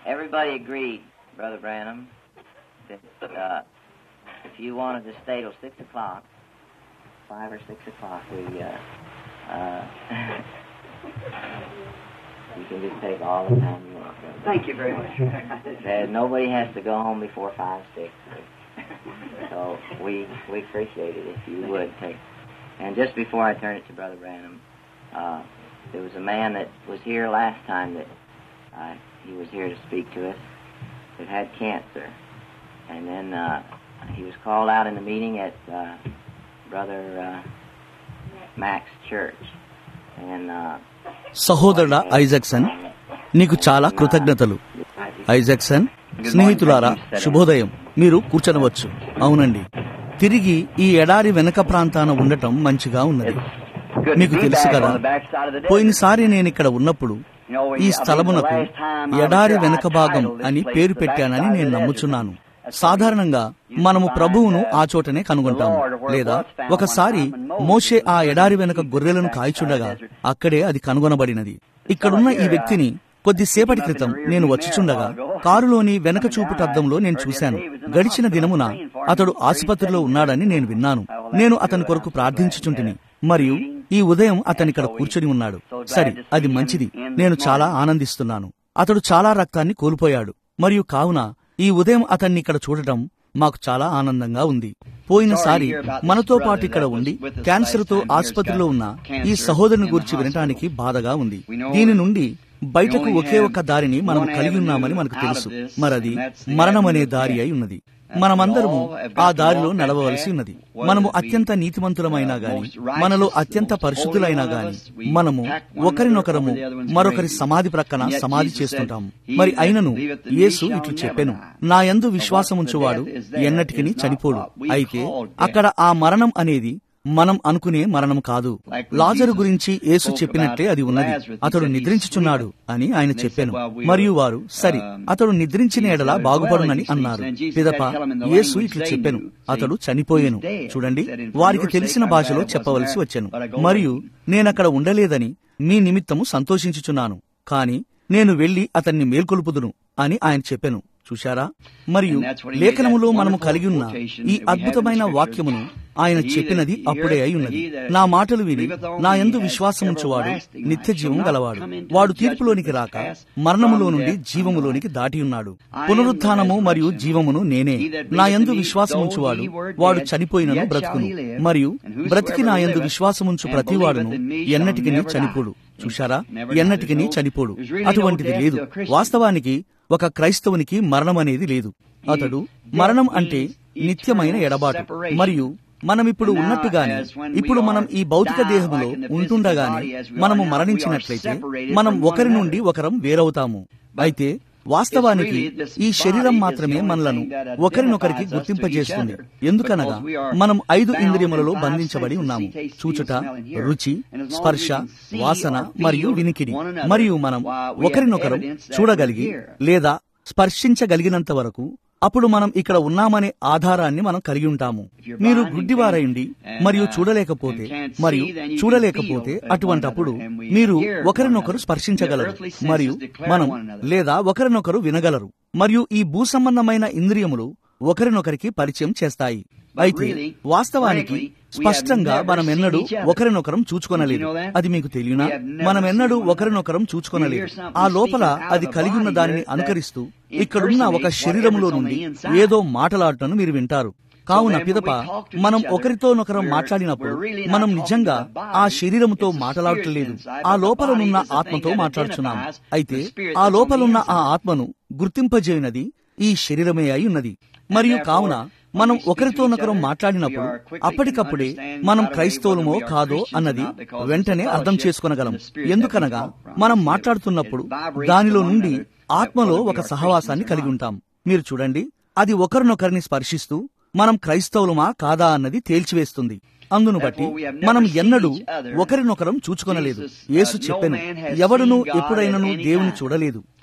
everybody agreed, Brother Branham, that uh, if you wanted to stay till 6 o'clock, 5 or 6 o'clock, we, uh, uh, you can just take all the time you want. Brother. Thank you very much. Said nobody has to go home before 5, 6. So we, we appreciate it if you would take. And just before I turn it to Brother Branham, uh, there was a man that was here last time that uh, he was here to speak to us that had cancer. And then uh, he was called out in the meeting at uh, Brother uh, Mac's church. And uh, సహోదరుడా ఐజాక్సన్ నీకు చాలా కృతజ్ఞతలు ఐజాక్సన్ స్నేహితులారా శుభోదయం మీరు కూర్చొనవచ్చు అవునండి తిరిగి ఈ ఎడారి వెనక ప్రాంతాన ఉండటం మంచిగా ఉన్నది Good మీకు to be తెలుసు back కదా on the backside of the desert. పోయినసారి నేను ఇక్కడ ఉన్నప్పుడు You know, ఈ I think స్థలమునకు the last time I was ఎడారి here, I వెనక భాగం titled this అని place పేరు the పెట్టానని backside of నేను the desert. నమ్ముచున్నాను That's సాధారణంగా what you మనము find, ప్రభువును uh, ఆ చోటనే కనుగొంటాము the Lord where it లేదా was found ఒకసారి one time when Moses మోషే ఆ was ఎడారి running వెనక the గొర్రెలను backside కాయచుండగా of the desert. అక్కడే అది కనుగొనబడినది ఇక్కడున్న ఈ వ్యక్తిని కొద్దిసేపటి క్రితం నేను వచ్చిచుండగా కారులోని వెనక చూపుటద్దంలో నేను చూశాను గడిచిన దినమున అతడు ఆసుపత్రిలో ఉన్నాడని నేను విన్నాను నేను అతని కొరకు ప్రార్థించుచుంటిని మరియు ఈ ఉదయం అతనిక్కడ కూర్చొని ఉన్నాడు సరే అది మంచిది నేను చాలా ఆనందిస్తున్నాను అతడు చాలా రక్తాన్ని కోల్పోయాడు మరియు కావున ఈ ఉదయం అతన్ని ఇక్కడ చూడటం మాకు చాలా ఆనందంగా ఉంది పోయినసారి మనతో పాటు ఇక్కడ ఉండి క్యాన్సర్ తో ఆసుపత్రిలో ఉన్న ఈ సహోదరుని గురించి వినటానికి బాధగా ఉంది దీని నుండి బయటకు ఒకే ఒక్క దారిని మనం కలిగి ఉన్నామని మనకు తెలుసు మరది మరణమనే దారి అయి ఉన్నది మనమందరము ఆ దారిలో నడవవలసి ఉన్నది మనము అత్యంత నీతిమంతులమైనా గాని మనలో అత్యంత పరిశుద్ధులైనా గాని మనము ఒకరినొకరము మరొకరి సమాధి ప్రక్కన సమాధి చేస్తుంటాము మరి అయినను యేసు ఇట్లు చెప్పెను నా యందు విశ్వాసముంచువాడు ఎన్నటికి చనిపోడు అయితే అక్కడ ఆ మరణం అనేది మనం అనుకునే మరణం కాదు లాజరు గురించి యేసు చెప్పినట్లే అది ఉన్నది అతడు నిద్రించుచున్నాడు అని ఆయన చెప్పాను మరియు వారు సరి అతడు నిద్రించిన ఎడల బాగుపడునని అన్నారు పిదప యేసు ఇట్లు చెప్పాను అతడు చనిపోయాను చూడండి వారికి తెలిసిన భాషలో చెప్పవలసి వచ్చాను మరియు నేనక్కడ ఉండలేదని మీ నిమిత్తము సంతోషించుచున్నాను కాని నేను వెళ్లి అతన్ని మేల్కొల్పుదును అని ఆయన చెప్పాను చూశారా మరియు లేఖనములో మనము కలిగి ఉన్న ఈ అద్భుతమైన వాక్యమును ఆయన చెప్పినది అప్పుడే అయి ఉన్నది నా మాటలు విని నా యందు విశ్వాసముంచువాడు నిత్య జీవం గలవాడు వాడు తీర్పులోనికి రాక మరణములో నుండి జీవములోనికి దాటి ఉన్నాడు పునరుత్థానము మరియు జీవమును నేనే నా యందు విశ్వాసముంచువాడు వాడు చనిపోయినను బ్రతుకును మరియు బ్రతికి నా యందు విశ్వాసముంచు ప్రతివాడును ఎన్నటికి చనిపోడు చూశారా ఎన్నటికి చనిపోడు అటువంటిది లేదు వాస్తవానికి ఒక క్రైస్తవునికి మరణం అనేది లేదు అతడు మరణం అంటే నిత్యమైన ఎడబాటు మరియు మనమిప్పుడు ఉన్నట్టుగానే ఇప్పుడు మనం ఈ భౌతిక దేహములో ఉంటుండగానే మనము మరణించినట్లయితే మనం ఒకరి నుండి ఒకరం వేరవుతాము అయితే వాస్తవానికి ఈ శరీరం మాత్రమే మనలను ఒకరినొకరికి గుర్తింపజేస్తుంది ఎందుకనగా మనం ఐదు ఇంద్రియములలో బంధించబడి ఉన్నాము చూచుట రుచి స్పర్శ వాసన మరియు వినికిడి మరియు మనం ఒకరినొకరు చూడగలిగి లేదా స్పర్శించగలిగినంత వరకు అప్పుడు మనం ఇక్కడ ఉన్నామనే ఆధారాన్ని మనం కలిగి ఉంటాము మీరు గుడ్డివారయుండి మరియు చూడలేకపోతే మరియు చూడలేకపోతే అటువంటప్పుడు మీరు ఒకరినొకరు స్పర్శించగలరు మరియు మనం లేదా ఒకరినొకరు వినగలరు మరియు ఈ భూ సంబంధమైన ఇంద్రియములు ఒకరినొకరికి పరిచయం చేస్తాయి అయితే వాస్తవానికి స్పష్టంగా మనం ఎన్నడూ ఒకరినొకరం చూచుకొనలేదు అది మీకు తెలియనా మనం ఎన్నడూ ఒకరినొకరం చూచుకొనలేదు ఆ లోపల అది కలిగి ఉన్న దానిని అనుకరిస్తూ ఇక్కడున్న ఒక శరీరములో నుండి ఏదో మాటలాడటను మీరు వింటారు కావున పిదప మనం ఒకరితోనొకరం మాట్లాడినప్పుడు మనం నిజంగా ఆ శరీరముతో మాట్లాడటలేదు ఆ లోపలనున్న ఆత్మతో మాట్లాడుచున్నాం అయితే ఆ లోపలున్న ఆ ఆత్మను గుర్తింపజేయనది ఈ శరీరమే అయి ఉన్నది మరియు కావున మనం ఒకరితోనొకరం మాట్లాడినప్పుడు అప్పటికప్పుడే మనం క్రైస్తవులమో కాదో అన్నది వెంటనే అర్థం చేసుకొనగలం ఎందుకనగా మనం మాట్లాడుతున్నప్పుడు దానిలో నుండి ఆత్మలో ఒక సహవాసాన్ని కలిగి ఉంటాం మీరు చూడండి అది ఒకరినొకరిని స్పర్శిస్తూ మనం క్రైస్తవులమా కాదా అన్నది తేల్చివేస్తుంది అందును బట్టి మనం ఎన్నడూ ఒకరినొకరం చూచుకొనలేదు యేసు చెప్పెను ఎవడునూ ఎప్పుడైనను దేవుని చూడలేదు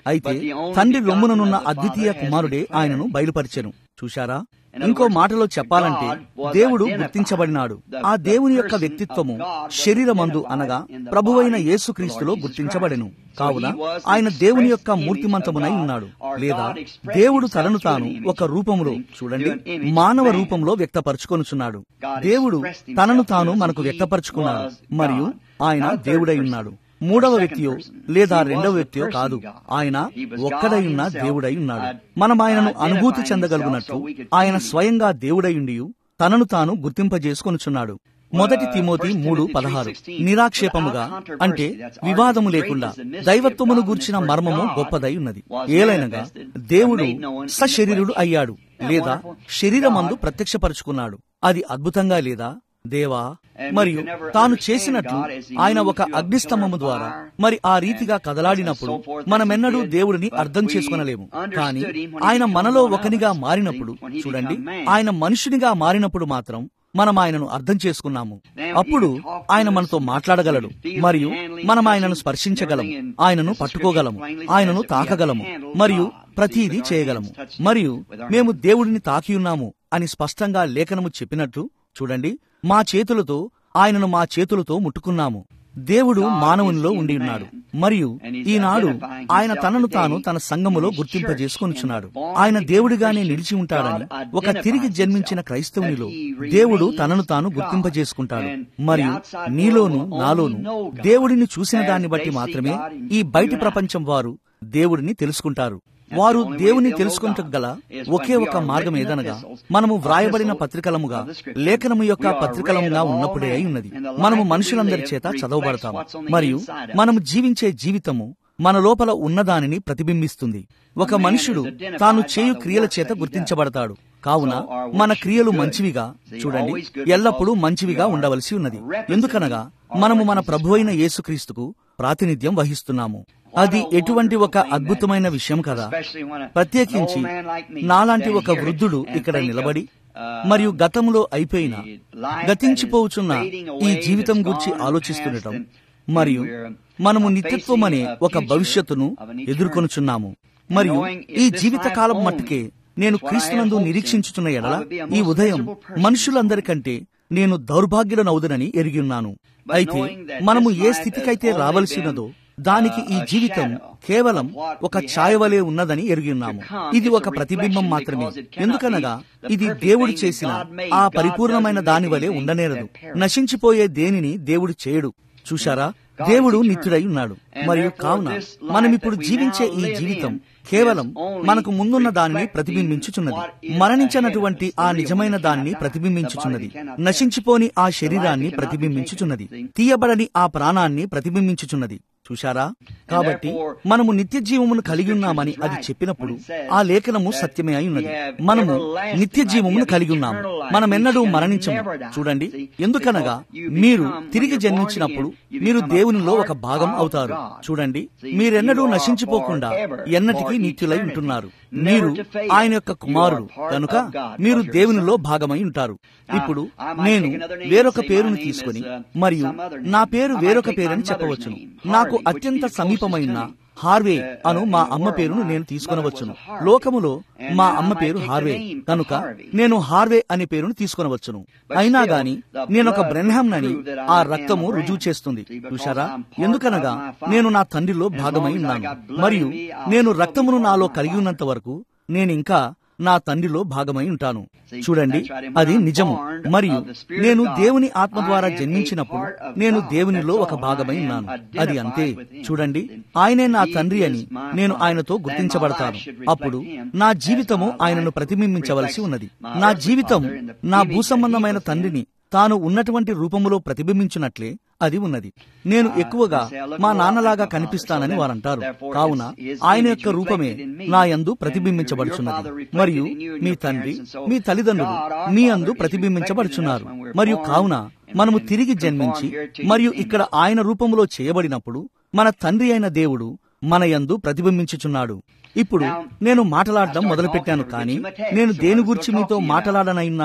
అయితే తండ్రి రొమ్ముననున్న అద్వితీయ కుమారుడే ఆయనను బయలుపరిచెను చూశారా ఇంకో మాటలో చెప్పాలంటే దేవుడు గుర్తించబడినాడు ఆ దేవుని యొక్క వ్యక్తిత్వము శరీరమందు అనగా ప్రభువైన యేసుక్రీస్తులో గుర్తించబడెను కావున ఆయన దేవుని యొక్క మూర్తిమంతమునై ఉన్నాడు లేదా దేవుడు తనను తాను ఒక రూపములో చూడండి మానవ రూపంలో వ్యక్తపరచుకొనుచున్నాడు దేవుడు తనను తాను మనకు వ్యక్తపరచుకున్నాడు మరియు ఆయన దేవుడై ఉన్నాడు మూడవ వ్యక్తియో లేదా రెండవ వ్యక్తియో కాదు ఆయన ఒక్కడై ఉన్న దేవుడై ఉన్నాడు మనం ఆయనను అనుభూతి చెందగలుగునట్లు ఆయన స్వయంగా దేవుడై తనను తాను గుర్తింపజేసుకొనుచున్నాడు మొదటి తిమోతి మూడు పదహారు నిరాక్షేపముగా అంటే వివాదము లేకుండా దైవత్వమును గూర్చిన మర్మము గొప్పదై ఉన్నది ఏలైనగా దేవుడు సశరీరుడు అయ్యాడు లేదా శరీరమందు ప్రత్యక్షపరుచుకున్నాడు అది అద్భుతంగా లేదా దేవా మరియు తాను చేసినట్లు ఆయన ఒక అగ్నిస్తంభము ద్వారా మరి ఆ రీతిగా కదలాడినప్పుడు మనమెన్నడూ దేవుడిని అర్థం చేసుకొనలేము కానీ ఆయన మనలో ఒకనిగా మారినప్పుడు చూడండి ఆయన మనుషునిగా మారినప్పుడు మాత్రం మనం ఆయనను అర్థం చేసుకున్నాము అప్పుడు ఆయన మనతో మాట్లాడగలడు మరియు మనం ఆయనను స్పర్శించగలము ఆయనను పట్టుకోగలము ఆయనను తాకగలము మరియు ప్రతిదీ చేయగలము మరియు మేము దేవుడిని తాకి ఉన్నాము అని స్పష్టంగా లేఖనము చెప్పినట్లు చూడండి మా చేతులతో ఆయనను మా చేతులతో ముట్టుకున్నాము దేవుడు మానవునిలో ఉండి ఉన్నాడు మరియు ఈనాడు ఆయన తనను తాను తన సంఘములో గుర్తింపజేసుకొనిచున్నాడు ఆయన దేవుడిగానే నిలిచి ఉంటాడని ఒక తిరిగి జన్మించిన క్రైస్తవునిలో దేవుడు తనను తాను గుర్తింపజేసుకుంటాడు మరియు నీలోను నాలోను దేవుడిని చూసిన దాన్ని బట్టి మాత్రమే ఈ బయటి ప్రపంచం వారు దేవుడిని తెలుసుకుంటారు వారు దేవుని తెలుసుకుంటగల ఒకే ఒక మార్గం ఏదనగా మనము వ్రాయబడిన పత్రికలముగా లేఖనము యొక్క పత్రికలముగా ఉన్నప్పుడే అయి ఉన్నది మనము మనుషులందరి చేత చదవబడతాము మరియు మనము జీవించే జీవితము మన లోపల ఉన్నదానిని ప్రతిబింబిస్తుంది ఒక మనుషుడు తాను చేయు క్రియల చేత గుర్తించబడతాడు కావున మన క్రియలు మంచివిగా చూడండి ఎల్లప్పుడూ మంచివిగా ఉండవలసి ఉన్నది ఎందుకనగా మనము మన ప్రభువైన యేసుక్రీస్తుకు ప్రాతినిధ్యం వహిస్తున్నాము అది ఎటువంటి ఒక అద్భుతమైన విషయం కదా ప్రత్యేకించి నాలాంటి ఒక వృద్ధుడు ఇక్కడ నిలబడి మరియు గతంలో అయిపోయిన గతించిపోవుచున్న ఈ జీవితం గురించి ఆలోచిస్తుండటం మరియు మనము నిత్యత్వం అనే ఒక భవిష్యత్తును ఎదుర్కొనుచున్నాము మరియు ఈ జీవితకాలం మట్టుకే నేను క్రీస్తునందు నిరీక్షించుచున్న ఎడల ఈ ఉదయం మనుషులందరికంటే నేను దౌర్భాగ్యుడనవుదనని ఎరిగి ఉన్నాను అయితే మనము ఏ స్థితికైతే రావలసినదో దానికి ఈ జీవితం కేవలం ఒక ఛాయవలే ఉన్నదని ఎరిగి ఉన్నాము ఇది ఒక ప్రతిబింబం మాత్రమే ఎందుకనగా ఇది దేవుడు చేసిన ఆ పరిపూర్ణమైన దాని వలె ఉండనేరదు నశించిపోయే దేనిని దేవుడు చేయడు చూశారా దేవుడు నిత్యుడై ఉన్నాడు మరియు కావున మనమిప్పుడు జీవించే ఈ జీవితం కేవలం మనకు ముందున్న దానిని ప్రతిబింబించుచున్నది మరణించినటువంటి ఆ నిజమైన దానిని ప్రతిబింబించుచున్నది నశించిపోని ఆ శరీరాన్ని ప్రతిబింబించుచున్నది తీయబడని ఆ ప్రాణాన్ని ప్రతిబింబించుచున్నది చూశారా కాబట్టి మనము నిత్య జీవమును కలిగి ఉన్నామని అది చెప్పినప్పుడు ఆ లేఖనము సత్యమే అయి ఉన్నది మనము నిత్య జీవమును కలిగి ఉన్నాము మనమెన్నడూ మరణించము చూడండి ఎందుకనగా మీరు తిరిగి జన్మించినప్పుడు మీరు దేవునిలో ఒక భాగం అవుతారు చూడండి మీరెన్నడూ నశించిపోకుండా ఎన్నటికీ నిత్యులై ఉంటున్నారు మీరు ఆయన యొక్క కుమారుడు కనుక మీరు దేవునిలో భాగమై ఉంటారు ఇప్పుడు నేను వేరొక పేరును తీసుకుని మరియు నా పేరు వేరొక పేరని చెప్పవచ్చును నాకు అత్యంత సమీపమైన హార్వే అను మా అమ్మ పేరును నేను తీసుకొనవచ్చును లోకములో మా అమ్మ పేరు హార్వే కనుక నేను హార్వే అనే పేరును తీసుకొనవచ్చును అయినా గాని నేనొక బ్రెన్హాంనని ఆ రక్తము రుజువు చేస్తుంది చూశారా ఎందుకనగా నేను నా తండ్రిలో భాగమై ఉన్నాను మరియు నేను రక్తమును నాలో కలిగి ఉన్నంత వరకు నేనింకా నా తండ్రిలో భాగమై ఉంటాను చూడండి అది నిజము మరియు నేను దేవుని ఆత్మ ద్వారా జన్మించినప్పుడు నేను దేవునిలో ఒక భాగమై ఉన్నాను అది అంతే చూడండి ఆయనే నా తండ్రి అని నేను ఆయనతో గుర్తించబడతాను అప్పుడు నా జీవితము ఆయనను ప్రతిబింబించవలసి ఉన్నది నా జీవితం నా భూసంబంధమైన తండ్రిని తాను ఉన్నటువంటి రూపములో ప్రతిబింబించినట్లే అది ఉన్నది నేను ఎక్కువగా మా నాన్నలాగా కనిపిస్తానని వారంటారు కావున ఆయన యొక్క రూపమే నా యందు ప్రతిబింబించబడుచున్నది మరియు మీ తండ్రి మీ తల్లిదండ్రులు మీ అందు ప్రతిబింబించబడుచున్నారు మరియు కావున మనము తిరిగి జన్మించి మరియు ఇక్కడ ఆయన రూపములో చేయబడినప్పుడు మన తండ్రి అయిన దేవుడు మన యందు ప్రతిబింబించుచున్నాడు ఇప్పుడు నేను మాట్లాడడం మొదలుపెట్టాను కానీ నేను దేని గురించి మీతో మాట్లాడనైనానో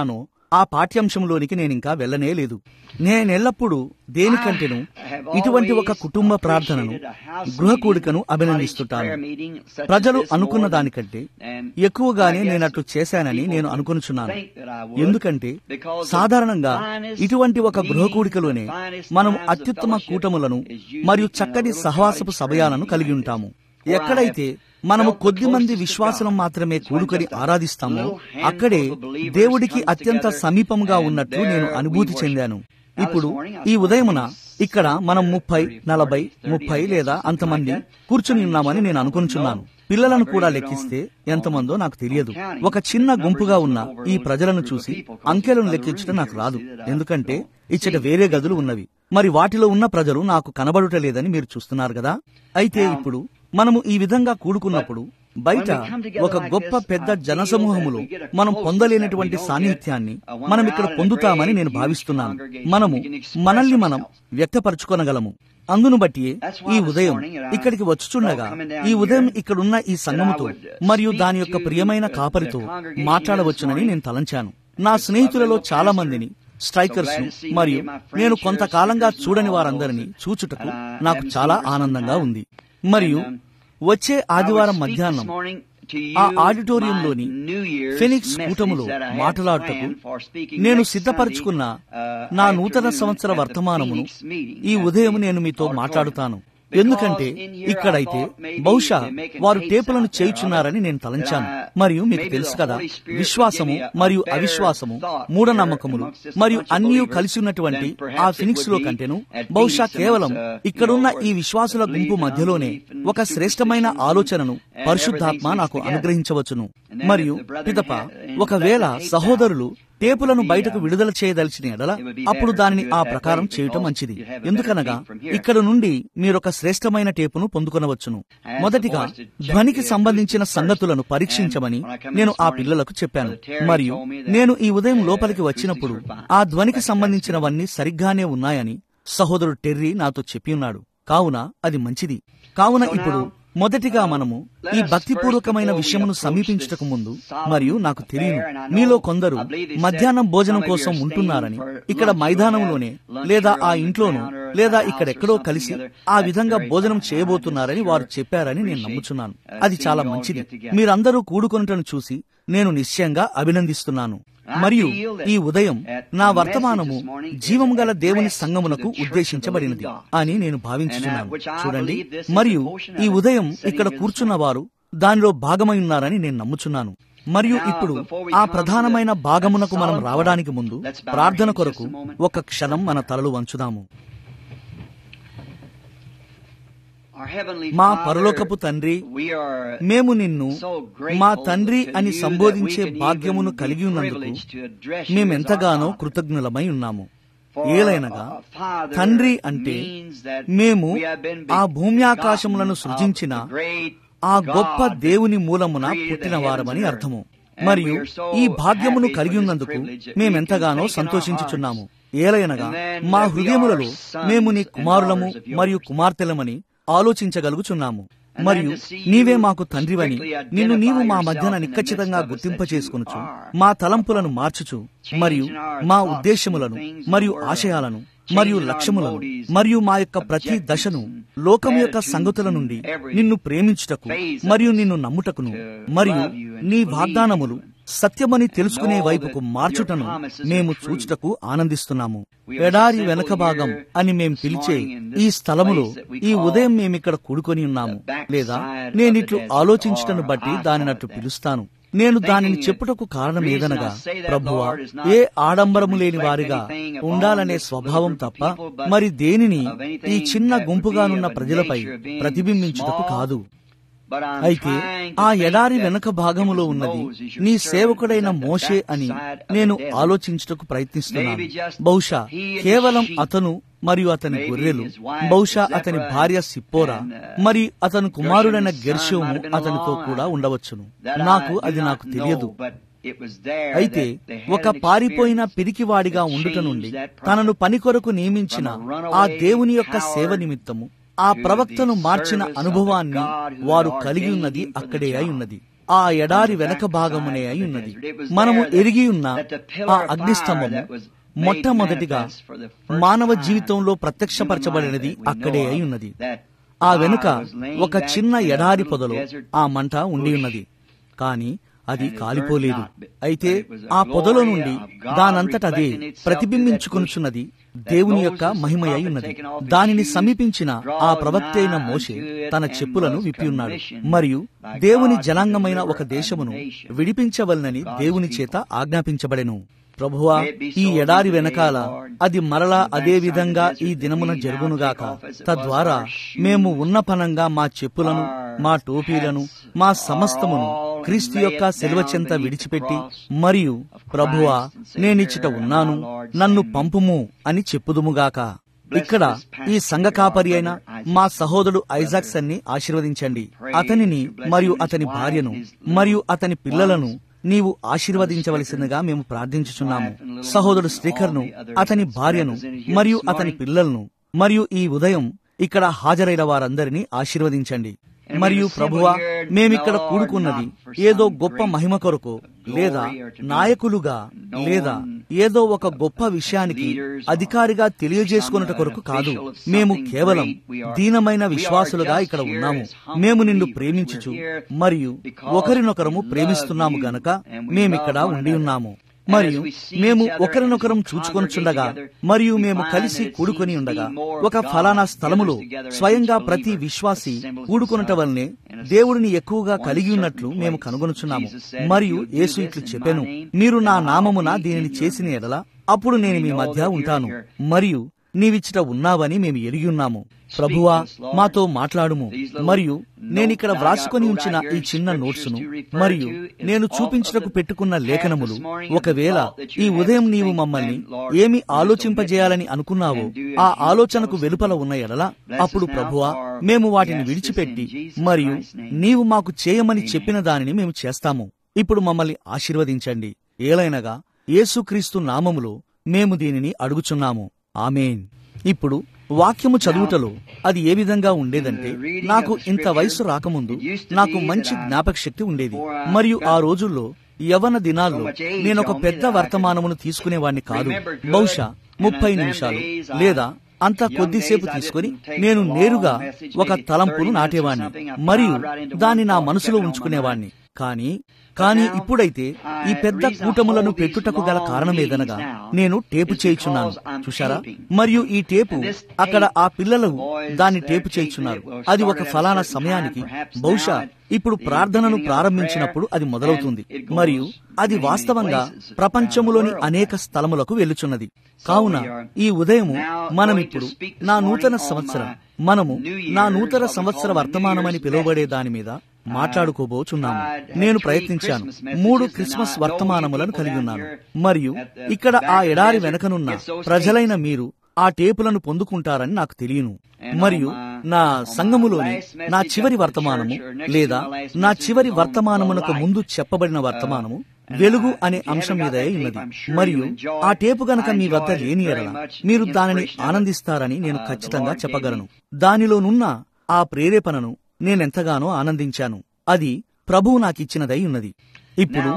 ఆ పాఠ్యాంశంలోనికి నేనింకా వెళ్ళనే లేదు నేనెల్లప్పుడూ దేనికంటేను ఇటువంటి ఒక కుటుంబ ప్రార్థనను గృహ కూడికను అభినందిస్తుంటాను ప్రజలు అనుకున్న దానికంటే ఎక్కువగానే నేనట్లు చేశానని నేను అనుకొనుచున్నాను ఎందుకంటే సాధారణంగా ఇటువంటి ఒక గృహ కూడికలోనే మనం అత్యుత్తమ కూటములను మరియు చక్కటి సహవాసపు సమయాలను కలిగి ఉంటాము ఎక్కడైతే మనము కొద్ది మంది విశ్వాసులం మాత్రమే కూడుకొని ఆరాధిస్తామో అక్కడే దేవుడికి అత్యంత సమీపంగా ఉన్నట్లు నేను అనుభూతి చెందాను ఇప్పుడు ఈ ఉదయమున ఇక్కడ మనం ముప్పై నలభై ముప్పై లేదా అంతమంది కూర్చుని ఉన్నామని నేను అనుకుంటున్నాను పిల్లలను కూడా లెక్కిస్తే ఎంతమందో నాకు తెలియదు ఒక చిన్న గుంపుగా ఉన్న ఈ ప్రజలను చూసి అంకెలను లెక్కించడం నాకు రాదు ఎందుకంటే ఇచ్చట వేరే గదులు ఉన్నవి మరి వాటిలో ఉన్న ప్రజలు నాకు కనబడుట లేదని మీరు చూస్తున్నారు కదా అయితే ఇప్పుడు మనము ఈ విధంగా కూడుకున్నప్పుడు బయట ఒక గొప్ప పెద్ద జనసమూహములో మనం పొందలేనటువంటి సాన్నిహిత్యాన్ని మనం ఇక్కడ పొందుతామని నేను భావిస్తున్నాను మనము మనల్ని మనం వ్యక్తపరచుకొనగలము అందును బట్టి ఈ ఉదయం ఇక్కడికి వచ్చుచుండగా ఈ ఉదయం ఇక్కడున్న ఈ సంఘముతో మరియు దాని యొక్క ప్రియమైన కాపరితో మాట్లాడవచ్చునని నేను తలంచాను నా స్నేహితులలో చాలా మందిని స్ట్రైకర్స్ మరియు నేను కొంతకాలంగా చూడని వారందరినీ చూచుటకు నాకు చాలా ఆనందంగా ఉంది మరియు వచ్చే ఆదివారం మధ్యాహ్నం ఆ ఆడిటోరియంలోని ఫెనిక్స్ కూటములో మాట్లాడుటకు నేను సిద్ధపరచుకున్న నా నూతన సంవత్సర వర్తమానమును ఈ ఉదయం నేను మీతో మాట్లాడుతాను ఎందుకంటే ఇక్కడైతే బహుశా వారు టేపులను చేయుచున్నారని నేను తలంచాను మరియు మీకు తెలుసు కదా విశ్వాసము మరియు అవిశ్వాసము మూఢనమ్మకములు మరియు అన్నీ కలిసి ఉన్నటువంటి ఆ ఫినిక్స్ లో కంటేను బహుశా కేవలం ఇక్కడున్న ఈ విశ్వాసుల గుంపు మధ్యలోనే ఒక శ్రేష్టమైన ఆలోచనను పరిశుద్ధాత్మ నాకు అనుగ్రహించవచ్చును మరియు పిదప ఒకవేళ సహోదరులు టేపులను బయటకు విడుదల చేయదలిచిన ఎడల అప్పుడు దానిని ఆ ప్రకారం చేయటం మంచిది ఎందుకనగా ఇక్కడ నుండి మీరొక శ్రేష్టమైన టేపును పొందుకొనవచ్చును మొదటిగా ధ్వనికి సంబంధించిన సంగతులను పరీక్షించమని నేను ఆ పిల్లలకు చెప్పాను మరియు నేను ఈ ఉదయం లోపలికి వచ్చినప్పుడు ఆ ధ్వనికి సంబంధించినవన్నీ సరిగ్గానే ఉన్నాయని సహోదరుడు టెర్రీ నాతో చెప్పి ఉన్నాడు కావున అది మంచిది కావున ఇప్పుడు మొదటిగా మనము ఈ భక్తిపూర్వకమైన విషయమును సమీపించటకు ముందు మరియు నాకు తెలియను మీలో కొందరు మధ్యాహ్నం భోజనం కోసం ఉంటున్నారని ఇక్కడ మైదానంలోనే లేదా ఆ ఇంట్లోనూ లేదా ఇక్కడెక్కడో కలిసి ఆ విధంగా భోజనం చేయబోతున్నారని వారు చెప్పారని నేను నమ్ముచున్నాను అది చాలా మంచిది మీరందరూ కూడుకొనటను చూసి నేను నిశ్చయంగా అభినందిస్తున్నాను మరియు ఈ ఉదయం నా వర్తమానము జీవం గల దేవుని సంగమునకు ఉద్దేశించబడినది అని నేను భావించుచున్నాను చూడండి మరియు ఈ ఉదయం ఇక్కడ కూర్చున్న వారు దానిలో భాగమై ఉన్నారని నేను నమ్ముచున్నాను మరియు ఇప్పుడు ఆ ప్రధానమైన భాగమునకు మనం రావడానికి ముందు ప్రార్థన కొరకు ఒక క్షణం మన తలలు వంచుదాము మా పరలోకపు తండ్రి మేము నిన్ను మా తండ్రి అని సంబోధించే భాగ్యమును కలిగి ఉన్నందుకు మేమెంతగానో కృతజ్ఞులమై ఉన్నాము ఏలైనగా తండ్రి అంటే మేము ఆ భూమ్యాకాశములను సృజించిన ఆ గొప్ప దేవుని మూలమున పుట్టిన వారమని అర్థము మరియు ఈ భాగ్యమును కలిగి ఉన్నందుకు మేమెంతగానో సంతోషించుచున్నాము ఏలైనగా మా హృదయములలో మేము నీ కుమారులము మరియు కుమార్తెలమని ఆలోచించగలుగుచున్నాము మరియు నీవే మాకు తండ్రివని నిన్ను నీవు మా మధ్యన నిక్కచ్చితంగా గుర్తింపచేసుకొనుచు మా తలంపులను మార్చుచు మరియు మా ఉద్దేశములను మరియు ఆశయాలను మరియు లక్ష్యములను మరియు మా యొక్క ప్రతి దశను లోకం యొక్క సంగతుల నుండి నిన్ను ప్రేమించుటకు మరియు నిన్ను నమ్ముటకును మరియు నీ వాగ్దానములు సత్యమని తెలుసుకునే వైపుకు మార్చుటను మేము చూచుటకు ఆనందిస్తున్నాము ఎడారి వెనక భాగం అని మేం పిలిచే ఈ స్థలములో ఈ ఉదయం మేమిక్కడ కూడుకొని ఉన్నాము లేదా నేనిట్లు ఆలోచించటను బట్టి దానినట్టు పిలుస్తాను నేను దానిని చెప్పుటకు కారణం ఏదనగా ప్రభువా ఏ ఆడంబరము లేని వారిగా ఉండాలనే స్వభావం తప్ప మరి దేనిని ఈ చిన్న గుంపుగానున్న ప్రజలపై ప్రతిబింబించుటకు కాదు అయితే ఆ ఎడారి వెనుక భాగములో ఉన్నది నీ సేవకుడైన మోషే అని నేను ఆలోచించుటకు ప్రయత్నిస్తున్నాను బహుశా కేవలం అతను మరియు అతని గొర్రెలు బహుశా అతని భార్య సిప్పోరా మరి అతని కుమారుడైన గెర్షోము అతనితో కూడా ఉండవచ్చును నాకు అది నాకు తెలియదు అయితే ఒక పారిపోయిన పిరికివాడిగా ఉండుట నుండి తనను పని కొరకు నియమించిన ఆ దేవుని యొక్క సేవ నిమిత్తము ఆ ప్రవక్తను మార్చిన అనుభవాన్ని వారు కలిగి ఉన్నది అక్కడే అయి ఉన్నది ఆ ఎడారి వెనక భాగమునే అయి ఉన్నది మనము ఎరిగి ఉన్న ఆ అగ్నిస్తంభము మొట్టమొదటిగా మానవ జీవితంలో ప్రత్యక్షపరచబడినది అక్కడే అయి ఉన్నది ఆ వెనుక ఒక చిన్న ఎడారి పొదలో ఆ మంట ఉండి ఉన్నది కాని అది కాలిపోలేదు అయితే ఆ పొదలో నుండి దానంతట అదే ప్రతిబింబించుకొనుచున్నది దేవుని యొక్క మహిమ అయి ఉన్నది దానిని సమీపించిన ఆ ప్రవక్త అయిన మోషే తన చెప్పులను విప్పి ఉన్నాడు మరియు దేవుని జనాంగమైన ఒక దేశమును విడిపించవలనని దేవుని చేత ఆజ్ఞాపించబడెను ప్రభువా ఈ ఎడారి వెనకాల అది మరలా అదే విధంగా ఈ దినమున జరుగునుగాక తద్వారా మేము ఉన్నపనంగా మా చెప్పులను మా టోపీలను మా సమస్తమును క్రీస్తు యొక్క సెలవ చెంత విడిచిపెట్టి మరియు ప్రభువా నేనిచ్చట ఉన్నాను నన్ను పంపుము అని చెప్పుదుముగాక ఇక్కడ ఈ సంఘ కాపరి అయిన మా సహోదరుడు ఐజాక్సన్ ని ఆశీర్వదించండి అతనిని మరియు అతని భార్యను మరియు అతని పిల్లలను నీవు ఆశీర్వదించవలసిందిగా మేము ప్రార్థించుచున్నాము సహోదరుడు శ్రీకర్ను అతని భార్యను మరియు అతని పిల్లలను మరియు ఈ ఉదయం ఇక్కడ హాజరైన వారందరినీ ఆశీర్వదించండి మరియు ప్రభువా మేమిక్కడ కూడుకున్నది ఏదో గొప్ప మహిమ కొరకు లేదా నాయకులుగా లేదా ఏదో ఒక గొప్ప విషయానికి అధికారిగా తెలియజేసుకున్నట కొరకు కాదు మేము కేవలం దీనమైన విశ్వాసులుగా ఇక్కడ ఉన్నాము మేము నిన్ను ప్రేమించుచు మరియు ఒకరినొకరము ప్రేమిస్తున్నాము గనక మేమిక్కడ ఉండి ఉన్నాము మరియు మేము ఒకరినొకరం చూచుకొనుచుండగా మరియు మేము కలిసి కూడుకొని ఉండగా ఒక ఫలానా స్థలములో స్వయంగా ప్రతి విశ్వాసి కూడుకొనట వల్లనే దేవుడిని ఎక్కువగా కలిగి ఉన్నట్లు మేము కనుగొనుచున్నాము మరియు యేసు ఇట్లు చెప్పాను మీరు నా నామమున దీనిని చేసిన ఎడల అప్పుడు నేను మీ మధ్య ఉంటాను మరియు నీవిచ్చట ఉన్నావని మేము ఎరిగి ఉన్నాము ప్రభువా మాతో మాట్లాడుము మరియు నేనిక్కడ వ్రాసుకొని ఉంచిన ఈ చిన్న నోట్సును మరియు నేను చూపించటకు పెట్టుకున్న లేఖనములు ఒకవేళ ఈ ఉదయం నీవు మమ్మల్ని ఏమి ఆలోచింపజేయాలని అనుకున్నావో ఆ ఆలోచనకు వెలుపల ఉన్న ఎడల అప్పుడు ప్రభువా మేము వాటిని విడిచిపెట్టి మరియు నీవు మాకు చేయమని చెప్పిన దానిని మేము చేస్తాము ఇప్పుడు మమ్మల్ని ఆశీర్వదించండి ఏలైనగా యేసుక్రీస్తు నామములో మేము దీనిని అడుగుచున్నాము ఆమెన్ ఇప్పుడు వాక్యము చదువుటలో అది ఏ విధంగా ఉండేదంటే నాకు ఇంత వయసు రాకముందు నాకు మంచి జ్ఞాపక శక్తి ఉండేది మరియు ఆ రోజుల్లో యవన దినాల్లో నేను ఒక పెద్ద వర్తమానమును తీసుకునేవాడిని కాదు బహుశా ముప్పై నిమిషాలు లేదా అంత కొద్దిసేపు తీసుకుని నేను నేరుగా ఒక తలంపును నాటేవాణ్ణి మరియు దాన్ని నా మనసులో ఉంచుకునేవాణ్ణి కానీ కానీ ఇప్పుడైతే ఈ పెద్ద కూటములను పెట్టుటకు గల కారణమేదనగా నేను టేపు చేయుచున్నాను చూశారా మరియు ఈ టేపు అక్కడ ఆ పిల్లలు దాన్ని టేపు చేయుచున్నారు అది ఒక ఫలానా సమయానికి బహుశా ఇప్పుడు ప్రార్థనను ప్రారంభించినప్పుడు అది మొదలవుతుంది మరియు అది వాస్తవంగా ప్రపంచములోని అనేక స్థలములకు వెళ్ళుచున్నది కావున ఈ ఉదయము మనమిప్పుడు నా నూతన సంవత్సరం మనము నా నూతన సంవత్సర వర్తమానమని పిలువబడే దాని మీద మాట్లాడుకోబోచున్నాము నేను ప్రయత్నించాను మూడు క్రిస్మస్ వర్తమానములను కలిగి ఉన్నాను మరియు ఇక్కడ ఆ ఎడారి వెనకనున్న ప్రజలైన మీరు ఆ టేపులను పొందుకుంటారని నాకు తెలియను మరియు నా సంఘములోని నా చివరి వర్తమానము లేదా నా చివరి వర్తమానమునకు ముందు చెప్పబడిన వర్తమానము వెలుగు అనే అంశం మీద ఉన్నది మరియు ఆ టేపు గనక మీ వద్ద లేని ఎడల మీరు దానిని ఆనందిస్తారని నేను ఖచ్చితంగా చెప్పగలను దానిలోనున్న ఆ ప్రేరేపణను నేనెంతగానో ఆనందించాను అది ప్రభువు నాకిచ్చినదై ఉన్నది ఇప్పుడు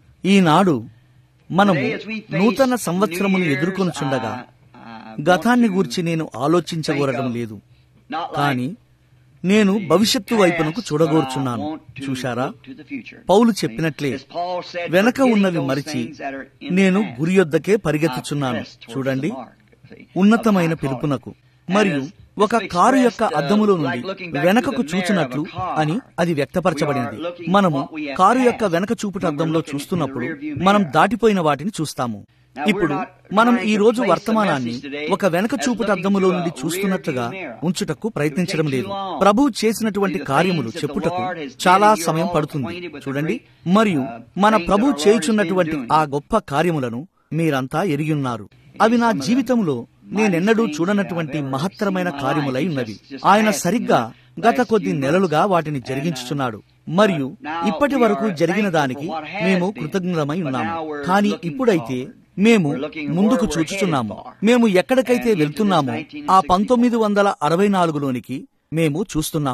ఈనాడు మనము నూతన సంవత్సరమును ఎదుర్కొనుచుండగా గతాన్ని గూర్చి నేను ఆలోచించగోరడం లేదు కాని నేను భవిష్యత్తు వైపునకు చూడగోరుచున్నాను చూశారా పౌలు చెప్పినట్లే వెనక ఉన్నవి మరిచి నేను గురి యొద్దకే పరిగెత్తుచున్నాను చూడండి ఉన్నతమైన పిలుపునకు మరియు ఒక కారు యొక్క అద్దములో నుండి వెనకకు చూచినట్లు అని అది వ్యక్తపరచబడినది మనము కారు యొక్క వెనక చూపుట అద్దంలో చూస్తున్నప్పుడు మనం దాటిపోయిన వాటిని చూస్తాము ఇప్పుడు మనం ఈ రోజు వర్తమానాన్ని ఒక వెనక చూపుట అద్దములో నుండి చూస్తున్నట్లుగా ఉంచుటకు ప్రయత్నించడం లేదు ప్రభు చేసినటువంటి కార్యములు చెప్పుటకు చాలా సమయం పడుతుంది చూడండి మరియు మన ప్రభు చేయుచున్నటువంటి ఆ గొప్ప కార్యములను మీరంతా ఎరిగిన్నారు అవి నా జీవితంలో నేనెన్నడూ చూడనటువంటి మహత్తరమైన కార్యములై ఉన్నవి ఆయన సరిగ్గా గత కొద్ది నెలలుగా వాటిని జరిగించుచున్నాడు మరియు ఇప్పటి వరకు జరిగిన దానికి మేము కృతజ్ఞతమై ఉన్నాము కానీ ఇప్పుడైతే మేము ముందుకు చూచుచున్నాము మేము ఎక్కడికైతే వెళ్తున్నామో ఆ పంతొమ్మిది వందల అరవై నాలుగులోనికి మేము చూస్తున్నాము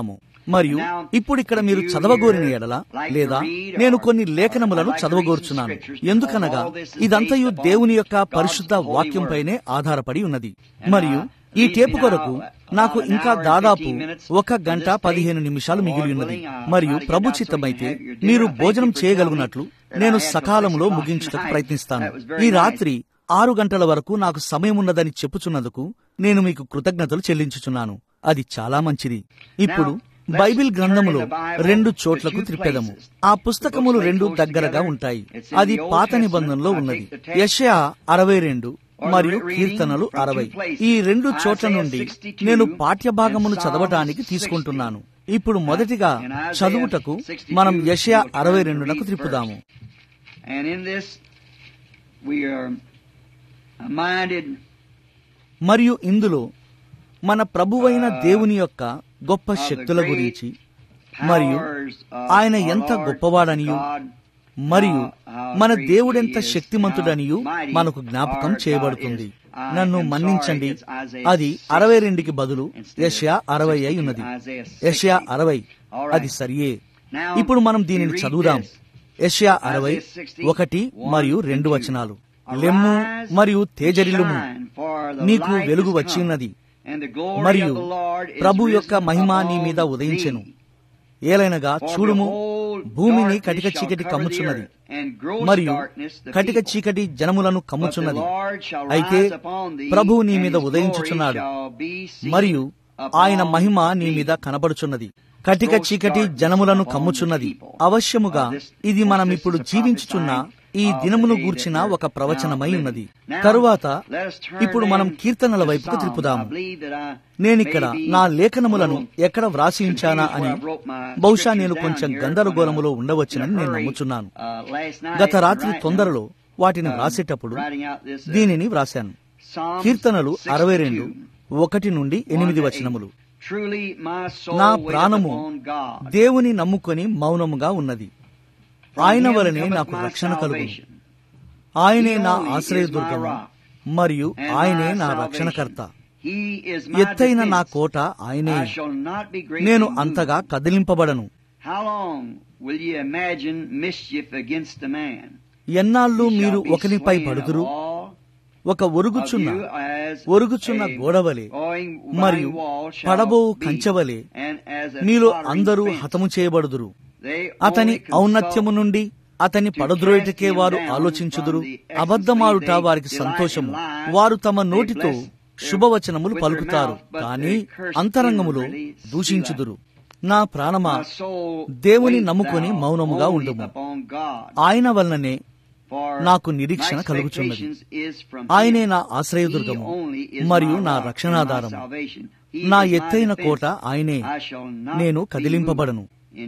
మరియు ఇప్పుడు ఇక్కడ మీరు చదవగోరిన ఎడల లేదా నేను కొన్ని లేఖనములను చదవగోరుచున్నాను ఎందుకనగా ఇదంతయు దేవుని యొక్క పరిశుద్ధ వాక్యంపైనే ఆధారపడి ఉన్నది మరియు ఈ టేపు కొరకు నాకు ఇంకా దాదాపు ఒక గంట పదిహేను నిమిషాలు మిగిలి ఉన్నది మరియు ప్రభు చిత్తమైతే మీరు భోజనం చేయగలుగునట్లు నేను సకాలంలో ముగించుటకు ప్రయత్నిస్తాను ఈ రాత్రి ఆరు గంటల వరకు నాకు సమయం ఉన్నదని చెప్పుచున్నందుకు నేను మీకు కృతజ్ఞతలు చెల్లించుచున్నాను అది చాలా మంచిది ఇప్పుడు బైబిల్ గ్రంథములో రెండు చోట్లకు త్రిపెదము ఆ పుస్తకములు రెండు దగ్గరగా ఉంటాయి అది పాత నిబంధనలో ఉన్నది యషయా అరవై రెండు మరియు కీర్తనలు అరవై ఈ రెండు చోట్ల నుండి నేను పాఠ్యభాగమును చదవటానికి తీసుకుంటున్నాను ఇప్పుడు మొదటిగా చదువుటకు మనం యషయా అరవై రెండునకు త్రిప్పుదాము And in this, we are minded మరియు ఇందులో మన ప్రభువైన దేవుని యొక్క గొప్ప శక్తుల గురించి మరియు ఆయన ఎంత గొప్పవాడనియు మరియు మన దేవుడెంత శక్తిమంతుడనియు మనకు జ్ఞాపకం చేయబడుతుంది నన్ను మన్నించండి అది అరవై రెండుకి బదులు యష్యా అరవై అయి ఉన్నది యష్యా అరవై అది సరియే ఇప్పుడు మనం దీనిని చదువుదాం యష్యా అరవై ఒకటి మరియు రెండు వచనాలు లెమ్ము మరియు తేజరిల్లుము నీకు వెలుగు వచ్చిన్నది మరియు ప్రభు యొక్క మహిమ నీ మీద ఉదయించెను ఏలైనగా చూడుము భూమిని కటిక చీకటి కమ్ముచున్నది మరియు కటిక చీకటి జనములను కమ్ముచున్నది అయితే ప్రభువు నీ మీద ఉదయించుచున్నాడు మరియు ఆయన మహిమ నీ మీద కనబడుచున్నది కటిక చీకటి జనములను కమ్ముచున్నది అవశ్యముగా ఇది మనమిప్పుడు జీవించుచున్న ఈ దినమును గూర్చిన ఒక ప్రవచనమై ఉన్నది తరువాత ఇప్పుడు మనం కీర్తనల వైపుకు త్రిపుదాము నేనిక్కడ నా లేఖనములను ఎక్కడ వ్రాసి ఉంచానా అని బహుశా నేను కొంచెం గందరగోళములో ఉండవచ్చునని నేను నమ్ముచున్నాను గత రాత్రి తొందరలో వాటిని వ్రాసేటప్పుడు దీనిని వ్రాశాను కీర్తనలు అరవై రెండు ఒకటి నుండి ఎనిమిది వచనములు నా ప్రాణము దేవుని నమ్ముకొని మౌనముగా ఉన్నది ఆయన వలనే నాకు రక్షణ కలుగు ఆయనే నా ఆశ్రయదుర్గము మరియు ఆయనే నా రక్షణకర్త ఎత్తైన నా కోట ఆయనే నేను అంతగా కదిలింపబడను ఎన్నాళ్ళు మీరు ఒకనిపై పడుదురు ఒక ఒరుగుచున్న ఒరుగుచున్న గోడవలే మరియు పడబో కంచెవలే మీలో అందరూ హతము చేయబడుదురు అతని ఔన్నత్యము నుండి అతని పడద్రోయటకే వారు ఆలోచించుదురు అబద్ధమాడుట వారికి సంతోషము వారు తమ నోటితో శుభవచనములు పలుకుతారు కాని అంతరంగములో దూషించుదురు నా ప్రాణమా దేవుని నమ్ముకొని మౌనముగా ఉండుము ఆయన వలననే నాకు నిరీక్షణ కలుగుచున్నది ఆయనే నా ఆశ్రయదుర్గము మరియు నా రక్షణాధారము నా ఎత్తైన కోట ఆయనే నేను కదిలింపబడను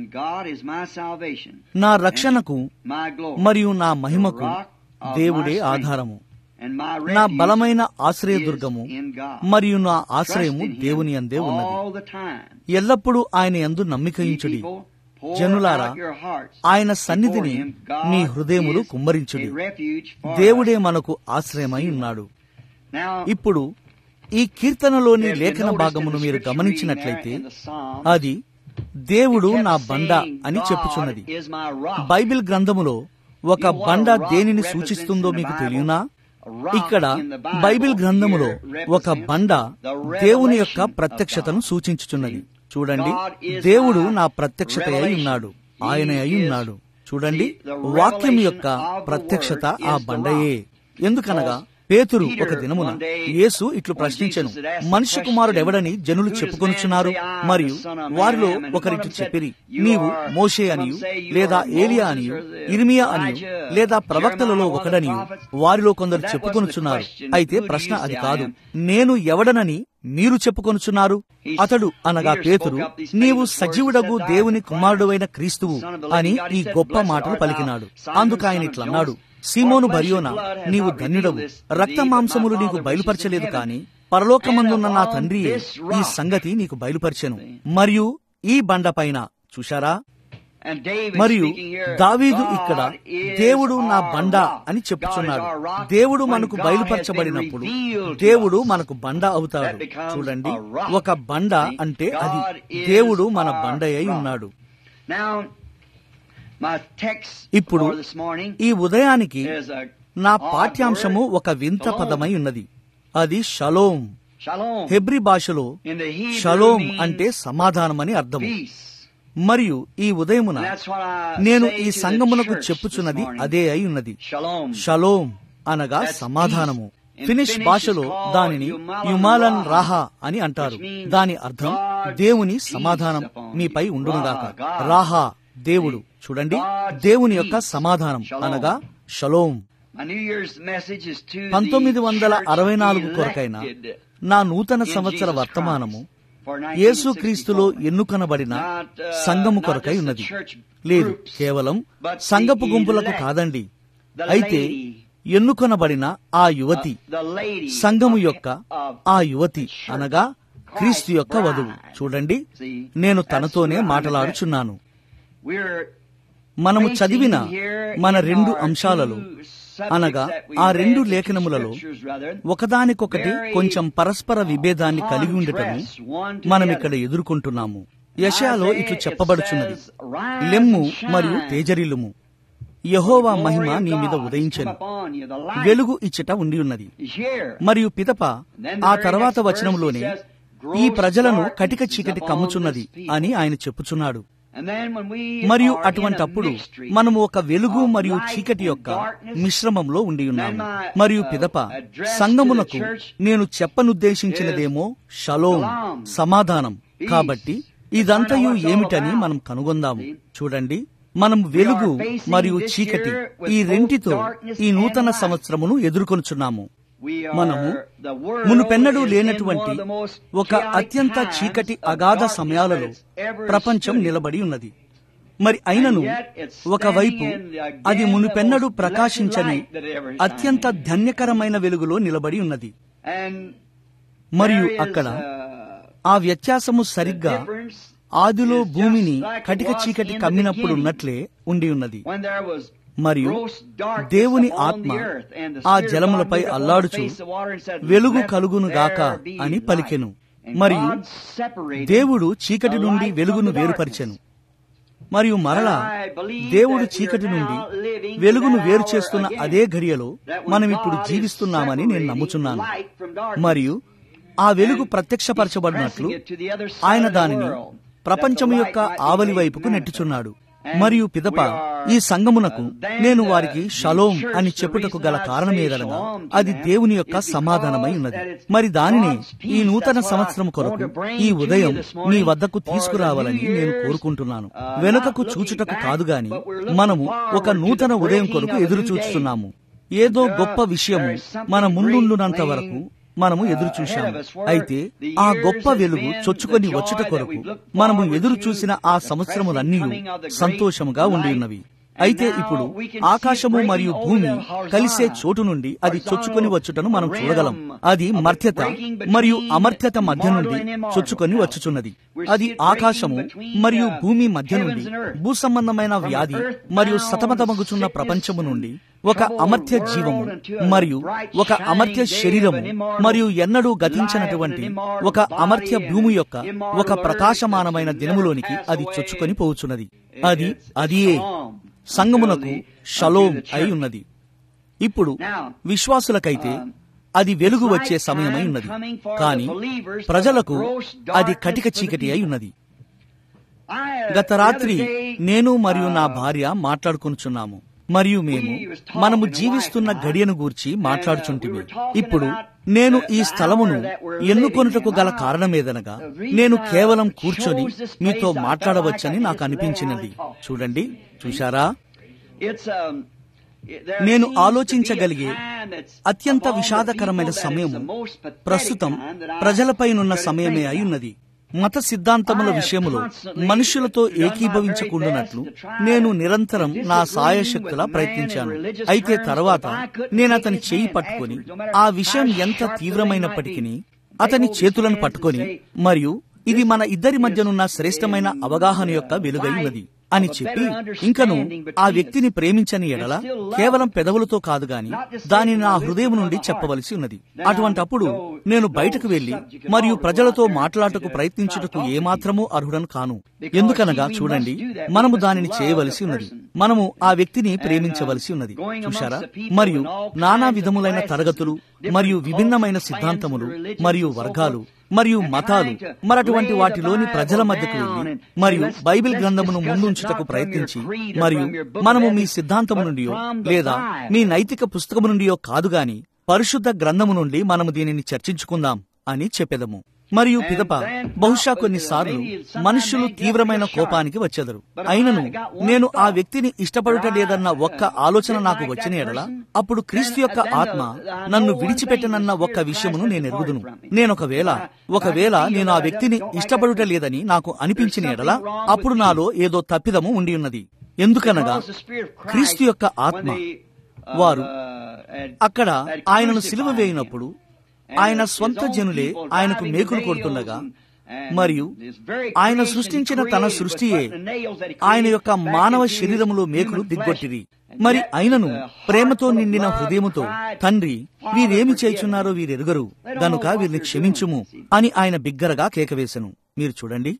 నా రక్షణకు మరియు నా మహిమకు దేవుడే ఆధారము నా బలమైన ఆశ్రయదుర్గము మరియు నా ఆశ్రయము దేవుని అందే ఉన్నది ఎల్లప్పుడూ ఆయన యందు నమ్మికయించుడి జనులారా ఆయన సన్నిధిని మీ హృదయములు కుమ్మరించుడి దేవుడే మనకు ఆశ్రయమై ఉన్నాడు ఇప్పుడు ఈ కీర్తనలోని లేఖన భాగమును మీరు గమనించినట్లయితే అది దేవుడు నా బండ అని చెప్పుచున్నది బైబిల్ గ్రంథములో ఒక బండ దేనిని సూచిస్తుందో మీకు తెలియనా ఇక్కడ బైబిల్ గ్రంథములో ఒక బండ దేవుని యొక్క ప్రత్యక్షతను సూచించుచున్నది చూడండి దేవుడు నా ప్రత్యక్షత అయి ఉన్నాడు ఆయన అయి ఉన్నాడు చూడండి వాక్యం యొక్క ప్రత్యక్షత ఆ బండయే ఎందుకనగా పేతురు ఒక దినమున యేసు ఇట్లు ప్రశ్నించెను మనిషి కుమారుడెవడని జనులు చెప్పుకొనుచున్నారు మరియు వారిలో ఒకరిటి చెప్పిరి నీవు మోషే అనియు లేదా ఏలియా అనియు ఇర్మియా అనియు లేదా ప్రవక్తలలో ఒకడనియు వారిలో కొందరు చెప్పుకొనుచున్నారు అయితే ప్రశ్న అది కాదు నేను ఎవడనని మీరు చెప్పుకొనుచున్నారు అతడు అనగా పేతురు నీవు సజీవుడగు దేవుని కుమారుడువైన క్రీస్తువు అని ఈ గొప్ప మాటలు పలికినాడు అందుకాయన ఇట్లన్నాడు సీమోను బరియోనా నీవు ధన్యుడవు రక్త మాంసములు నీకు బయలుపరచలేదు కాని పరలోకమందున్న నా తండ్రియే ఈ సంగతి నీకు బయలుపరిచెను మరియు ఈ బండపైన చూశారా And David మరియు speaking here, దావీదు God ఇక్కడ is దేవుడు నా our బండ rock. అని God చెప్పుచున్నాడు is our rock. దేవుడు When మనకు God బయలుపరచబడినప్పుడు has been revealed to దేవుడు us, మనకు బండ అవుతాడు that becomes చూడండి a rock. ఒక బండ See, అంటే God అది is దేవుడు మన our బండ అయి rock. ఉన్నాడు Now, my text ఇప్పుడు for this morning ఈ ఉదయానికి is a నా odd పాఠ్యాంశము word, ఒక వింత shalom. పదమై ఉన్నది అది షలోం Shalom. హెబ్రి భాషలో In the Hebrew shalom means అంటే సమాధానమని అర్థం peace. మరియు ఈ ఉదయమున And that's what I నేను say ఈ to the సంగమునకు church చెప్పుచున్నది this morning. అదే అయి ఉన్నది Shalom. షలోం అనగా That's సమాధానము peace. In ఫినిష్ Finnish భాషలో it's called దానిని Jumalan యుమాలన్ Raha, రాహా అని అంటారు which means దాని అర్థం God's దేవుని peace సమాధానం upon మీపై you. ఉండునుగాక Raha, God. రాహా దేవుడు చూడండి God's దేవుని యొక్క peace. సమాధానం Shalom. అనగా shalom My New Year's message is to the పంతొమ్మిది వందల church అరవై నాలుగు కొరకైన elected నా నూతన in సంవత్సర Jesus వర్తమానము Christ for యేసుక్రీస్తులో 1964. ఎన్నుకనబడిన Not, uh, సంఘము not కొరకై just the ఉన్నది church లేదు groups, కేవలం but the సంఘపు గుంపులకు elect, కాదండి the అయితే lady, ఎన్నుకొనబడిన ఆ యువతి uh, the lady సంఘము of- యొక్క of ఆ యువతి the church, అనగా క్రీస్తు Christ's యొక్క వధువు bride. చూడండి See, నేను that's తనతోనే where I'm మాట్లాడుచున్నాను We're మనము facing చదివిన here మన in రెండు our అంశాలలో two subjects అనగా that we ఆ read, రెండు the two లేఖనములలో scriptures, rather, ఒకదానికొకటి very కొంచెం పరస్పర విభేదాన్ని కలిగి ఉండటము contrast one to మనం the ఇక్కడ other. ఎదుర్కొంటున్నాము యశాలో Isaiah, ఇట్లు it చెప్పబడుచున్నది says, "Rise లెమ్ము and shine. మరియు తేజరిల్లుము యహోవా The మహిమ glory of నీ మీద God has ఉదయించెను come upon you. The light వెలుగు ఇచ్చట ఉండి ఉన్నది is here. మరియు పిదప Then the ఆ very తర్వాత next verse వచనంలోనే he says, ఈ "Gross ప్రజలను darkness కటిక is చీకటి upon కమ్ముచున్నది this people." అని ఆయన చెప్పుచున్నాడు And then when we మరియు are in a అటువంటప్పుడు mystery మనము ఒక వెలుగు of మరియు light చీకటి and యొక్క darkness, మిశ్రమంలో ఉండి ఉన్నాము then my, మరియు uh, పిదప address to సంగమునకు the church నేను చెప్పనుద్దేశించినదేమో షలోం shalom, సమాధానం peace. కాబట్టి ఇదంతయు Find out what it's all ఏమిటని about. మనం కనుగొందాము See? చూడండి మనం వెలుగు are facing మరియు this చీకటి year with ఈ both రెంటితో darkness ఈ and నూతన light. సంవత్సరమును ఎదుర్కొనుచున్నాము we are, మనము the world మునుపెన్నడూ is in లేనటువంటి one of the most ఒక chaotic అత్యంత times చీకటి of అగాధ darkness సమయాలలో that it's ever ప్రపంచం stood. నిలబడి ఉన్నది మరి అయినను And yet it's ఒకవైపు standing in the again అది the మునుపెన్నడూ most ప్రకాశించని blessed light that it ever shined. అత్యంత ధన్యకరమైన వెలుగులో నిలబడి ఉన్నది And మరియు there is, అక్కడ uh, ఆ వ్యత్యాసము the సరిగ్గా difference ఆదిలో is just భూమిని like it కటిక was చీకటి in the కమ్మినప్పుడు beginning. ఉన్నట్లే ఉండి ఉన్నది when there was మరియు gross darkness దేవుని upon ఆత్మ the earth, and the ఆ Spirit of జలములపై God moved upon అల్లాడుచు the face of water and said, వెలుగు "Let కలుగును గాక there be అని light." పలికెను And మరియు God separated దేవుడు చీకటి the నుండి light వెలుగును from the వేరుపరిచెను darkness. మరియు మరలా I believe దేవుడు that we చీకటి are నుండి now living in వెలుగును that వేరు hour చేస్తున్న again. అదే ఘడియలో That when మనం ఇప్పుడు God is జీవిస్తున్నామని నేను separating నమ్ముచున్నాను light from darkness. మరియు ఆ వెలుగు And ప్రత్యక్షపరచబడినట్లు he's pressing it to the other side ఆయన of the దానిని world, ప్రపంచము that the యొక్క light might be ఆవలి made వైపుకు manifest. నెట్టుచున్నాడు And మరియు పిదప we are, ఈ సంగమునకు uh, then నేను the- వారికి the షలోం church, అని the చెప్పుటకు reason గల I say కారణమేదనగా shalom to అది them దేవుని యొక్క is because సమాధానమై ఉన్నది that it's మరి దానిని God's ఈ peace. నూతన That's what I సంవత్సరం కొరకు want to bring ఈ to you ఉదయం this morning మీ వద్దకు for the తీసుకురావాలని New నేను Year's, కోరుకుంటున్నాను uh, వెనుకకు not చూచుటకు looking కాదు back, గాని but we're looking మనము ఒక forward to నూతన the ఉదయం breaking కొరకు of a ఎదురు new చూస్తున్నాము ఏదో Uh, గొప్ప విషయము there is something మన ముందుండునంత great వరకు laying, మనము uh, ఎదురు ahead చూశాము of us, where అయితే the ఆ years గొప్ప has వెలుగు been చొచ్చుకొని the వచ్చుట joy కొరకు that we look మనము forward ఎదురు to, చూసిన ఆ the సంవత్సరములన్నీ present coming of the great సంతోషముగా ఉండి light. ఉన్నవి And అయితే now ఇప్పుడు we can see it ఆకాశము breaking మరియు over భూమి the horizontal- కలిసే చోటు నుండి అది horizontal చొచ్చుకొని వచ్చుటను మనం realm చూడగలం అది of it మర్త్యత breaking between మరియు అమర్త్యత మధ్య mortal నుండి and immortal. చొచ్చుకొని Now, వచ్చుచున్నది we're అది see it breaking ఆకాశము between, మరియు uh, భూమి మధ్య heavens నుండి and earth. భూ సంబంధమైన From వ్యాధి earth మరియు bound సతమతమగుచున్న sickness ప్రపంచము and నుండి ఒక troubled అమర్త్య world జీవము unto a మరియు bright ఒక shining అమర్త్య day of శరీరము an immortal మరియు ఎన్నడూ life గతించినటువంటి and an immortal ఒక అమర్త్య body భూమి and యొక్క immortal ఒక earth ప్రకాశమానమైన that will దినములోనికి never pass అది away. చొచ్చుకొని పోవుచున్నది It- అది it's అదియే shalom సంగమునకు unto the- shalom unto the అయి church. ఉన్నది ఇప్పుడు Now, విశ్వాసులకైతే um, అది వెలుగు it's వచ్చే right సమయమై time ఉన్నది coming for the కానీ believers to ప్రజలకు gross అది darkness కటిక for the చీకటి అయి people. ఉన్నది I, uh, గత the రాత్రి other day, నేను మరియు నా uh, భార్య మాట్లాడుకొనుచున్నాము మరియు మేము we was talking మనము to జీవిస్తున్న wife and I, గడియను గూర్చి and, uh, మాట్లాడుచుంటిమి we were talking ఇప్పుడు about నేను the- ఈ the స్థలమును hour that we're ఎన్నుకొనుటకు living గల in. కారణమేదనగా The reason నేను I కేవలం chose కూర్చొని this place, మీతో I felt మాట్లాడవచ్చని like I నాకు just let అనిపించినది out and talk. చూడండి చూశారా It's, um, there నేను seems to be a ఆలోచించగలిగే time that's అత్యంత of all the విషాదకరమైన people that is సమయము the most pathetic ప్రస్తుతం time that I ప్రజలపైనున్న could సమయమే think అయి of. ఉన్నది మత సిద్ధాంతముల I have విషయములో constantly మనుషులతో done my ఏకీభవించకుండునట్లు very best to try నేను to నిరంతరం disagree నా with సాయశక్తులా man ప్రయత్నించాను in religious అయితే terms, తర్వాత but if I couldn't నేను take అతని his చేయి hand పట్టుకొని afterwards, no matter ఆ how విషయం sharp ఎంత the thing తీవ్రమైనప్పటికీ might be, అతని take hold of his చేతులను hands పట్టుకొని and say, మరియు ఇది మన ఇద్దరి మధ్యనున్న is శ్రేష్టమైన in అవగాహన యొక్క the వెలుగై ఉన్నది light అని చెప్పి ఇంకను ఆ వ్యక్తిని ప్రేమించని ఎడల కేవలం పెదవులతో కాదు గాని దానిని నా హృదయం నుండి చెప్పవలసి ఉన్నది అటువంటప్పుడు నేను బయటకు వెళ్లి మరియు ప్రజలతో మాట్లాడటకు ప్రయత్నించుటకు ఏమాత్రమూ అర్హుడను కాను ఎందుకనగా చూడండి మనము దానిని చేయవలసి ఉన్నది మనము ఆ వ్యక్తిని ప్రేమించవలసి ఉన్నది చూశారా మరియు నానా విధములైన తరగతులు మరియు విభిన్నమైన సిద్ధాంతములు మరియు వర్గాలు మరియు మతాలు మరటువంటి వాటిలోని ప్రజల మధ్యకు వెళ్లి మరియు బైబిల్ గ్రంథమును ముందుంచుటకు ప్రయత్నించి మరియు మనము మీ సిద్ధాంతము నుండియో లేదా మీ నైతిక పుస్తకము నుండియో కాదు గాని పరిశుద్ధ గ్రంథము నుండి మనము దీనిని చర్చించుకుందాం అని చెప్పెదము మరియు పిదప బహుశా కొన్నిసార్లు మనుష్యులు తీవ్రమైన కోపానికి వచ్చెదరు అయినను నేను ఆ వ్యక్తిని ఇష్టపడుట లేదన్న ఒక్క ఆలోచన నాకు వచ్చిన ఎడల అప్పుడు క్రీస్తు యొక్క ఆత్మ నన్ను విడిచిపెట్టనన్న ఒక్క విషయమును నేను ఎరుగుదును నేనొకవేళ ఒకవేళ నేను ఆ వ్యక్తిని ఇష్టపడుట లేదని నాకు అనిపించిన ఎడల అప్పుడు నాలో ఏదో తప్పిదము ఉండి ఉన్నది ఎందుకనగా క్రీస్తు యొక్క ఆత్మ వారు అక్కడ ఆయనను సిలువ వేయినప్పుడు ఆయన స్వంత జనులే ఆయనకు మేకులు కొడుతుండగా మరియు ఆయన సృష్టించిన తన సృష్టియే ఆయన యొక్క మానవ శరీరములో మేకులు దిగ్గొట్టిరి మరి అయినను ప్రేమతో నిండిన హృదయముతో తండ్రి వీరేమి చేయుచున్నారో వీరెరుగరు గనుక వీరిని క్షమించుము అని ఆయన బిగ్గరగా కేకవేశను మీరు చూడండి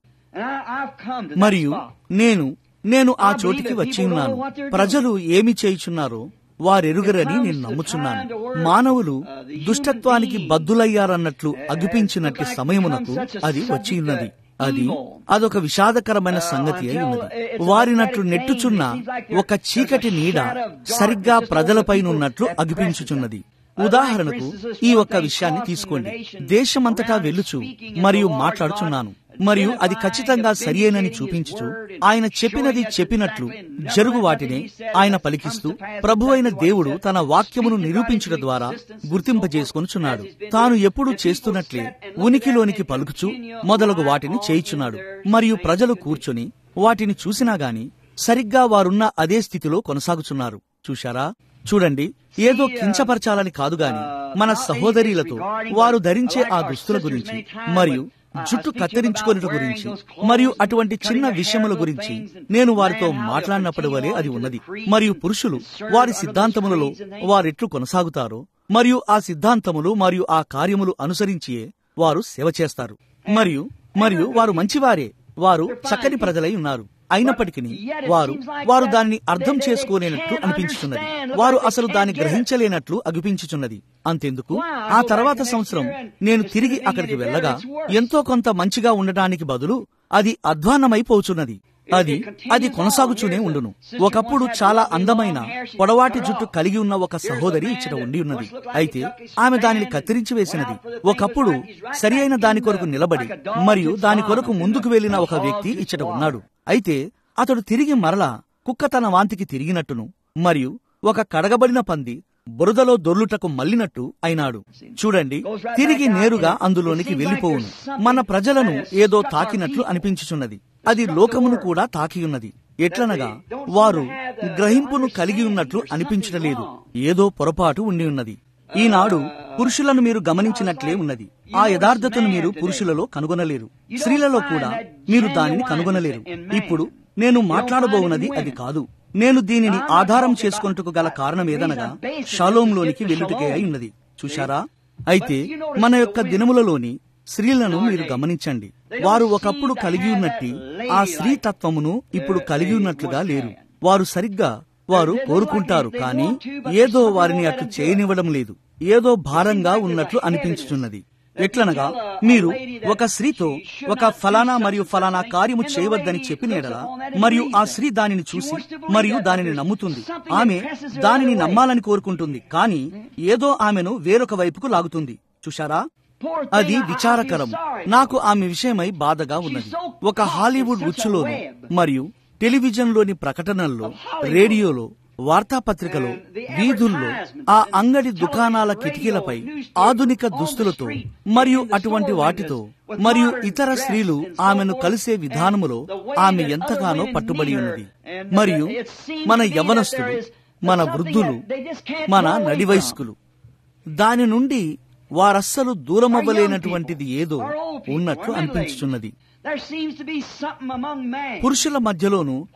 మరియు నేను నేను ఆ చోటికి వచ్చి ఉన్నాను ప్రజలు ఏమి చేయుచున్నారో వారెరుగరని నేను నమ్ముచున్నాను మానవులు దుష్టత్వానికి బద్దులయ్యారన్నట్లు అగిపించినట్టు సమయమునకు అది వచ్చి ఉన్నది అది అదొక విషాదకరమైన సంగతి అయి ఉన్నది వారినట్లు నెట్టుచున్న ఒక చీకటి నీడ సరిగ్గా ప్రజలపైనున్నట్లు అగిపించుచున్నది ఉదాహరణకు ఈ ఒక్క విషయాన్ని తీసుకోండి దేశమంతటా వెళ్ళుచు మరియు మాట్లాడుచున్నాను మరియు అది ఖచ్చితంగా సరియైనని చూపించుచు ఆయన చెప్పినది చెప్పినట్లు జరుగు వాటినే ఆయన పలికిస్తూ ప్రభు అయిన దేవుడు తన వాక్యమును నిరూపించుట ద్వారా గుర్తింపజేసుకొనుచున్నాడు తాను ఎప్పుడు చేస్తున్నట్లే ఉనికిలోనికి పలుకుచు మొదలగు వాటిని చేయిచున్నాడు మరియు ప్రజలు కూర్చొని వాటిని చూసినా గాని సరిగ్గా వారున్న అదే స్థితిలో కొనసాగుచున్నారు చూశారా చూడండి ఏదో కించపరచాలని కాదు గాని మన సహోదరీలతో వారు ధరించే ఆ దుస్తుల గురించి మరియు జుట్టు కత్తిరించుకొనుట గురించి మరియు అటువంటి చిన్న విషయముల గురించి నేను వారితో మాట్లాడినప్పటి వలె అది ఉన్నది మరియు పురుషులు వారి సిద్ధాంతములలో వారెట్లు కొనసాగుతారో మరియు ఆ సిద్ధాంతములు మరియు ఆ కార్యములు అనుసరించియే వారు సేవ చేస్తారు మరియు మరియు వారు మంచివారే వారు చక్కని ప్రజలై ఉన్నారు అయినప్పటికీ వారు వారు దానిని అర్థం చేసుకోలేనట్లు అనిపించుచున్నది వారు అసలు దాన్ని గ్రహించలేనట్లు అగిపించుచున్నది అంతెందుకు ఆ తర్వాత సంవత్సరం నేను తిరిగి అక్కడికి వెళ్ళగా ఎంతో కొంత మంచిగా ఉండటానికి బదులు అది అధ్వాన్నమైపోచున్నది అది అది కొనసాగుతూనే ఉండును ఒకప్పుడు చాలా అందమైన పొడవాటి జుట్టు కలిగి ఉన్న ఒక సహోదరి ఇచ్చట ఉండి ఉన్నది అయితే ఆమె దానిని కత్తిరించి వేసినది ఒకప్పుడు సరి అయిన దాని కొరకు నిలబడి మరియు దాని కొరకు ముందుకు వెళ్లిన ఒక వ్యక్తి ఇచ్చట ఉన్నాడు అయితే అతడు తిరిగి మరలా కుక్క తన వాంతికి తిరిగినట్టును మరియు ఒక కడగబడిన పంది బురదలో దొర్లుటకు మళ్ళినట్టు అయినాడు చూడండి తిరిగి నేరుగా అందులోనికి వెళ్లిపోవును మన ప్రజలను ఏదో తాకినట్లు అనిపించుచున్నది అది లోకమును కూడా తాకియున్నది ఎట్లనగా వారు గ్రహింపును కలిగి ఉన్నట్లు అనిపించటలేదు ఏదో పొరపాటు ఉండి ఉన్నది ఈనాడు పురుషులను మీరు గమనించినట్లే ఉన్నది ఆ యథార్థతను మీరు పురుషులలో కనుగొనలేరు స్త్రీలలో కూడా మీరు దానిని కనుగొనలేరు ఇప్పుడు నేను మాట్లాడబోవున్నది అది కాదు నేను దీనిని ఆధారం చేసుకొనుటకు గల కారణం ఏదనగా షాలోంలోనికి వెళ్ళుటకే అయి ఉన్నది చూశారా అయితే మన యొక్క దినములలోని స్త్రీలను మీరు గమనించండి వారు ఒకప్పుడు కలిగి ఉన్నట్టి ఆ స్త్రీ తత్వమును ఇప్పుడు కలిగి ఉన్నట్లుగా లేరు వారు సరిగ్గా వారు కోరుకుంటారు కానీ ఏదో వారిని అట్లు చేయనివ్వడం లేదు ఏదో భారంగా ఉన్నట్లు అనిపించుచున్నది ఎట్లనగా మీరు ఒక స్త్రీతో ఒక ఫలానా మరియు ఫలానా కార్యము చేయవద్దని చెప్పిన ఎడల మరియు ఆ స్త్రీ దానిని చూసి మరియు దానిని నమ్ముతుంది ఆమె దానిని నమ్మాలని కోరుకుంటుంది కానీ ఏదో ఆమెను వేరొక వైపుకు లాగుతుంది చూశారా అది విచారకరం నాకు ఆమె విషయమై బాధగా ఉన్నది ఒక హాలీవుడ్ ఉచ్చులోను మరియు టెలివిజన్లోని ప్రకటనల్లో రేడియోలో వార్తాపత్రికలో వీధుల్లో ఆ అంగడి దుకాణాల కిటికీలపై ఆధునిక దుస్తులతో మరియు అటువంటి వాటితో మరియు ఇతర స్త్రీలు ఆమెను కలిసే విధానములో ఆమె ఎంతగానో పట్టుబడి ఉన్నది మరియు మన యవనస్తులు మన వృద్ధులు మన నడివయస్కులు దాని నుండి వారస్సలు దూరమవ్వలేనటువంటిది ఏదో ఉన్నట్లు అనిపించుచున్నది పురుషుల మధ్యలోనూ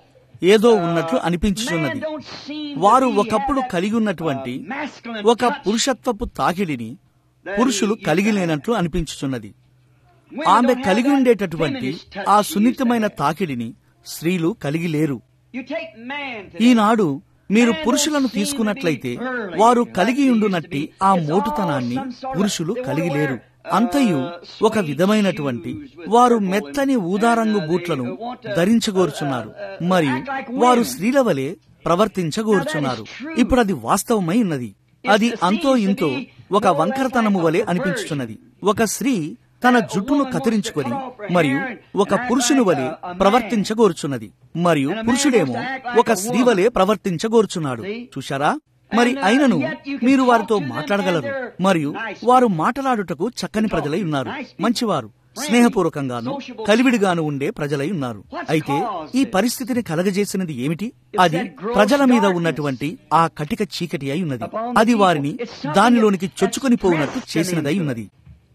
ఏదో ఉన్నట్లు అనిపించుచున్నది వారు ఒకప్పుడు కలిగి ఉన్నటువంటి ఒక పురుషత్వపు తాకిడిని పురుషులు కలిగి లేనట్లు అనిపించుచున్నది ఆమె కలిగి ఉండేటటువంటి ఆ సున్నితమైన తాకిడిని స్త్రీలు కలిగి లేరు ఈనాడు మీరు పురుషులను తీసుకున్నట్లయితే వారు కలిగి ఉండునట్టి ఆ మోటుతనాన్ని పురుషులు కలిగి లేరు అంతయు ఒక విధమైనటువంటి వారు మెత్తని ఊదారంగు బూట్లను ధరించగోరుచున్నారు మరియు వారు స్త్రీల వలె ప్రవర్తించగోరుచున్నారు ఇప్పుడు అది వాస్తవమై ఉన్నది అది అంతో ఇంతో ఒక వంకరతనము వలె అనిపించుచున్నది ఒక స్త్రీ తన జుట్టును కత్తిరించుకొని మరియు ఒక పురుషుని వలె ప్రవర్తించగోరుచున్నది మరియు పురుషుడేమో ఒక స్త్రీ వలె ప్రవర్తించగోరుచున్నాడు చూశారా మరి అయినను మీరు వారితో మాట్లాడగలరు మరియు వారు మాట్లాడుటకు చక్కని ప్రజలై ఉన్నారు మంచివారు స్నేహపూర్వకంగాను కలివిడిగాను ఉండే ప్రజలై ఉన్నారు అయితే ఈ పరిస్థితిని కలగజేసినది ఏమిటి అది ప్రజల మీద ఉన్నటువంటి ఆ కటిక చీకటి అయి ఉన్నది అది వారిని దానిలోనికి చొచ్చుకొని పోవునట్టు చేసినదై ఉన్నది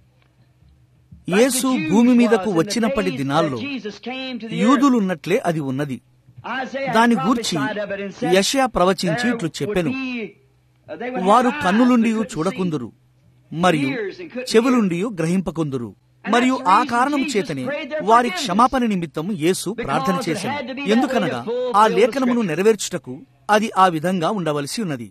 యేసు భూమి మీదకు వచ్చినప్పటి దినాల్లో యూదులున్నట్లే అది ఉన్నది దాని గూర్చి యషయా ప్రవచించి ఇట్లు చెప్పెను వారు కన్నులుండి చూడకుందురు మరియు చెవులుండి గ్రహింపకుందురు మరియు ఆ కారణం చేతనే వారి క్షమాపణ నిమిత్తం యేసు ప్రార్థన చేశాడు ఎందుకనగా ఆ లేఖనమును నెరవేర్చుటకు అది ఆ విధంగా ఉండవలసి ఉన్నది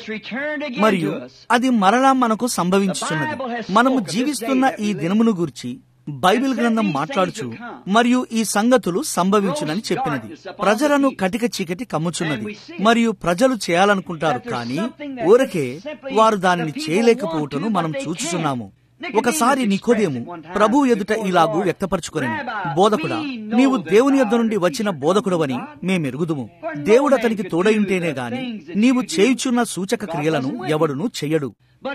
మరియు అది మరలా మనకు సంభవించుచున్నది మనము జీవిస్తున్న ఈ దినమును గూర్చి బైబిల్ గ్రంథం మాట్లాడుచు మరియు ఈ సంగతులు సంభవించునని చెప్పినది ప్రజలను కటిక చీకటి కమ్ముచున్నది మరియు ప్రజలు చేయాలనుకుంటారు కానీ ఊరకే వారు దానిని చేయలేకపోవటను మనం చూచుచున్నాము ఒకసారి నికోదేము ప్రభు ఎదుట ఇలాగూ వ్యక్తపరచుకొని బోధకుడా నీవు దేవుని యొద్ద నుండి వచ్చిన బోధకుడవని మేమెరుగుదుము దేవుడు అతనికి తోడయుంటేనే గాని నీవు చేయుచున్న సూచక క్రియలను ఎవడును చెయ్యడు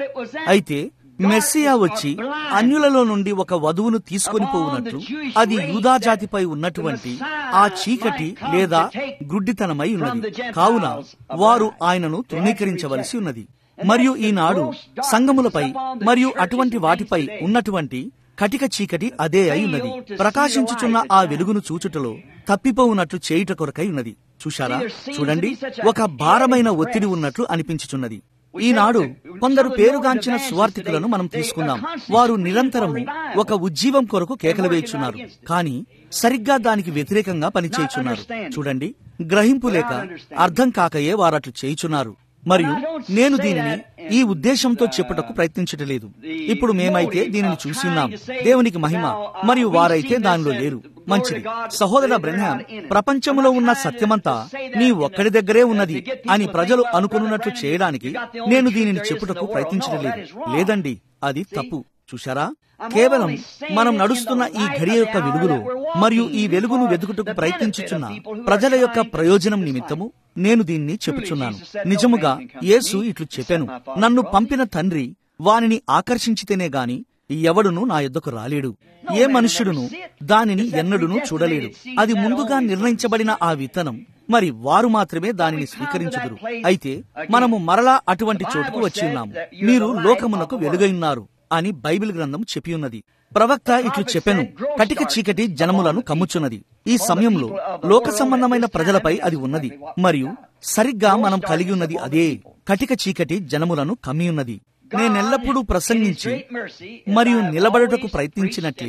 అయితే మెస్సియా వచ్చి అన్యులలో నుండి ఒక వధువును తీసుకొని పోవునట్లు అది యూదా జాతిపై ఉన్నటువంటి ఆ చీకటి లేదా గుడ్డితనమై ఉన్నది కావున వారు ఆయనను తృణీకరించవలసి ఉన్నది మరియు ఈనాడు సంగములపై మరియు అటువంటి వాటిపై ఉన్నటువంటి కటిక చీకటి అదే అయి ఉన్నది ప్రకాశించుచున్న ఆ వెలుగును చూచుటలో తప్పిపోవునట్లు చేయుట కొరకై ఉన్నది చూశారా చూడండి ఒక భారమైన ఒత్తిడి ఉన్నట్లు అనిపించుచున్నది ఈనాడు కొందరు పేరుగాంచిన సువార్థికులను మనం తీసుకుందాం వారు నిరంతరము ఒక ఉజ్జీవం కొరకు కేకలు వేయుచున్నారు కానీ సరిగ్గా దానికి వ్యతిరేకంగా పనిచేయుచున్నారు చూడండి గ్రహింపు లేక అర్థం కాకయే వారట్లు చేయుచున్నారు మరియు నేను దీనిని ఈ ఉద్దేశంతో చెప్పుటకు ప్రయత్నించటలేదు ఇప్పుడు మేమైతే దీనిని చూసిన్నాం దేవునికి మహిమ మరియు వారైతే దానిలో లేరు మంచిది సహోదర బ్రహ్మాన్ ప్రపంచంలో ఉన్న సత్యమంతా నీ ఒక్కడి దగ్గరే ఉన్నది అని ప్రజలు అనుకున్నట్లు చేయడానికి నేను దీనిని చెప్పుటకు ప్రయత్నించటలేదు లేదండి అది తప్పు చూశారా కేవలం మనం నడుస్తున్న ఈ ఘడియ యొక్క వెలుగులో మరియు ఈ వెలుగును వెతుకుటకు ప్రయత్నించుచున్న ప్రజల యొక్క ప్రయోజనం నిమిత్తము నేను దీన్ని చెప్పుచున్నాను నిజముగా యేసు ఇట్లు చెప్పాను నన్ను పంపిన తండ్రి వానిని ఆకర్షించితేనే గాని ఎవడును నా యొద్దకు రాలేడు ఏ మనుష్యుడును దానిని ఎన్నడును చూడలేడు అది ముందుగా నిర్ణయించబడిన ఆ విత్తనం మరి వారు మాత్రమే దానిని స్వీకరించుదురు అయితే మనము మరలా అటువంటి చోటుకు వచ్చి ఉన్నాము మీరు లోకమునకు వెలుగైన్నారు అని బైబిల్ గ్రంథం చెప్పియున్నది ప్రవక్త ఇట్లు చెప్పెను కటిక చీకటి జనములను కమ్ముచున్నది ఈ సమయంలో లోక సంబంధమైన ప్రజలపై అది ఉన్నది మరియు సరిగ్గా మనం కలిగి ఉన్నది అదే కటిక చీకటి జనములను కమ్మియున్నది నేనెల్లప్పుడూ ప్రసంగించి మరియు నిలబడుటకు ప్రయత్నించినట్లే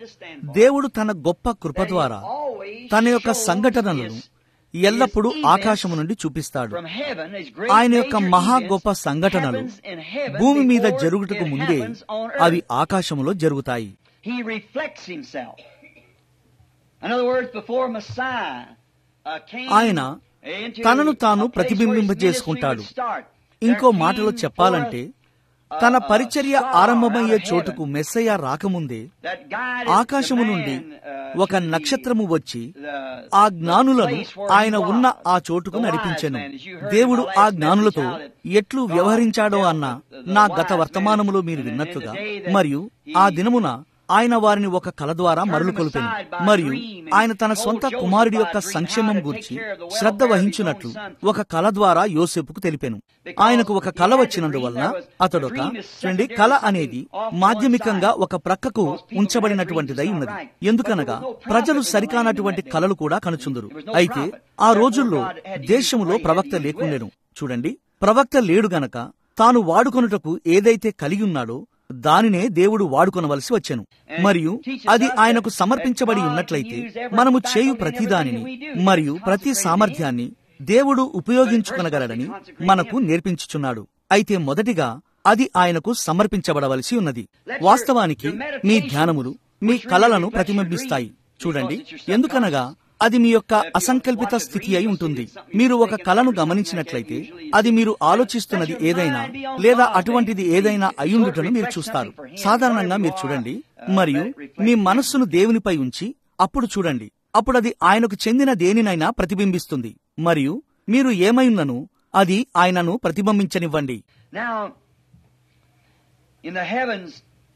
దేవుడు తన గొప్ప కృప ద్వారా తన యొక్క సంఘటనలను ఎల్లప్పుడూ ఆకాశము నుండి చూపిస్తాడు ఆయన యొక్క మహా గొప్ప సంఘటనలు భూమి మీద జరుగుటకు ముందే అవి ఆకాశములో జరుగుతాయి ఆయన తనను తాను ప్రతిబింబింపజేసుకుంటాడు ఇంకో మాటలో చెప్పాలంటే తన పరిచర్య ఆరంభమయ్యే చోటుకు మెస్సయ్య రాకముందే ఆకాశము నుండి ఒక నక్షత్రము వచ్చి ఆ జ్ఞానులను ఆయన ఉన్న ఆ చోటుకు నడిపించెను దేవుడు ఆ జ్ఞానులతో ఎట్లు వ్యవహరించాడో అన్న నా గత వర్తమానములో మీరు విన్నట్లుగా మరియు ఆ దినమున ఆయన వారిని ఒక కల ద్వారా మరలు కొలిపెను మరియు ఆయన తన సొంత కుమారుడి యొక్క సంక్షేమం గురించి శ్రద్ధ వహించినట్లు ఒక కల ద్వారా యోసేపుకు తెలిపాను ఆయనకు ఒక కల వచ్చినందువలన అతడొక చూడండి కల అనేది మాధ్యమికంగా ఒక ప్రక్కకు ఉంచబడినటువంటిదై ఉన్నది ఎందుకనగా ప్రజలు సరికానటువంటి కలలు కూడా కనుచుందరు అయితే ఆ రోజుల్లో దేశములో ప్రవక్త లేకుండెను చూడండి ప్రవక్త లేడు గనక తాను వాడుకొనుటకు ఏదైతే కలిగి ఉన్నాడో దానినే దేవుడు వాడుకొనవలసి వచ్చెను మరియు అది ఆయనకు సమర్పించబడి ఉన్నట్లయితే మనము చేయు ప్రతిదానిని మరియు ప్రతి సామర్థ్యాన్ని దేవుడు ఉపయోగించుకొనగలడని మనకు నేర్పించుచున్నాడు అయితే మొదటిగా అది ఆయనకు సమర్పించబడవలసి ఉన్నది వాస్తవానికి మీ ధ్యానములు మీ కలలను ప్రతిబింబిస్తాయి చూడండి ఎందుకనగా అది మీ యొక్క అసంకల్పిత స్థితి అయి ఉంటుంది మీరు ఒక కళను గమనించినట్లయితే అది మీరు ఆలోచిస్తున్నది ఏదైనా లేదా అటువంటిది ఏదైనా అయ్యుండుటను మీరు చూస్తారు సాధారణంగా మీరు చూడండి మరియు మీ మనస్సును దేవునిపై ఉంచి అప్పుడు చూడండి అప్పుడు అది ఆయనకు చెందిన దేనినైనా ప్రతిబింబిస్తుంది మరియు మీరు ఏమైనను అది ఆయనను ప్రతిబింబించనివ్వండి Now, in the heavens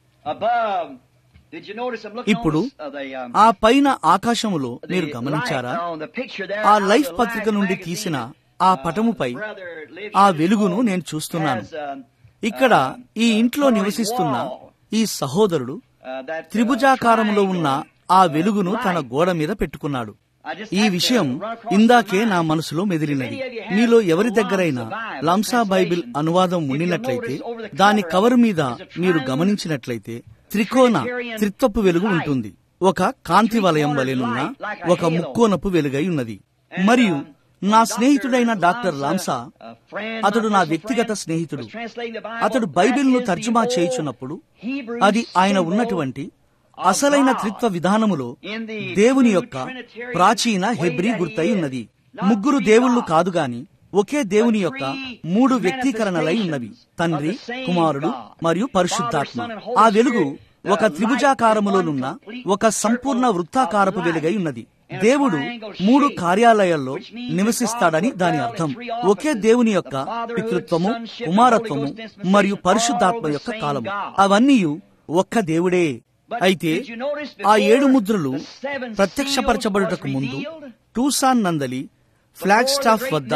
above, did you notice I'm looking ఇప్పుడు on the, uh, the, um, ఆ పైన ఆకాశములో the మీరు light గమనించారా on the picture there ఆ out of లైఫ్ the పత్రిక Life నుండి magazine, తీసిన ఆ uh, పటముపై Brother Livy ఆ has వెలుగును called- నేను చూస్తున్నాను has, um, ఇక్కడ uh, ఈ uh, ఇంట్లో colored నివసిస్తున్న wall, ఈ సహోదరుడు uh, that, uh, త్రిభుజాకారములో ఉన్న triangle, ఆ uh, వెలుగును తన light. గోడ మీద పెట్టుకున్నాడు I just ఈ had to విషయం run across ఇందాకే my నా mind. మనసులో మెదిలినది If any of you have మీలో the ఎవరి Lamsa దగ్గరైనా Bible లంసా బైబిల్ translation, అనువాదం if you'll ఉండినట్లయితే notice over the దాని cover కవరు of it, మీద there's a మీరు triangle గమనించినట్లయితే త్రికోణ Trinitarian త్రిత్వపు వెలుగు light. ఉంటుంది ఒక కాంతి వలయం వలెనున్న light, like a ఒక halo. ముక్కోనపు వెలుగై ఉన్నది And, మరియు um, నా Dr. స్నేహితుడైన doctor Lamsa, Lamsa a friend, అతడు my నా personal వ్యక్తిగత friend, స్నేహితుడు was translating the Bible. అతడు బైబిల్ను That is the తర్జుమా old చేయుచున్నప్పుడు Hebrew అది ఆయన symbol ఉన్నటువంటి of అసలైన God త్రిత్వ విధానములో in the దేవుని true యొక్క Trinitarian ప్రాచీన way హెబ్రీ that he గుర్తై is. ఉన్నది Not ముగ్గురు three దేవుళ్ళు gods, కాదు గాని ఒకే దేవుని యొక్క మూడు వ్యక్తీకరణలై ఉన్నవి తండ్రి కుమారుడు మరియు పరిశుద్ధాత్మ ఆ వెలుగు ఒక త్రిభుజాకారములోనున్న ఒక సంపూర్ణ వృత్తాకారపు వెలుగై ఉన్నది దేవుడు మూడు కార్యాలయాల్లో నివసిస్తాడని దాని అర్థం ఒకే దేవుని యొక్క పితృత్వము కుమారత్వము మరియు పరిశుద్ధాత్మ యొక్క కాలము అవన్నీ ఒక్క దేవుడే అయితే ఆ ఏడు ముద్రలు ప్రత్యక్షపరచబడుటకు ముందు టూసాన్ నందలి ఫ్లాగ్ స్టాఫ్ వద్ద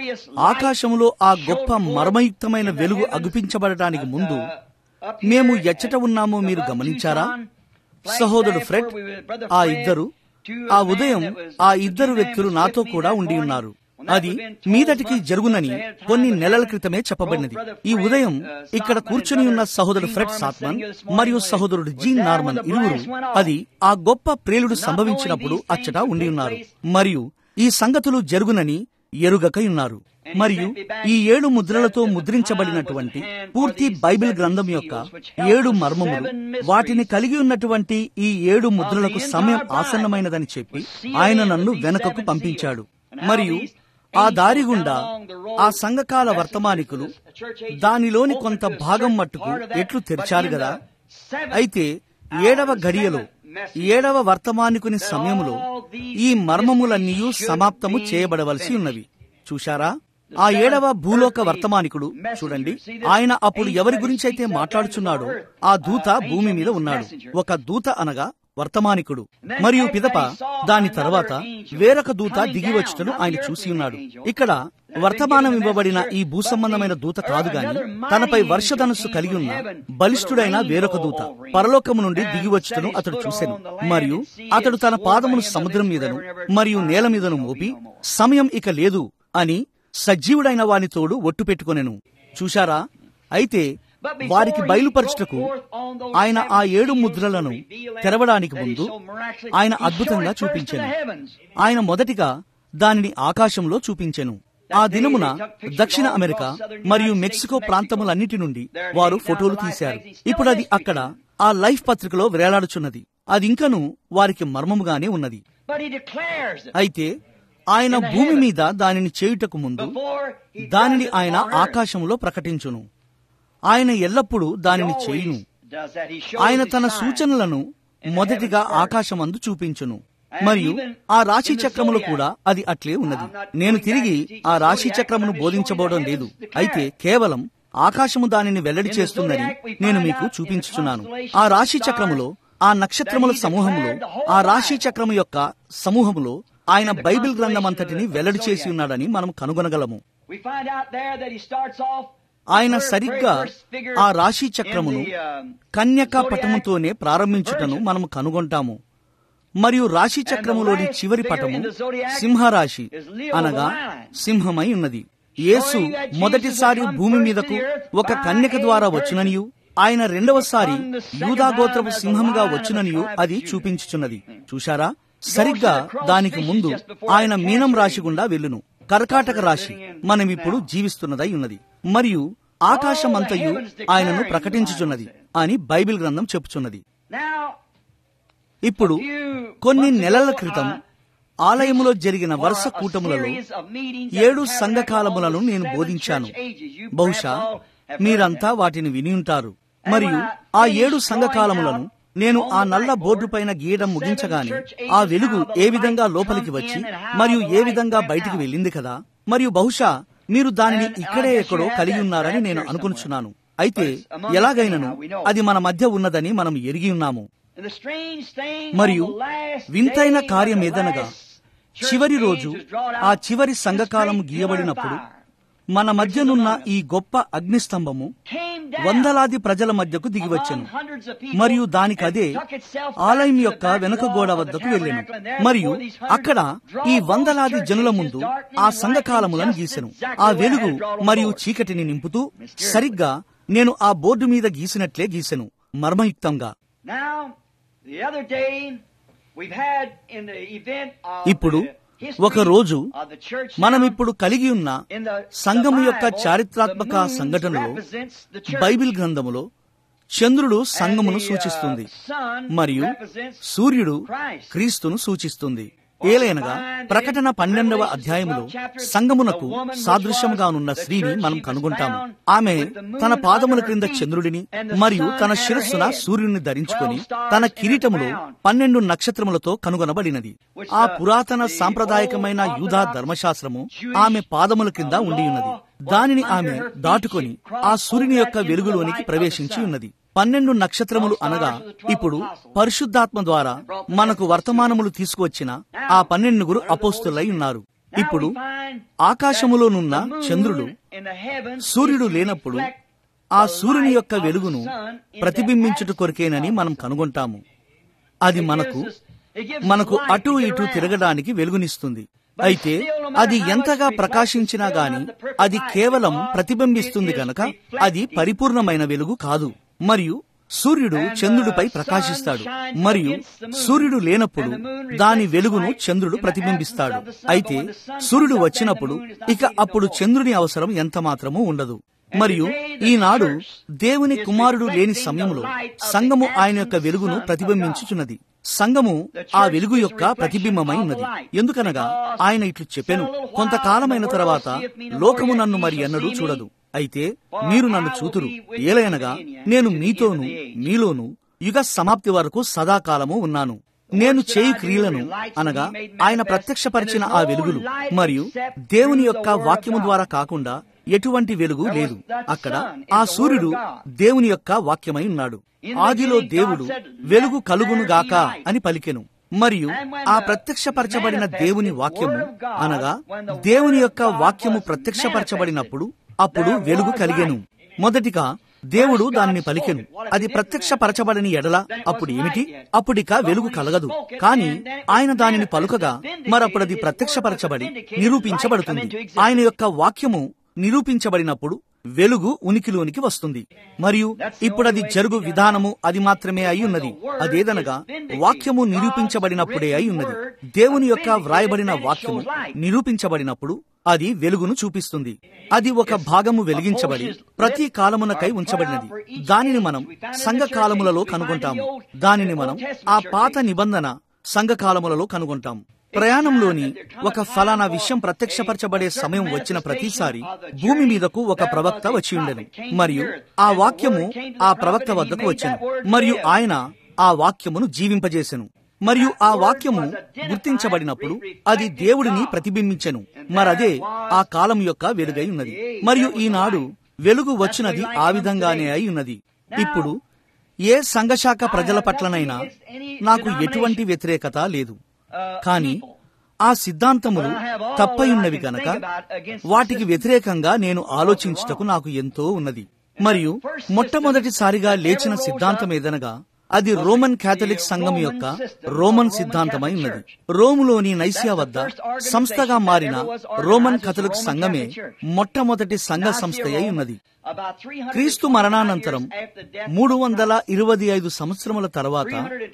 ఆకాశములో ఆ గొప్ప మర్మయుక్తమైన వెలుగు అగుపించబడటానికి ముందు మేము ఎచ్చట ఉన్నామో మీరు గమనించారా సహోదరుడు ఫ్రెడ్ ఆ ఇద్దరు ఆ ఉదయం ఆ ఇద్దరు వ్యక్తులు నాతో కూడా ఉండి ఉన్నారు అది మీదటికి జరుగునని కొన్ని నెలల క్రితమే చెప్పబడినది ఈ ఉదయం ఇక్కడ కూర్చుని ఉన్న సహోదరుడు ఫ్రెడ్ సాత్మన్ మరియు సహోదరుడు జీన్ నార్మన్ ఇరువురు అది ఆ గొప్ప ప్రేలుడు సంభవించినప్పుడు అచ్చట ఉండి ఉన్నారు మరియు ఈ సంగతులు జరుగునని ఎరుగక ఉన్నారు మరియు ఈ ఏడు ముద్రలతో ముద్రించబడినటువంటి పూర్తి బైబిల్ గ్రంథం యొక్క ఏడు మర్మములు వాటిని కలిగి ఉన్నటువంటి ఈ ఏడు ముద్రలకు సమయం ఆసన్నమైనదని చెప్పి ఆయన నన్ను వెనకకు పంపించాడు మరియు ఆ దారి గుండా ఆ సంఘకాల వర్తమానికులు దానిలోని కొంత భాగం మట్టుకు ఎట్లు తెరిచారు గదా అయితే ఏడవ గడియలో ఏడవ వర్తమానికుని సమయములో ఈ మర్మములన్నీ సమాప్తము చేయబడవలసి ఉన్నవి చూశారా ఆ ఏడవ భూలోక వర్తమానికుడు చూడండి ఆయన అప్పుడు ఎవరి గురించి అయితే మాట్లాడుచున్నాడో ఆ దూత భూమి మీద ఉన్నాడు ఒక దూత అనగా వర్తమానికుడు మరియు పిదప దాని తర్వాత వేరొక దూత దిగి వచ్చుటను ఆయన చూసి ఉన్నాడు ఇక్కడ వర్తమానం ఇవ్వబడిన ఈ భూసంబంధమైన దూత కాదు గాని తనపై వర్షధనస్సు కలిగి ఉన్న బలిష్ఠుడైన వేరొక దూత పరలోకము నుండి దిగి వచ్చుటను అతడు చూసెను మరియు అతడు తన పాదమును సముద్రం మీదను మరియు నేల మీదను మోపి సమయం ఇక లేదు అని సజీవుడైన వాని తోడు ఒట్టు పెట్టుకొనెను చూశారా అయితే వారికి బయలుపరచుటకు ఆయన ఆ ఏడు ముద్రలను తెరవడానికి ముందు ఆయన అద్భుతంగా చూపించాను ఆయన మొదటిగా దానిని ఆకాశంలో చూపించెను ఆ దినమున దక్షిణ అమెరికా మరియు మెక్సికో ప్రాంతములన్నిటి నుండి వారు ఫోటోలు తీశారు ఇప్పుడు అది అక్కడ ఆ లైఫ్ పత్రికలో వేలాడుచున్నది అది ఇంకను వారికి మర్మముగానే ఉన్నది అయితే ఆయన భూమి మీద దానిని చేయుటకు ముందు దానిని ఆయన ఆకాశంలో ప్రకటించును ఆయన ఎల్లప్పుడూ దానిని చేయును ఆయన తన సూచనలను మొదటిగా ఆకాశమందు చూపించును మరియు ఆ రాశి చక్రములో కూడా అది అట్లే ఉన్నది నేను తిరిగి ఆ రాశి చక్రమును బోధించబోవడం లేదు అయితే కేవలం ఆకాశము దానిని వెల్లడి చేస్తుందని నేను మీకు చూపించుచున్నాను ఆ రాశి చక్రములో ఆ నక్షత్రముల సమూహములో ఆ రాశి చక్రము యొక్క సమూహములో ఆయన బైబిల్ గ్రంథమంతటిని వెల్లడి చేసి ఉన్నాడని మనం కనుగొనగలము We find out there that he starts off ఆయన సరిగ్గా ఆ రాశి చక్రమును కన్యకా పటముతోనే ప్రారంభించుటను మనము కనుగొంటాము మరియు రాశి చక్రములోని చివరి పటము సింహరాశి అనగా సింహమై ఉన్నది యేసు మొదటిసారి భూమి మీదకు ఒక కన్యక ద్వారా వచ్చుననియు ఆయన రెండవసారి యూదాగోత్రపు సింహంగా వచ్చుననియు అది చూపించుచున్నది చూశారా సరిగ్గా దానికి ముందు ఆయన మీనం రాశి గుండా వెళ్ళును కర్కాటక రాశి మనమిప్పుడు జీవిస్తున్నదై ఉన్నది మరియు ఆకాశమంతయు ఆయనను ప్రకటించుచున్నది అని బైబిల్ గ్రంథం చెప్పుచున్నది Now, ఇప్పుడు కొన్ని నెలల క్రితం ఆలయములో జరిగిన వరుస కూటములలో ఏడు సంఘకాలములను నేను బోధించాను బహుశా మీరంతా వాటిని విని ఉంటారు మరియు ఆ ఏడు సంఘకాలములను నేను ఆ నల్ల బోర్డు పైన గీయడం ముగించగానే ఆ వెలుగు ఏ విధంగా లోపలికి వచ్చి మరియు ఏ విధంగా బయటికి వెళ్ళింది కదా మరియు బహుశా మీరు దానిని ఇక్కడే ఎక్కడో కలిగి ఉన్నారని నేను అనుకుంటున్నాను అయితే ఎలాగైనను అది మన మధ్య ఉన్నదని మనం ఎరిగి ఉన్నాము మరియు వింతైన కార్యం ఏదనగా చివరి రోజు ఆ చివరి సంఘకాలం గీయబడినప్పుడు మన మధ్యనున్న ఈ గొప్ప అగ్నిస్తంభము వందలాది ప్రజల మధ్యకు దిగివచ్చెను మరియు దానికదే ఆలయం యొక్క వెనుక గోడ వద్దకు వెళ్ళెను మరియు అక్కడ ఈ వందలాది జనుల ముందు ఆ సంఘకాలములను గీసెను ఆ వెలుగు మరియు చీకటిని నింపుతూ సరిగ్గా నేను ఆ బోర్డు మీద గీసినట్లే గీసెను మర్మయుక్తంగా Now, the other day, we've had in the event of ఇప్పుడు the ఒక రోజు history of the church మనం now, ఇప్పుడు కలిగి ఉన్న in the, సంఘము the యొక్క Bible, చారిత్రాత్మక the moon సంఘటనలో represents the church. బైబిల్ గ్రంథములో చంద్రుడు సంఘమును And the, uh, సూచిస్తుంది sun మరియు represents సూర్యుడు Christ. క్రీస్తును సూచిస్తుంది ఏలైనగా ప్రకటన పన్నెండవ అధ్యాయములో సంగమునకు సాదృశ్యముగానున్న స్త్రీని మనం కనుగొంటాము ఆమె తన పాదముల క్రింద చంద్రుడిని మరియు తన శిరస్సున సూర్యుని ధరించుకొని తన కిరీటములో పన్నెండు నక్షత్రములతో కనుగొనబడినది ఆ పురాతన సాంప్రదాయకమైన యూదా ధర్మశాస్త్రము ఆమె పాదముల క్రింద ఉండి ఉన్నది దానిని ఆమె దాటుకొని ఆ సూర్యుని యొక్క వెలుగులోనికి ప్రవేశించి ఉన్నది పన్నెండు నక్షత్రములు అనగా ఇప్పుడు పరిశుద్ధాత్మ ద్వారా మనకు వర్తమానములు తీసుకువచ్చిన ఆ పన్నెండుగురు అపోస్తులై ఉన్నారు ఇప్పుడు ఆకాశములోనున్న చంద్రుడు సూర్యుడు లేనప్పుడు ఆ సూర్యుని యొక్క వెలుగును ప్రతిబింబించుట కొరికేనని మనం కనుగొంటాము అది మనకు మనకు అటు ఇటు తిరగడానికి వెలుగునిస్తుంది అయితే అది ఎంతగా ప్రకాశించినా గాని అది కేవలం ప్రతిబింబిస్తుంది గనక అది పరిపూర్ణమైన వెలుగు కాదు మరియు సూర్యుడు చంద్రుడిపై ప్రకాశిస్తాడు మరియు సూర్యుడు లేనప్పుడు దాని వెలుగును చంద్రుడు ప్రతిబింబిస్తాడు అయితే సూర్యుడు వచ్చినప్పుడు ఇక అప్పుడు చంద్రుని అవసరం ఎంత మాత్రమూ ఉండదు మరియు ఈనాడు దేవుని కుమారుడు లేని సమయంలో సంఘము ఆయన యొక్క వెలుగును ప్రతిబింబించుచున్నది సంఘము ఆ వెలుగు యొక్క ప్రతిబింబమై ఉన్నది ఎందుకనగా ఆయన ఇట్లు చెప్పెను కొంతకాలమైన తర్వాత లోకము నన్ను మరి ఎన్నడూ చూడదు అయితే మీరు నన్ను చూతురు ఏలయనగా నేను మీతోను మీలోను యుగ సమాప్తి వరకు సదాకాలము ఉన్నాను నేను చేయు క్రియలను అనగా ఆయన ప్రత్యక్షపరిచిన ఆ వెలుగులు మరియు దేవుని యొక్క వాక్యము ద్వారా కాకుండా ఎటువంటి వెలుగు లేదు అక్కడ ఆ సూర్యుడు దేవుని యొక్క వాక్యమై ఉన్నాడు ఆదిలో దేవుడు వెలుగు కలుగునుగాక అని పలికెను మరియు ఆ ప్రత్యక్షపరచబడిన దేవుని వాక్యము అనగా దేవుని యొక్క వాక్యము ప్రత్యక్షపరచబడినప్పుడు అప్పుడు వెలుగు కలిగెను మొదటిగా దేవుడు దానిని పలికెను అది ప్రత్యక్షపరచబడని ఎడల అప్పుడు ఏమిటి అప్పుడిక వెలుగు కలగదు కాని ఆయన దానిని పలుకగా మరప్పుడది ప్రత్యక్షపరచబడి నిరూపించబడుతుంది ఆయన యొక్క వాక్యము నిరూపించబడినప్పుడు వెలుగు ఉనికిలోనికి వస్తుంది మరియు ఇప్పుడది జరుగు విధానము అది మాత్రమే అయి ఉన్నది అదేదనగా వాక్యము నిరూపించబడినప్పుడే అయి ఉన్నది దేవుని యొక్క వ్రాయబడిన వాక్యము నిరూపించబడినప్పుడు అది వెలుగును చూపిస్తుంది అది ఒక భాగము వెలిగించబడి ప్రతి కాలమునకై ఉంచబడినది దానిని మనం సంఘ కాలములలో కనుగొంటాము దానిని మనం ఆ పాత నిబంధన సంఘ కాలములలో కనుగొంటాం ప్రయాణంలోని ఒక ఫలానా విషయం ప్రత్యక్షపరచబడే సమయం వచ్చిన ప్రతిసారి భూమి మీదకు ఒక ప్రవక్త వచ్చి ఉండెను మరియు ఆ వాక్యము ఆ ప్రవక్త వద్దకు వచ్చెను మరియు ఆయన ఆ వాక్యమును జీవింపజేసెను మరియు ఆ వాక్యము గుర్తించబడినప్పుడు అది దేవుడిని ప్రతిబింబించెను మరదే ఆ కాలం యొక్క వెలుగై ఉన్నది మరియు ఈనాడు వెలుగు వచ్చినది ఆ విధంగానే అయి ఉన్నది ఇప్పుడు ఏ సంఘశాఖ ప్రజల పట్లనైనా నాకు ఎటువంటి వ్యతిరేకత లేదు కానీ ఆ సిద్ధాంతములు తప్పయున్నవి గనక వాటికి వ్యతిరేకంగా నేను ఆలోచించుటకు నాకు ఎంతో ఉన్నది మరియు మొట్టమొదటిసారిగా లేచిన సిద్ధాంతం ఏదనగా అది రోమన్ కేథలిక్ సంఘం యొక్క రోమన్ సిద్ధాంతమై ఉన్నది రోములోని నైసియా వద్ద సంస్థగా మారిన రోమన్ కథలిక్ సంఘమే మొట్టమొదటి సంఘ సంస్థ అయి ఉన్నది క్రీస్తు మరణానంతరం మూడు వందల ఇరవై ఐదు సంవత్సరముల తర్వాత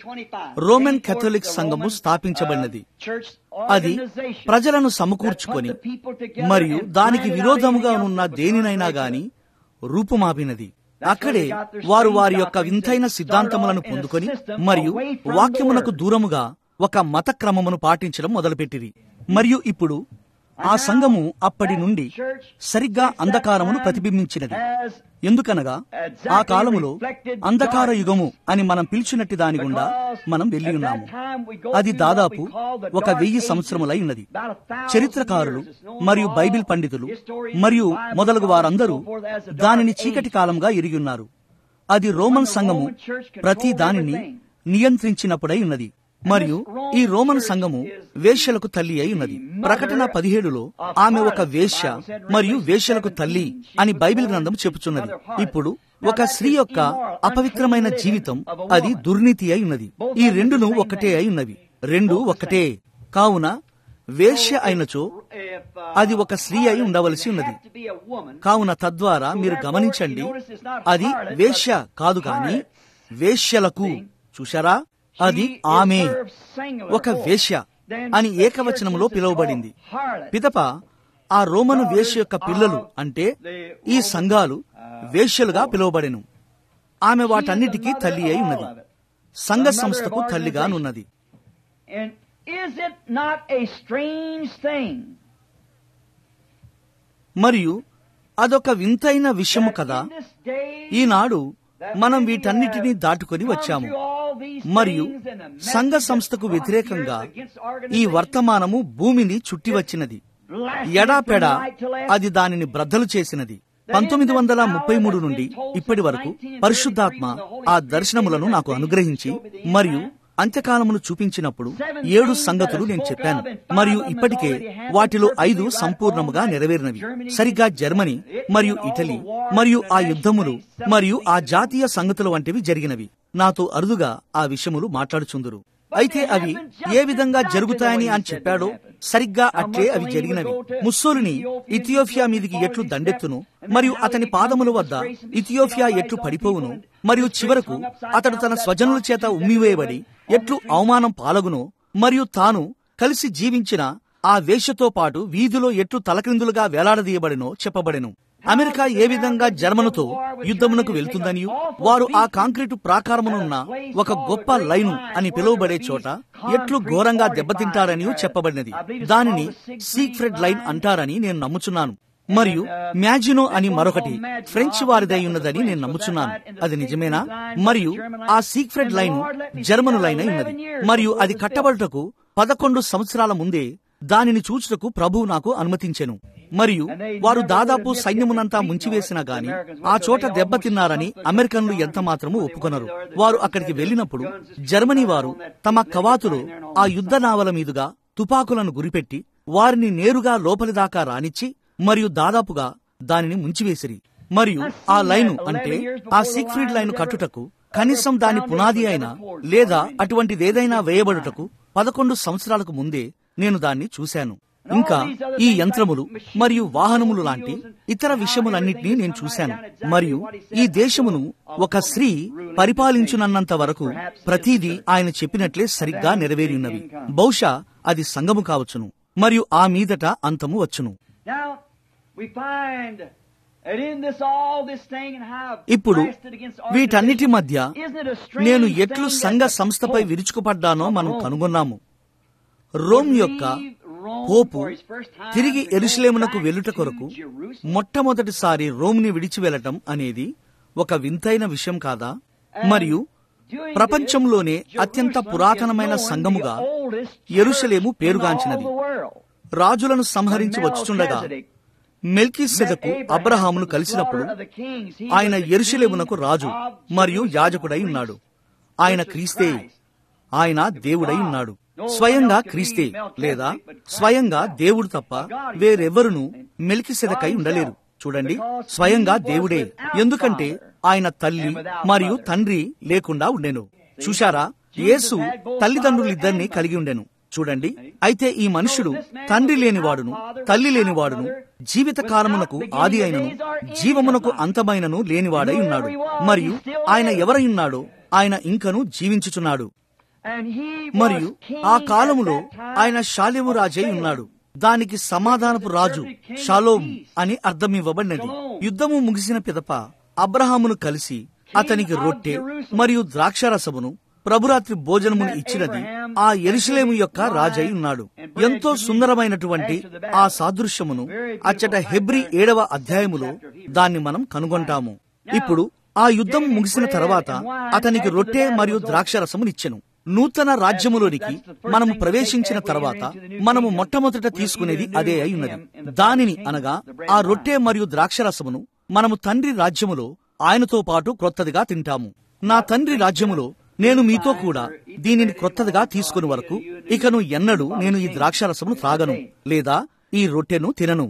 రోమన్ కేథలిక్ సంఘము స్థాపించబడినది అది ప్రజలను సమకూర్చుకొని మరియు దానికి విరోధముగా ఉన్న దేనినైనా గాని రూపుమాపినది అక్కడే వారు వారి యొక్క వింతైన సిద్ధాంతములను పొందుకొని మరియు వాక్యమునకు దూరముగా ఒక మత క్రమమును పాటించడం మొదలుపెట్టిరి మరియు ఇప్పుడు ఆ సంఘము అప్పటి నుండి సరిగ్గా అంధకారమును ప్రతిబింబించినది ఎందుకనగా ఆ కాలములో అంధకార యుగము అని మనం పిలిచినట్టు దాని గుండా మనం వెళ్ళి ఉన్నాము అది దాదాపు ఒక వెయ్యి సంవత్సరములై ఉన్నది చరిత్రకారులు మరియు బైబిల్ పండితులు మరియు మొదలగు వారందరూ దానిని చీకటి కాలంగా ఎరిగి ఉన్నారు అది రోమన్ సంఘము ప్రతి దానిని నియంత్రించినప్పుడై ఉన్నది మరియు ఈ రోమన్ సంఘము వేశ్యలకు తల్లి అయి ఉన్నది ప్రకటన పదిహేడులో ఆమె ఒక వేశ్య మరియు వేశ్యలకు తల్లి అని బైబిల్ గ్రంథం చెప్పుచున్నది ఇప్పుడు ఒక స్త్రీ యొక్క అపవిత్రమైన జీవితం అది దుర్నీతి అయి ఉన్నది ఈ రెండును ఒకటే అయి ఉన్నవి రెండు ఒకటే కావున వేశ్య అయినచో అది ఒక స్త్రీ అయి ఉండవలసి ఉన్నది కావున తద్వారా మీరు గమనించండి అది వేశ్య కాదు కాని వేశ్యలకు చూశారా అది ఆమె ఒక వేశ్య అని ఏకవచనంలో పిలువబడింది పిదప ఆ రోమను వేశ్య యొక్క పిల్లలు అంటే ఈ సంఘాలు వేశ్యలుగా పిలువబడెను ఆమె వాటన్నిటికీ తల్లి అయి ఉన్నది సంఘ సంస్థకు తల్లిగానున్నది And is it not a strange thing మరియు అదొక వింతైన విషయము కదా in this day ఈనాడు మనం వీటన్నిటినీ దాటుకొని వచ్చాము మరియు సంఘ సంస్థకు వ్యతిరేకంగా ఈ వర్తమానము భూమిని చుట్టి వచ్చినది ఎడాపెడ అది దానిని బ్రద్దలు చేసినది పంతొమ్మిది వందల ముప్పై మూడు నుండి ఇప్పటి వరకు పరిశుద్ధాత్మ ఆ దర్శనములను నాకు అనుగ్రహించి మరియు అంత్యకాలమును చూపించినప్పుడు ఏడు సంగతులు నేను చెప్పాను మరియు ఇప్పటికే వాటిలో ఐదు సంపూర్ణముగా నెరవేరినవి సరిగ్గా జర్మనీ మరియు ఇటలీ మరియు ఆ యుద్ధములు మరియు ఆ జాతీయ సంగతులు వంటివి జరిగినవి నాతో అరుదుగా ఆ విషయములు మాట్లాడుచుందురు అయితే అవి ఏ విధంగా జరుగుతాయని అని చెప్పాడో సరిగ్గా అట్లే అవి జరిగినవి ముస్సోలిని ఇథియోపియా మీదికి ఎట్లు దండెత్తును మరియు అతని పాదముల వద్ద ఇథియోపియా ఎట్లు పడిపోవును మరియు చివరకు అతడు తన స్వజనుల చేత ఉమ్మివేయబడి ఎట్లు అవమానం పాలగునో మరియు తాను కలిసి జీవించిన ఆ వేషతో పాటు వీధిలో ఎట్లు తలక్రిందులుగా వేలాడదీయబడినో చెప్పబడెను అమెరికా ఏ విధంగా జర్మనుతో యుద్ధమునకు వెళ్తుందనియు వారు ఆ కాంక్రీటు ప్రాకారమునున్న ఒక గొప్ప లైను అని పిలువబడే చోట ఎట్లు ఘోరంగా దెబ్బతింటారని చెప్పబడినది దానిని సీక్రెట్ లైన్ అంటారని నేను నమ్ముచున్నాను మరియు మ్యాజినో అని మరొకటి ఫ్రెంచ్ వారిదై ఉన్నదని నేను నమ్ముచున్నాను అది నిజమేనా మరియు ఆ సీక్రెట్ లైన్ జర్మను లైన్ అయి ఉన్నది మరియు అది కట్టబడుటకు పదకొండు సంవత్సరాల ముందే దానిని చూచుటకు ప్రభువు నాకు అనుమతించెను మరియు వారు దాదాపు సైన్యమునంతా ముంచివేసినా గాని ఆ చోట దెబ్బతిన్నారని అమెరికన్లు ఎంత మాత్రము ఒప్పుకొనరు వారు అక్కడికి వెళ్లినప్పుడు జర్మనీ వారు తమ కవాతులో ఆ యుద్ధ నావల మీదుగా తుపాకులను గురిపెట్టి వారిని నేరుగా లోపలి దాకా రానిచ్చి మరియు దాదాపుగా దానిని ముంచివేసిరి మరియు ఆ లైను అంటే ఆ సిక్ఫ్రీడ్ లైను కట్టుటకు కనీసం దాని పునాది అయినా లేదా అటువంటిదేదైనా వేయబడుటకు పదకొండు సంవత్సరాలకు ముందే నేను దాన్ని చూశాను ఇంకా ఈ యంత్రములు మరియు వాహనములు లాంటి ఇతర విషయములన్నింటినీ నేను చూశాను మరియు ఈ దేశమును ఒక స్త్రీ పరిపాలించునన్నంత వరకు ప్రతిదీ ఆయన చెప్పినట్లే సరిగ్గా నెరవేరి ఉన్నవి బహుశా అది సంగము కావచ్చును మరియు ఆ మీదట అంతము వచ్చును Now, we find that in this all this thing and how ఇప్పుడు blasted against వీటన్నిటి organization, మధ్య isn't it a strange నేను thing ఎట్లు that సంఘ the సంస్థపై Pope విరుచుకుపడ్డానో మనం of Rome కనుగొన్నాము రోమ్ యొక్క పోపు తిరిగి ఎరుసలేమునకు వెళ్ళుట కొరకు మొట్టమొదటిసారి రోమ్ని విడిచి వెళ్ళటం అనేది ఒక వింతైన విషయం కాదా మరియు ప్రపంచంలోనే అత్యంత పురాతనమైన సంఘముగా యెరూషలేము పేరుగాంచినది రాజులను సంహరించి వచ్చుచుండగా మెల్కీసెదకు అబ్రహామును కలిసినప్పుడు ఆయన ఎరుషలేమునకు రాజు మరియు యాజకుడై ఉన్నాడు ఆయన క్రీస్తే ఆయన దేవుడై ఉన్నాడు స్వయంగా క్రీస్తే లేదా స్వయంగా దేవుడు తప్ప వేరెవరును మెలికిసెదకై ఉండలేరు చూడండి స్వయంగా దేవుడే ఎందుకంటే ఆయన తల్లి మరియు తండ్రి లేకుండా ఉండెను చూశారా యేసు తల్లిదండ్రులిద్దరినీ కలిగి ఉండెను చూడండి అయితే ఈ మనుషుడు తండ్రి లేనివాడును తల్లి లేనివాడును జీవిత కాలమునకు ఆది అయినను జీవమునకు అంతమైనను లేనివాడై ఉన్నాడు మరియు ఆయన ఎవరై ఉన్నాడో ఆయన ఇంకను జీవించుచున్నాడు మరియు ఆ కాలములో ఆయన శాలేము రాజై ఉన్నాడు దానికి సమాధానపు రాజు షాలోం అని అర్థం ఇవ్వబడినది యుద్ధము ముగిసిన పిదప అబ్రహామును కలిసి అతనికి రొట్టె మరియు ద్రాక్షరసమును ప్రభురాత్రి భోజనమును ఇచ్చినది ఆ ఎరుసలేము యొక్క రాజై ఉన్నాడు ఎంతో సుందరమైనటువంటి ఆ సాదృశ్యమును అచ్చట హెబ్రి ఏడవ అధ్యాయములో దాన్ని మనం కనుగొంటాము ఇప్పుడు ఆ యుద్ధం ముగిసిన తర్వాత అతనికి రొట్టె మరియు ద్రాక్షరసమునిచ్చెను నూతన రాజ్యములోనికి మనము ప్రవేశించిన తర్వాత మనము మొట్టమొదట తీసుకునేది అదే అయి ఉన్నది దానిని అనగా ఆ రొట్టె మరియు ద్రాక్షరసమును మనము తండ్రి రాజ్యములో ఆయనతో పాటు క్రొత్తదిగా తింటాము నా తండ్రి రాజ్యములో నేను మీతో కూడా దీనిని క్రొత్తదిగా తీసుకుని వరకు ఇకను ఎన్నడూ నేను ఈ ద్రాక్షరసమును త్రాగను లేదా ఈ రొట్టెను తినను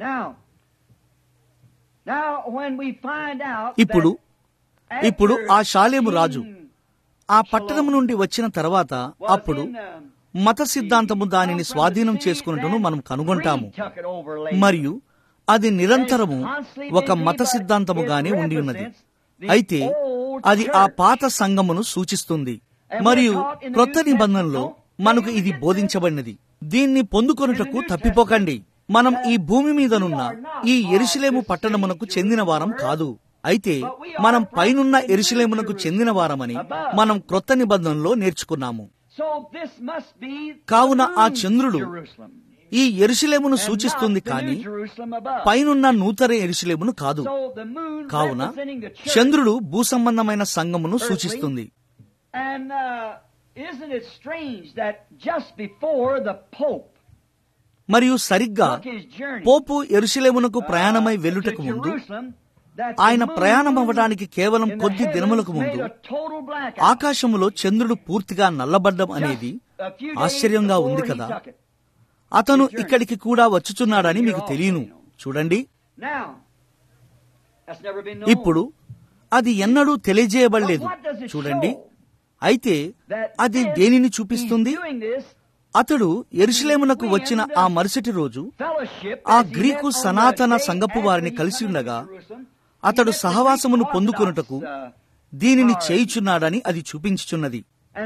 ఇప్పుడు ఇప్పుడు ఆ శాలేము రాజు ఆ పట్టణం నుండి వచ్చిన తర్వాత అప్పుడు మత సిద్ధాంతము దానిని స్వాధీనం చేసుకున్నట్టును మనం కనుగొంటాము మరియు అది నిరంతరము ఒక మత సిద్ధాంతముగానే ఉండి ఉన్నది అయితే అది ఆ పాత సంఘమును సూచిస్తుంది మరియు క్రొత్త నిబంధనలో మనకు ఇది బోధించబడినది దీన్ని పొందుకొనుటకు తప్పిపోకండి మనం ఈ భూమి మీదనున్న ఈ ఎరుసలేము పట్టణమునకు చెందిన వారం కాదు అయితే మనం పైనున్న ఎరుసలేమునకు చెందిన వారమని మనం క్రొత్త నిబంధనలో నేర్చుకున్నాము కావున ఆ చంద్రుడు ఈ ఎరుసలేమును సూచిస్తుంది కానీ పైనున్న నూతన ఎరుసలేమును కాదు కావున చంద్రుడు భూసంబంధమైన సంఘమును సూచిస్తుంది మరియు సరిగ్గా పోపు ఎరుసలేమునకు ప్రయాణమై వెళ్ళుటకు ముందు ఆయన ప్రయాణం అవ్వడానికి కేవలం కొద్ది దినములకు ముందు ఆకాశములో చంద్రుడు పూర్తిగా నల్లబడ్డం అనేది ఆశ్చర్యంగా ఉంది కదా అతను ఇక్కడికి కూడా వచ్చుచున్నాడని మీకు తెలియను చూడండి ఇప్పుడు అది ఎన్నడూ తెలియజేయబడలేదు చూడండి అయితే అది దేనిని చూపిస్తుంది అతడు ఎరుసలేమునకు వచ్చిన ఆ మరుసటి రోజు ఆ గ్రీకు సనాతన సంగపు వారిని కలిసి ఉండగా అతడు సహవాసమును పొందుకొనుటకు దీనిని చేయుచున్నాడని అది చూపించుచున్నది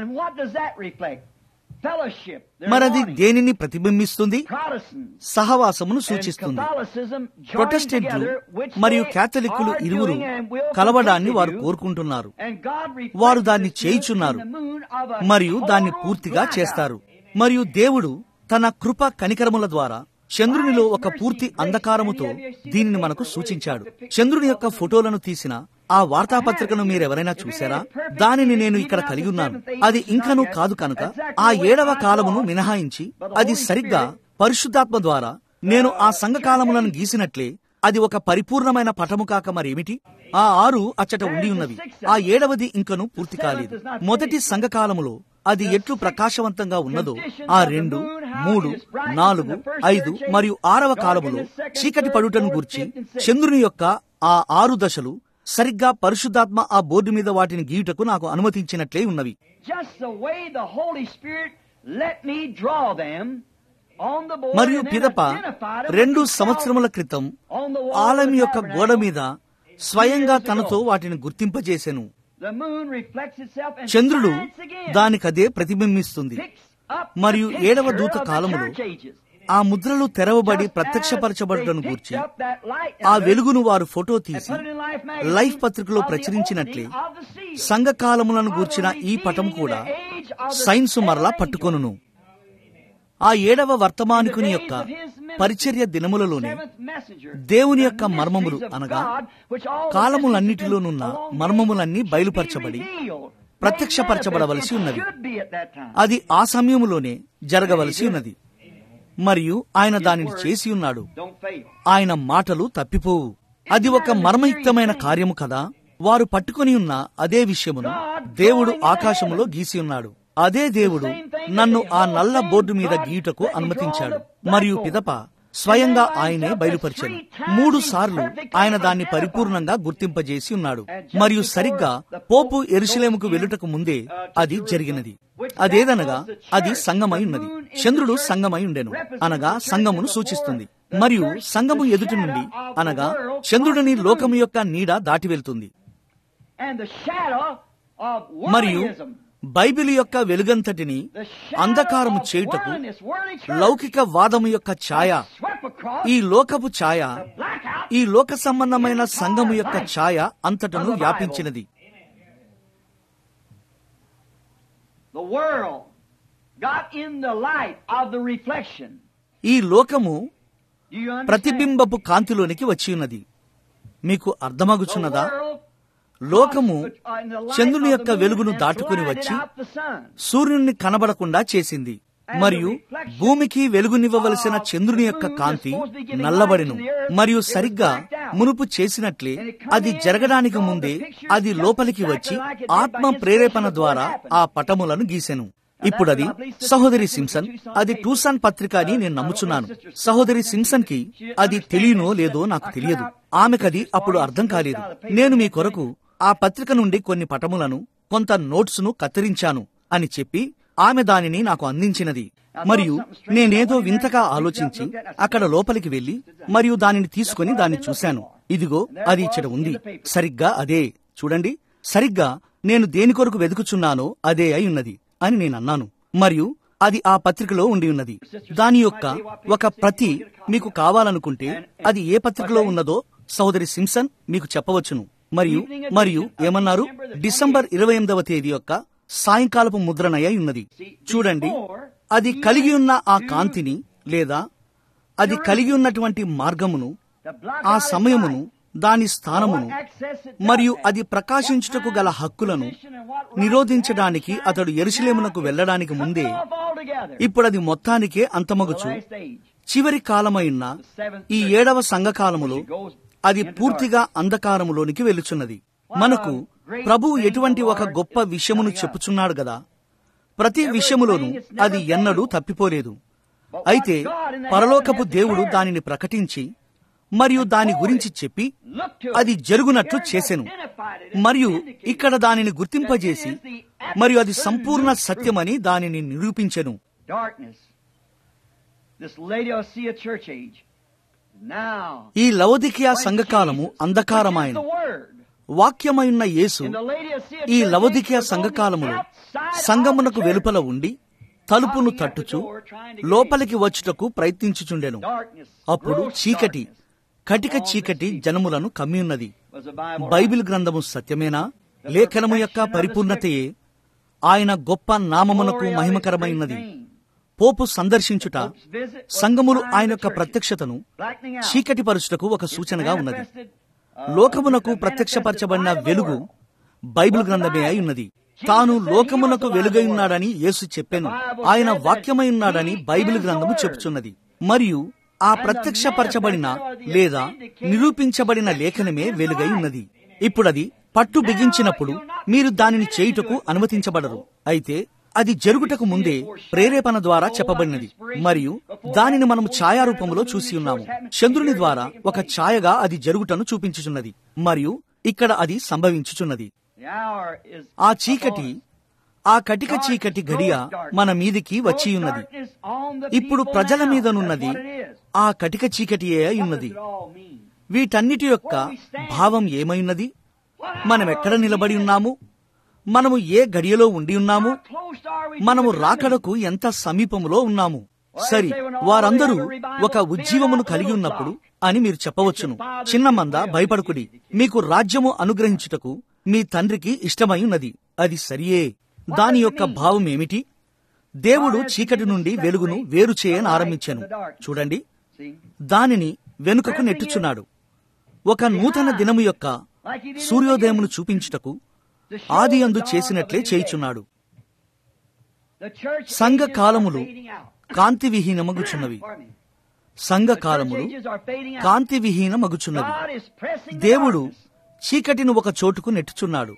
మరది దేనిని ప్రతిబింబిస్తుంది సహవాసమును సూచిస్తుంది ప్రొటెస్టెంట్లు మరియు క్యాథలిక్కులు ఇరువురు కలవడాన్ని వారు కోరుకుంటున్నారు వారు దాన్ని చేయుచున్నారు మరియు దాన్ని పూర్తిగా చేస్తారు మరియు దేవుడు తన కృప కనికరముల ద్వారా చంద్రునిలో ఒక పూర్తి అంధకారముతో దీనిని మనకు సూచించాడు చంద్రుని యొక్క ఫోటోలను తీసిన ఆ వార్తాపత్రికను మీరెవరైనా చూసారా దానిని నేను ఇక్కడ కలిగి ఉన్నాను అది ఇంకనూ కాదు కనుక ఆ ఏడవ కాలమును మినహాయించి అది సరిగ్గా పరిశుద్ధాత్మ ద్వారా నేను ఆ సంఘకాలములను గీసినట్లే అది ఒక పరిపూర్ణమైన పటము కాక మరేమిటి ఆ ఆరు అచ్చట ఉండి ఉన్నవి ఆ ఏడవది ఇంకను పూర్తి కాలేదు మొదటి సంఘకాలములో అది ఎట్లు ప్రకాశవంతంగా ఉన్నదో ఆ రెండు మూడు నాలుగు ఐదు మరియు ఆరవ కాలములో చీకటి పడుటను గూర్చి చంద్రుని యొక్క ఆ ఆరు దశలు సరిగ్గా పరిశుద్ధాత్మ ఆ బోర్డు మీద వాటిని గీయుటకు నాకు అనుమతించినట్లే ఉన్నవి మరియు పిదప రెండు సంవత్సరముల క్రితం ఆలయం యొక్క గోడ మీద స్వయంగా తనతో వాటిని గుర్తింపజేసెను చంద్రుడు దానికదే ప్రతిబింబిస్తుంది మరియు ఏడవ దూత కాలములో ఆ ముద్రలు తెరవబడి ప్రత్యక్షపరచబడటను గూర్చి ఆ వెలుగును వారు ఫోటో తీసి లైఫ్ పత్రికలో ప్రచురించినట్లే సంఘకాలములను గూర్చిన ఈ పటం కూడా సైన్స్ మరలా పట్టుకొనును ఆ ఏడవ వర్తమానికుని యొక్క పరిచర్య దినములలోనే దేవుని యొక్క మర్మములు అనగా కాలములన్నిటిలోనున్న మర్మములన్నీ బయలుపరచబడి ప్రత్యక్షపరచబడవలసి ఉన్నది అది ఆ సమయములోనే జరగవలసి ఉన్నది మరియు ఆయన దానిని చేసి ఉన్నాడు Don't fail. ఆయన మాటలు తప్పిపోవు అది ఒక మర్మయుక్తమైన కార్యము కదా వారు పట్టుకొని ఉన్న అదే విషయమును దేవుడు ఆకాశములో గీసి ఉన్నాడు అదే దేవుడు నన్ను ఆ నల్ల బోర్డు మీద గీయుటకు అనుమతించాడు మరియు పిదప స్వయంగా ఆయనే బయలుపరిచాడు మూడు సార్లు ఆయన దాన్ని పరిపూర్ణంగా గుర్తింపజేసి ఉన్నాడు మరియు సరిగ్గా పోపు ఎరుషలేముకు వెళ్ళుటకు ముందే అది జరిగినది అదేదనగా అది సంగమై ఉన్నది చంద్రుడు సంగమై ఉండెను అనగా సంగమును సూచిస్తుంది మరియు సంగము ఎదుటి నుండి అనగా చంద్రుడిని లోకము యొక్క నీడ దాటి వెళ్తుంది And the shadow of మరియు worldlyism. బైబిల్ యొక్క వెలుగంతటిని The shadow అంధకారము of చేయుటకు worldliness, worldly church లౌకిక వాదము యొక్క ఛాయ swept across ఈ లోకపు ఛాయ the blackout ఈ లోక సంబంధమైన సంఘము యొక్క ఛాయ అంతటను వ్యాపించినది the world got in the light of the reflection. ఈ లోకము Do you understand? ప్రతిబింబపు కాంతిలోనికి వచ్చి ఉన్నది మీకు The అర్థమగుచున్నదా world లోకము uh, in the light చంద్రుని of యొక్క the moon వెలుగును and దాటుకుని blinded వచ్చి out the sun. సూర్యుని కనబడకుండా చేసింది మరియు భూమికి వెలుగునివ్వవలసిన చంద్రుని యొక్క కాంతి నల్లబడిను మరియు సరిగ్గా మునుపు చేసినట్లే అది జరగడానికి ముందే అది లోపలికి వచ్చి ఆత్మ ప్రేరేపణ ద్వారా ఆ పటములను గీసెను ఇప్పుడది సహోదరి సింసన్ అది టూసాన్ పత్రిక అని నేను నమ్ముచున్నాను సహోదరి సింసన్ కి అది తెలియనో లేదో నాకు తెలియదు ఆమెకది అప్పుడు అర్థం కాలేదు నేను మీ కొరకు ఆ పత్రిక నుండి కొన్ని పటములను కొంత నోట్స్ ను కత్తిరించాను అని చెప్పి ఆమె దానిని నాకు అందించినది మరియు నేనేదో వింతగా ఆలోచించి అక్కడ లోపలికి వెళ్లి మరియు దానిని తీసుకుని దాన్ని చూశాను ఇదిగో అది ఇక్కడ ఉంది సరిగ్గా అదే చూడండి సరిగ్గా నేను దేని కొరకు వెతుకుచున్నానో అదే అయి ఉన్నది అని నేను అన్నాను మరియు అది ఆ పత్రికలో ఉండి ఉన్నది దాని యొక్క ఒక ప్రతి మీకు కావాలనుకుంటే అది ఏ పత్రికలో ఉన్నదో సోదరి సింసన్ మీకు చెప్పవచ్చును మరియు మరియు ఏమన్నారు డిసెంబర్ ఇరవై ఎనిమిదవ తేదీ యొక్క సాయంకాలపు ముద్రణయ్య ఉన్నది చూడండి అది కలిగి ఉన్న ఆ కాంతిని లేదా అది కలిగి ఉన్నటువంటి మార్గమును The blackout ఆ is సమయమును light. దాని స్థానమును What access it does మరియు have. అది ప్రకాశించుటకు గల హక్కులను What position and what right నిరోధించడానికి it has. అతడు ఎరుసలేమునకు Now వెళ్ళడానికి it's ముందే cut off altogether. ఇప్పుడది మొత్తానికే The అంతమగుచు last age. చివరి కాలమైన ఈ ఏడవ సంఘకాలములో అది పూర్తిగా అంధకారములోనికి వెలుచున్నది మనకు ప్రభువు ఎటువంటి ఒక గొప్ప విషయమును చెప్పుచున్నాడు గదా ప్రతి విషయములోనూ అది ఎన్నడూ తప్పిపోలేదు అయితే పరలోకపు దేవుడు దానిని ప్రకటించి మరియు దాని గురించి చెప్పి Look to it. అది జరుగునట్లు Here he చేసెను identified it and మరియు indicated ఇక్కడ దానిని గుర్తింపజేసి that it is the మరియు అది absolute సంపూర్ణ truth. సత్యమని దానిని నిరూపించెను Darkness. This Laodicea church age. Now. ఈ లవదికియా సంఘకాలము అంధకారమాయన Which is the word. వాక్యమైన యేసు In the Laodicea ఈ church age లవదికియా was on the సంఘకాలములో outside of సంగమునకు the church. వెలుపల ఉండి తలుపును తట్టుచు లోపలికి వచ్చుటకు ప్రయత్నించుచుండెను Darkness. అప్పుడు gross చీకటి darkness కటిక చీకటి జనములను కమ్మియున్నది was the Bible. బైబిల్ గ్రంథము సత్యమేనా లేఖనము యొక్క పరిపూర్ణతయే ఆయన గొప్ప నామమునకు మహిమకరమైనది పోపు సందర్శించుట సంఘములు ఆయన యొక్క ప్రత్యక్షతను చీకటి పరుచుటకు ఒక సూచనగా ఉన్నది లోకమునకు ప్రత్యక్షపరచబడిన వెలుగు బైబిల్ గ్రంథమే అయి ఉన్నది తాను లోకమునకు వెలుగై ఉన్నాడని యేసు చెప్పెను ఆయన వాక్యమై ఉన్నాడని బైబిల్ గ్రంథము చెప్పుచున్నది మరియు ఆ ప్రత్యక్షపరచబడిన లేదా నిరూపించబడిన లేఖనమే వెలుగై ఉన్నది ఇప్పుడది పట్టు బిగించినప్పుడు మీరు దానిని చేయుటకు అనుమతించబడరు అయితే అది జరుగుటకు ముందే ప్రేరేపణ ద్వారా చెప్పబడినది మరియు దానిని మనము ఛాయారూపములో చూసి ఉన్నాము చంద్రుని ద్వారా ఒక ఛాయగా అది జరుగుటను చూపించుచున్నది మరియు ఇక్కడ అది సంభవించుచున్నది The hour is ఆ చీకటి ఆ కటిక చీకటి గడియ మన మీదికి వచ్చి ఉన్నది ఇప్పుడు ప్రజల మీదనున్నది ఆ కటిక చీకటియే అయి ఉన్నది వీటన్నిటి యొక్క భావం ఏమైనది మనం ఎక్కడ నిలబడి ఉన్నాము మనము ఏ గడియలో ఉండి ఉన్నాము మనము రాకడకు ఎంత సమీపములో ఉన్నాము సరి వారందరూ ఒక ఉజ్జీవమును కలిగి ఉన్నప్పుడు అని మీరు చెప్పవచ్చును చిన్న మంద భయపడుకుడి మీకు రాజ్యము అనుగ్రహించుటకు మీ తండ్రికి ఇష్టమై ఉన్నది అది సరియే దాని యొక్క భావం ఏమిటి దేవుడు చీకటి నుండి వెలుగును వేరు చేయని ఆరంభించాను చూడండి దానిని వెనుకకు నెట్టుచున్నాడు ఒక నూతన దినము యొక్క సూర్యోదయమును చూపించుటకు ఆది అందు చేసినట్లే చేయుచున్నాడు సంఘ కాలములు కాంతి విహీనమగుచున్నవి సంఘకాలములు కాంతి విహీనమగుచున్నవి దేవుడు చీకటిని ఒక చోటుకు నెట్టుచున్నాడు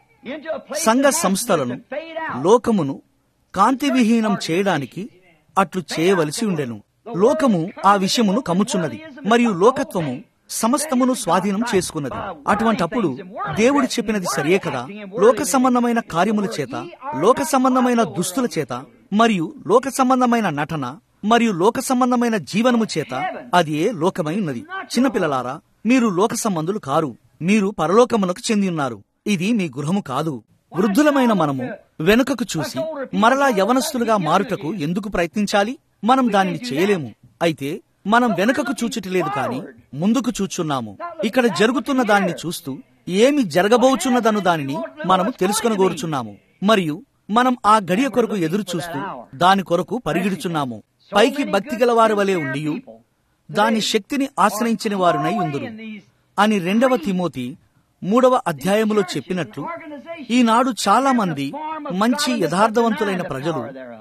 సంఘ సంస్థలను లోకమును కాంతి విహీనం చేయడానికి అట్లు చేయవలసి ఉండెను లోకము ఆ విషయమును కమ్ముచున్నది మరియు లోకత్వము సమస్తమును స్వాధీనం చేసుకున్నది అటువంటప్పుడు దేవుడు చెప్పినది సరియే కదా లోక సంబంధమైన కార్యముల చేత లోక సంబంధమైన దుస్తుల చేత మరియు లోక సంబంధమైన నటన మరియు లోక సంబంధమైన జీవనము చేత అది ఏ లోకమై ఉన్నది చిన్నపిల్లలారా మీరు లోక సంబంధులు కారు మీరు పరలోకమునకు చెంది ఉన్నారు ఇది మీ గృహము కాదు వృద్ధులమైన మనము వెనుకకు చూసి మరలా యవనస్తులుగా మారుటకు ఎందుకు ప్రయత్నించాలి మనం దానిని చేయలేము అయితే మనం వెనుకకు చూచుటలేదు కాని ముందుకు చూచున్నాము ఇక్కడ జరుగుతున్న దానిని చూస్తూ ఏమి జరగబోచున్నదను దానిని మనము తెలుసుకొనగోరుచున్నాము మరియు మనం ఆ గడియ కొరకు ఎదురు చూస్తూ దాని కొరకు పరిగెడుచున్నాము పైకి భక్తి గల వారి వలె ఉండియు దాని శక్తిని ఆశ్రయించిన వారునై ఉందురు అని రెండవ తిమోతి మూడవ అధ్యాయములో చెప్పినట్లు ఈనాడు చాలా మంది మంచి యథార్థవంతులైన ప్రజలు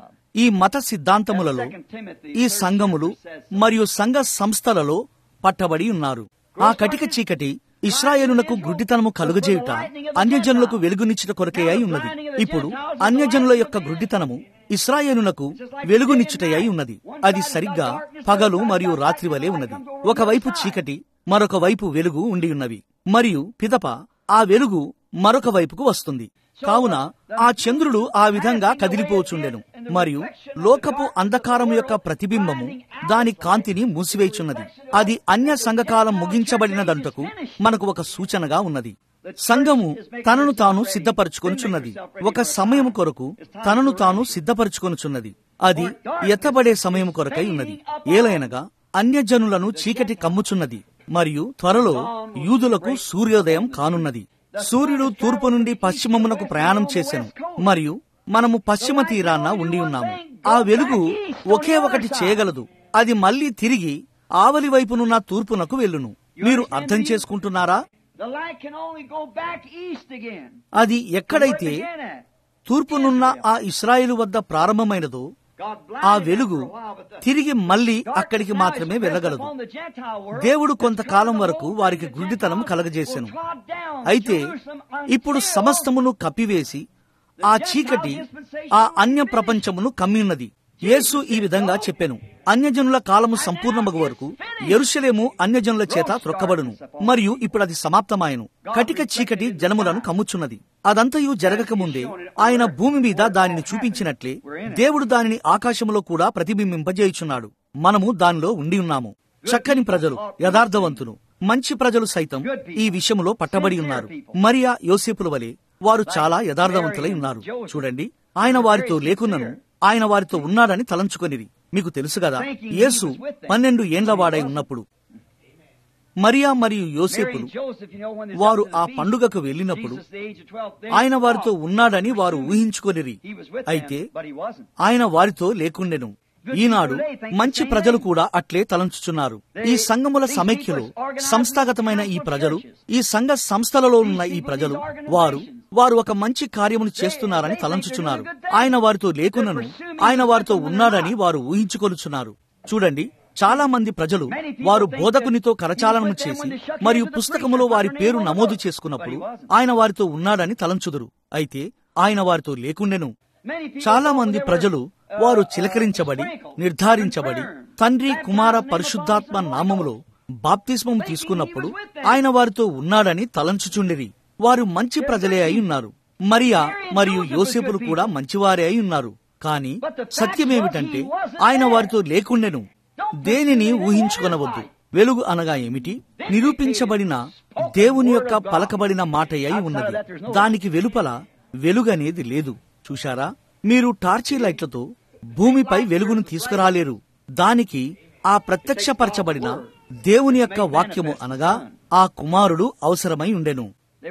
ఈ మత సిద్ధాంతములలో ఈ సంఘములు మరియు సంఘ సంస్థలలో పట్టబడి ఉన్నారు ఆ కటిక చీకటి ఇస్రాయేలునకు గుడ్డితనము కలుగజేయుట అన్యజనులకు వెలుగునిచ్చుట కొరకే అయి ఉన్నది ఇప్పుడు అన్యజనుల యొక్క గుడ్డితనము ఇస్రాయేలునకు వెలుగునిచ్చుటై ఉన్నది అది సరిగ్గా పగలు మరియు రాత్రి వలె ఉన్నది ఒకవైపు చీకటి మరొక వైపు వెలుగు ఉండి ఉన్నవి మరియు పిదప ఆ వెలుగు మరొక వైపుకు వస్తుంది కావున ఆ చంద్రుడు ఆ విధంగా కదిలిపోచుండెను మరియు లోకపు అంధకారము యొక్క ప్రతిబింబము దాని కాంతిని మూసివేయుచున్నది అది అన్య సంఘకాలం ముగించబడినదంటకు మనకు ఒక సూచనగా ఉన్నది సంఘము తనను తాను సిద్ధపరచుకొనుచున్నది ఒక సమయం కొరకు తనను తాను సిద్ధపరచుకొనుచున్నది అది ఎత్తబడే సమయం కొరకై ఉన్నది ఏలైనగా అన్యజనులను చీకటి కమ్ముచున్నది మరియు త్వరలో యూదులకు సూర్యోదయం కానున్నది సూర్యుడు తూర్పు నుండి పశ్చిమమునకు ప్రయాణం చేసెను మరియు మనము పశ్చిమ తీరాన ఉండి ఉన్నాము ఆ వెలుగు ఒకే ఒకటి చేయగలదు అది మళ్లీ తిరిగి ఆవలి వైపునున్న తూర్పునకు వెళ్ళును మీరు అర్థం చేసుకుంటున్నారా అది ఎక్కడైతే తూర్పునున్న ఆ ఇస్రాయేలు వద్ద ప్రారంభమైనదో ఆ వెలుగు తిరిగి మళ్లీ అక్కడికి మాత్రమే వెళ్ళగలదు దేవుడు కొంతకాలం వరకు వారికి గుడ్డితనం కలగజేసెను అయితే ఇప్పుడు సమస్తమును కప్పివేసి ఆ చీకటి ఆ అన్య ప్రపంచమును కమ్మిన్నది యేసు ఈ విధంగా చెప్పెను అన్యజనుల కాలము సంపూర్ణమగు వరకు ఎరుషలేము అన్యజనుల చేత త్రొక్కబడును మరియు ఇప్పుడు అది సమాప్తమాయను కటిక చీకటి జనములను కమ్ముచున్నది అదంతయు జరగక ముందే ఆయన భూమి మీద దానిని చూపించినట్లే దేవుడు దానిని ఆకాశములో కూడా ప్రతిబింబింపజేయుచున్నాడు మనము దానిలో ఉండి ఉన్నాము చక్కని ప్రజలు యథార్థవంతులు మంచి ప్రజలు సైతం ఈ విషయంలో పట్టబడి ఉన్నారు మరియా యోసేపుల వలె వారు చాలా యథార్థవంతులై ఉన్నారు చూడండి ఆయన వారితో లేకున్నను ఆయన వారితో ఉన్నాడని తలంచుకొనిది మీకు తెలుసు కదా యేసు పన్నెండు ఏండ్ల వాడై ఉన్నప్పుడు మరియా మరియు యోసేపులు వారు ఆ పండుగకు వెళ్ళినప్పుడు ఆయన వారితో ఉన్నాడని వారు ఊహించుకొనిరి అయితే ఆయన వారితో లేకుండెను ఈనాడు మంచి ప్రజలు కూడా అట్లే తలంచుచున్నారు ఈ సంఘముల సమైక్యలో సంస్థాగతమైన ఈ ప్రజలు ఈ సంఘ సంస్థలలో ఉన్న ఈ ప్రజలు వారు వారు ఒక మంచి కార్యమును చేస్తున్నారని తలంచుచున్నారు ఆయన వారితో లేకున్నను ఆయన వారితో ఉన్నాడని వారు ఊహించుకొనుచున్నారు చూడండి చాలా మంది ప్రజలు వారు బోధకునితో కరచాలనము చేసి మరియు పుస్తకములో వారి పేరు నమోదు చేసుకున్నప్పుడు ఆయన వారితో ఉన్నాడని తలంచుదురు అయితే ఆయన వారితో లేకుండెను చాలా మంది ప్రజలు వారు చిలకరించబడి నిర్ధారించబడి తండ్రి కుమార పరిశుద్ధాత్మ నామములో బాప్తిస్మం తీసుకున్నప్పుడు ఆయన వారితో ఉన్నాడని తలంచుచుండిరి వారు మంచి ప్రజలే అయి ఉన్నారు మరియా మరియు యోసేపులు కూడా మంచివారే అయి ఉన్నారు కాని సత్యమేమిటంటే ఆయన వారితో లేకుండెను దేనిని ఊహించుకొనవద్దు వెలుగు అనగా ఏమిటి నిరూపించబడిన దేవుని యొక్క పలకబడిన మాట అయి ఉన్నది దానికి వెలుపల వెలుగనేది లేదు చూశారా మీరు టార్చీ లైట్లతో భూమిపై వెలుగును తీసుకురాలేరు దానికి ఆ ప్రత్యక్షపరచబడిన దేవుని యొక్క వాక్యము అనగా ఆ కుమారుడు అవసరమై ఉండెను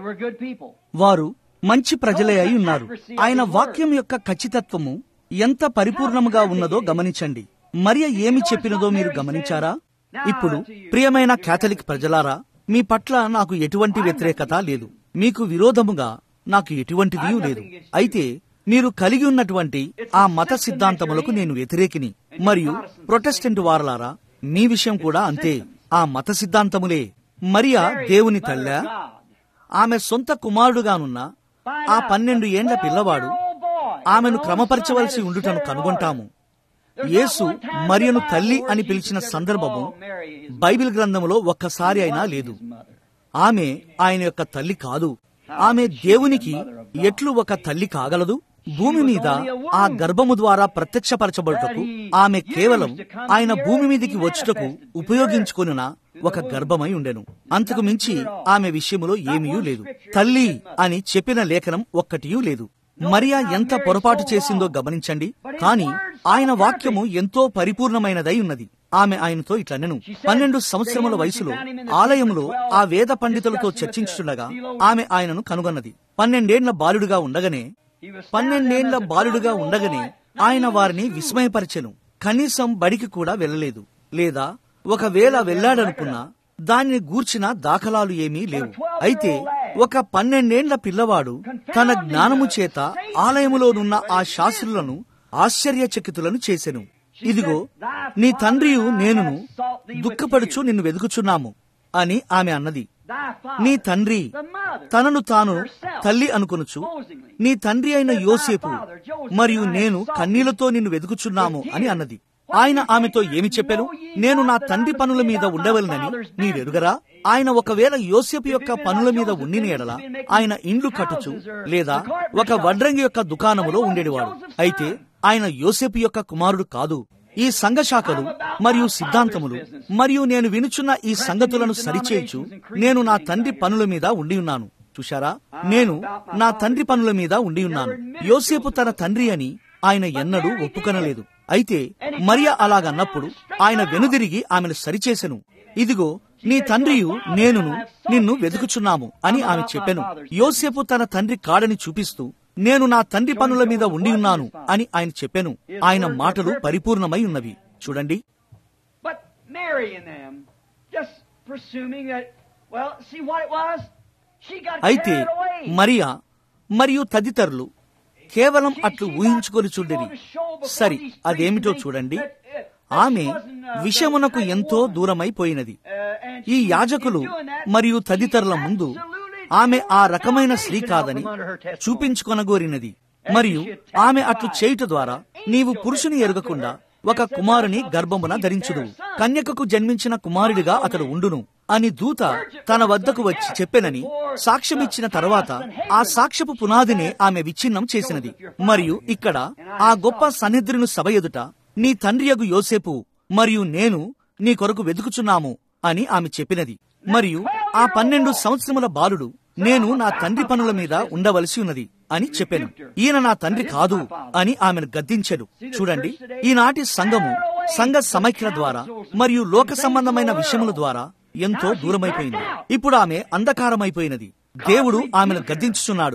వారు మంచి ప్రజలే అయి ఉన్నారు ఆయన వాక్యం యొక్క ఖచ్చితత్వము ఎంత పరిపూర్ణముగా ఉన్నదో గమనించండి మరియ ఏమి చెప్పినదో మీరు గమనించారా ఇప్పుడు ప్రియమైన కేథలిక్ ప్రజలారా మీ పట్ల నాకు ఎటువంటి వ్యతిరేకత లేదు మీకు విరోధముగా నాకు ఎటువంటిది లేదు అయితే మీరు కలిగి ఉన్నటువంటి ఆ మత సిద్ధాంతములకు నేను వ్యతిరేకిని మరియు ప్రొటెస్టెంట్ వారలారా మీ విషయం కూడా అంతే ఆ మత సిద్ధాంతములే మరియా దేవుని తల్ల ఆమె సొంత కుమారుడుగానున్న ఆ పన్నెండు ఏండ్ల పిల్లవాడు ఆమెను క్రమపరచవలసి ఉండుటను కనుగొంటాము యేసు మరియను తల్లి అని పిలిచిన సందర్భము బైబిల్ గ్రంథములో ఒక్కసారి అయినా లేదు ఆమె ఆయన యొక్క తల్లి కాదు ఆమె దేవునికి ఎట్లు ఒక తల్లి కాగలదు భూమి మీద ఆ గర్భము ద్వారా ప్రత్యక్షపరచబడుటకు ఆమె కేవలం ఆయన భూమి మీదికి వచ్చుటకు ఉపయోగించుకొనున్న ఒక గర్భమై ఉండెను అంతకు మించి ఆమె విషయములో ఏమీ లేదు తల్లి అని చెప్పిన లేఖనం ఒక్కటియూ లేదు మరియా ఎంత పొరపాటు చేసిందో గమనించండి కాని ఆయన వాక్యము ఎంతో పరిపూర్ణమైనదై ఉన్నది ఆమె ఆయనతో ఇట్లనెను పన్నెండు సంవత్సరముల వయసులో ఆలయంలో ఆ వేద పండితులతో చర్చించుండగా ఆమె ఆయనను కనుగొన్నది పన్నెండేండ్ల బాలుడుగా ఉండగానే పన్నెండేండ్ల బాలుడుగా ఉండగానే ఆయన వారిని విస్మయపరిచెను కనీసం బడికి కూడా వెళ్ళలేదు లేదా ఒకవేళ వెళ్ళాడనుకున్నా దానిని గూర్చిన దాఖలాలు ఏమీ లేవు అయితే ఒక పన్నెండేండ్ల పిల్లవాడు తన జ్ఞానము చేత ఆలయములోనున్న ఆ శాస్త్రులను ఆశ్చర్యచకితులను చేసెను ఇదిగో నీ తండ్రియు నేనును దుఃఖపడుచు నిన్ను వెతుకుచున్నాము అని ఆమె అన్నది నీ తండ్రి తనను తాను తల్లి అనుకొనుచు నీ తండ్రి అయిన యోసేపు మరియు నేను కన్నీళ్లతో నిన్ను వెతుకుచున్నాము అని అన్నది ఆయన ఆమెతో ఏమి చెప్పాను నేను నా తండ్రి పనుల మీద ఉండవలనని నీవెరుగరా ఆయన ఒకవేళ యోసేపు యొక్క పనుల మీద ఉండిన ఎడల ఆయన ఇండ్లు కట్టుచు లేదా ఒక వడ్రంగి యొక్క దుకాణములో ఉండేవాడు అయితే ఆయన యోసేపు యొక్క కుమారుడు కాదు ఈ సంఘ శాఖలు మరియు సిద్ధాంతములు మరియు నేను వినుచున్న ఈ సంగతులను సరిచేయచ్చు నేను నా తండ్రి పనుల మీద ఉండి ఉన్నాను చూశారా నేను నా తండ్రి పనుల మీద ఉండి ఉన్నాను యోసేపు తన తండ్రి అని ఆయన ఎన్నడూ ఒప్పుకొనలేదు అయితే మరియ అలాగన్నప్పుడు ఆయన వెనుదిరిగి ఆమెను సరిచేసెను ఇదిగో నీ తండ్రియు నేనును నిన్ను వెతుకుచున్నాము అని ఆమె చెప్పెను యోసేపు తన తండ్రి కాడని చూపిస్తూ నేను నా తండ్రి పనుల మీద ఉండి ఉన్నాను అని ఆయన చెప్పెను ఆయన మాటలు పరిపూర్ణమై ఉన్నవి చూడండి But Mary and them, just presuming that, well, see what it was? She got అయితే carried away. మరియా మరియు తదితరులు కేవలం అట్లు ఊహించుకొని చూడని సరి అదేమిటో చూడండి ఆమె విషమునకు ఎంతో దూరమైపోయినది ఈ యాజకులు మరియు తదితరుల ముందు ఆమె ఆ రకమైన స్త్రీ కాదని చూపించుకొనగోరినది మరియు ఆమె అట్లు చేయుట ద్వారా నీవు పురుషుని ఎరగకుండా ఒక కుమారుని గర్భమున ధరించుదు కన్యకకు జన్మించిన కుమారుడిగా అతడు ఉండును అని దూత తన వద్దకు వచ్చి చెప్పెనని సాక్ష్యమిచ్చిన తర్వాత ఆ సాక్ష్యపు పునాదినే ఆమె విచ్ఛిన్నం చేసినది మరియు ఇక్కడ ఆ గొప్ప సన్నిధులను సభ ఎదుట నీ తండ్రియగు యోసేపు మరియు నేను నీ కొరకు వెతుకుచున్నాము అని ఆమె చెప్పినది మరియు ఆ పన్నెండు సంవత్సరముల బాలుడు నేను నా తండ్రి పనుల మీద ఉండవలసి ఉన్నది అని చెప్పాను ఈయన నా తండ్రి కాదు అని ఆమెను గద్దించెను చూడండి ఈనాటి సంఘము సంఘ సమైక్యల ద్వారా మరియు లోక సంబంధమైన విషయముల ద్వారా ఎంతో దూరమైపోయింది ఇప్పుడు ఆమె అంధకారమైపోయినది దేవుడు ఆమెను గద్దించుచున్నాడు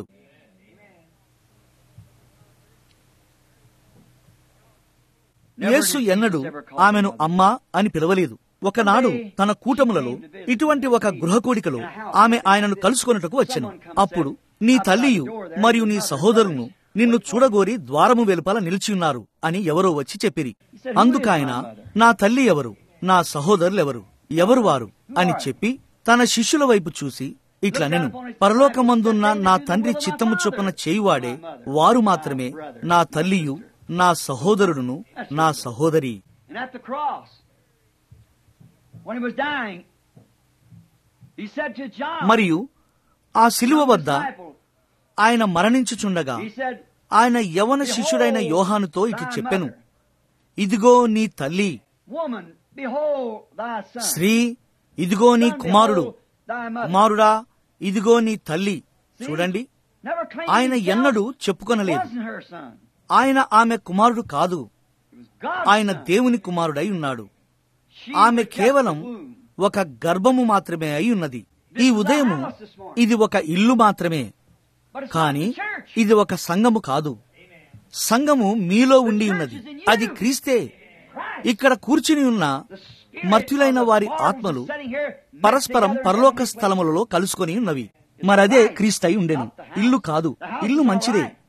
యేసు ఎన్నడూ ఆమెను అమ్మా అని పిలవలేదు ఒకనాడు తన కూటములలో ఇటువంటి ఒక గృహకూడికలో ఆమె ఆయనను కలుసుకొనుటకు వచ్చెను అప్పుడు నీ తల్లియు మరియు నీ సహోదరును నిన్ను చూడగోరి ద్వారము వెలుపల నిలిచియున్నారు అని ఎవరో వచ్చి చెప్పిరి అందుకాయన నా తల్లి ఎవరు నా సహోదరులెవరు ఎవరు వారు అని చెప్పి తన శిష్యుల వైపు చూసి ఇట్లనెను పరలోకమందున్న నా తండ్రి చిత్తము చొప్పున చేయువాడే వారు మాత్రమే నా తల్లియు నా సహోదరుడును నా సహోదరి And at the cross, when he was dying, he said to John, మరియు ఆ శిలువ వద్ద disciple, ఆయన మరణించుచుండగా he said, ఆయన యవన శిష్యుడైన యోహానుతో ఇటు చెప్పెను ఇదిగో నీ తల్లి Woman, behold thy son. స్త్రీ ఇదిగో నీ Son, కుమారుడు behold thy mother. కుమారుడా ఇదిగో నీ తల్లి చూడండి Never claimed ఆయన himself ఎన్నడూ చెప్పుకొనలేదు wasn't her son. ఆయన ఆమె కుమారుడు కాదు It was God's ఆయన son. దేవుని కుమారుడై ఉన్నాడు She ఆమె was just కేవలం a womb. ఒక గర్భము మాత్రమే అయి ఉన్నది ఈ ఉదయము ఇది ఒక ఇల్లు మాత్రమే But it's కానీ not the church. ఇది ఒక సంఘము కాదు సంఘము మీలో ఉండి ఉన్నది అది క్రీస్తే ఇక్కడ కూర్చుని ఉన్న The spirit మర్త్యులైన of the వారి forms ఆత్మలు is sitting here పరస్పరం together పరలోక in heavenly స్థలములలో కలుసుకొని ఉన్నవి మరదే క్రీస్తై ఉండెను ఇల్లు కాదు ఇల్లు మంచిదే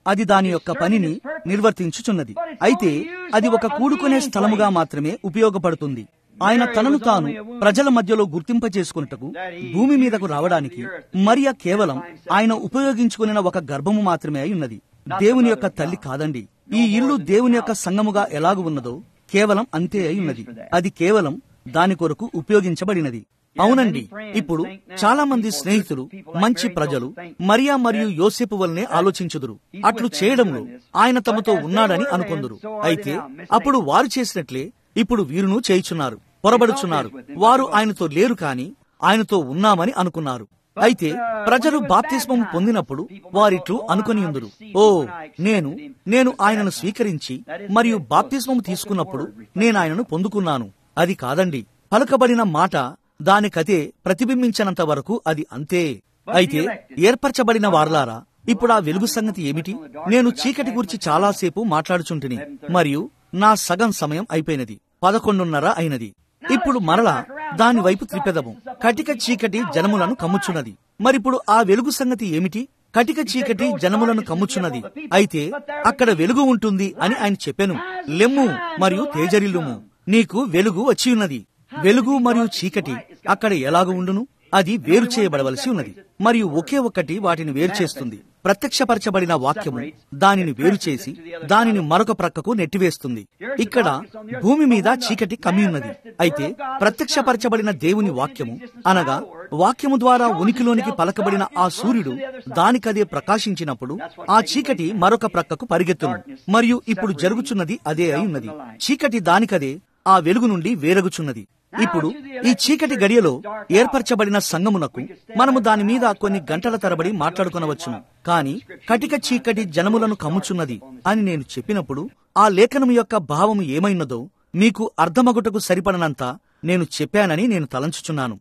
అది దాని యొక్క పనిని నిర్వర్తించుచున్నది అయితే అది ఒక కూడుకునే స్థలముగా మాత్రమే ఉపయోగపడుతుంది ఆయన తనను తాను ప్రజల మధ్యలో గుర్తింప చేసుకున్నటకు భూమి మీదకు రావడానికి మరియా కేవలం ఆయన ఉపయోగించుకున్న ఒక గర్భము మాత్రమే అయి ఉన్నది దేవుని యొక్క తల్లి కాదండి ఈ ఇల్లు దేవుని యొక్క సంగముగా ఎలాగు ఉన్నదో కేవలం అంతే అయి ఉన్నది అది కేవలం దాని కొరకు ఉపయోగించబడినది అవునండి ఇప్పుడు చాలా మంది స్నేహితులు మంచి ప్రజలు మరియా మరియు యోసేపు వల్లనే ఆలోచించుదురు అట్లు చేయడంలో ఆయన తమతో ఉన్నాడని అనుకొందురు అయితే అప్పుడు వారు చేసినట్లే ఇప్పుడు వీరును చేయుచున్నారు పొరబడుచున్నారు వారు ఆయనతో లేరు కాని ఆయనతో ఉన్నామని అనుకున్నారు అయితే ప్రజలు బాప్తిస్మం పొందినప్పుడు వారిట్లు అనుకుని ఉందురు ఓ నేను నేను ఆయనను స్వీకరించి మరియు బాప్తిస్మం తీసుకున్నప్పుడు నేను ఆయనను పొందుకున్నాను అది కాదండి పలుకబడిన మాట దానికదే ప్రతిబింబించినంత వరకు అది అంతే అయితే ఏర్పరచబడిన వార్లారా ఇప్పుడు ఆ వెలుగు సంగతి ఏమిటి నేను చీకటి గురించి చాలాసేపు మాట్లాడుచుంటిని మరియు నా సగం సమయం అయిపోయినది పదకొండున్నర అయినది ఇప్పుడు మరలా దాని వైపు త్రిపెదము కటిక చీకటి జనములను కమ్ముచున్నది మరిప్పుడు ఆ వెలుగు సంగతి ఏమిటి కటిక చీకటి జనములను కమ్ముచున్నది అయితే అక్కడ వెలుగు ఉంటుంది అని ఆయన చెప్పెను లెమ్ము మరియు తేజరిల్లుము నీకు వెలుగు వచ్చి ఉన్నది వెలుగు మరియు చీకటి అక్కడ ఎలాగ ఉండును అది వేరు చేయబడవలసి ఉన్నది మరియు ఒకే ఒక్కటి వాటిని వేరు చేస్తుంది ప్రత్యక్షపరచబడిన వాక్యము దానిని వేరు చేసి దానిని మరొక ప్రక్కకు నెట్టివేస్తుంది ఇక్కడ భూమి మీద చీకటి కమ్మి ఉన్నది అయితే ప్రత్యక్షపరచబడిన దేవుని వాక్యము అనగా వాక్యము ద్వారా ఉనికిలోనికి పలకబడిన ఆ సూర్యుడు దానికదే ప్రకాశించినప్పుడు ఆ చీకటి మరొక ప్రక్కకు పరిగెత్తును మరియు ఇప్పుడు జరుగుచున్నది అదే అయి ఉన్నది చీకటి దానికదే ఆ వెలుగు నుండి వేరగుచున్నది ఇప్పుడు ఈ చీకటి గడియలో ఏర్పరచబడిన సంగమునకు మనము దాని మీద కొన్ని గంటల తరబడి మాట్లాడుకొనవచ్చును కాని కటిక చీకటి జనములను కమ్ముచున్నది అని నేను చెప్పినప్పుడు ఆ లేఖనము యొక్క భావము ఏమైనదో మీకు అర్ధమగుటకు సరిపడనంత నేను చెప్పానని నేను తలంచుచున్నాను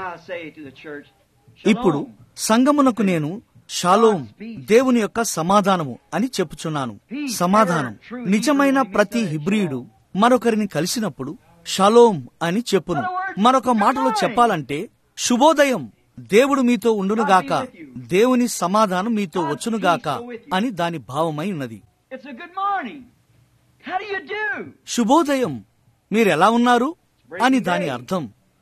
ఇప్పుడు సంగమునకు నేను షాలోం దేవుని యొక్క సమాధానము అని చెప్పుచున్నాను సమాధానం నిజమైన ప్రతి హిబ్రియుడు మరొకరిని కలిసినప్పుడు షలోం అని చెప్పును మరొక మాటలో చెప్పాలంటే శుభోదయం దేవుడు మీతో ఉండునుగాక దేవుని సమాధానం మీతో వచ్చునుగాక అని దాని భావమై ఉన్నది శుభోదయం మీరెలా ఉన్నారు అని దాని అర్థం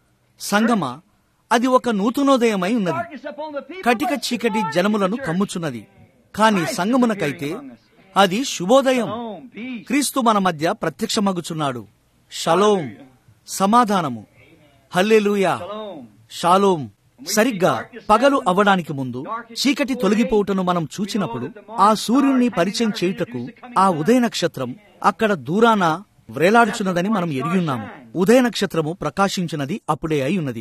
సంగమ అది ఒక నూతనోదయమై ఉన్నది కటిక చీకటి జనములను కమ్ముచున్నది కాని సంగమునకైతే అది శుభోదయం క్రీస్తు మన మధ్య ప్రత్యక్షమగుచున్నాడు షలోం సమాధానము హల్లెలూయా షాలోం సరిగ్గా పగలు అవ్వడానికి ముందు చీకటి తొలగిపోవుటను మనం చూచినప్పుడు ఆ సూర్యుణ్ణి పరిచయం చేయుటకు ఆ ఉదయ నక్షత్రం అక్కడ దూరాన వ్రేలాడుచున్నదని మనం ఎరిగిన్నాము ఉదయ నక్షత్రము ప్రకాశించినది అప్పుడే అయి ఉన్నది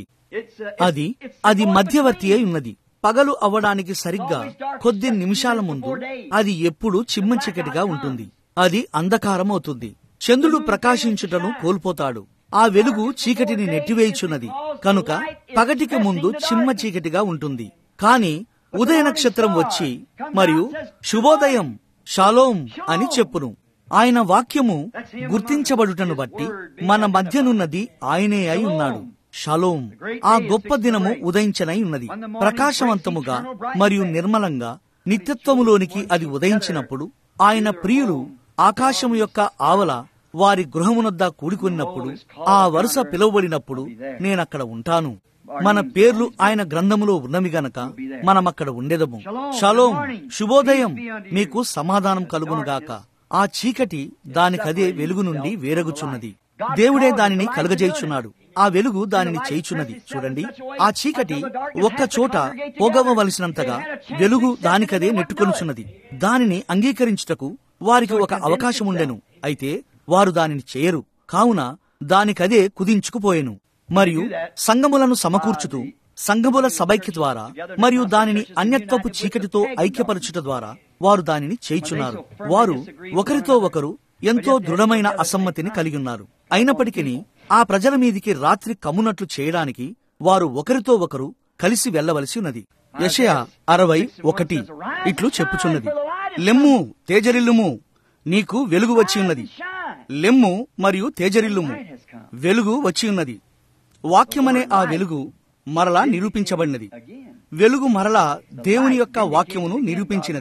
అది అది మధ్యవర్తి అయి ఉన్నది పగలు అవ్వడానికి సరిగ్గా కొద్ది నిమిషాల ముందు అది ఎప్పుడు చిమ్మ చీకటిగా ఉంటుంది అది అంధకారం అవుతుంది చంద్రుడు ప్రకాశించుటను కోల్పోతాడు ఆ వెలుగు చీకటిని నెట్టివేయుచున్నది కనుక పగటికి ముందు చిమ్మ చీకటిగా ఉంటుంది కాని ఉదయ నక్షత్రం వచ్చి మరియు శుభోదయం షాలోం అని చెప్పును ఆయన వాక్యము గుర్తించబడుటను బట్టి మన మధ్యనున్నది ఆయనే అయి ఉన్నాడు షలోం ఆ గొప్ప దినము ఉదయించనై ఉన్నది ప్రకాశవంతముగా మరియు నిర్మలంగా నిత్యత్వములోనికి అది ఉదయించినప్పుడు ఆయన ప్రియులు ఆకాశము యొక్క ఆవల వారి గృహమునొద్ద కూడుకున్నప్పుడు ఆ వరుస పిలువబడినప్పుడు నేనక్కడ ఉంటాను మన పేర్లు ఆయన గ్రంథములో ఉన్నవి గనక మనమక్కడ ఉండేదము షలోం శుభోదయం మీకు సమాధానం కలుగునుగాక ఆ చీకటి దానికదే వెలుగు నుండి వేరగుచున్నది దేవుడే దానిని కలుగజేయుచున్నాడు ఆ వెలుగు దానిని చేయుచున్నది చూడండి ఆ చీకటి ఒక్క చోట పోగవలసినంతగా వెలుగు దానికదే నెట్టుకొనుచున్నది దానిని అంగీకరించుటకు వారికి ఒక అవకాశం ఉండెను అయితే వారు దానిని చేయరు కావున దానికదే కుదించుకుపోయెను మరియు సంగములను సమకూర్చుతూ సంగముల సభైక్య ద్వారా మరియు దానిని అన్యత్వపు చీకటితో ఐక్యపరచుట ద్వారా వారు దానిని చేయుచున్నారు వారు ఒకరితో ఒకరు ఎంతో దృఢమైన అసమ్మతిని కలిగి ఉన్నారు అయినప్పటికీ ఆ ప్రజల మీదికి రాత్రి కమ్మునట్లు చేయడానికి వారు ఒకరితో ఒకరు కలిసి వెళ్లవలసి ఉన్నది యషయా అరవై ఒకటి ఇట్లు చెప్పుచున్నది లెమ్ము తేజరిల్లుము నీకు వెలుగు వచ్చి ఉన్నది లెమ్ము మరియు తేజరిల్లుము వెలుగు వచ్చి ఉన్నది వాక్యమనే ఆ వెలుగు మరలా నిరూపించబడినది వెలుగు మరలా దేవుని యొక్క వాక్యమును నిరూపించినది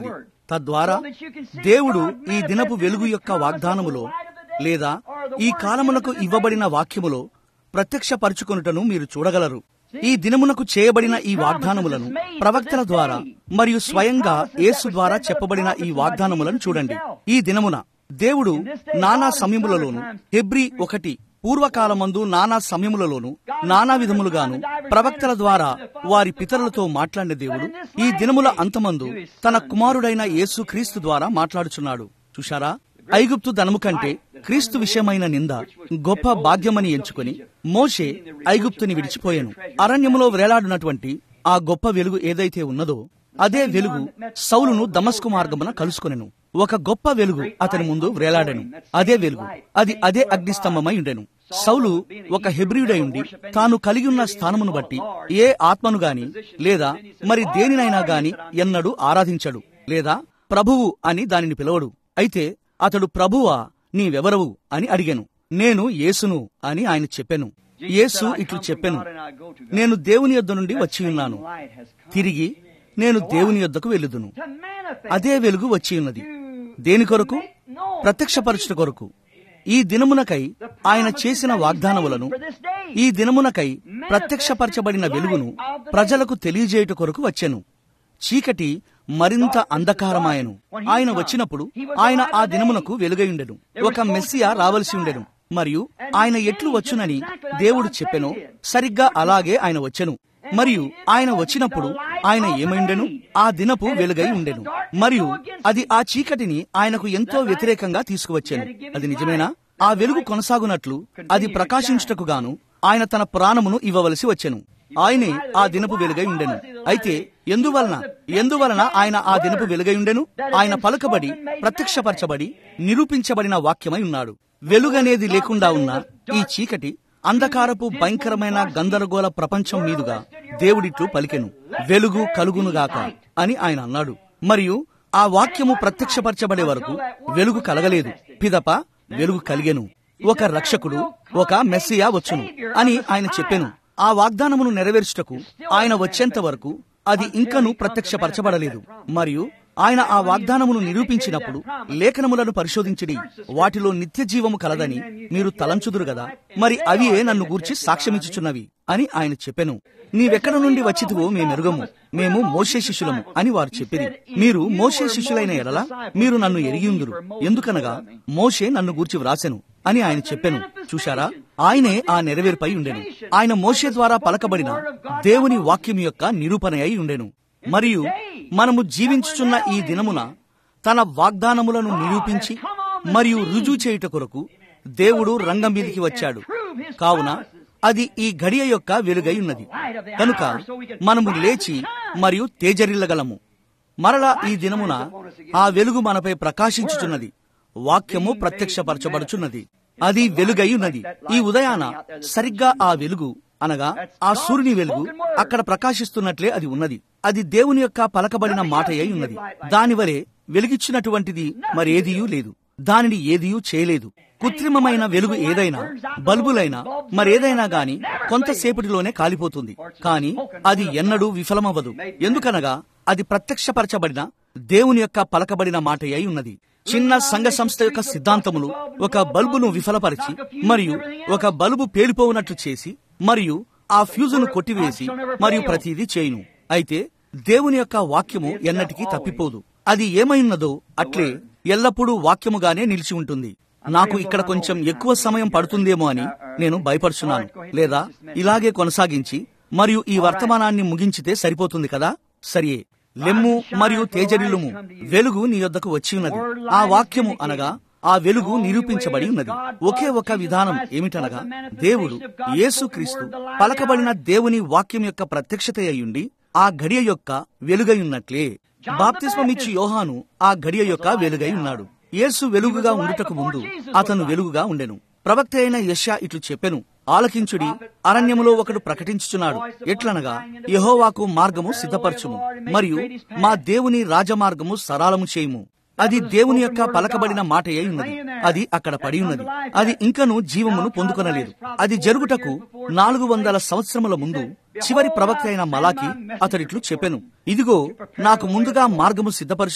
తద్వారా దేవుడు ఈ దినపు వెలుగు యొక్క వాగ్దానములో లేదా ఈ కాలమునకు ఇవ్వబడిన వాక్యములో ప్రత్యక్షపరుచుకొనుటను మీరు చూడగలరు ఈ దినమునకు చేయబడిన ఈ వాగ్దానములను ప్రవక్తల ద్వారా మరియు స్వయంగా యేసు ద్వారా చెప్పబడిన ఈ వాగ్దానములను చూడండి ఈ దినమున దేవుడు నానా సమయములలోను హెబ్రి ఒకటి పూర్వకాలమందు నానా సమయములలోను నానా విధములుగాను ప్రవక్తల ద్వారా వారి పితరులతో మాట్లాడిన దేవుడు ఈ దినముల అంతమందు తన కుమారుడైన యేసు క్రీస్తు ద్వారా మాట్లాడుచున్నాడు చూశారా ఐగుప్తు ధనము కంటే క్రీస్తు విషయమైన నింద గొప్ప భాగ్యమని ఎంచుకొని మోషే ఐగుప్తుని విడిచిపోయాను అరణ్యములో వేలాడినటువంటి ఆ గొప్ప వెలుగు ఏదైతే ఉన్నదో అదే వెలుగు సౌలును దమస్కు మార్గమున కలుసుకొనెను ఒక గొప్ప వెలుగు అతని ముందు వ్రేలాడెను అదే వెలుగు అది అదే అగ్నిస్తంభమై ఉండెను సౌలు ఒక హెబ్రియుడై ఉండి తాను కలిగి ఉన్న స్థానమును బట్టి ఏ ఆత్మను గాని లేదా మరి దేనినైనా గాని ఎన్నడూ ఆరాధించడు లేదా ప్రభువు అని దానిని పిలవడు అయితే అతడు ప్రభువా నీవెవరవు అని అడిగాను నేను యేసును అని ఆయన చెప్పెను యేసు ఇట్లు చెప్పెను నేను దేవుని యొద్ద నుండి వచ్చి ఉన్నాను తిరిగి నేను దేవుని యొద్దకు వెళ్ళుదును అదే వెలుగు వచ్చి ఉన్నది దేని కొరకు ప్రత్యక్షపరచుట కొరకు ఈ దినమునకై ఆయన చేసిన వాగ్దానములను ఈ దినమునకై ప్రత్యక్షపరచబడిన వెలుగును ప్రజలకు తెలియజేయుట కొరకు వచ్చెను చీకటి మరింత అంధకారమాయను ఆయన వచ్చినప్పుడు ఆయన ఆ దినమునకు వెలుగయుండెను ఒక మెస్సియా రావలసి ఉండెను మరియు ఆయన ఎట్లు వచ్చునని దేవుడు చెప్పెను సరిగ్గా అలాగే ఆయన వచ్చెను మరియు ఆయన వచ్చినప్పుడు ఆయన ఏమైండెను ఆ దినపు వెలుగై ఉండెను మరియు అది ఆ చీకటిని ఆయనకు ఎంతో వ్యతిరేకంగా తీసుకువచ్చాను అది నిజమేనా ఆ వెలుగు కొనసాగునట్లు అది ప్రకాశించుటకు గాను ఆయన తన ప్రాణమును ఇవ్వవలసి వచ్చెను ఆయనే ఆ దినపు వెలుగై ఉండెను అయితే ఎందువలన ఎందువలన ఆయన ఆ దినపు వెలుగై ఉండెను ఆయన పలుకబడి ప్రత్యక్షపరచబడి నిరూపించబడిన వాక్యమై ఉన్నాడు వెలుగనేది లేకుండా ఉన్న ఈ చీకటి అంధకారపు భయంకరమైన గందరగోళ ప్రపంచం మీదుగా దేవుడిట్లు పలికెను వెలుగు కలుగునుగాక అని ఆయన అన్నాడు మరియు ఆ వాక్యము ప్రత్యక్షపరచబడే వరకు వెలుగు కలగలేదు పిదప వెలుగు కలిగెను ఒక రక్షకుడు ఒక మెస్సియా వచ్చును అని ఆయన చెప్పెను ఆ వాగ్దానమును నెరవేర్చుటకు ఆయన వచ్చేంత వరకు అది ఇంకను ప్రత్యక్షపరచబడలేదు మరియు ఆయన ఆ వాగ్దానమును నిరూపించినప్పుడు లేఖనములను పరిశోధించిడి వాటిలో నిత్య జీవము కలదని మీరు తలంచుదురు గదా మరి అవియే నన్ను గూర్చి సాక్ష్యమిచ్చుచున్నవి అని ఆయన చెప్పెను నీవెక్కడ నుండి వచ్చితివో మేమెరుగము మేము మోషే శిష్యులము అని వారు చెప్పిరి మీరు మోషే శిష్యులైన ఎడల మీరు నన్ను ఎరిగియుందురు ఎందుకనగా మోషే నన్ను గూర్చి వ్రాసెను అని ఆయన చెప్పెను చూశారా ఆయనే ఆ నెరవేర్పై ఉండెను ఆయన మోషే ద్వారా పలకబడిన దేవుని వాక్యం యొక్క నిరూపణ అయి ఉండెను మరియు మనము జీవించుచున్న ఈ దినమున తన వాగ్దానములను నిరూపించి మరియు రుజువు చేయుట కొరకు దేవుడు రంగం మీదికి వచ్చాడు కావున అది ఈ గడియ యొక్క వెలుగై ఉన్నది కనుక మనము లేచి మరియు తేజరిల్లగలము మరలా ఈ దినమున ఆ వెలుగు మనపై ప్రకాశించుచున్నది వాక్యము ప్రత్యక్షపరచబడుచున్నది అది వెలుగై ఉన్నది ఈ ఉదయాన సరిగ్గా ఆ వెలుగు అనగా ఆ సూర్యుని వెలుగు అక్కడ ప్రకాశిస్తున్నట్లే అది ఉన్నది అది దేవుని యొక్క పలకబడిన మాట అయి ఉన్నది దాని వలె వెలిగిచ్చినటువంటిది మరేదియూ లేదు దానిని ఏదియూ చేయలేదు కృత్రిమమైన వెలుగు ఏదైనా బల్బులైనా మరేదైనా గాని కొంతసేపటిలోనే కాలిపోతుంది కాని అది ఎన్నడూ విఫలమవ్వదు ఎందుకనగా అది ప్రత్యక్షపరచబడిన దేవుని యొక్క పలకబడిన మాట అయి ఉన్నది చిన్న సంఘ సంస్థ యొక్క సిద్ధాంతములు ఒక బల్బును విఫలపరిచి మరియు ఒక బల్బు పేలిపోవునట్లు చేసి మరియు ఆ ఫ్యూజును కొట్టివేసి మరియు ప్రతిదీ చేయును అయితే దేవుని యొక్క వాక్యము ఎన్నటికీ తప్పిపోదు అది ఏమైనదో అట్లే ఎల్లప్పుడూ వాక్యముగానే నిలిచి ఉంటుంది నాకు ఇక్కడ కొంచెం ఎక్కువ సమయం పడుతుందేమో అని నేను భయపడుచున్నాను లేదా ఇలాగే కొనసాగించి మరియు ఈ వర్తమానాన్ని ముగించితే సరిపోతుంది కదా సరియే లెమ్ము మరియు తేజరిల్లుము వెలుగు నీ యొద్దకు వచ్చి ఉన్నది ఆ వాక్యము అనగా ఆ వెలుగు నిరూపించబడి ఉన్నది ఒకే ఒక విధానం ఏమిటనగా దేవుడు యేసుక్రీస్తు పలకబడిన దేవుని వాక్యం యొక్క ప్రత్యక్షత అయ్యుండి ఆ గడియ యొక్క వెలుగై ఉన్నట్లే బాప్తిస్మమిచ్చి యోహాను ఆ గడియ యొక్క వెలుగై ఉన్నాడు యేసు వెలుగుగా ఉండుటకు ముందు అతను వెలుగుగా ఉండెను ప్రవక్త అయిన యష్యా ఇట్లు చెప్పెను ఆలకించుడి అరణ్యములో ఒకడు ప్రకటించుచున్నాడు ఎట్లనగా యహోవాకు మార్గము సిద్ధపరచుము మరియు మా దేవుని రాజమార్గము సరాలము చేయుము అది దేవుని యొక్క పలకబడిన మాట అయి ఉన్నది అది అక్కడ పడి ఉన్నది అది ఇంకను జీవమును పొందుకొనలేదు అది జరుగుటకు నాలుగు వందల సంవత్సరముల ముందు చివరి ప్రవక్త అయిన మలాకి అతడిట్లు చెప్పెను ఇదిగో నాకు ముందుగా మార్గము సిద్ధపరచుటకై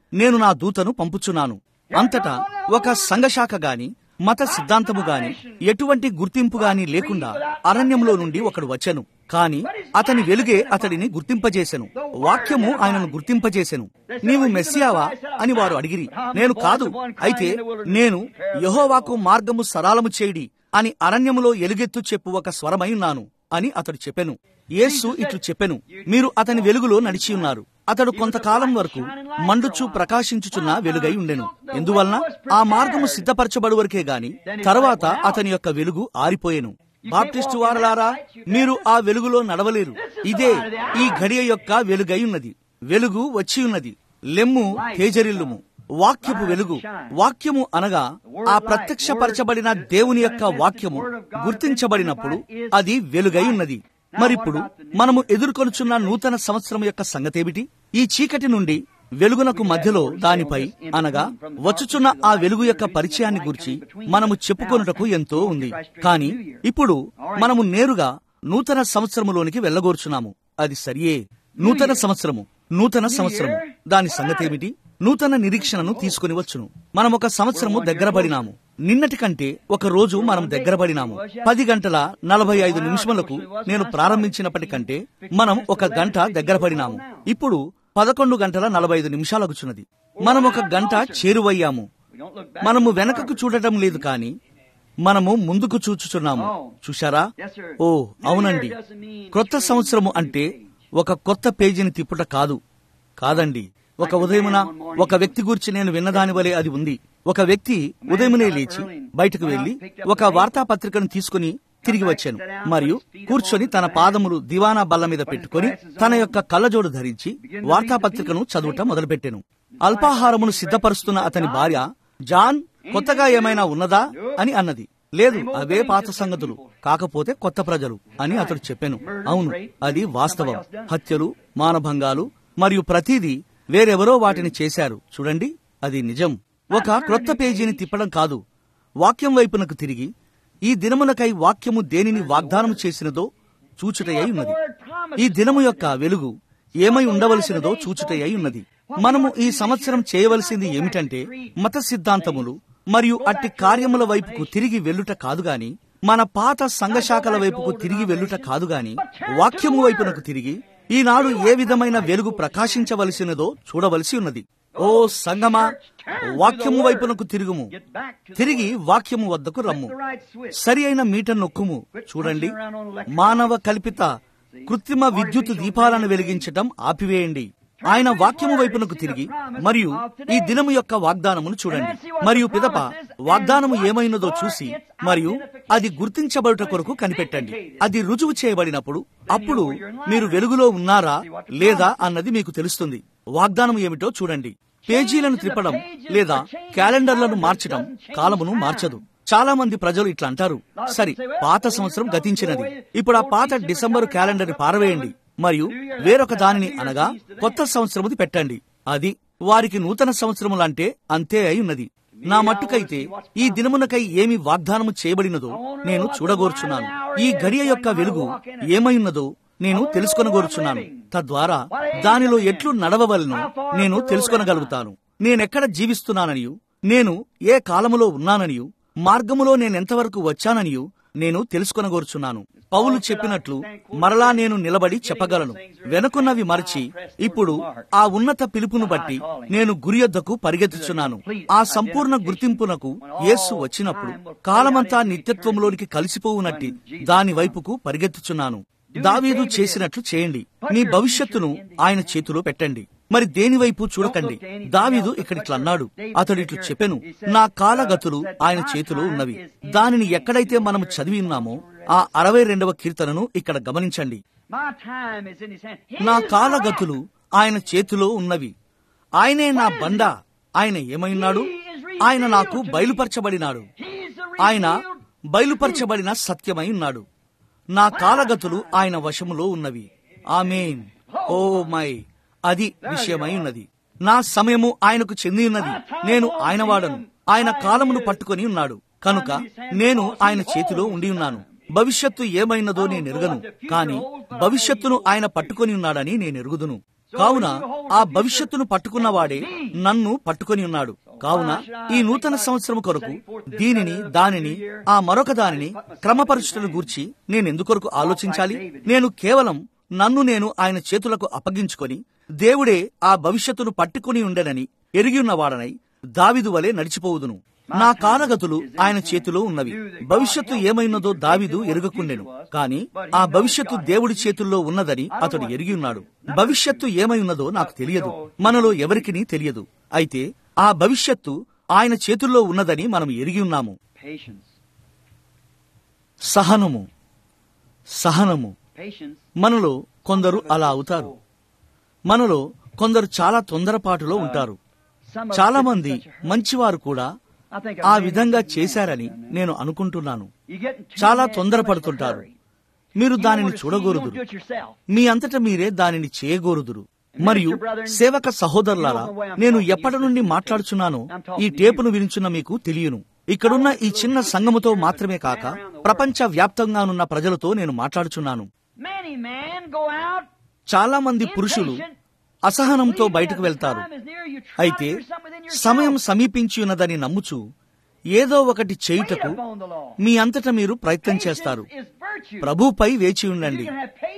నేను నా దూతను పంపుచున్నాను అంతటా ఒక సంఘశాఖ గాని మత సిద్ధాంతము గాని ఎటువంటి గుర్తింపు గాని లేకుండా అరణ్యంలో నుండి ఒకడు వచ్చెను కాని అతని వెలుగే అతడిని గుర్తింపజేసెను వాక్యము ఆయనను గుర్తింపజేసెను నీవు మెస్సియావా అని వారు అడిగిరి నేను కాదు అయితే నేను యహోవాకు మార్గము సరాలము చేయుడి అని అరణ్యములో ఎలుగెత్తు చెప్పు ఒక స్వరమై ఉన్నాను అని అతడు చెప్పెను యేసు ఇట్లు చెప్పెను మీరు అతని వెలుగులో నడిచి ఉన్నారు అతడు కొంతకాలం వరకు మండుచు ప్రకాశించుచున్న వెలుగై ఉండెను ఎందువలన ఆ మార్గము సిద్ధపరచబడు వరకే గాని తర్వాత అతని యొక్క వెలుగు ఆరిపోయెను బాప్టిస్టు వారలారా మీరు ఆ వెలుగులో నడవలేరు ఇదే ఈ గడియ యొక్క వెలుగై ఉన్నది వెలుగు వచ్చి ఉన్నది లెమ్ము తేజరిల్లుము వాక్యపు వెలుగు వాక్యము అనగా ఆ ప్రత్యక్షపరచబడిన దేవుని యొక్క వాక్యము గుర్తించబడినప్పుడు అది వెలుగై ఉన్నది మరిప్పుడు మనము ఎదుర్కొనుచున్న నూతన సంవత్సరం యొక్క సంగతేమిటి ఈ చీకటి నుండి వెలుగునకు మధ్యలో దానిపై అనగా వచ్చుచున్న ఆ వెలుగు యొక్క పరిచయాన్ని గురించి మనము చెప్పుకొనుటకు ఎంతో ఉంది కానీ ఇప్పుడు మనము నేరుగా నూతన సంవత్సరములోనికి వెళ్ళగోర్చున్నాము అది సరియే నూతన సంవత్సరము నూతన సంవత్సరము దాని సంగతేమిటి నూతన నిరీక్షణను తీసుకుని వచ్చును మనం ఒక సంవత్సరము దగ్గర పడినాము నిన్నటి కంటే ఒక రోజు మనం దగ్గర పడినాము పది గంటల నలభై ఐదు నిమిషములకు నేను ప్రారంభించినప్పటికంటే మనం ఒక గంట దగ్గర పడినాము ఇప్పుడు పదకొండు గంటల నలభై ఐదు నిమిషాలగుచున్నది మనం ఒక గంట చేరువయ్యాము మనము వెనకకు చూడటం లేదు కాని మనము ముందుకు చూచుచున్నాము చూశారా ఓ అవునండి క్రొత్త సంవత్సరము అంటే ఒక కొత్త పేజీని తిప్పుట కాదు కాదండి ఒక ఉదయమున ఒక వ్యక్తి గురించి నేను విన్నదాని వలె అది ఉంది ఒక వ్యక్తి ఉదయమునే లేచి బయటకు వెళ్లి ఒక వార్తాపత్రికను తీసుకుని తిరిగి వచ్చాను మరియు కూర్చొని తన పాదములు దివానా బల్ల మీద పెట్టుకుని తన యొక్క కళ్ళజోడు ధరించి వార్తాపత్రికను చదువుట మొదలుపెట్టాను అల్పాహారమును సిద్ధపరుస్తున్న అతని భార్య జాన్ కొత్తగా ఏమైనా ఉన్నదా అని అన్నది లేదు అవే పాత సంగతులు కాకపోతే కొత్త ప్రజలు అని అతడు చెప్పాను అవును అది వాస్తవం హత్యలు మానభంగాలు మరియు ప్రతిదీ వేరెవరో వాటిని చేశారు చూడండి అది నిజం ఒక క్రొత్త పేజీని తిప్పడం కాదు వాక్యం వైపునకు తిరిగి ఈ దినమునకై వాక్యము దేనిని వాగ్దానం చేసినదో చూచుటయ్యి ఉన్నది ఈ దినము యొక్క వెలుగు ఏమై ఉండవలసినదో చూచుటయ్యి ఉన్నది మనము ఈ సంవత్సరం చేయవలసింది ఏమిటంటే మత సిద్ధాంతములు మరియు అట్టి కార్యముల వైపుకు తిరిగి వెళ్ళుట కాదుగాని మన పాత సంఘశాఖల వైపుకు తిరిగి వెళ్ళుట కాదుగాని వాక్యము వైపునకు తిరిగి ఈనాడు ఏ విధమైన వెలుగు ప్రకాశించవలసినదో చూడవలసి ఉన్నది ఓ సంగమా వాక్యము వైపునకు తిరుగుము తిరిగి వాక్యము వద్దకు రమ్ము సరి అయిన మీటర్ నొక్కుము చూడండి మానవ కల్పిత కృత్రిమ విద్యుత్ దీపాలను వెలిగించటం ఆపివేయండి ఆయన వాక్యము వైపునకు తిరిగి మరియు ఈ దినము యొక్క వాగ్దానమును చూడండి మరియు పిదప వాగ్దానము ఏమైనదో చూసి మరియు అది గుర్తించబడుట కొరకు కనిపెట్టండి అది రుజువు చేయబడినప్పుడు అప్పుడు మీరు వెలుగులో ఉన్నారా లేదా అన్నది మీకు తెలుస్తుంది వాగ్దానం ఏమిటో చూడండి పేజీలను త్రిప్పడం లేదా క్యాలెండర్లను మార్చడం కాలమును మార్చదు చాలా మంది ప్రజలు ఇట్లా అంటారు సరి పాత సంవత్సరం గతించినది ఇప్పుడు ఆ పాత డిసెంబర్ క్యాలెండర్ ని పారవేయండి మరియు వేరొక దానిని అనగా కొత్త సంవత్సరముది పెట్టండి అది వారికి నూతన సంవత్సరములంటే అంతే అయి ఉన్నది నా మట్టుకైతే ఈ దినమునకై ఏమి వాగ్దానము చేయబడినదో నేను చూడగోర్చున్నాను ఈ గడియ యొక్క వెలుగు ఏమైన్నదో నేను తెలుసుకొనగోరుచున్నాను తద్వారా దానిలో ఎట్లు నడవవలనో నేను తెలుసుకొనగలుగుతాను నేనెక్కడ జీవిస్తున్నాననియు నేను ఏ కాలములో ఉన్నాననియు మార్గములో నేనెంతవరకు వచ్చాననియు నేను తెలుసుకొనగోరుచున్నాను పౌలు చెప్పినట్లు మరలా నేను నిలబడి చెప్పగలను వెనుకున్నవి మరచి ఇప్పుడు ఆ ఉన్నత పిలుపును బట్టి నేను గురి యొద్దకు పరిగెత్తుచున్నాను ఆ సంపూర్ణ గుర్తింపునకు యేసు వచ్చినప్పుడు కాలమంతా నిత్యత్వంలోనికి కలిసిపోవునట్టి దాని వైపుకు పరిగెత్తుచున్నాను దావీదు చేసినట్లు చేయండి మీ భవిష్యత్తును ఆయన చేతిలో పెట్టండి మరి దేని వైపు చూడకండి దావీదు ఇక్కడిట్లా అన్నాడు అతడు ఇట్లు చెప్పెను నా కాలగతులు ఆయన చేతిలో ఉన్నవి దానిని ఎక్కడైతే మనం చదివి ఉన్నామో ఆ అరవై రెండవ కీర్తనను ఇక్కడ గమనించండి నా కాలగతులు ఆయన చేతిలో ఉన్నవి ఆయనే నా బండ ఆయన ఏమైనాడు ఆయన నాకు బయలుపరచబడినాడు ఆయన బయలుపరచబడిన సత్యమై ఉన్నాడు నా కాలగతులు ఆయన వశములో ఉన్నవి ఆమెన్ ఓ మై అది విషయమై ఉన్నది నా సమయము ఆయనకు చెంది ఉన్నది నేను ఆయన వాడను ఆయన కాలమును పట్టుకొని ఉన్నాడు కనుక నేను ఆయన చేతిలో ఉండి ఉన్నాను భవిష్యత్తు ఏమైనదో నేను ఎరుగను కాని భవిష్యత్తును ఆయన పట్టుకొని ఉన్నాడని నేను ఎరుగుదును కావున ఆ భవిష్యత్తును పట్టుకున్నవాడే నన్ను పట్టుకొని ఉన్నాడు కావున ఈ నూతన సంవత్సరం కొరకు దీనిని దానిని ఆ మరొక దానిని క్రమపరుచుటను గూర్చి నేనెందుకొరకు ఆలోచించాలి నేను కేవలం నన్ను నేను ఆయన చేతులకు అప్పగించుకొని దేవుడే ఆ భవిష్యత్తును పట్టుకుని ఉండెనని ఎరిగి ఉన్నవాడనై దావిదు వలె నడిచిపోవుదును నా కాలగతులు ఆయన చేతిలో ఉన్నవి భవిష్యత్తు ఏమైనదో దావిదు ఎరుగకుండెను కాని ఆ భవిష్యత్తు దేవుడి చేతుల్లో ఉన్నదని అతడు ఎరిగి ఉన్నాడు భవిష్యత్తు ఏమై ఉన్నదో నాకు తెలియదు మనలో ఎవరికిని తెలియదు అయితే ఆ భవిష్యత్తు ఆయన చేతుల్లో ఉన్నదని మనం ఎరిగి ఉన్నాము Patience. సహనము సహనము Patience. మనలో కొందరు అలా అవుతారు మనలో కొందరు చాలా తొందరపాటులో ఉంటారు Some of చాలా us మంది in such a hurry. మంచివారు కూడా I think ఆ I've been విధంగా in చేశారని నేను అనుకుంటున్నాను You get in too చాలా much- తొందరపడుతుంటారు too much of a hurry. మీరు You don't దానిని want to see, you చూడగోరుదురు don't do it yourself. మీ అంతట మీరే దానిని చేయగోరుదురు మరియు సేవక సహోదరులారా నేను ఎప్పటి నుండి మాట్లాడుచున్నానో ఈ టేపును వినిచున్న మీకు తెలియను ఇక్కడున్న ఈ చిన్న సంఘముతో మాత్రమే కాక ప్రపంచ వ్యాప్తంగానున్న ప్రజలతో నేను మాట్లాడుచున్నాను Many men go out చాలా మంది పురుషులు అసహనంతో బయటకు వెళ్తారు అయితే సమయం సమీపించి ఉన్నదని నమ్ముచు ఏదో ఒకటి చేయుటకు మీ అంతట మీరు ప్రయత్నం చేస్తారు ప్రభుపై వేచి ఉండండి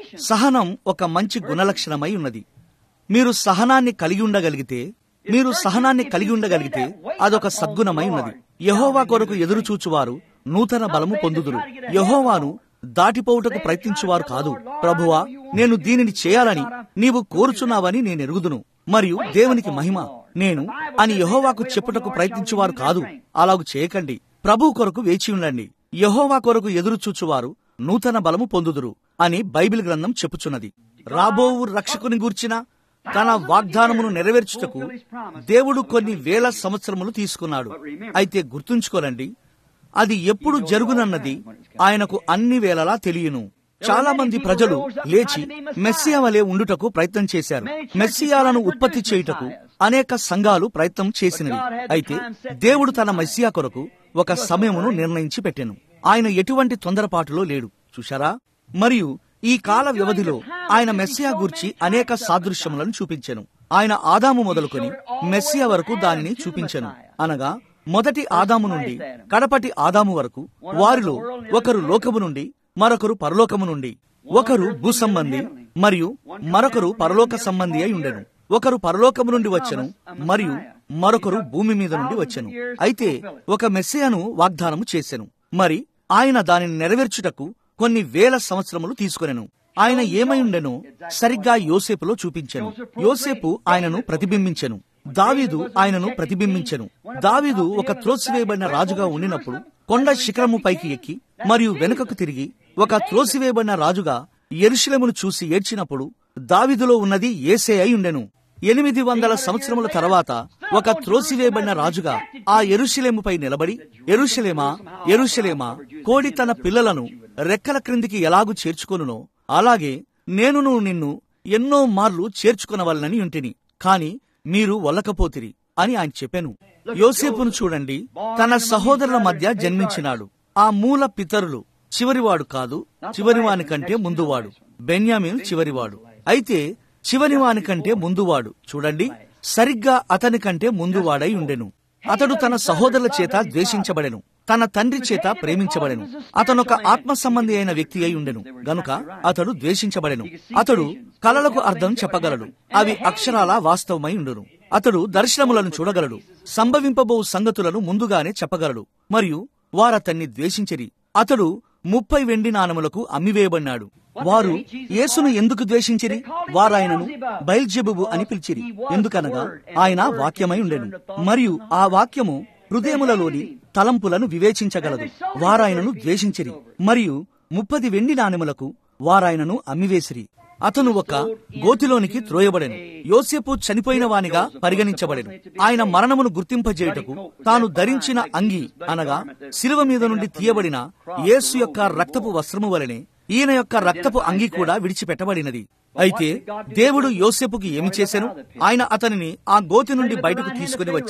సహనం ఒక మంచి గుణలక్షణమై ఉన్నది మీరు సహనాన్ని కలిగి ఉండగలిగితే మీరు సహనాన్ని కలిగి ఉండగలిగితే అదొక సద్గుణమై ఉన్నది యహోవా కొరకు ఎదురు చూచువారు నూతన బలము పొందుదురు యహోవాను దాటిపోవుటకు ప్రయత్నించువారు కాదు ప్రభువా నేను దీనిని చేయాలని నీవు కోరుచున్నావని నేను ఎరుగుదును మరియు దేవునికి మహిమ నేను అని యహోవాకు చెప్పుటకు ప్రయత్నించువారు కాదు అలాగు చేయకండి ప్రభు కొరకు వేచి ఉండండి యహోవా కొరకు ఎదురు చూచువారు నూతన బలము పొందుదురు అని బైబిల్ గ్రంథం చెప్పుచున్నది రాబోవు రక్షకుని గూర్చిన తన వాగ్దానమును నెరవేర్చుటకు దేవుడు కొన్ని వేల సంవత్సరములు తీసుకున్నాడు అయితే గుర్తుంచుకోనండి అది ఎప్పుడు జరుగునన్నది ఆయనకు అన్ని వేళలా తెలియను చాలా మంది ప్రజలు లేచి మెస్సియా వలె ఉండుటకు ప్రయత్నం చేశారు మెస్సియాలను ఉత్పత్తి చేయుటకు అనేక సంఘాలు ప్రయత్నం చేసినవి అయితే దేవుడు తన మెస్సియా కొరకు ఒక సమయమును నిర్ణయించి పెట్టెను ఆయన ఎటువంటి తొందరపాటులో లేడు చూశారా మరియు ఈ కాల వ్యవధిలో ఆయన మెస్సియా గూర్చి అనేక సాదృశ్యములను చూపించెను ఆయన ఆదాము మొదలుకొని మెస్సియా వరకు దానిని చూపించెను అనగా మొదటి ఆదాము నుండి కడపటి ఆదాము వరకు వారిలో ఒకరు లోకము నుండి మరొకరు పరలోకము నుండి ఒకరు భూసంబంధి మరియు మరొకరు పరలోక సంబంధి అయి ఉండెను ఒకరు పరలోకము నుండి వచ్చెను మరియు మరొకరు భూమి మీద నుండి వచ్చెను అయితే ఒక మెస్సియాను వాగ్దానము చేసెను మరి ఆయన దానిని నెరవేర్చుటకు కొన్ని వేల సంవత్సరములు తీసుకొనెను ఆయన ఏమై ఉండెనో సరిగ్గా యోసేపులో చూపించెను యోసేపు ఆయనను ప్రతిబింబించెను దావీదు ఆయనను ప్రతిబింబించెను దావీదు ఒక త్రోసివేయబడిన రాజుగా ఉండినప్పుడు కొండ శిఖరము పైకి ఎక్కి మరియు వెనుకకు తిరిగి ఒక త్రోసివేయబడిన రాజుగా ఎరుశలమును చూసి ఏడ్చినప్పుడు దావీదులో ఉన్నది ఏసే అయి ఉండెను ఎనిమిది వందల సంవత్సరముల తర్వాత ఒక త్రోసివేయబడిన రాజుగా ఆ ఎరుషలేముపై నిలబడి ఎరుషలేమా ఎరుషలేమా కోడి తన పిల్లలను రెక్కల క్రిందికి ఎలాగు చేర్చుకొనునో అలాగే నేనును నిన్ను ఎన్నో మార్లు చేర్చుకునవలనని ఉంటిని కాని మీరు వల్లకపోతిరి అని ఆయన చెప్పాను యోసేపును చూడండి తన సహోదరుల మధ్య జన్మించినాడు ఆ మూల పితరులు చివరివాడు కాదు చివరివాని కంటే ముందువాడు బెన్యామిన్ చివరివాడు అయితే చివరివాని కంటే ముందువాడు చూడండి సరిగ్గా అతని కంటే ముందువాడై ఉండెను అతడు తన సహోదరుల చేత ద్వేషించబడెను తన తండ్రి చేత ప్రేమించబడెను అతనొక ఆత్మ సంబంధి అయిన వ్యక్తి అయి ఉండెను గనుక అతడు ద్వేషించబడెను అతడు కలలకు అర్థం చెప్పగలడు అవి అక్షరాల వాస్తవమై ఉండును అతడు దర్శనములను చూడగలడు సంభవింపబో సంగతులను ముందుగానే చెప్పగలడు మరియు వారతన్ని ద్వేషించిరి అతడు ముప్పై వెండి నాణములకు అమ్మివేయబడినాడు వారు యేసును ఎందుకు ద్వేషించిరి వారాయనను బయల్జెబుబు అని పిలిచిరి ఎందుకనగా ఆయన వాక్యమై ఉండెను మరియు ఆ వాక్యము హృదయములలోని తలంపులను వివేచించగలదు వారాయనను ద్వేషించిరి మరియు ముప్పది వెండి నాణెములకు వారాయనను అమ్మివేసిరి అతను ఒక గోతిలోనికి త్రోయబడెను యోసేపు చనిపోయిన వానిగా పరిగణించబడెను ఆయన మరణమును గుర్తింపజేయుటకు తాను ధరించిన అంగి అనగా శిలువ మీద నుండి తీయబడిన యేసు యొక్క రక్తపు వస్త్రము వలనే ఈయన యొక్క రక్తపు అంగి కూడా విడిచిపెట్టబడినది అయితే దేవుడు యోసేపుకి ఏమి చేశాను ఆయన అతనిని ఆ గోతి నుండి బయటకు తీసుకుని వచ్చి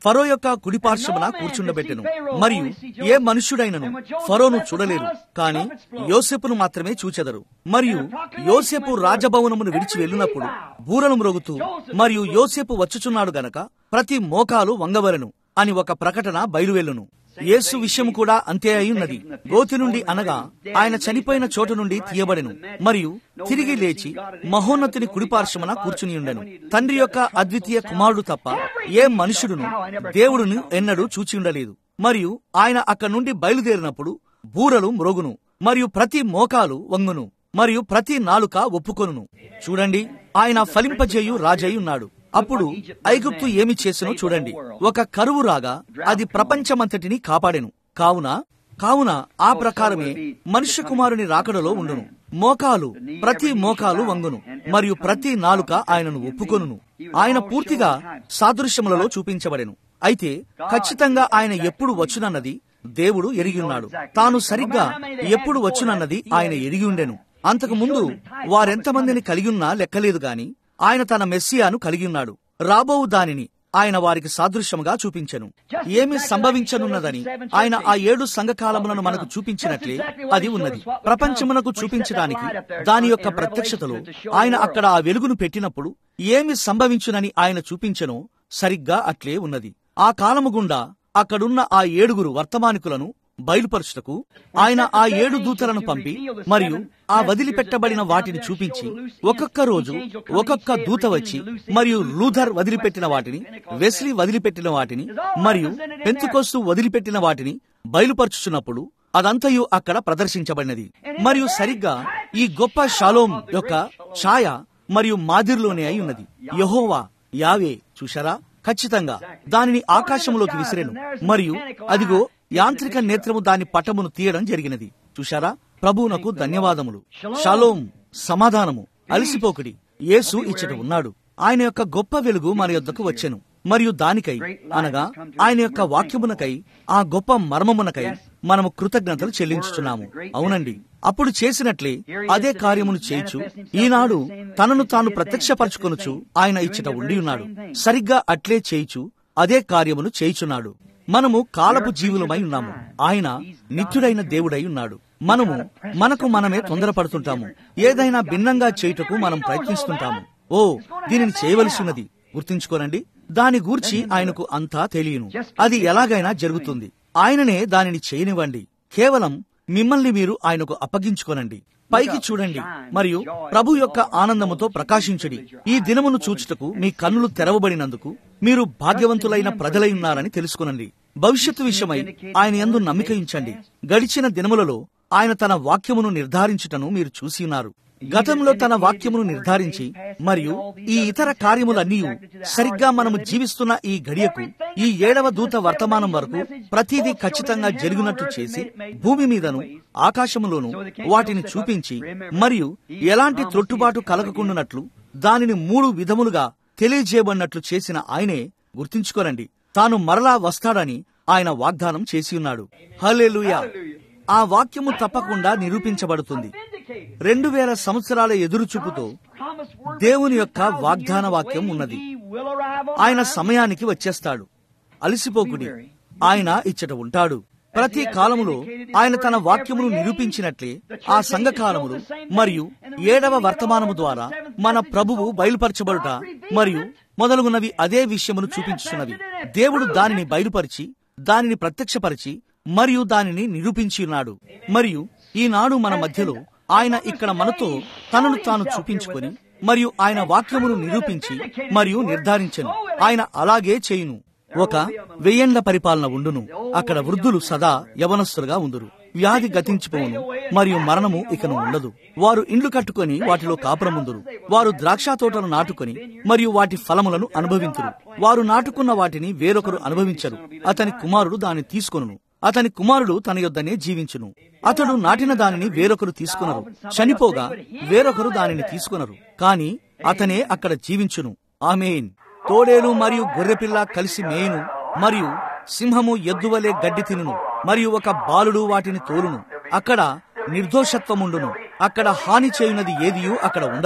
ఫరో యొక్క కుడిపార్శ్వమున కూర్చుండబెట్టెను మరియు ఏ మనుష్యుడైనను ఫరోను చూడలేరు కాని యోసెపును మాత్రమే చూచెదరు మరియు యోసెపు రాజభవనమును విడిచి వెళ్ళినప్పుడు బూరలు మ్రోగుతూ మరియు యోసెపు వచ్చుచున్నాడు గనక ప్రతి మోకాలు వంగవలను అని ఒక ప్రకటన బయలువెళ్ళును యేసు విషయం కూడా అంతే అయి ఉన్నది గోతి నుండి అనగా ఆయన చనిపోయిన చోటు నుండి తీయబడెను మరియు తిరిగి లేచి మహోన్నతుని కుడిపార్శ్వమున కూర్చుని ఉండెను తండ్రి యొక్క అద్వితీయ కుమారుడు తప్ప ఏ మనుషుడును దేవుడును ఎన్నడూ చూచి ఉండలేదు మరియు ఆయన అక్కడి నుండి బయలుదేరినప్పుడు బూరలు మ్రోగును మరియు ప్రతి మోకాలు వంగును మరియు ప్రతి నాలుక ఒప్పుకొనును చూడండి ఆయన ఫలింపజేయు రాజై ఉన్నాడు అప్పుడు ఐగుప్తు ఏమి చేసినో చూడండి ఒక కరువు రాగా అది ప్రపంచమంతటిని కాపాడెను కావున కావున ఆ ప్రకారమే మనుష్య కుమారుని రాకడలో ఉండును మోకాలు ప్రతి మోకాలు వంగును మరియు ప్రతి నాలుక ఆయనను ఒప్పుకొనును ఆయన పూర్తిగా సాదృశ్యములలో చూపించబడెను అయితే ఖచ్చితంగా ఆయన ఎప్పుడు వచ్చునన్నది దేవుడు ఎరిగి ఉన్నాడు తాను సరిగ్గా ఎప్పుడు వచ్చునన్నది ఆయన ఎరిగి ఉండెను అంతకు ముందు వారెంతమందిని కలిగి ఉన్నా లెక్కలేదు గాని ఆయన తన మెస్సియాను కలిగి ఉన్నాడు రాబోవు దానిని ఆయన వారికి సాదృశ్యముగా చూపించెను ఏమి సంభవించనున్నదని ఆయన ఆ ఏడు సంఘకాలములను మనకు చూపించినట్లే అది ఉన్నది ప్రపంచమునకు చూపించడానికి దాని యొక్క ప్రత్యక్షతలో ఆయన అక్కడ ఆ వెలుగును పెట్టినప్పుడు ఏమి సంభవించునని ఆయన చూపించెనో సరిగ్గా అట్లే ఉన్నది ఆ కాలము గుండా అక్కడున్న ఆ ఏడుగురు వర్తమానికులను బయలుపరచుటకు ఆయన ఆ ఏడు దూతలను పంపి మరియు ఆ వదిలిపెట్టబడిన వాటిని చూపించి ఒక్కొక్క రోజు ఒక్కొక్క దూత వచ్చి మరియు లూథర్ వదిలిపెట్టిన వాటిని వెస్లీ వదిలిపెట్టిన వాటిని మరియు పెంతుకొస్తు వదిలిపెట్టిన వాటిని బయలుపరచుచున్నప్పుడు అదంతయు అక్కడ ప్రదర్శించబడినది మరియు సరిగ్గా ఈ గొప్ప షాలోం యొక్క ఛాయ మరియు మాదిరిలోనే అయి ఉన్నది యహోవా యావే చూశారా ఖచ్చితంగా దానిని ఆకాశంలోకి విసిరెను మరియు అదిగో యాంత్రిక నేత్రము దాని పటమును తీయడం జరిగినది చూశారా ప్రభువునకు ధన్యవాదములు షాలోం సమాధానము అలసిపోకుడి యేసు ఇచ్చట ఉన్నాడు ఆయన యొక్క గొప్ప వెలుగు మన యొద్దకు వచ్చెను మరియు దానికై అనగా ఆయన యొక్క వాక్యమునకై ఆ గొప్ప మర్మమునకై మనము కృతజ్ఞతలు చెల్లించుచున్నాము అవునండి అప్పుడు చేసినట్లే అదే కార్యమును చేయుచు ఈనాడు తనను తాను ప్రత్యక్షపరచుకొనుచు ఆయన ఇచ్చట ఉండి ఉన్నాడు సరిగ్గా అట్లే చేయుచు అదే కార్యమును చేయుచున్నాడు మనము కాలపు జీవులమై ఉన్నాము ఆయన నిత్యుడైన దేవుడై ఉన్నాడు మనము మనకు మనమే తొందరపడుతుంటాము ఏదైనా భిన్నంగా చేయుటకు మనం ప్రయత్నిస్తుంటాము ఓ దీనిని చేయవలసి ఉన్నది గుర్తుంచుకోనండి దాని గూర్చి ఆయనకు అంతా తెలియను అది ఎలాగైనా జరుగుతుంది ఆయననే దానిని చేయనివ్వండి కేవలం మిమ్మల్ని మీరు ఆయనకు అప్పగించుకోనండి పైకి చూడండి మరియు ప్రభు యొక్క ఆనందముతో ప్రకాశించడి ఈ దినమును చూచుటకు మీ కన్నులు తెరవబడినందుకు మీరు భాగ్యవంతులైన ప్రజలై ఉన్నారని తెలుసుకునండి భవిష్యత్తు విషయమై ఆయన యందు నమ్మిక ఉంచండి గడిచిన దినములలో ఆయన తన వాక్యమును నిర్ధారించుటను మీరు చూసి ఉన్నారు గతంలో తన వాక్యమును నిర్ధారించి మరియు ఈ ఇతర కార్యములన్నీ సరిగ్గా మనము జీవిస్తున్న ఈ గడియకు ఈ ఏడవ దూత వర్తమానం వరకు ప్రతిదీ ఖచ్చితంగా జరిగినట్టు చేసి భూమి మీదను ఆకాశములోను వాటిని చూపించి మరియు ఎలాంటి త్రొట్టుబాటు కలగకుండానట్లు దానిని మూడు విధములుగా తెలియజేయబడినట్లు చేసిన ఆయనే గుర్తుంచుకోనండి తాను మరలా వస్తాడని ఆయన వాగ్దానం చేసి ఉన్నాడు హల్లెలూయా ఆ వాక్యము తప్పకుండా నిరూపించబడుతుంది రెండు వేల సంవత్సరాల ఎదురుచూపుతో దేవుని యొక్క వాగ్దాన వాక్యం ఉన్నది ఆయన సమయానికి వచ్చేస్తాడు అలసిపోకుడి ఆయన ఇచ్చట ఉంటాడు ప్రతి కాలములో ఆయన తన వాక్యమును నిరూపించినట్లే ఆ సంఘ కాలములు మరియు ఏడవ వర్తమానము ద్వారా మన ప్రభువు బయలుపరచబడుట మరియు మొదలుగున్నవి అదే విషయమును చూపించుచున్నవి దేవుడు దానిని బయలుపరిచి దానిని ప్రత్యక్షపరిచి మరియు దానిని నిరూపించి ఉన్నాడు మరియు ఈనాడు మన మధ్యలో ఆయన ఇక్కడ మనతో తనను తాను చూపించుకొని మరియు ఆయన వాక్యమును నిరూపించి మరియు నిర్ధారించను ఆయన అలాగే చేయును ఒక వెయ్యేండ్ల పరిపాలన ఉండును అక్కడ వృద్ధులు సదా యవనస్తులుగా ఉందురు వ్యాధి గతించిపోవును మరియు మరణము ఇకను ఉండదు వారు ఇండ్లు కట్టుకొని వాటిలో కాపురముందురు వారు ద్రాక్ష తోటను నాటుకొని మరియు వాటి ఫలములను అనుభవింతురు వారు నాటుకున్న వాటిని వేరొకరు అనుభవించరు అతని కుమారుడు దాన్ని తీసుకొనును అతని కుమారుడు తన యొద్దనే జీవించును అతడు నాటిన దానిని వేరొకరు తీసుకునరు చనిపోగా వేరొకరు దానిని తీసుకునరు కాని అతనే అక్కడ జీవించును ఆమెన్ తోడేలు మరియు గొర్రెపిల్ల కలిసి మేయును మరియు సింహము ఎద్దువలే గడ్డి తినును మరియు ఒక బాలుడు వాటిని తోలును అక్కడ నిర్దోషత్వముండును అక్కడ హాని చేయునది ఏదియూ అక్కడ ఉండదు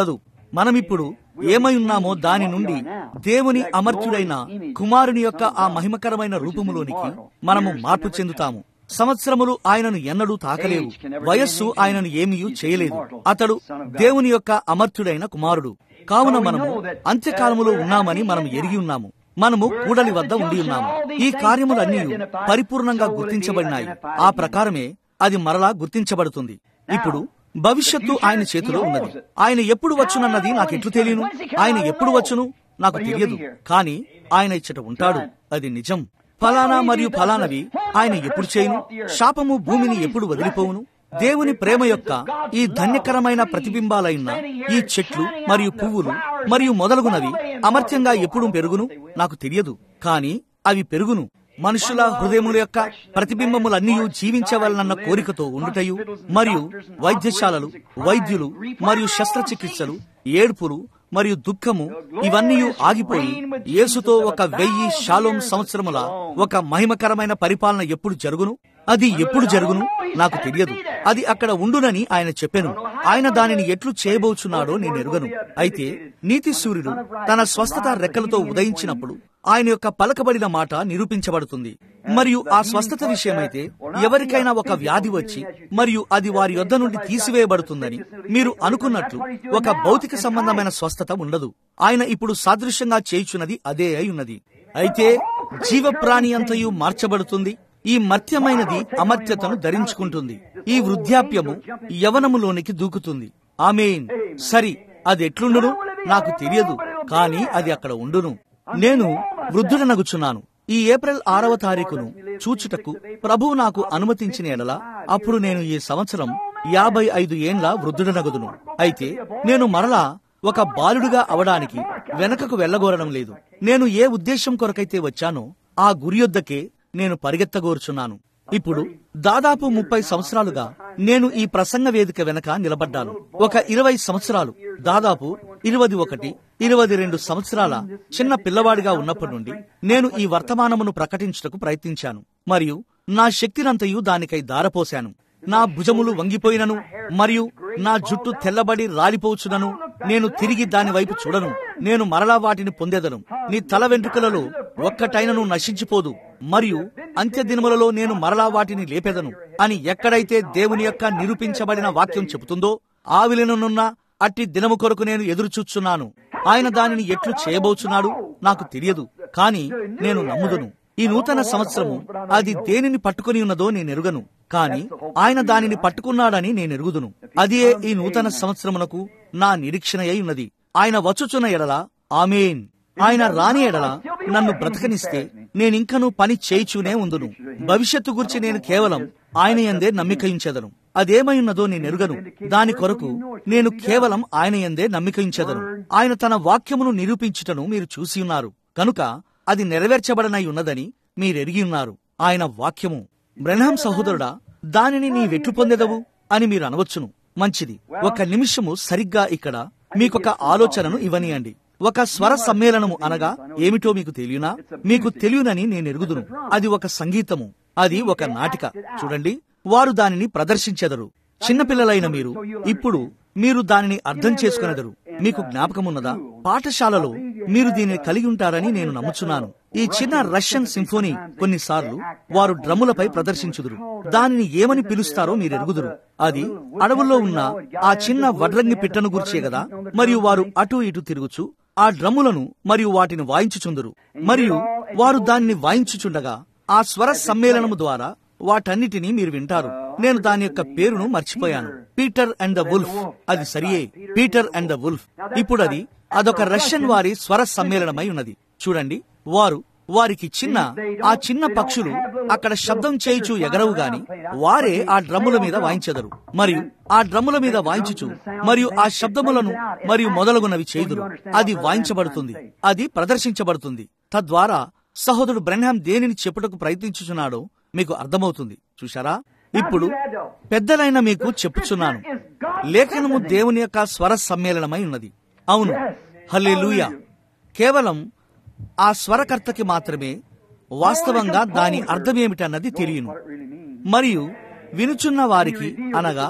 మనమిప్పుడు ఏమై ఉన్నామో దాని నుండి దేవుని అమర్త్యుడైన కుమారుని యొక్క ఆ మహిమకరమైన రూపములోనికి మనము మార్పు చెందుతాము సంవత్సరములు ఆయనను ఎన్నడూ తాకలేవు వయస్సు ఆయనను ఏమీ చేయలేదు అతడు దేవుని యొక్క అమర్త్యుడైన కుమారుడు కావున మనము అంత్యకాలములో ఉన్నామని మనం ఎరిగి ఉన్నాము మనము కూడలి వద్ద ఉండి ఉన్నాము ఈ కార్యములన్నీ పరిపూర్ణంగా గుర్తించబడినాయి ఆ ప్రకారమే అది మరలా గుర్తించబడుతుంది ఇప్పుడు భవిష్యత్తు ఆయన చేతిలో ఉన్నది ఆయన ఎప్పుడు వచ్చునన్నది నాకు ఎట్లు తెలియను ఆయన ఎప్పుడు వచ్చును నాకు తెలియదు కానీ ఆయన ఇచ్చట ఉంటాడు అది నిజం ఫలానా మరియు ఫలానవి ఆయన ఎప్పుడు చేయును శాపము భూమిని ఎప్పుడు వదిలిపోవును దేవుని ప్రేమ యొక్క ఈ ధన్యకరమైన ప్రతిబింబాలైన ఈ చెట్లు మరియు పువ్వులు మరియు మొదలగునవి అమర్త్యంగా ఎప్పుడు పెరుగును నాకు తెలియదు కానీ అవి పెరుగును మనుషుల హృదయముల యొక్క ప్రతిబింబములన్నీ జీవించవలనన్న కోరికతో ఉండుటయు మరియు వైద్యశాలలు వైద్యులు మరియు శస్త్రచికిత్సలు ఏడ్పులు మరియు దుఃఖము ఇవన్నీ ఆగిపోయి యేసుతో ఒక వెయ్యి శాలోం సంవత్సరముల ఒక మహిమకరమైన పరిపాలన ఎప్పుడు జరుగును అది ఎప్పుడు జరుగును నాకు తెలియదు అది అక్కడ ఉండునని ఆయన చెప్పెను ఆయన దానిని ఎట్లు చేయబోచున్నాడో నేను ఎరుగను అయితే నీతి సూర్యుడు తన స్వస్థత రెక్కలతో ఉదయించినప్పుడు ఆయన యొక్క పలకబడిన మాట నిరూపించబడుతుంది మరియు ఆ స్వస్థత విషయమైతే ఎవరికైనా ఒక వ్యాధి వచ్చి మరియు అది వారి యొద్ద నుండి తీసివేయబడుతుందని మీరు అనుకున్నట్లు ఒక భౌతిక సంబంధమైన స్వస్థత ఉండదు ఆయన ఇప్పుడు సాదృశ్యంగా చేయుచున్నది అదే అయి ఉన్నది అయితే జీవప్రాణి అంతయు మార్చబడుతుంది ఈ మర్త్యమైనది అమర్త్యతను ధరించుకుంటుంది ఈ వృద్ధాప్యము యవనములోనికి దూకుతుంది ఆమెన్ సరి అది ఎట్లుండును నాకు తెలియదు కానీ అది అక్కడ ఉండును నేను వృద్ధుడనగుచున్నాను ఈ ఏప్రిల్ ఆరవ తారీఖును చూచుటకు ప్రభువు నాకు అనుమతించిన ఎడల అప్పుడు నేను ఈ సంవత్సరం యాభై ఐదు ఏండ్ల వృద్ధుడనగుదును అయితే నేను మరలా ఒక బాలుడుగా అవడానికి వెనకకు వెళ్ళగోరడం లేదు నేను ఏ ఉద్దేశం కొరకైతే వచ్చానో ఆ గురియొద్దకే నేను పరిగెత్తగోరుచున్నాను ఇప్పుడు దాదాపు ముప్పై సంవత్సరాలుగా నేను ఈ ప్రసంగ వేదిక వెనక నిలబడ్డాను ఒక ఇరవై సంవత్సరాలు దాదాపు ఇరవై ఒకటి ఇరవై రెండు సంవత్సరాల చిన్న పిల్లవాడిగా ఉన్నప్పటి నుండి నేను ఈ వర్తమానమును ప్రకటించుటకు ప్రయత్నించాను మరియు నా శక్తినంతయు దానికై దారపోశాను నా భుజములు వంగిపోయినను మరియు నా జుట్టు తెల్లబడి రాలిపోచునను నేను తిరిగి దాని వైపు చూడను నేను మరలా వాటిని పొందేదను నీ తల వెంట్రుకలలో ఒక్కటైనను నశించిపోదు మరియు అంత్య దినములలో నేను మరలా వాటిని లేపెదను అని ఎక్కడైతే దేవుని యొక్క నిరూపించబడిన వాక్యం చెబుతుందో ఆవిలనున్న అట్టి దినము కొరకు నేను ఎదురుచూచున్నాను ఆయన దానిని ఎట్లు చేయబోచున్నాడు నాకు తెలియదు కాని నేను నమ్ముదును ఈ నూతన సంవత్సరము అది దేనిని పట్టుకుని ఉన్నదో నేను ఎరుగను కాని ఆయన దానిని పట్టుకున్నాడని నేను ఎరుగుదును అదే ఈ నూతన సంవత్సరమునకు నా నిరీక్షణ అయి ఉన్నది ఆయన వచ్చుచున్న ఎడల ఆమెన్ ఆయన రాని ఎడల నన్ను బ్రతకనిస్తే నేనింకను పని చేయిచూనే ఉందును భవిష్యత్తు గురించి నేను కేవలం ఆయన ఎందే నమ్మికయించెదను అదేమై ఉన్నదో నేను ఎరుగను దాని కొరకు నేను కేవలం ఆయన ఎందే నమ్మికయించెదను ఆయన తన వాక్యమును నిరూపించుటను మీరు చూసి ఉన్నారు కనుక అది నెరవేర్చబడనై ఉన్నదని మీరెరిగి ఉన్నారు ఆయన వాక్యము బ్రహ్నం సహోదరుడా దానిని నీ వెట్లు పొందెదవు అని మీరు అనవచ్చును మంచిది ఒక నిమిషము సరిగ్గా ఇక్కడ మీకొక ఆలోచనను ఇవ్వనియండి ఒక స్వర సమ్మేళనము అనగా ఏమిటో మీకు తెలియనా మీకు తెలియనని నేను ఎరుగుదును అది ఒక సంగీతము అది ఒక నాటిక చూడండి వారు దానిని ప్రదర్శించెదరు చిన్నపిల్లలైన మీరు ఇప్పుడు మీరు దానిని అర్థం చేసుకునేదరు మీకు జ్ఞాపకమున్నదా పాఠశాలలో మీరు దీనిని కలిగి ఉంటారని నేను నమ్ముచున్నాను ఈ చిన్న రష్యన్ సింఫోనీ కొన్నిసార్లు వారు డ్రమ్ములపై ప్రదర్శించుదురు దానిని ఏమని పిలుస్తారో మీరు ఎరుగుదురు అది అడవుల్లో ఉన్న ఆ చిన్న వడ్రంగి పిట్టను గుర్చే కదా మరియు వారు అటు ఇటు తిరుగుచు ఆ డ్రమ్ములను మరియు వాటిని వాయించుచుందురు మరియు వారు దానిని వాయించుచుండగా ఆ స్వర సమ్మేళనము ద్వారా వాటన్నిటినీ మీరు వింటారు నేను దాని యొక్క పేరును మర్చిపోయాను పీటర్ అండ్ ద వుల్ఫ్ అది సరియే పీటర్ అండ్ ద వుల్ఫ్ ఇప్పుడు అది అదొక రష్యన్ వారి స్వర సమ్మేళనమై ఉన్నది చూడండి వారు వారికి చిన్న ఆ చిన్న పక్షులు అక్కడ శబ్దం చేయుచు ఎగరవు గాని వారే ఆ డ్రమ్ముల మీద వాయించెదరు మరియు ఆ డ్రమ్ముల మీద వాయించుచు మరియు ఆ శబ్దములను మరియు మొదలగునవి చేయుదురు అది వాయించబడుతుంది అది ప్రదర్శించబడుతుంది తద్వారా సహోదరుడు బ్రహ్మాం దేనిని చెప్పుటకు ప్రయత్నించుచున్నాడో మీకు అర్థమవుతుంది చూశారా ఇప్పుడు పెద్దలైన మీకు చెప్పుచున్నాను లేఖనము దేవుని యొక్క స్వర సమ్మేళనమై ఉన్నది అవును హల్లే కేవలం ఆ స్వరకర్తకి మాత్రమే వాస్తవంగా దాని అర్థమేమిటన్నది తెలియను మరియు వినుచున్న వారికి అనగా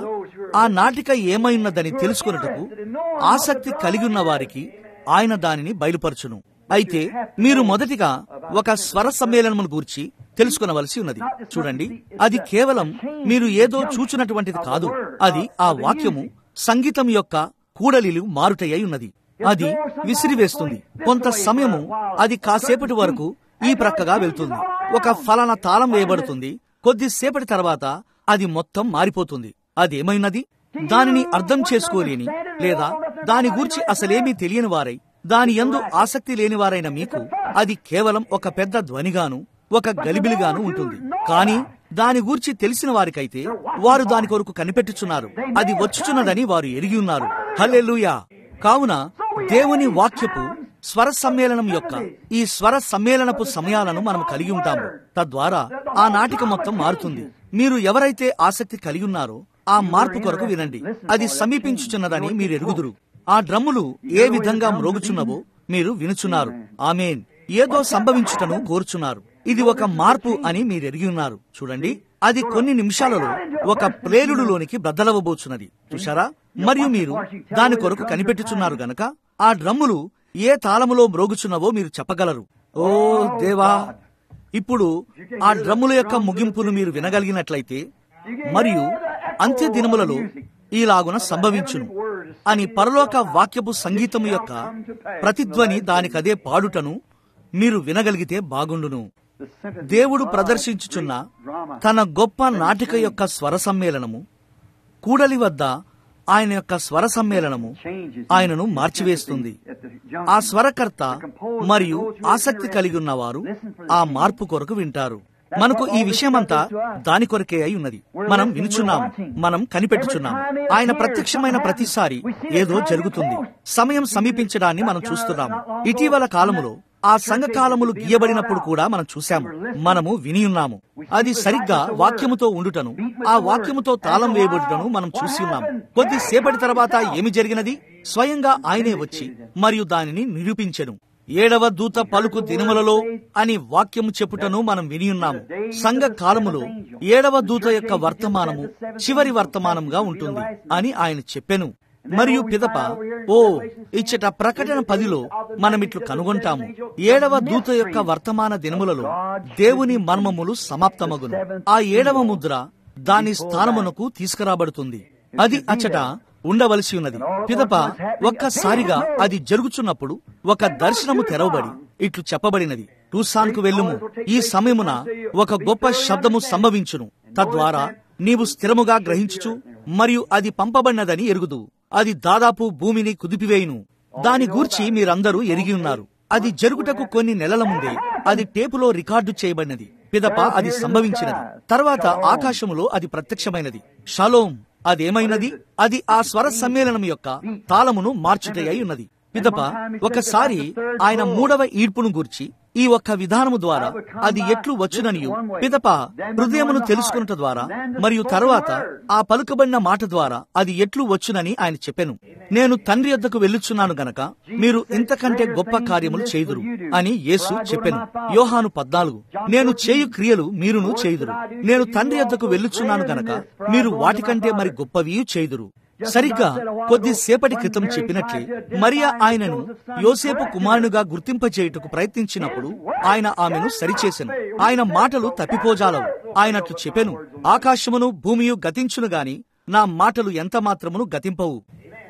ఆ నాటిక ఏమైనదని తెలుసుకొనుటకు ఆసక్తి కలిగి ఉన్న వారికి ఆయన దానిని బయలుపరచును అయితే మీరు మొదటిగా ఒక స్వర సమ్మేళనమును గూర్చి తెలుసుకొనవలసి ఉన్నది చూడండి అది కేవలం మీరు ఏదో చూచున్నటువంటిది కాదు అది ఆ వాక్యము సంగీతం యొక్క కూడలిలు మారుటయ్యి ఉన్నది అది విసిరివేస్తుంది కొంత సమయము అది కాసేపటి వరకు ఈ ప్రక్కగా వెళ్తుంది ఒక ఫలానా తాళం వేయబడుతుంది కొద్దిసేపటి తర్వాత అది మొత్తం మారిపోతుంది అదేమైనది దానిని అర్థం చేసుకోలేని లేదా దాని గూర్చి అసలేమీ తెలియని వారై దాని యందు ఆసక్తి లేని వారైన మీకు అది కేవలం ఒక పెద్ద ధ్వనిగాను ఒక గలిబిలిగాను ఉంటుంది కానీ దాని గూర్చి తెలిసిన వారికైతే వారు దాని కొరకు కనిపెట్టుచున్నారు అది వచ్చుచున్నదని వారు ఎరిగి ఉన్నారు హల్లెలూయా కావున దేవుని వాక్యపు స్వర సమ్మేళనం యొక్క ఈ స్వర సమ్మేళనపు సమయాలను మనం కలిగి ఉంటాము తద్వారా ఆ నాటిక మొత్తం మారుతుంది మీరు ఎవరైతే ఆసక్తి కలిగి ఉన్నారో ఆ మార్పు కొరకు వినండి అది సమీపించుచున్నదని మీరు ఎరుగుదురు ఆ డ్రమ్ములు ఏ విధంగా మ్రోగుచున్నవో మీరు వినుచున్నారు ఆమెన్ ఏదో సంభవించుటను కోరుచున్నారు ఇది ఒక మార్పు అని మీరు ఎరిగి ఉన్నారు చూడండి అది కొన్ని నిమిషాలలో ఒక ప్రేలుడులోనికి బ్రద్దలవబోచున్నది చూశారా మరియు మీరు దాని కొరకు కనిపెట్టుచున్నారు గనక ఆ డ్రమ్ములు ఏ తాళములో మ్రోగుచున్నవో మీరు చెప్పగలరు ఓ దేవా ఇప్పుడు ఆ డ్రమ్ముల యొక్క ముగింపును మీరు వినగలిగినట్లయితే మరియు అంత్య దినములలో ఈలాగున సంభవించును అని పరలోక వాక్యపు సంగీతము యొక్క ప్రతిధ్వని దానికదే పాడుటను మీరు వినగలిగితే బాగుండును దేవుడు ప్రదర్శించుచున్న తన గొప్ప నాటిక యొక్క స్వర సమ్మేళనము కూడలి వద్ద ఆయన యొక్క స్వర సమ్మేళనము ఆయనను మార్చివేస్తుంది ఆ స్వరకర్త మరియు ఆసక్తి కలిగి ఉన్నవారు ఆ మార్పు కొరకు వింటారు మనకు ఈ విషయమంతా దాని కొరకే అయి ఉన్నది మనం వినుచున్నాం మనం కనిపెట్టుచున్నాం ఆయన ప్రత్యక్షమైన ప్రతిసారి ఏదో జరుగుతుంది సమయం సమీపించడాన్ని మనం చూస్తున్నాము ఇటీవల కాలములో ఆ సంఘకాలములు గీయబడినప్పుడు కూడా మనం చూశాము మనము విని ఉన్నాము అది సరిగ్గా వాక్యముతో ఉండుటను ఆ వాక్యముతో తాళం వేయబడుటను మనం చూసి ఉన్నాము కొద్దిసేపటి తర్వాత ఏమి జరిగినది స్వయంగా ఆయనే వచ్చి మరియు దానిని నిరూపించెను ఏడవ దూత పలుకు దినములలో అని వాక్యము చెప్పుటను మనం విని ఉన్నాము సంఘ కాలములో ఏడవ దూత యొక్క వర్తమానము చివరి వర్తమానంగా ఉంటుంది అని ఆయన చెప్పెను మరియు పిదప ఓ ఇచ్చట ప్రకటన పదిలో మనమిట్లు కనుగొంటాము ఏడవ దూత యొక్క వర్తమాన దినములలో దేవుని మర్మములు సమాప్తమగును ఆ ఏడవ ముద్ర దాని స్థానమునకు తీసుకురాబడుతుంది అది అచ్చట ఉండవలసి ఉన్నది పిదప ఒక్కసారిగా అది జరుగుచున్నప్పుడు ఒక దర్శనము తెరవబడి ఇట్లు చెప్పబడినది టూసాన్కు వెళ్ళుము ఈ సమయమున ఒక గొప్ప శబ్దము సంభవించును తద్వారా నీవు స్థిరముగా గ్రహించుచు మరియు అది పంపబడినదని ఎరుగుదు అది దాదాపు భూమిని కుదిపివేయును దాని గూర్చి మీరందరూ ఎరిగి ఉన్నారు అది జరుగుటకు కొన్ని నెలల ముందే అది టేపులో రికార్డు చేయబడినది పిదప అది సంభవించినది తర్వాత ఆకాశములో అది ప్రత్యక్షమైనది షలోం అదేమైనది అది ఆ స్వర సమ్మేళనం యొక్క తాళమును మార్చుటై ఉన్నది పిదప ఒకసారి ఆయన మూడవ ఈడ్పును గూర్చి ఈ ఒక్క విధానము ద్వారా అది ఎట్లు వచ్చుననియు పిదప హృదయమును తెలుసుకున్నట ద్వారా మరియు తరువాత ఆ పలుకబడిన మాట ద్వారా అది ఎట్లు వచ్చునని ఆయన చెప్పెను నేను తండ్రి యొద్దకు వెళ్ళుచున్నాను గనక మీరు ఇంతకంటే గొప్ప కార్యములు చేయుదురు అని యేసు చెప్పెను యోహాను పద్నాలుగు నేను చేయు క్రియలు మీరును చేయుదురు నేను తండ్రి యొద్దకు వెళ్ళుచున్నాను గనక మీరు వాటికంటే మరి గొప్పవి చేయుదురు సరిగ్గా కొద్దిసేపటి క్రితం చెప్పినట్లే మరియా ఆయనను యోసేపు కుమారునిగా గుర్తింపచేయుటకు ప్రయత్నించినప్పుడు ఆయన ఆమెను సరిచేసెను ఆయన మాటలు తప్పిపోజాలవు ఆయనట్లు చెప్పెను ఆకాశమును భూమియు గతించును గాని నా మాటలు ఎంత మాత్రమును గతింపవు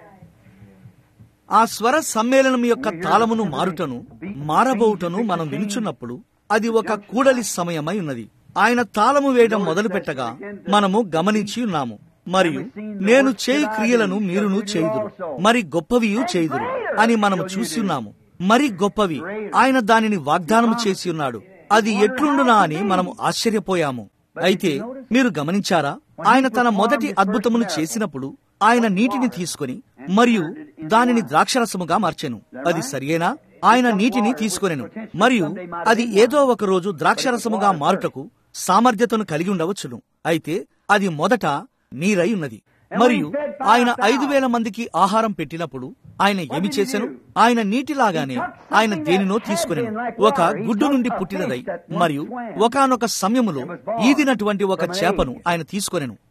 ఆ స్వర సమ్మేళనం యొక్క తాళమును మారుటను మారబోవుటను మనం వినుచున్నప్పుడు అది ఒక కూడలి సమయమై ఉన్నది ఆయన తాళము వేయడం మొదలు పెట్టగా మనము గమనించి ఉన్నాము మరియు నేను చేయి క్రియలను మీరును చేయుదురు మరి గొప్పవియు చేయుదురు అని మనము చూసి ఉన్నాము మరి గొప్పవి ఆయన దానిని వాగ్దానం చేసి ఉన్నాడు అది ఎట్లుండునా అని మనము ఆశ్చర్యపోయాము అయితే మీరు గమనించారా ఆయన తన మొదటి అద్భుతమును చేసినప్పుడు ఆయన నీటిని తీసుకొని మరియు దానిని ద్రాక్షరసముగా మార్చెను అది సరియేనా ఆయన నీటిని తీసుకొనెను మరియు అది ఏదో ఒక రోజు ద్రాక్షరసముగా మారుటకు సామర్థ్యతను కలిగి ఉండవచ్చును అయితే అది మొదట నీరై ఉన్నది మరియు ఆయన ఐదు వేల మందికి ఆహారం పెట్టినప్పుడు ఆయన ఏమి చేశాను ఆయన నీటిలాగానే ఆయన దేనినో తీసుకునేను ఒక గుడ్డు నుండి పుట్టినదై మరియు ఒకనొక సమయములో ఈదినటువంటి ఒక చేపను ఆయన తీసుకొనెను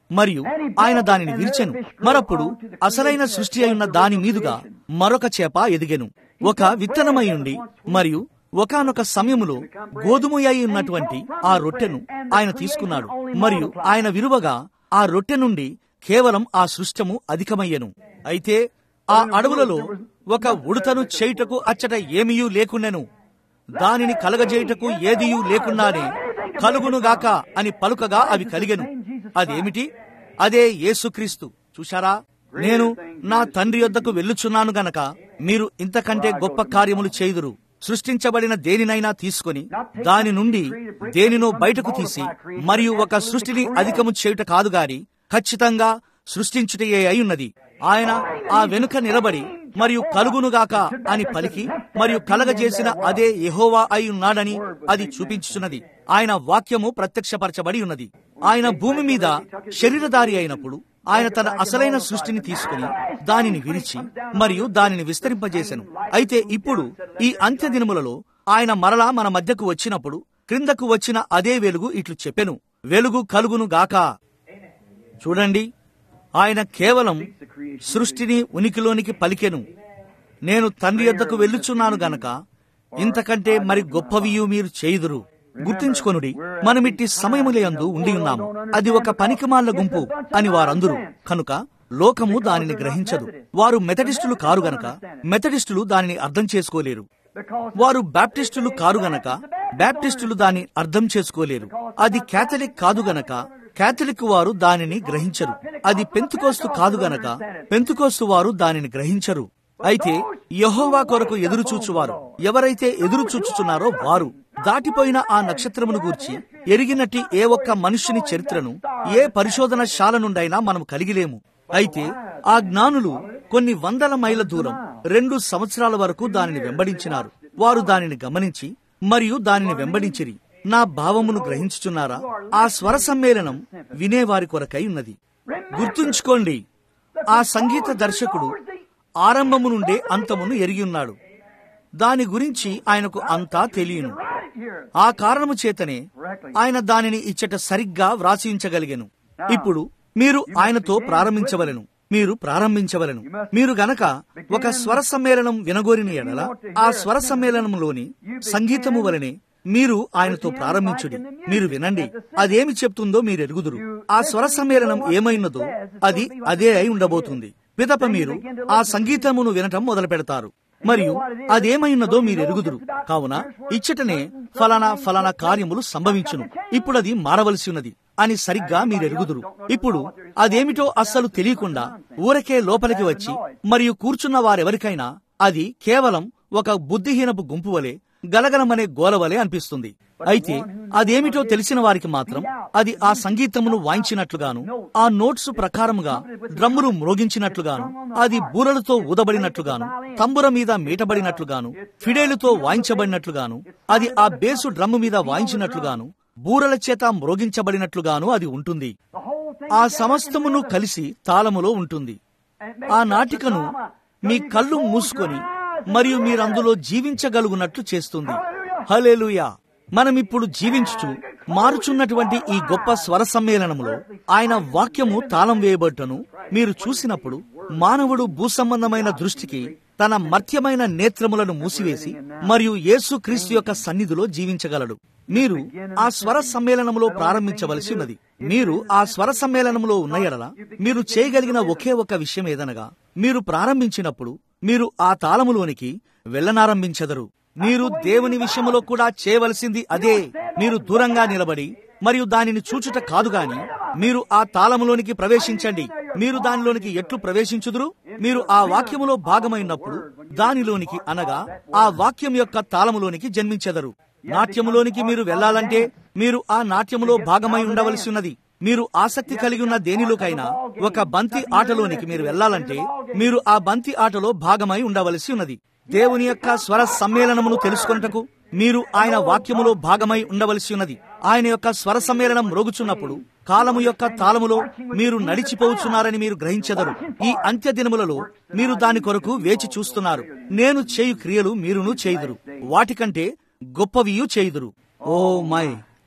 మరియు ఆయన దానిని విరిచెను మరప్పుడు అసలైన సృష్టి అయిన దాని మీదుగా మరొక చేప ఎదిగెను ఒక విత్తనమై ఉండి మరియు ఒకనొక సమయములో గోధుమయ్య ఉన్నటువంటి ఆ రొట్టెను ఆయన తీసుకున్నాడు మరియు ఆయన విలువగా ఆ రొట్టె నుండి కేవలం ఆ సృష్టము అధికమయ్యెను అయితే ఆ అడవులలో ఒక ఉడతను చేయుటకు అచ్చట ఏమీయూ లేకుండెను దానిని కలగజేయుటకు ఏదియూ లేకున్నానే కలుగునుగాక అని పలుకగా అవి కలిగెను అదేమిటి అదే యేసుక్రీస్తు చూశారా నేను నా తండ్రి యొద్దకు వెళ్ళుచున్నాను గనక మీరు ఇంతకంటే గొప్ప కార్యములు చేయుదురు సృష్టించబడిన దేనినైనా తీసుకొని దాని నుండి దేనినో బయటకు తీసి మరియు ఒక సృష్టిని అధికము చేయుట కాదు గాని ఖచ్చితంగా సృష్టించుటయే అయి ఉన్నది ఆయన ఆ వెనుక నిలబడి మరియు కలుగునుగాక అని పలికి మరియు కలగజేసిన అదే యెహోవా అయి ఉన్నాడని అది చూపించుచున్నది ఆయన వాక్యము ప్రత్యక్షపరచబడి ఉన్నది ఆయన భూమి మీద శరీరధారి అయినప్పుడు ఆయన తన అసలైన సృష్టిని తీసుకుని దానిని విరిచి మరియు దానిని విస్తరింపజేశాను అయితే ఇప్పుడు ఈ అంత్య దినములలో ఆయన మరలా మన మధ్యకు వచ్చినప్పుడు క్రిందకు వచ్చిన అదే వెలుగు ఇట్లు చెప్పెను వెలుగు కలుగును గాక చూడండి ఆయన కేవలం సృష్టిని ఉనికిలోనికి పలికెను నేను తండ్రి యొద్దకు వెళ్ళుచున్నాను గనక ఇంతకంటే మరి గొప్పవియు మీరు చేయుదురు గుర్తించుకొనుడి మనమిట్టి సమయములయందు ఉండి ఉన్నాము అది ఒక పనికిమాల గుంపు అని వారందరూ కనుక లోకము దానిని గ్రహించదు వారు మెథడిస్టులు కారు గనక మెథడిస్టులు దానిని అర్థం చేసుకోలేరు వారు బ్యాప్టిస్టులు కారు గనక బ్యాప్టిస్టులు దాన్ని అర్థం చేసుకోలేరు అది కేథలిక్ కాదు గనక కేథలిక్ వారు దానిని గ్రహించరు అది పెంతుకోస్తు కాదు గనక పెంతుకోస్తు వారు దానిని గ్రహించరు అయితే యహోవా కొరకు ఎదురు చూచువారు ఎవరైతే ఎదురు చూచుచున్నారో వారు దాటిపోయిన ఆ నక్షత్రమును గూర్చి ఎరిగినట్టి ఏ ఒక్క మనుష్యుని చరిత్రను ఏ పరిశోధన శాల నుండైనా మనం కలిగిలేము అయితే ఆ జ్ఞానులు కొన్ని వందల మైళ్ళ దూరం రెండు సంవత్సరాల వరకు దానిని వెంబడించినారు వారు దానిని గమనించి మరియు దానిని వెంబడించిరి నా భావమును గ్రహించుచున్నారా ఆ స్వర సమ్మేళనం వినేవారి కొరకై ఉన్నది గుర్తుంచుకోండి ఆ సంగీత దర్శకుడు ఆరంభము నుండే అంతమును ఎరిగి ఉన్నాడు దాని గురించి ఆయనకు అంతా తెలియను ఆ కారణము చేతనే ఆయన దానిని ఇచ్చట సరిగ్గా వ్రాసించగలిగెను ఇప్పుడు మీరు ఆయనతో ప్రారంభించవలెను మీరు ప్రారంభించవలను మీరు గనక ఒక స్వర సమ్మేళనం వినగోరిన ఎడల ఆ స్వర సమ్మేళనంలోని సంగీతము వలనే మీరు ఆయనతో ప్రారంభించుడి మీరు వినండి అదేమి చెప్తుందో మీరు ఎరుగుదురు ఆ స్వర సమ్మేళనం ఏమైనదో అది అదే అయి ఉండబోతుంది పిదప మీరు ఆ సంగీతమును వినటం మొదలు పెడతారు మరియు అదేమైనదో మీరు ఎరుగుదురు కావున ఇచ్చటనే ఫలానా ఫలానా కార్యములు సంభవించును ఇప్పుడు అది మారవలసి ఉన్నది అని సరిగ్గా మీరు ఎరుగుదురు ఇప్పుడు అదేమిటో అస్సలు తెలియకుండా ఊరకే లోపలికి వచ్చి మరియు కూర్చున్న వారెవరికైనా అది కేవలం ఒక బుద్ధిహీనపు గుంపు వలె గలగలమనే గోలవలే అనిపిస్తుంది అయితే అదేమిటో తెలిసిన వారికి మాత్రం అది ఆ సంగీతమును వాయించినట్లుగాను ఆ నోట్స్ ప్రకారముగా డ్రమ్ములు మ్రోగించినట్లుగాను అది బూరలతో ఊదబడినట్లుగాను తంబుర మీద మీటబడినట్లుగాను ఫిడేలుతో వాయించబడినట్లుగాను అది ఆ బేసు డ్రమ్ము మీద వాయించినట్లుగాను బూరల చేత మ్రోగించబడినట్లుగాను అది ఉంటుంది ఆ సమస్తమును కలిసి తాళములో ఉంటుంది ఆ నాటికను మీ కళ్ళు మూసుకొని మరియు మీరందులో జీవించగలుగునట్లు చేస్తుంది హలేలుయా మనమిప్పుడు జీవించుచు మారుచున్నటువంటి ఈ గొప్ప స్వర సమ్మేళనములో ఆయన వాక్యము తాళం వేయబట్టను మీరు చూసినప్పుడు మానవుడు భూసంబంధమైన దృష్టికి తన మర్త్యమైన నేత్రములను మూసివేసి మరియు యేసు క్రీస్తు యొక్క సన్నిధిలో జీవించగలడు మీరు ఆ స్వర సమ్మేళనములో ప్రారంభించవలసి ఉన్నది మీరు ఆ స్వర సమ్మేళనములో ఉన్న ఎడల మీరు చేయగలిగిన ఒకే ఒక విషయం ఏదనగా మీరు ప్రారంభించినప్పుడు మీరు ఆ తాళములోనికి వెళ్ళనారంభించదరు మీరు దేవుని విషయములో కూడా చేయవలసింది అదే మీరు దూరంగా నిలబడి మరియు దానిని చూచుట కాదు గాని మీరు ఆ తాళములోనికి ప్రవేశించండి మీరు దానిలోనికి ఎట్లు ప్రవేశించుదురు మీరు ఆ వాక్యములో భాగమైనప్పుడు దానిలోనికి అనగా ఆ వాక్యం యొక్క తాళములోనికి జన్మించెదరు నాట్యములోనికి మీరు వెళ్లాలంటే మీరు ఆ నాట్యములో భాగమై ఉండవలసి ఉన్నది మీరు ఆసక్తి కలిగి ఉన్న దేనిలోకైనా ఒక బంతి ఆటలోనికి మీరు వెళ్లాలంటే మీరు ఆ బంతి ఆటలో భాగమై ఉండవలసి ఉన్నది దేవుని యొక్క స్వర సమ్మేళనమును తెలుసుకొనుటకు మీరు ఆయన వాక్యములో భాగమై ఉండవలసి ఉన్నది ఆయన యొక్క స్వర సమ్మేళనం మ్రోగుచున్నప్పుడు కాలము యొక్క తాళములో మీరు నడిచిపోవచ్చున్నారని మీరు గ్రహించెదరు ఈ అంత్య దినములలో మీరు దాని కొరకు వేచి చూస్తున్నారు నేను చేయు క్రియలు మీరును చేయుదురు వాటికంటే గొప్పవియు చేయుదురు ఓ మై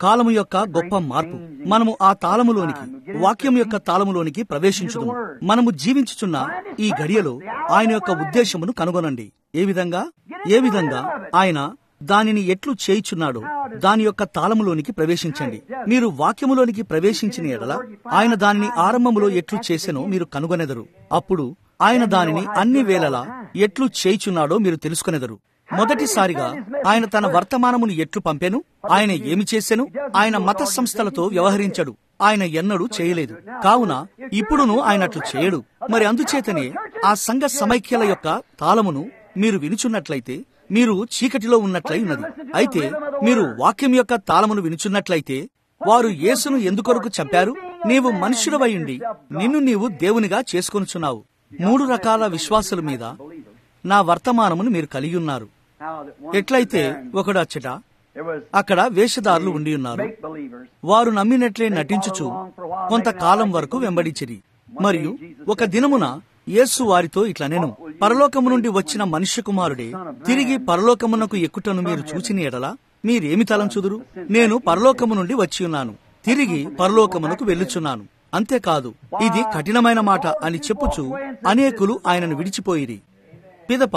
కాలము యొక్క గొప్ప మార్పు మనము ఆ తాళములోనికి వాక్యం యొక్క తాళములోనికి ప్రవేశించుదు మనము జీవించుచున్న ఈ గడియలో ఆయన యొక్క ఉద్దేశమును కనుగొనండి ఏ విధంగా ఏ విధంగా ఆయన దానిని ఎట్లు చేయుచున్నాడో దాని యొక్క తాళములోనికి ప్రవేశించండి మీరు వాక్యములోనికి ప్రవేశించిన ఎడల ఆయన దానిని ఆరంభములో ఎట్లు చేసెనో మీరు కనుగొనెదరు అప్పుడు ఆయన దానిని అన్ని వేళలా ఎట్లు చేయుచున్నాడో మీరు తెలుసుకొనెదరు మొదటిసారిగా ఆయన తన వర్తమానమును ఎట్లు పంపెను ఆయన ఏమి చేసెను ఆయన మత సంస్థలతో వ్యవహరించడు ఆయన ఎన్నడూ చేయలేదు కావున ఇప్పుడును ఆయన అట్లు చేయడు మరి అందుచేతనే ఆ సంఘ సమైక్యల యొక్క తాళమును మీరు వినుచున్నట్లయితే మీరు చీకటిలో ఉన్నట్లయి ఉన్నది అయితే మీరు వాక్యం యొక్క తాళమును వినుచున్నట్లయితే వారు యేసును ఎందుకొరకు చంపారు నీవు మనుషుడవయుండి నిన్ను నీవు దేవునిగా చేసుకొనుచున్నావు మూడు రకాల విశ్వాసుల మీద నా వర్తమానమును మీరు కలిగి ఉన్నారు ఎట్లయితే ఒకడు అచ్చట అక్కడ వేషధారులు ఉండి ఉన్నారు వారు నమ్మినట్లే నటించుచు కొంతకాలం వరకు వెంబడించిరి మరియు ఒక దినమున యేసు వారితో ఇట్లా నేను పరలోకము నుండి వచ్చిన మనుష్య కుమారుడే తిరిగి పరలోకమునకు ఎక్కుటను మీరు చూచిన ఎడల మీరేమి తలంచుదురు నేను పరలోకము నుండి వచ్చి ఉన్నాను తిరిగి పరలోకమునకు వెళ్ళుచున్నాను అంతేకాదు ఇది కఠినమైన మాట అని చెప్పుచు అనేకులు ఆయనను విడిచిపోయిరి పిదప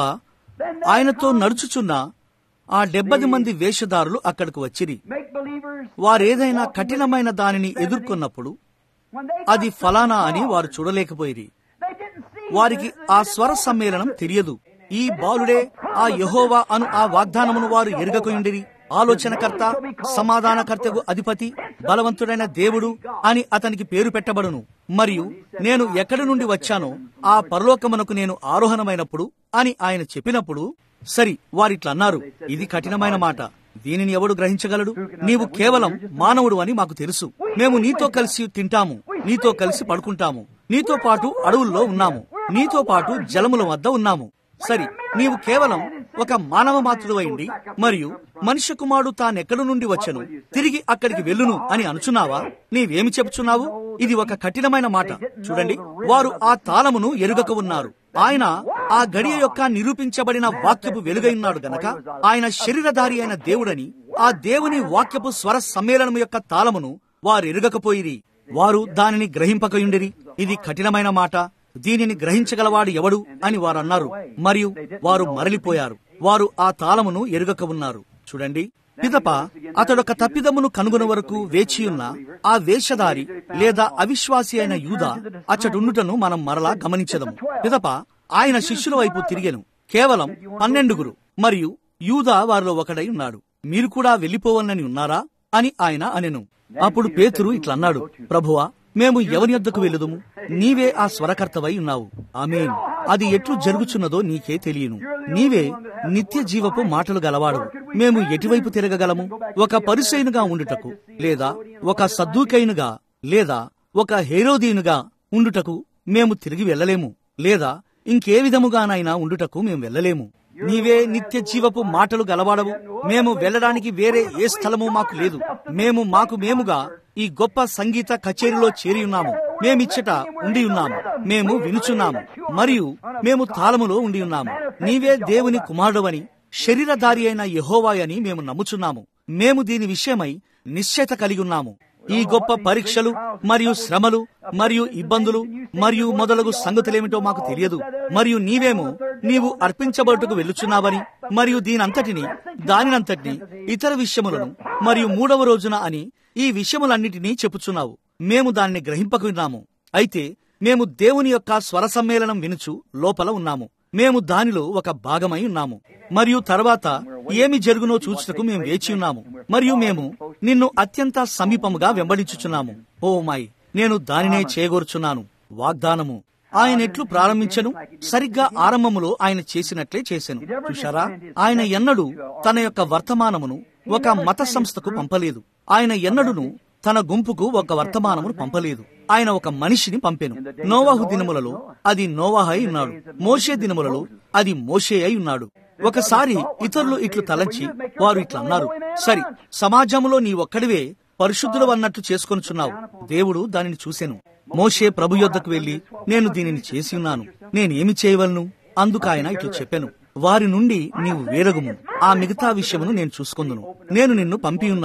ఆయనతో నడుచుచున్న ఆ డెబ్బది మంది వేషధారులు అక్కడికి వచ్చిరి వారేదైనా కఠినమైన దానిని ఎదుర్కొన్నప్పుడు అది ఫలానా అని వారు చూడలేకపోయిరి వారికి ఆ స్వర సమ్మేళనం తెలియదు ఈ బాలుడే ఆ యహోవా అను ఆ వాగ్దానమును వారు ఎరగకొయుండిరి ఆలోచనకర్త సమాధానకర్తకు అధిపతి బలవంతుడైన దేవుడు అని అతనికి పేరు పెట్టబడును మరియు నేను ఎక్కడి నుండి వచ్చానో ఆ పరలోకమునకు నేను ఆరోహణమైనప్పుడు అని ఆయన చెప్పినప్పుడు సరి వారిట్లన్నారు ఇది కఠినమైన మాట దీనిని ఎవడు గ్రహించగలడు నీవు కేవలం మానవుడు అని మాకు తెలుసు మేము నీతో కలిసి తింటాము నీతో కలిసి పడుకుంటాము నీతో పాటు అడవుల్లో ఉన్నాము నీతో పాటు జలముల వద్ద ఉన్నాము సరి నీవు కేవలం ఒక మానవ మాతృడు అయింది మరియు మనుష్య కుమారుడు తానెక్కడి నుండి వచ్చను తిరిగి అక్కడికి వెళ్ళును అని అనుచున్నావా నీవేమి చెప్పుచున్నావు ఇది ఒక కఠినమైన మాట చూడండి వారు ఆ తాళమును ఎరుగక ఉన్నారు ఆయన ఆ గడియ యొక్క నిరూపించబడిన వాక్యపు వెలుగైనాడు గనక ఆయన శరీరధారి అయిన దేవుడని ఆ దేవుని వాక్యపు స్వర సమ్మేళనం యొక్క తాళమును వారు ఎరుగకపోయిరి వారు దానిని గ్రహింపకయుండిరి ఇది కఠినమైన మాట దీనిని గ్రహించగలవాడు ఎవడు అని వారు అన్నారు మరియు వారు మరలిపోయారు వారు ఆ తాళమును ఎరుగక ఉన్నారు చూడండి పిదప అతడొక తప్పిదమును కనుగొన వరకు వేచియున్న ఆ వేషధారి లేదా అవిశ్వాసి అయిన యూద అచ్చడుండుటను మనం మరలా గమనించదము పిదప ఆయన శిష్యుల వైపు తిరిగెను కేవలం పన్నెండుగురు మరియు యూద వారిలో ఒకడై ఉన్నాడు మీరు కూడా వెళ్లిపోవనని ఉన్నారా అని ఆయన అనెను అప్పుడు పేతురు ఇట్లన్నాడు ప్రభువా మేము ఎవరి యొద్దకు వెళ్ళదుము నీవే ఆ స్వరకర్తవై ఉన్నావు ఆమెన్ అది ఎట్లు జరుగుచున్నదో నీకే తెలియను నీవే నిత్య జీవపు మాటలు గలవాడు మేము ఎటువైపు తిరగగలము ఒక పరిసైనుగా ఉండుటకు లేదా ఒక సద్దుకైనుగా లేదా ఒక హేరోదీనుగా ఉండుటకు మేము తిరిగి వెళ్ళలేము లేదా ఇంకే విధముగానైనా ఉండుటకు మేము వెళ్ళలేము నీవే నిత్య జీవపు మాటలు గలవాడవు మేము వెళ్ళడానికి వేరే ఏ స్థలము మాకు లేదు మేము మాకు మేముగా ఈ గొప్ప సంగీత కచేరీలో చేరి ఉన్నాము మేమిచ్చట ఉండి ఉన్నాము మేము వినుచున్నాము మరియు మేము తాళములో ఉండి ఉన్నాము నీవే దేవుని కుమారుడవని శరీరధారి అయిన యహోవాయని మేము నమ్ముచున్నాము మేము దీని విషయమై నిశ్చయత కలిగి ఉన్నాము ఈ గొప్ప పరీక్షలు మరియు శ్రమలు మరియు ఇబ్బందులు మరియు మొదలగు సంగతులేమిటో మాకు తెలియదు మరియు నీవేమో నీవు అర్పించబడుటకు వెళ్ళుచున్నావని మరియు దీనంతటిని దానినంతటిని ఇతర విషయములను మరియు మూడవ రోజున అని ఈ విషయములన్నిటినీ చెప్పుచున్నావు మేము దానిని గ్రహింపకున్నాము అయితే మేము దేవుని యొక్క స్వర సమ్మేళనం వినుచు లోపల ఉన్నాము మేము దానిలో ఒక భాగమై ఉన్నాము మరియు తర్వాత ఏమి జరుగునో చూచుటకు మేము వేచి ఉన్నాము మరియు మేము నిన్ను అత్యంత సమీపముగా వెంబడించుచున్నాము ఓ మై నేను దానినే చేయగోరుచున్నాను వాగ్దానము ఆయన ఎట్లు ప్రారంభించను సరిగ్గా ఆరంభములో ఆయన చేసినట్లే చేశాను చూశారా ఆయన ఎన్నడూ తన యొక్క వర్తమానమును ఒక మత సంస్థకు పంపలేదు ఆయన ఎన్నడును తన గుంపుకు ఒక వర్తమానమును పంపలేదు ఆయన ఒక మనిషిని పంపెను నోవాహు దినములలో అది నోవాహ అయి ఉన్నాడు మోషే దినములలో అది మోషే అయి ఉన్నాడు ఒకసారి ఇతరులు ఇట్లు తలంచి వారు ఇట్లా అన్నారు సరి సమాజంలో నీ ఒక్కడివే పరిశుద్ధులు అన్నట్లు చేసుకొనుచున్నావు దేవుడు దానిని చూసెను మోషే ప్రభు యొద్దకు వెళ్లి నేను దీనిని చేసి ఉన్నాను నేనేమి చేయవలను అందుకు ఆయన ఇట్లు చెప్పాను వారి నుండి నీవు వేరగుము ఆ మిగతా విషయమును నేను చూసుకుందును నేను నిన్ను పంపి ఉన్నాను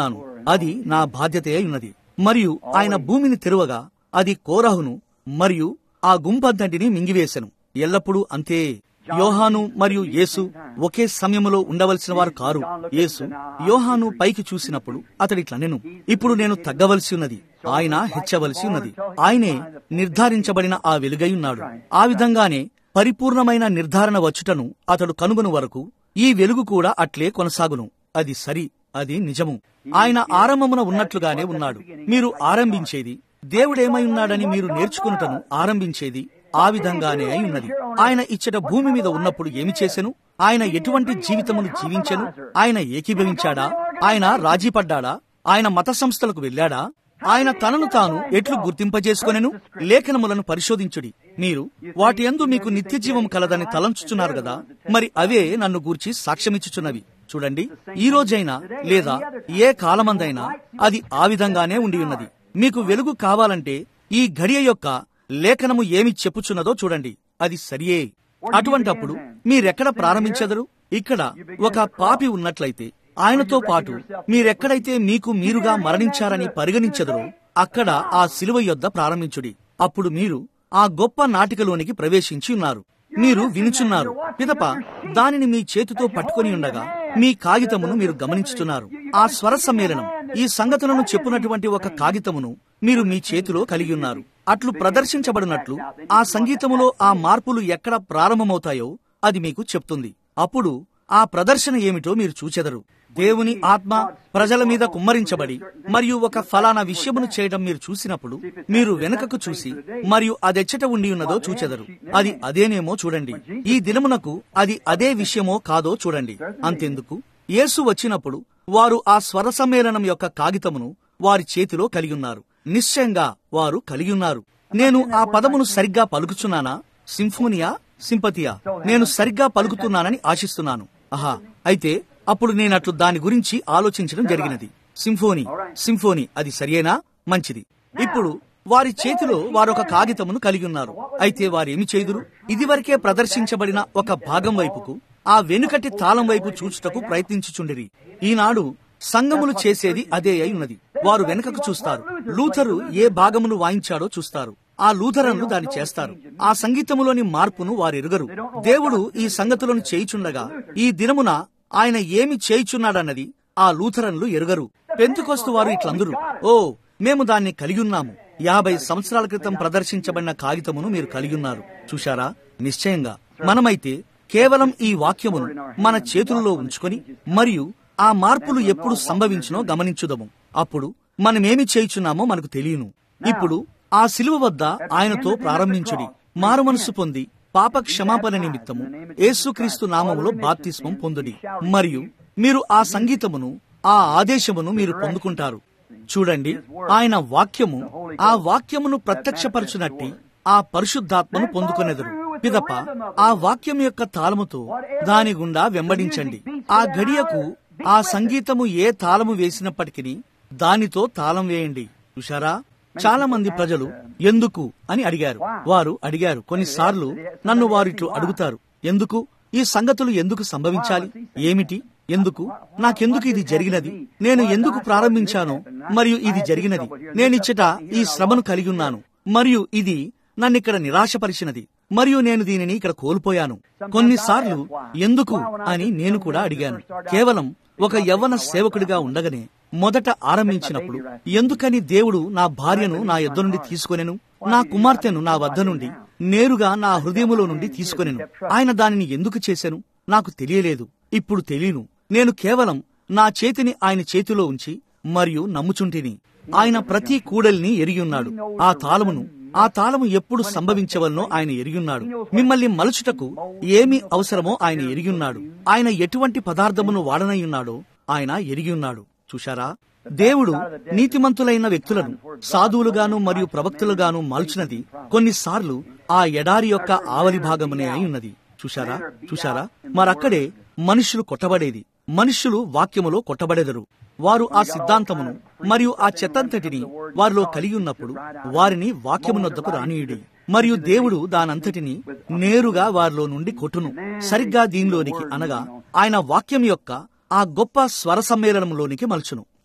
అది నా బాధ్యత అయి ఉన్నది మరియు ఆయన భూమిని తెరువగా అది కోరహును మరియు ఆ గుంపంతటిని మింగివేశను ఎల్లప్పుడూ అంతే యోహాను మరియు యేసు ఒకే సమయంలో ఉండవలసిన వారు కారు యేసు యోహాను పైకి చూసినప్పుడు అతడిట్లనెను ఇప్పుడు నేను తగ్గవలసి ఉన్నది ఆయన హెచ్చవలసి ఉన్నది ఆయనే నిర్ధారించబడిన ఆ వెలుగై ఉన్నాడు ఆ విధంగానే పరిపూర్ణమైన నిర్ధారణ వచ్చుటను అతడు కనుగొను వరకు ఈ వెలుగు కూడా అట్లే కొనసాగును అది సరి అది నిజము ఆయన ఆరంభమున ఉన్నట్లుగానే ఉన్నాడు మీరు ఆరంభించేది దేవుడేమై ఉన్నాడని మీరు నేర్చుకున్నటను ఆరంభించేది ఆ విధంగానే అయి ఉన్నది ఆయన ఇచ్చట భూమి మీద ఉన్నప్పుడు ఏమి చేసెను ఆయన ఎటువంటి జీవితమును జీవించెను ఆయన ఏకీభవించాడా ఆయన రాజీపడ్డాడా ఆయన మత సంస్థలకు వెళ్ళాడా ఆయన తనను తాను ఎట్లు గుర్తింపజేసుకొనెను లేఖనములను పరిశోధించుడి మీరు వాటి యందు మీకు నిత్య జీవం కలదని తలంచుచున్నారు గదా మరి అవే నన్ను గూర్చి సాక్ష్యమిచ్చుచున్నవి చూడండి ఈ రోజైనా లేదా ఏ కాలమందైనా అది ఆ విధంగానే ఉండి ఉన్నది మీకు వెలుగు కావాలంటే ఈ ఘడియ యొక్క లేఖనము ఏమి చెప్పుచున్నదో చూడండి అది సరియే అటువంటప్పుడు మీరెక్కడ ప్రారంభించెదరు ఇక్కడ ఒక పాపి ఉన్నట్లయితే ఆయనతో పాటు మీరెక్కడైతే మీకు మీరుగా మరణించారని పరిగణించెదరో అక్కడ ఆ శిలువ యొద్ద ప్రారంభించుడి అప్పుడు మీరు ఆ గొప్ప నాటికలోనికి ప్రవేశించి ఉన్నారు మీరు వినుచున్నారు పిదప దానిని మీ చేతితో పట్టుకొని ఉండగా మీ కాగితమును మీరు గమనించుతున్నారు ఆ స్వర సమ్మేళనం ఈ సంగతులను చెప్పునటువంటి ఒక కాగితమును మీరు మీ చేతిలో కలిగి ఉన్నారు అట్లు ప్రదర్శించబడినట్లు ఆ సంగీతములో ఆ మార్పులు ఎక్కడ ప్రారంభమవుతాయో అది మీకు చెప్తుంది అప్పుడు ఆ ప్రదర్శన ఏమిటో మీరు చూచెదరు దేవుని ఆత్మ ప్రజల మీద కుమ్మరించబడి మరియు ఒక ఫలానా విషయమును చేయడం మీరు చూసినప్పుడు మీరు వెనుకకు చూసి మరియు అదెచ్చట ఉండి ఉన్నదో చూచెదరు అది అదేనేమో చూడండి ఈ దినమునకు అది అదే విషయమో కాదో చూడండి అంతెందుకు యేసు వచ్చినప్పుడు వారు ఆ స్వర సమ్మేళనం యొక్క కాగితమును వారి చేతిలో కలిగి ఉన్నారు నిశ్చయంగా వారు కలిగి ఉన్నారు నేను ఆ పదమును సరిగ్గా పలుకుచున్నానా సింఫోనియా సింపతియా నేను సరిగ్గా పలుకుతున్నానని ఆశిస్తున్నాను ఆహా అయితే అప్పుడు నేనట్లు దాని గురించి ఆలోచించడం జరిగినది సింఫోనీ సింఫోనీ అది సరియేనా మంచిది ఇప్పుడు వారి చేతిలో వారొక కాగితమును కలిగి ఉన్నారు అయితే వారేమి చేదురు ఇదివరకే ప్రదర్శించబడిన ఒక భాగం వైపుకు ఆ వెనుకటి తాళం వైపు చూచుటకు ప్రయత్నించుచుండిరి ఈనాడు సంగములు చేసేది అదే అయి ఉన్నది వారు వెనుకకు చూస్తారు లూథరు ఏ భాగమును వాయించాడో చూస్తారు ఆ లూథరన్లు దాన్ని చేస్తారు ఆ సంగీతములోని మార్పును వారెరుగరు దేవుడు ఈ సంగతులను చేయుచుండగా ఈ దినమున ఆయన ఏమి చేయుచున్నాడన్నది ఆ లూథరన్లు ఎరుగరు పెంతుకొస్తు వారు ఇట్లందరూ ఓ మేము దాన్ని కలిగి ఉన్నాము యాభై సంవత్సరాల క్రితం ప్రదర్శించబడిన కాగితమును మీరు కలిగి ఉన్నారు చూశారా నిశ్చయంగా మనమైతే కేవలం ఈ వాక్యమును మన చేతులలో ఉంచుకొని మరియు ఆ మార్పులు ఎప్పుడు సంభవించునో గమనించుదము అప్పుడు మనమేమి చేయుచున్నామో మనకు తెలియను ఇప్పుడు ఆ శిలువ వద్ద ఆయనతో ప్రారంభించుడి మారు మనసు పొంది పాప క్షమాపణ నిమిత్తము యేసుక్రీస్తు నామములో బాప్తిస్మం పొందుడి మరియు మీరు ఆ సంగీతమును ఆ ఆదేశమును మీరు పొందుకుంటారు చూడండి ఆయన వాక్యము ఆ వాక్యమును ప్రత్యక్షపరచునట్టి ఆ పరిశుద్ధాత్మను పొందుకునేదరు పిదప ఆ వాక్యం యొక్క తాళముతో దాని గుండా వెంబడించండి ఆ గడియకు ఆ సంగీతము ఏ తాళము వేసినప్పటికీ దానితో తాళం వేయండి చూశారా చాలా మంది ప్రజలు ఎందుకు అని అడిగారు వారు అడిగారు కొన్నిసార్లు నన్ను వారిట్లు అడుగుతారు ఎందుకు ఈ సంగతులు ఎందుకు సంభవించాలి ఏమిటి ఎందుకు నాకెందుకు ఇది జరిగినది నేను ఎందుకు ప్రారంభించానో మరియు ఇది జరిగినది నేనిచ్చట ఈ శ్రమను కలిగి ఉన్నాను మరియు ఇది నన్నిక్కడ నిరాశపరిచినది మరియు నేను దీనిని ఇక్కడ కోల్పోయాను కొన్నిసార్లు ఎందుకు అని నేను కూడా అడిగాను కేవలం ఒక యవ్వన సేవకుడిగా ఉండగానే మొదట ఆరంభించినప్పుడు ఎందుకని దేవుడు నా భార్యను నా యొద్ద నుండి తీసుకొనెను నా కుమార్తెను నా వద్ద నుండి నేరుగా నా హృదయములో నుండి తీసుకొనెను ఆయన దానిని ఎందుకు చేశాను నాకు తెలియలేదు ఇప్పుడు తెలియను నేను కేవలం నా చేతిని ఆయన చేతిలో ఉంచి మరియు నమ్ముచుంటిని ఆయన ప్రతి కూడలిని ఎరిగియున్నాడు ఆ తాళమును ఆ తాళము ఎప్పుడు సంభవించవలనో ఆయన ఎరిగియున్నాడు మిమ్మల్ని మలుచుటకు ఏమి అవసరమో ఆయన ఎరిగియున్నాడు ఆయన ఎటువంటి పదార్థమును వాడనయ్యున్నాడో ఆయన ఎరిగియున్నాడు చూశారా దేవుడు నీతిమంతులైన వ్యక్తులను సాధువులుగాను మరియు ప్రవక్తులుగాను మల్చినది కొన్నిసార్లు ఆ ఎడారి యొక్క ఆవలి భాగమునే అయి ఉన్నది చూశారా చూశారా మరక్కడే మనుషులు కొట్టబడేది మనుషులు వాక్యములో కొట్టబడెదరు వారు ఆ సిద్ధాంతమును మరియు ఆ చెత్తంతటిని వారిలో కలిగి ఉన్నప్పుడు వారిని వాక్యమునొద్దకు రానియుడి మరియు దేవుడు దానంతటిని నేరుగా వారిలో నుండి కొట్టును సరిగ్గా దీనిలోనికి అనగా ఆయన వాక్యం యొక్క ఆ గొప్ప స్వర సమ్మేళనంలోనికి మలుచును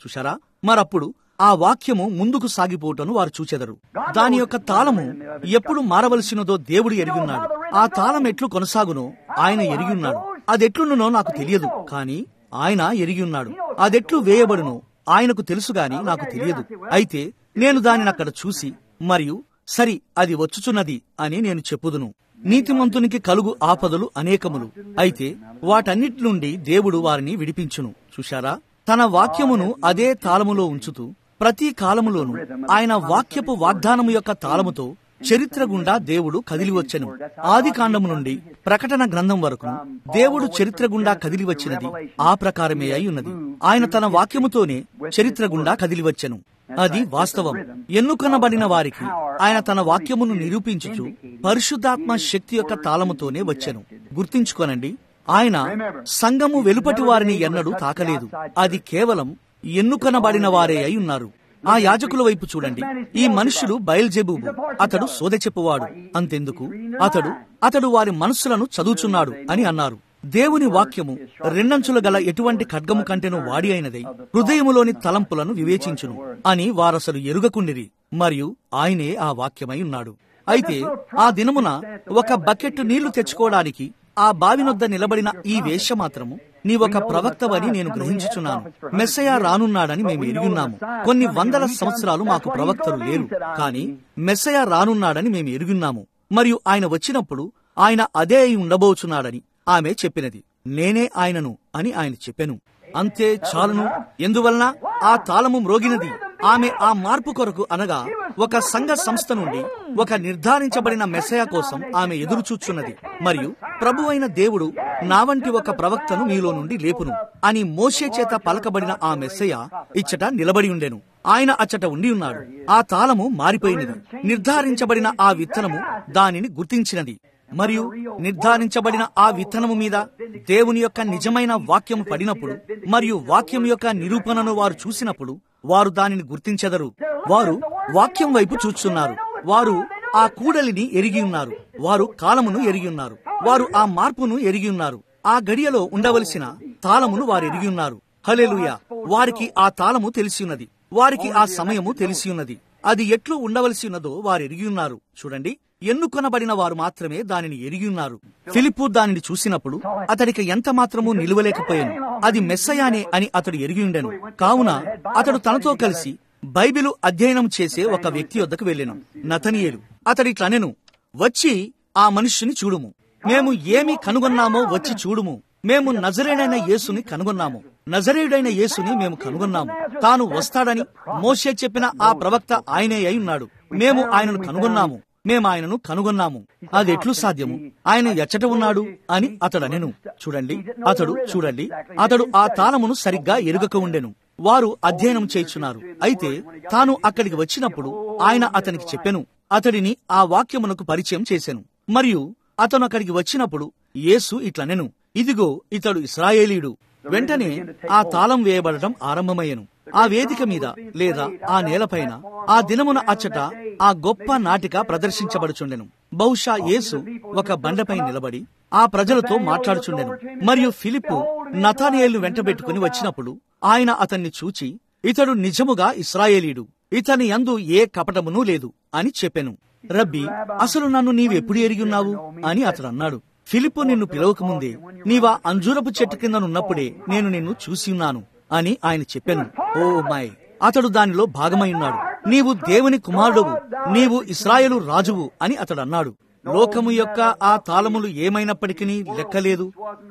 చూశారా మరప్పుడు ఆ వాక్యము ముందుకు సాగిపోవటను వారు చూచెదరు దాని యొక్క తాళము ఎప్పుడు మారవలసినదో దేవుడు ఎరిగిన్నాడు ఆ తాళం ఎట్లు కొనసాగునో ఆయన ఎరిగిన్నాడు అదెట్లున్ననో నాకు తెలియదు కాని ఆయన ఎరిగిన్నాడు అదెట్లు వేయబడునో ఆయనకు తెలుసు గాని నాకు తెలియదు అయితే నేను దానిని అక్కడ చూసి మరియు సరి అది వచ్చుచున్నది అని నేను చెప్పుదును నీతిమంతునికి కలుగు ఆపదలు అనేకములు అయితే వాటన్నిటి నుండి దేవుడు వారిని విడిపించును చూశారా తన వాక్యమును అదే తాళములో ఉంచుతూ ప్రతి కాలములోనూ ఆయన వాక్యపు వాగ్దానము యొక్క తాళముతో చరిత్ర గుండా దేవుడు కదిలి వచ్చెను ఆది కాండము నుండి ప్రకటన గ్రంథం వరకు దేవుడు చరిత్ర గుండా కదిలి వచ్చినది ఆ ప్రకారమే అయి ఉన్నది ఆయన తన వాక్యముతోనే చరిత్ర గుండా కదిలి వచ్చెను అది వాస్తవం ఎన్నుకొనబడిన వారికి ఆయన తన వాక్యమును నిరూపించుచు పరిశుద్ధాత్మ శక్తి యొక్క తాళముతోనే వచ్చెను గుర్తించుకోనండి ఆయన సంఘము వెలుపటి వారిని ఎన్నడూ తాకలేదు అది కేవలం ఎన్నుకొనబడిన వారే అయి ఉన్నారు ఆ యాజకుల వైపు చూడండి ఈ మనుషుడు బయల్జెబూబు అతడు సోదె చెప్పువాడు అంతెందుకు అతడు అతడు వారి మనస్సులను చదువుచున్నాడు అని అన్నారు దేవుని వాక్యము రెండంచుల గల ఎటువంటి ఖడ్గము కంటెను వాడి అయినదై హృదయములోని తలంపులను వివేచించును అని వారసలు ఎరుగకుండిరి మరియు ఆయనే ఆ వాక్యమై ఉన్నాడు అయితే ఆ దినమున ఒక బకెట్ నీళ్లు తెచ్చుకోవడానికి ఆ బావినొద్ద నిలబడిన ఈ వేష మాత్రము నీ ఒక ప్రవక్తవని నేను గ్రహించుచున్నాను మెస్సయ రానున్నాడని మేము ఎరుగున్నాము కొన్ని వందల సంవత్సరాలు మాకు ప్రవక్తలు లేరు కాని మెస్సయ రానున్నాడని మేము ఎరుగున్నాము మరియు ఆయన వచ్చినప్పుడు ఆయన అదే అయి ఉండబోచున్నాడని ఆమె చెప్పినది నేనే ఆయనను అని ఆయన చెప్పెను అంతే చాలును ఎందువలన ఆ తాళము మ్రోగినది ఆమె ఆ మార్పు కొరకు అనగా ఒక సంఘ సంస్థ నుండి ఒక నిర్ధారించబడిన మెస్సయ కోసం ఆమె ఎదురు చూచున్నది మరియు ప్రభు అయిన దేవుడు నా వంటి ఒక ప్రవక్తను మీలో నుండి లేపును అని మోషే చేత పలకబడిన ఆ మెస్సయ ఇచ్చట నిలబడి ఉండెను ఆయన అచ్చట ఉండి ఉన్నాడు ఆ తాళము మారిపోయినది నిర్ధారించబడిన ఆ విత్తనము దానిని గుర్తించినది మరియు నిర్ధారించబడిన ఆ విత్తనము మీద దేవుని యొక్క నిజమైన వాక్యము పడినప్పుడు మరియు వాక్యం యొక్క నిరూపణను వారు చూసినప్పుడు వారు దానిని గుర్తించెదరు వారు వాక్యం వైపు చూస్తున్నారు వారు ఆ కూడలిని ఎరిగి ఉన్నారు వారు కాలమును ఎరిగి ఉన్నారు వారు ఆ మార్పును ఎరిగి ఉన్నారు ఆ గడియలో ఉండవలసిన తాళమును వారు ఎరిగి ఉన్నారు హలేలుయ వారికి ఆ తాళము తెలిసి ఉన్నది వారికి ఆ సమయము తెలిసి ఉన్నది అది ఎట్లు ఉండవలసి ఉన్నదో వారు ఎరిగి ఉన్నారు చూడండి ఎన్నుకొనబడిన వారు మాత్రమే దానిని ఎరిగి ఉన్నారు ఫిలిప్పు దానిని చూసినప్పుడు అతడికి ఎంత మాత్రము నిలువలేకపోయాను అది మెస్సయానే అని అతడు ఎరిగి ఉండెను కావున అతడు తనతో కలిసి బైబిలు అధ్యయనం చేసే ఒక వ్యక్తి వద్దకు వెళ్ళెను నతనియేలు అతడిట్లనెను వచ్చి ఆ మనుష్యుని చూడుము మేము ఏమి కనుగొన్నామో వచ్చి చూడుము మేము నజరేడైన యేసుని కనుగొన్నాము నజరేయుడైన యేసుని మేము కనుగొన్నాము తాను వస్తాడని మోషే చెప్పిన ఆ ప్రవక్త ఆయనే అయి ఉన్నాడు మేము ఆయనను కనుగొన్నాము మేము ఆయనను కనుగొన్నాము అది ఎట్లు సాధ్యము ఆయన ఎచ్చట ఉన్నాడు అని అతడు అనెను చూడండి అతడు చూడండి అతడు ఆ తాళమును సరిగ్గా ఎరుగక ఉండెను వారు అధ్యయనం చేయుచున్నారు అయితే తాను అక్కడికి వచ్చినప్పుడు ఆయన అతనికి చెప్పెను అతడిని ఆ వాక్యమునకు పరిచయం చేసెను మరియు అతను అక్కడికి వచ్చినప్పుడు యేసు ఇట్లనెను ఇదిగో ఇతడు ఇస్రాయేలీయుడు వెంటనే ఆ తాళం వేయబడటం ఆరంభమయ్యను ఆ వేదిక మీద లేదా ఆ నేలపైన ఆ దినమున అచ్చట ఆ గొప్ప నాటిక ప్రదర్శించబడుచుండెను బహుశా యేసు ఒక బండపై నిలబడి ఆ ప్రజలతో మాట్లాడుచుండెను మరియు ఫిలిప్పు నతానియేల్ను వెంటబెట్టుకుని వచ్చినప్పుడు ఆయన అతన్ని చూచి ఇతడు నిజముగా ఇస్రాయేలీయుడు ఇతని యందు ఏ కపటమును లేదు అని చెప్పెను రబ్బీ అసలు నన్ను నీవెప్పుడు ఎరిగి ఉన్నావు అని అతడు అన్నాడు ఫిలిప్పు నిన్ను పిలవకముందే నీవా అంజూరపు చెట్టు కిందనున్నప్పుడే నేను నిన్ను చూసి ఉన్నాను అని ఆయన చెప్పాను ఓ మై అతడు దానిలో భాగమై ఉన్నాడు నీవు దేవుని కుమారుడువు నీవు ఇస్రాయేలు రాజువు అని అతడు అన్నాడు లోకము యొక్క ఆ తాళములు ఏమైనప్పటికీ లెక్కలేదు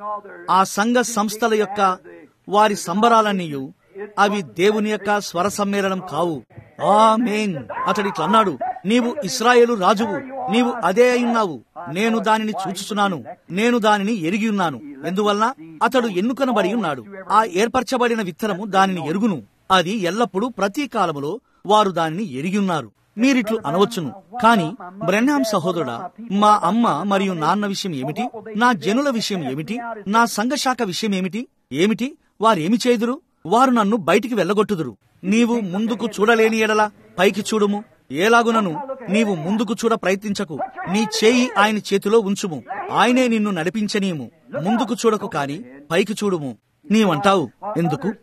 ఆ సంఘ సంస్థల యొక్క వారి సంబరాలన్నీయు అవి దేవుని యొక్క స్వర సమ్మేళనం కావు ఆమేన్ అతడిట్లన్నాడు నీవు ఇస్రాయేలు రాజువు నీవు అదే అయి నేను దానిని చూచుచున్నాను నేను దానిని ఎరిగి ఉన్నాను ఎందువలన అతడు ఎన్నుకనబడి ఉన్నాడు ఆ ఏర్పరచబడిన విత్తనము దానిని ఎరుగును అది ఎల్లప్పుడూ ప్రతి కాలములో వారు దానిని ఎరిగి ఉన్నారు మీరిట్లు అనవచ్చును కాని బ్రెన్హాం సహోదరుడా మా అమ్మ మరియు నాన్న విషయం ఏమిటి నా జనుల విషయం ఏమిటి నా సంఘశాఖ విషయం ఏమిటి ఏమిటి వారేమి చేదురు వారు నన్ను బయటికి వెళ్ళగొట్టుదురు నీవు ముందుకు చూడలేని ఎడల పైకి చూడుము ఏలాగునను నీవు ముందుకు చూడ ప్రయత్నించకు నీ చేయి ఆయన చేతిలో ఉంచుము ఆయనే నిన్ను నడిపించనీయము ముందుకు చూడకు కాని పైకి చూడుము నీవంటావు ఎందుకు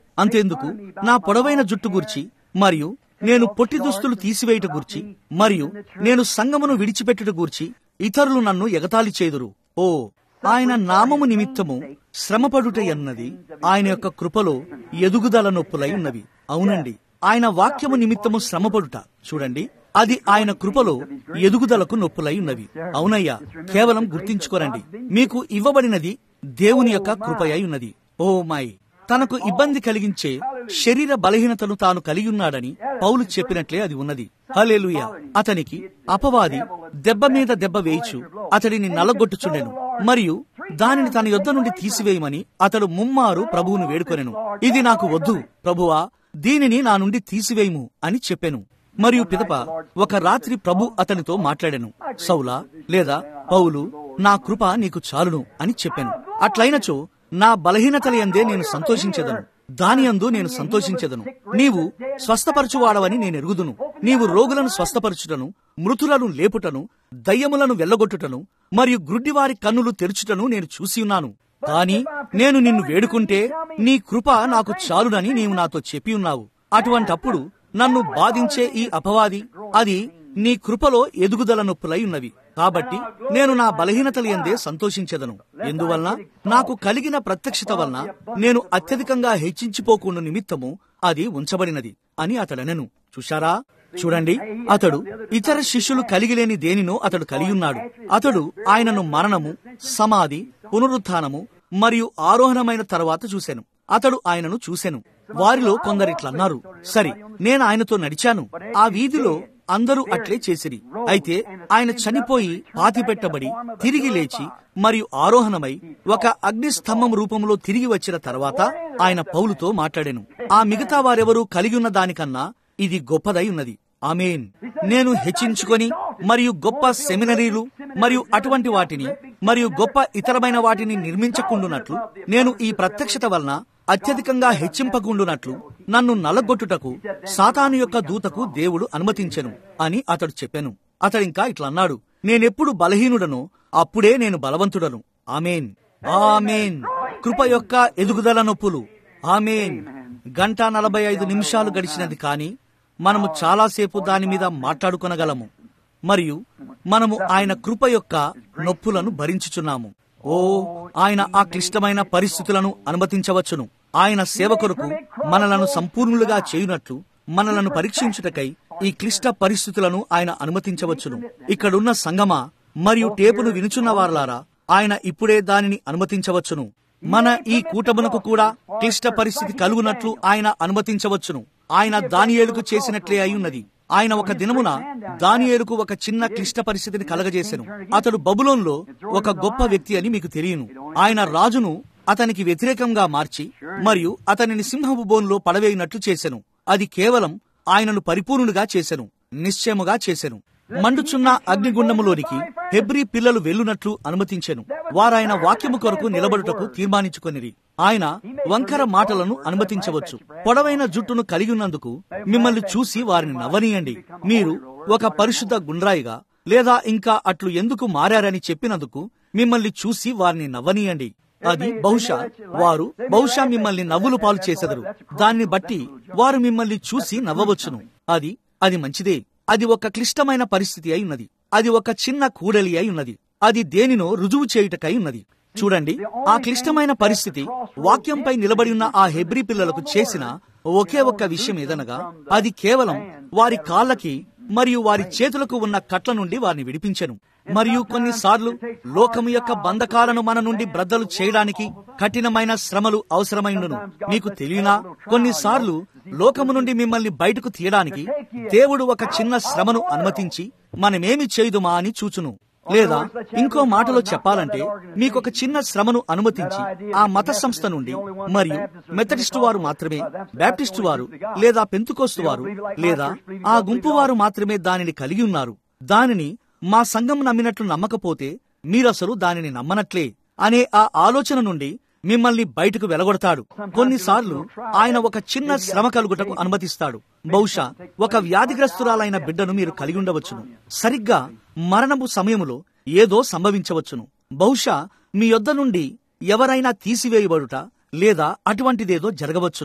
అంతేందుకు నా పొడవైన జుట్టు గూర్చి మరియు నేను పొట్టి దుస్తులు తీసివేయుట గూర్చి మరియు నేను సంగమును విడిచిపెట్టుట గూర్చి ఇతరులు నన్ను ఎగతాళి చేదురు ఓ ఆయన నామము నిమిత్తము శ్రమపడుట అన్నది ఆయన యొక్క కృపలో ఎదుగుదల నొప్పులై ఉన్నవి అవునండి ఆయన వాక్యము నిమిత్తము శ్రమపడుట చూడండి అది ఆయన కృపలో ఎదుగుదలకు నొప్పులై ఉన్నవి అవునయ్యా కేవలం గుర్తించుకోరండి మీకు ఇవ్వబడినది దేవుని యొక్క కృపయై ఉన్నది ఓ మై తనకు ఇబ్బంది కలిగించే శరీర బలహీనతను తాను కలిగి ఉన్నాడని పౌలు చెప్పినట్లే అది ఉన్నది హలేలుయ అతనికి అపవాది దెబ్బ మీద దెబ్బ వేయిచు అతడిని నలగొట్టుచుండెను మరియు దానిని తన యొద్ద నుండి తీసివేయమని అతడు ముమ్మారు ప్రభువును వేడుకొనెను ఇది నాకు వద్దు ప్రభువా దీనిని నా నుండి తీసివేయము అని చెప్పెను మరియు పిదప ఒక రాత్రి ప్రభు అతనితో మాట్లాడెను సౌలా లేదా పౌలు నా కృప నీకు చాలును అని చెప్పాను అట్లయినచో నా బలహీనతల యందే నేను సంతోషించెదను దాని యందు నేను సంతోషించెదను నీవు స్వస్థపరచువాడవని నేను ఎరుగుదును నీవు రోగులను స్వస్థపరచుటను మృతులను లేపుటను దయ్యములను వెళ్ళగొట్టుటను మరియు గ్రుడ్డివారి కన్నులు తెరుచుటను నేను చూసి ఉన్నాను కాని నేను నిన్ను వేడుకుంటే నీ కృప నాకు చాలునని నీవు నాతో చెప్పి ఉన్నావు అటువంటప్పుడు నన్ను బాధించే ఈ అపవాది అది నీ కృపలో ఎదుగుదల నొప్పులై ఉన్నవి కాబట్టి నేను నా బలహీనతల ఎందే సంతోషించెదను ఎందువలన నాకు కలిగిన ప్రత్యక్షత వలన నేను అత్యధికంగా హెచ్చించిపోకుండా నిమిత్తము అది ఉంచబడినది అని అతడనెను చూశారా చూడండి అతడు ఇతర శిష్యులు కలిగిలేని దేనినో అతడు కలిగి ఉన్నాడు అతడు ఆయనను మరణము సమాధి పునరుత్థానము మరియు ఆరోహణమైన తర్వాత చూశాను అతడు ఆయనను చూశాను వారిలో కొందరిట్లన్నారు సరి నేను ఆయనతో నడిచాను ఆ వీధిలో అందరూ అట్లే చేసిరి అయితే ఆయన చనిపోయి పాతిపెట్టబడి తిరిగి లేచి మరియు ఆరోహణమై ఒక అగ్నిస్తంభం రూపంలో తిరిగి వచ్చిన తర్వాత ఆయన పౌలుతో మాట్లాడాను ఆ మిగతా వారెవరూ కలిగి ఉన్న దానికన్నా ఇది గొప్పదై ఉన్నది ఆమెన్ నేను హెచ్చించుకొని మరియు గొప్ప సెమినరీలు మరియు అటువంటి వాటిని మరియు గొప్ప ఇతరమైన వాటిని నిర్మించకుండునట్లు నేను ఈ ప్రత్యక్షత వలన అత్యధికంగా హెచ్చింపకుండునట్లు నన్ను నలగొట్టుటకు సాతాను యొక్క దూతకు దేవుడు అనుమతించెను అని అతడు చెప్పాను అతడింకా ఇట్లా అన్నాడు నేనెప్పుడు బలహీనుడనో అప్పుడే నేను బలవంతుడను ఆమెన్ ఆమెన్ కృప యొక్క ఎదుగుదల నొప్పులు ఆమెన్ గంట నలభై ఐదు నిమిషాలు గడిచినది కాని మనము చాలాసేపు దాని మీద మాట్లాడుకొనగలము మరియు మనము ఆయన కృప యొక్క నొప్పులను భరించుచున్నాము ఓ ఆయన ఆ క్లిష్టమైన పరిస్థితులను అనుమతించవచ్చును ఆయన సేవ కొరకు మనలను సంపూర్ణులుగా చేయునట్లు మనలను పరీక్షించుటకై ఈ క్లిష్ట పరిస్థితులను ఆయన అనుమతించవచ్చును ఇక్కడున్న సంగమా మరియు టేపును వినుచున్న వారలారా ఆయన ఇప్పుడే దానిని అనుమతించవచ్చును మన ఈ కూటమునకు కూడా క్లిష్ట పరిస్థితి కలుగునట్లు ఆయన అనుమతించవచ్చును ఆయన దానియేలుకు చేసినట్లే అయ్యున్నది ఆయన ఒక దినమున దానియేలుకు ఒక చిన్న క్లిష్ట పరిస్థితిని కలగజేసెను అతడు బబులోన్లో ఒక గొప్ప వ్యక్తి అని మీకు తెలియను ఆయన రాజును అతనికి వ్యతిరేకంగా మార్చి మరియు అతనిని సింహపు బోన్లో పడవేయినట్లు చేసెను అది కేవలం ఆయనను పరిపూర్ణుడిగా చేసెను నిశ్చయముగా చేసెను మండుచున్న అగ్నిగుండములోనికి హెబ్రీ పిల్లలు వెళ్ళునట్లు అనుమతించెను వారాయన వాక్యము కొరకు నిలబడుటకు తీర్మానించుకొనిరి ఆయన వంకర మాటలను అనుమతించవచ్చు పొడవైన జుట్టును కలిగి ఉన్నందుకు మిమ్మల్ని చూసి వారిని నవ్వనీయండి మీరు ఒక పరిశుద్ధ గుండ్రాయిగా లేదా ఇంకా అట్లు ఎందుకు మారారని చెప్పినందుకు మిమ్మల్ని చూసి వారిని నవ్వనీయండి అది బహుశా వారు బహుశా మిమ్మల్ని నవ్వులు పాలు చేసెదరు దాన్ని బట్టి వారు మిమ్మల్ని చూసి నవ్వవచ్చును అది అది మంచిదే అది ఒక క్లిష్టమైన పరిస్థితి అయి ఉన్నది అది ఒక చిన్న కూడలి అయి ఉన్నది అది దేనినో రుజువు చేయుటకై ఉన్నది చూడండి ఆ క్లిష్టమైన పరిస్థితి వాక్యంపై నిలబడి ఉన్న ఆ హెబ్రి పిల్లలకు చేసిన ఒకే ఒక్క విషయం ఏదనగా అది కేవలం వారి కాళ్ళకి మరియు వారి చేతులకు ఉన్న కట్ల నుండి వారిని విడిపించెను మరియు కొన్నిసార్లు లోకము యొక్క బంధకాలను మన నుండి బ్రద్దలు చేయడానికి కఠినమైన శ్రమలు అవసరమైనను మీకు తెలియనా కొన్నిసార్లు లోకము నుండి మిమ్మల్ని బయటకు తీయడానికి దేవుడు ఒక చిన్న శ్రమను అనుమతించి మనమేమి చేయుదుమా అని చూచును లేదా ఇంకో మాటలో చెప్పాలంటే మీకొక చిన్న శ్రమను అనుమతించి ఆ మత సంస్థ నుండి మరియు మెథడిస్టు వారు మాత్రమే బ్యాప్టిస్టు వారు లేదా పెంతుకోస్తు వారు లేదా ఆ గుంపు వారు మాత్రమే దానిని కలిగి ఉన్నారు దానిని మా సంఘం నమ్మినట్లు నమ్మకపోతే మీరసలు దానిని నమ్మనట్లే అనే ఆ ఆలోచన నుండి మిమ్మల్ని బయటకు వెలగొడతాడు కొన్నిసార్లు ఆయన ఒక చిన్న శ్రమ కలుగుటకు అనుమతిస్తాడు బహుశా ఒక వ్యాధిగ్రస్తురాలైన బిడ్డను మీరు కలిగి ఉండవచ్చును సరిగ్గా మరణపు సమయములో ఏదో సంభవించవచ్చును బహుశా మీ యొద్ద నుండి ఎవరైనా తీసివేయబడుట లేదా అటువంటిదేదో జరగవచ్చును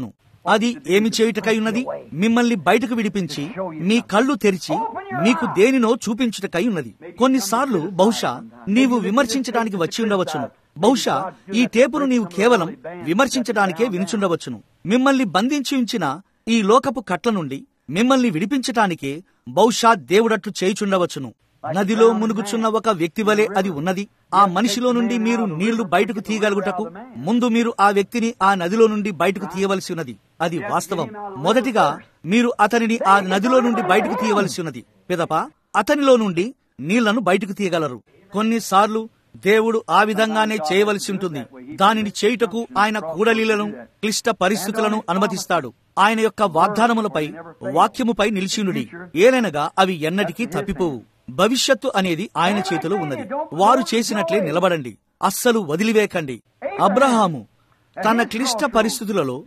అది ఏమి చేయుటకై ఉన్నది మిమ్మల్ని బయటకు విడిపించి మీ కళ్ళు తెరిచి మీకు దేనినో చూపించుటకై ఉన్నది కొన్నిసార్లు బహుశా నీవు విమర్శించడానికి వచ్చి ఉండవచ్చును బహుశా ఈ టేపును నీవు కేవలం విమర్శించడానికే వినుచుండవచ్చును మిమ్మల్ని బంధించి ఉంచిన ఈ లోకపు కట్ల నుండి మిమ్మల్ని విడిపించటానికే బహుశా దేవుడట్లు చేయుచుండవచ్చును నదిలో మునుగుచున్న ఒక వ్యక్తి వలె అది ఉన్నది ఆ మనిషిలో నుండి మీరు నీళ్లు బయటకు తీయగలుగుటకు ముందు మీరు ఆ వ్యక్తిని ఆ నదిలో నుండి బయటకు తీయవలసి ఉన్నది అది వాస్తవం మొదటిగా మీరు అతనిని ఆ నదిలో నుండి బయటకు తీయవలసి ఉన్నది పిదప అతనిలో నుండి నీళ్లను బయటకు తీయగలరు కొన్నిసార్లు దేవుడు ఆ విధంగానే చేయవలసి ఉంటుంది దానిని చేయుటకు ఆయన కూడలీలను క్లిష్ట పరిస్థితులను అనుమతిస్తాడు ఆయన యొక్క వాగ్దానములపై వాక్యముపై నిలిచినుడి ఏలైనగా అవి ఎన్నటికీ తప్పిపోవు భవిష్యత్తు అనేది ఆయన చేతిలో ఉన్నది వారు చేసినట్లే నిలబడండి అస్సలు వదిలివేకండి అబ్రహాము తన క్లిష్ట పరిస్థితులలో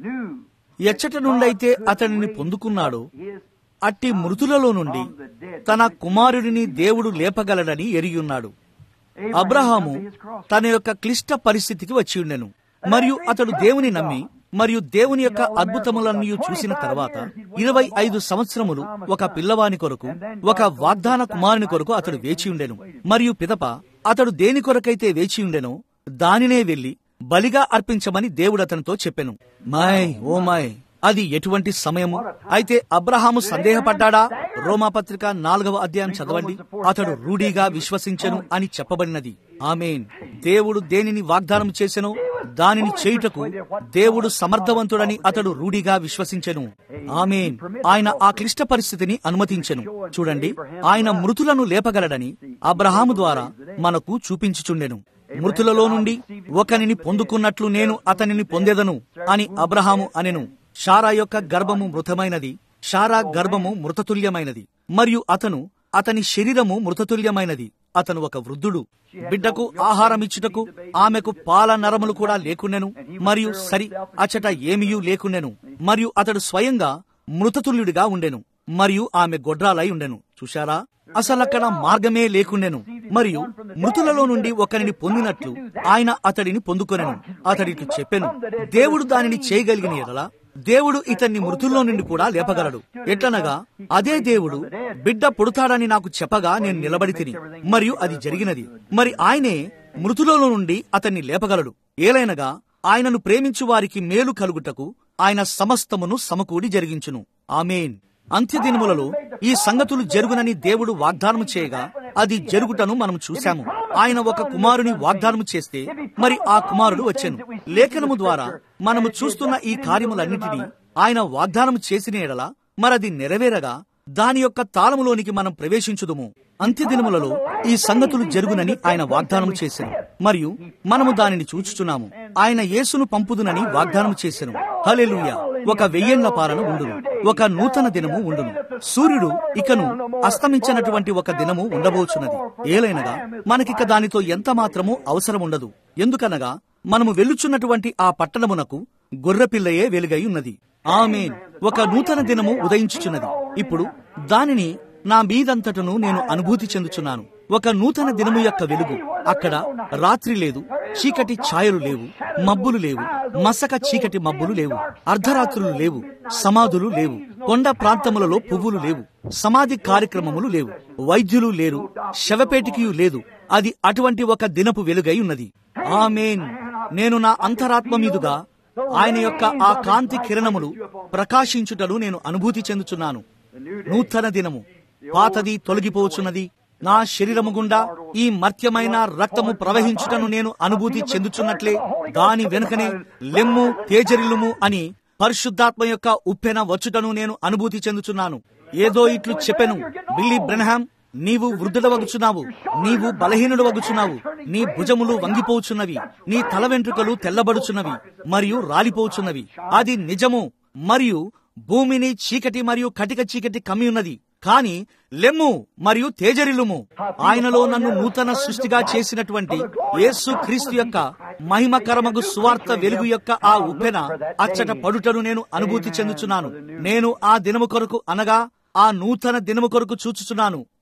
ఎచ్చట నుండైతే అతనిని పొందుకున్నాడో అట్టి మృతులలో నుండి తన కుమారుడిని దేవుడు లేపగలడని ఎరిగియున్నాడు అబ్రహాము తన యొక్క క్లిష్ట పరిస్థితికి వచ్చి ఉండెను మరియు అతడు దేవుని నమ్మి మరియు దేవుని యొక్క అద్భుతములన్నీ చూసిన తర్వాత ఇరవై ఐదు సంవత్సరములు ఒక పిల్లవాని కొరకు ఒక వాగ్దాన కుమారుని కొరకు అతడు వేచి ఉండెను మరియు పిదప అతడు దేని కొరకైతే వేచి ఉండెనో దానినే వెళ్లి బలిగా అర్పించమని దేవుడు అతనితో చెప్పెను మాయ్ ఓ మాయ్ అది ఎటువంటి సమయము అయితే అబ్రహాము సందేహపడ్డా రోమాపత్రిక నాలుగవ అధ్యాయం చదవండి అతడు రూఢీగా విశ్వసించెను అని చెప్పబడినది ఆమెన్ దేవుడు దేనిని వాగ్దానం చేసెనో దానిని చేయుటకు దేవుడు సమర్థవంతుడని అతడు రూఢిగా విశ్వసించెను ఆమెన్ ఆయన ఆ క్లిష్ట పరిస్థితిని అనుమతించెను చూడండి ఆయన మృతులను లేపగలడని అబ్రహాము ద్వారా మనకు చూపించుచుండెను మృతులలో నుండి ఒకనిని పొందుకున్నట్లు నేను అతనిని పొందెదను అని అబ్రహాము అనెను షారా యొక్క గర్భము మృతమైనది షారా గర్భము మృతతుల్యమైనది మరియు అతను అతని శరీరము మృతతుల్యమైనది అతను ఒక వృద్ధుడు బిడ్డకు ఆహారమిచ్చుటకు ఆమెకు పాల నరములు కూడా లేకుండెను మరియు సరి అచట ఏమియూ లేకుండెను మరియు అతడు స్వయంగా మృతతుల్యుడిగా ఉండెను మరియు ఆమె గొడ్రాలై ఉండెను చూశారా అసలక్కడ మార్గమే లేకుండెను మరియు మృతులలో నుండి ఒకరిని పొందినట్లు ఆయన అతడిని పొందుకొనెను అతడికి చెప్పెను దేవుడు దానిని చేయగలిగిన ఎడలా దేవుడు ఇతన్ని మృతుల్లో నుండి కూడా లేపగలడు ఎట్లనగా అదే దేవుడు బిడ్డ పుడతాడని నాకు చెప్పగా నేను నిలబడి తిని మరియు అది జరిగినది మరి ఆయనే మృతులలో నుండి అతన్ని లేపగలడు ఏలైనగా ఆయనను ప్రేమించు వారికి మేలు కలుగుటకు ఆయన సమస్తమును సమకూడి జరిగించును ఆమెన్ అంత్యదినములలో ఈ సంగతులు జరుగునని దేవుడు వాగ్దానం చేయగా అది జరుగుటను మనం చూశాము ఆయన ఒక కుమారుని వాగ్దానం చేస్తే మరి ఆ కుమారుడు వచ్చెను లేఖనము ద్వారా మనము చూస్తున్న ఈ కార్యములన్నిటినీ ఆయన వాగ్దానం చేసిన ఎడల మరది నెరవేరగా దాని యొక్క తాళములోనికి మనం ప్రవేశించుదుము అంత్యదినములలో ఈ సంగతులు జరుగునని ఆయన వాగ్దానం చేశాను మరియు మనము దానిని చూచుచున్నాము ఆయన యేసును పంపుదునని వాగ్దానం చేశాను హలెలుయ ఒక వెయ్యేళ్ల పాలన ఉండును ఒక నూతన దినము ఉండును సూర్యుడు ఇకను అస్తమించినటువంటి ఒక దినము ఉండబోచున్నది ఏలైనగా మనకిక దానితో ఎంత మాత్రమూ అవసరం ఉండదు ఎందుకనగా మనము వెళ్ళుచున్నటువంటి ఆ పట్టణమునకు గొర్రెపిల్లయే వెలుగై ఉన్నది ఆమెన్ ఒక నూతన దినము ఉదయించుచున్నది ఇప్పుడు దానిని నా మీదంతటను నేను అనుభూతి చెందుచున్నాను ఒక నూతన దినము యొక్క వెలుగు అక్కడ రాత్రి లేదు చీకటి ఛాయలు లేవు మబ్బులు లేవు మసక చీకటి మబ్బులు లేవు అర్ధరాత్రులు లేవు సమాధులు లేవు కొండ ప్రాంతములలో పువ్వులు లేవు సమాధి కార్యక్రమములు లేవు వైద్యులు లేరు శవపేటికయు లేదు అది అటువంటి ఒక దినపు వెలుగై ఉన్నది ఆమెన్ నేను నా అంతరాత్మ మీదుగా ఆయన యొక్క ఆ కాంతి కిరణములు ప్రకాశించుటను నేను అనుభూతి చెందుచున్నాను నూతన దినము పాతది తొలగిపోచున్నది నా శరీరము గుండా ఈ మర్త్యమైన రక్తము ప్రవహించుటను నేను అనుభూతి చెందుచున్నట్లే దాని వెనుకనే లెమ్ము తేజరిల్లుము అని పరిశుద్ధాత్మ యొక్క ఉప్పెన వచ్చుటను నేను అనుభూతి చెందుచున్నాను ఏదో ఇట్లు చెప్పెను బిల్లీ బ్రెన్హామ్ నీవు వృద్ధుడవగుచున్నావు నీవు బలహీనుడు వగుచున్నావు నీ భుజములు వంగిపోచున్నవి నీ తల వెంట్రుకలు తెల్లబడుచున్నవి మరియు రాలిపోచున్నవి అది నిజము మరియు భూమిని చీకటి మరియు కటిక చీకటి కమ్మి ఉన్నది కాని లెమ్ము మరియు తేజరిల్లుము ఆయనలో నన్ను నూతన సృష్టిగా చేసినటువంటి యేసు క్రీస్తు యొక్క మహిమకరమగు సువార్త వెలుగు యొక్క ఆ ఉప్పెన అచ్చట పడుటను నేను అనుభూతి చెందుచున్నాను నేను ఆ దినము కొరకు అనగా ఆ నూతన దినము కొరకు చూచుచున్నాను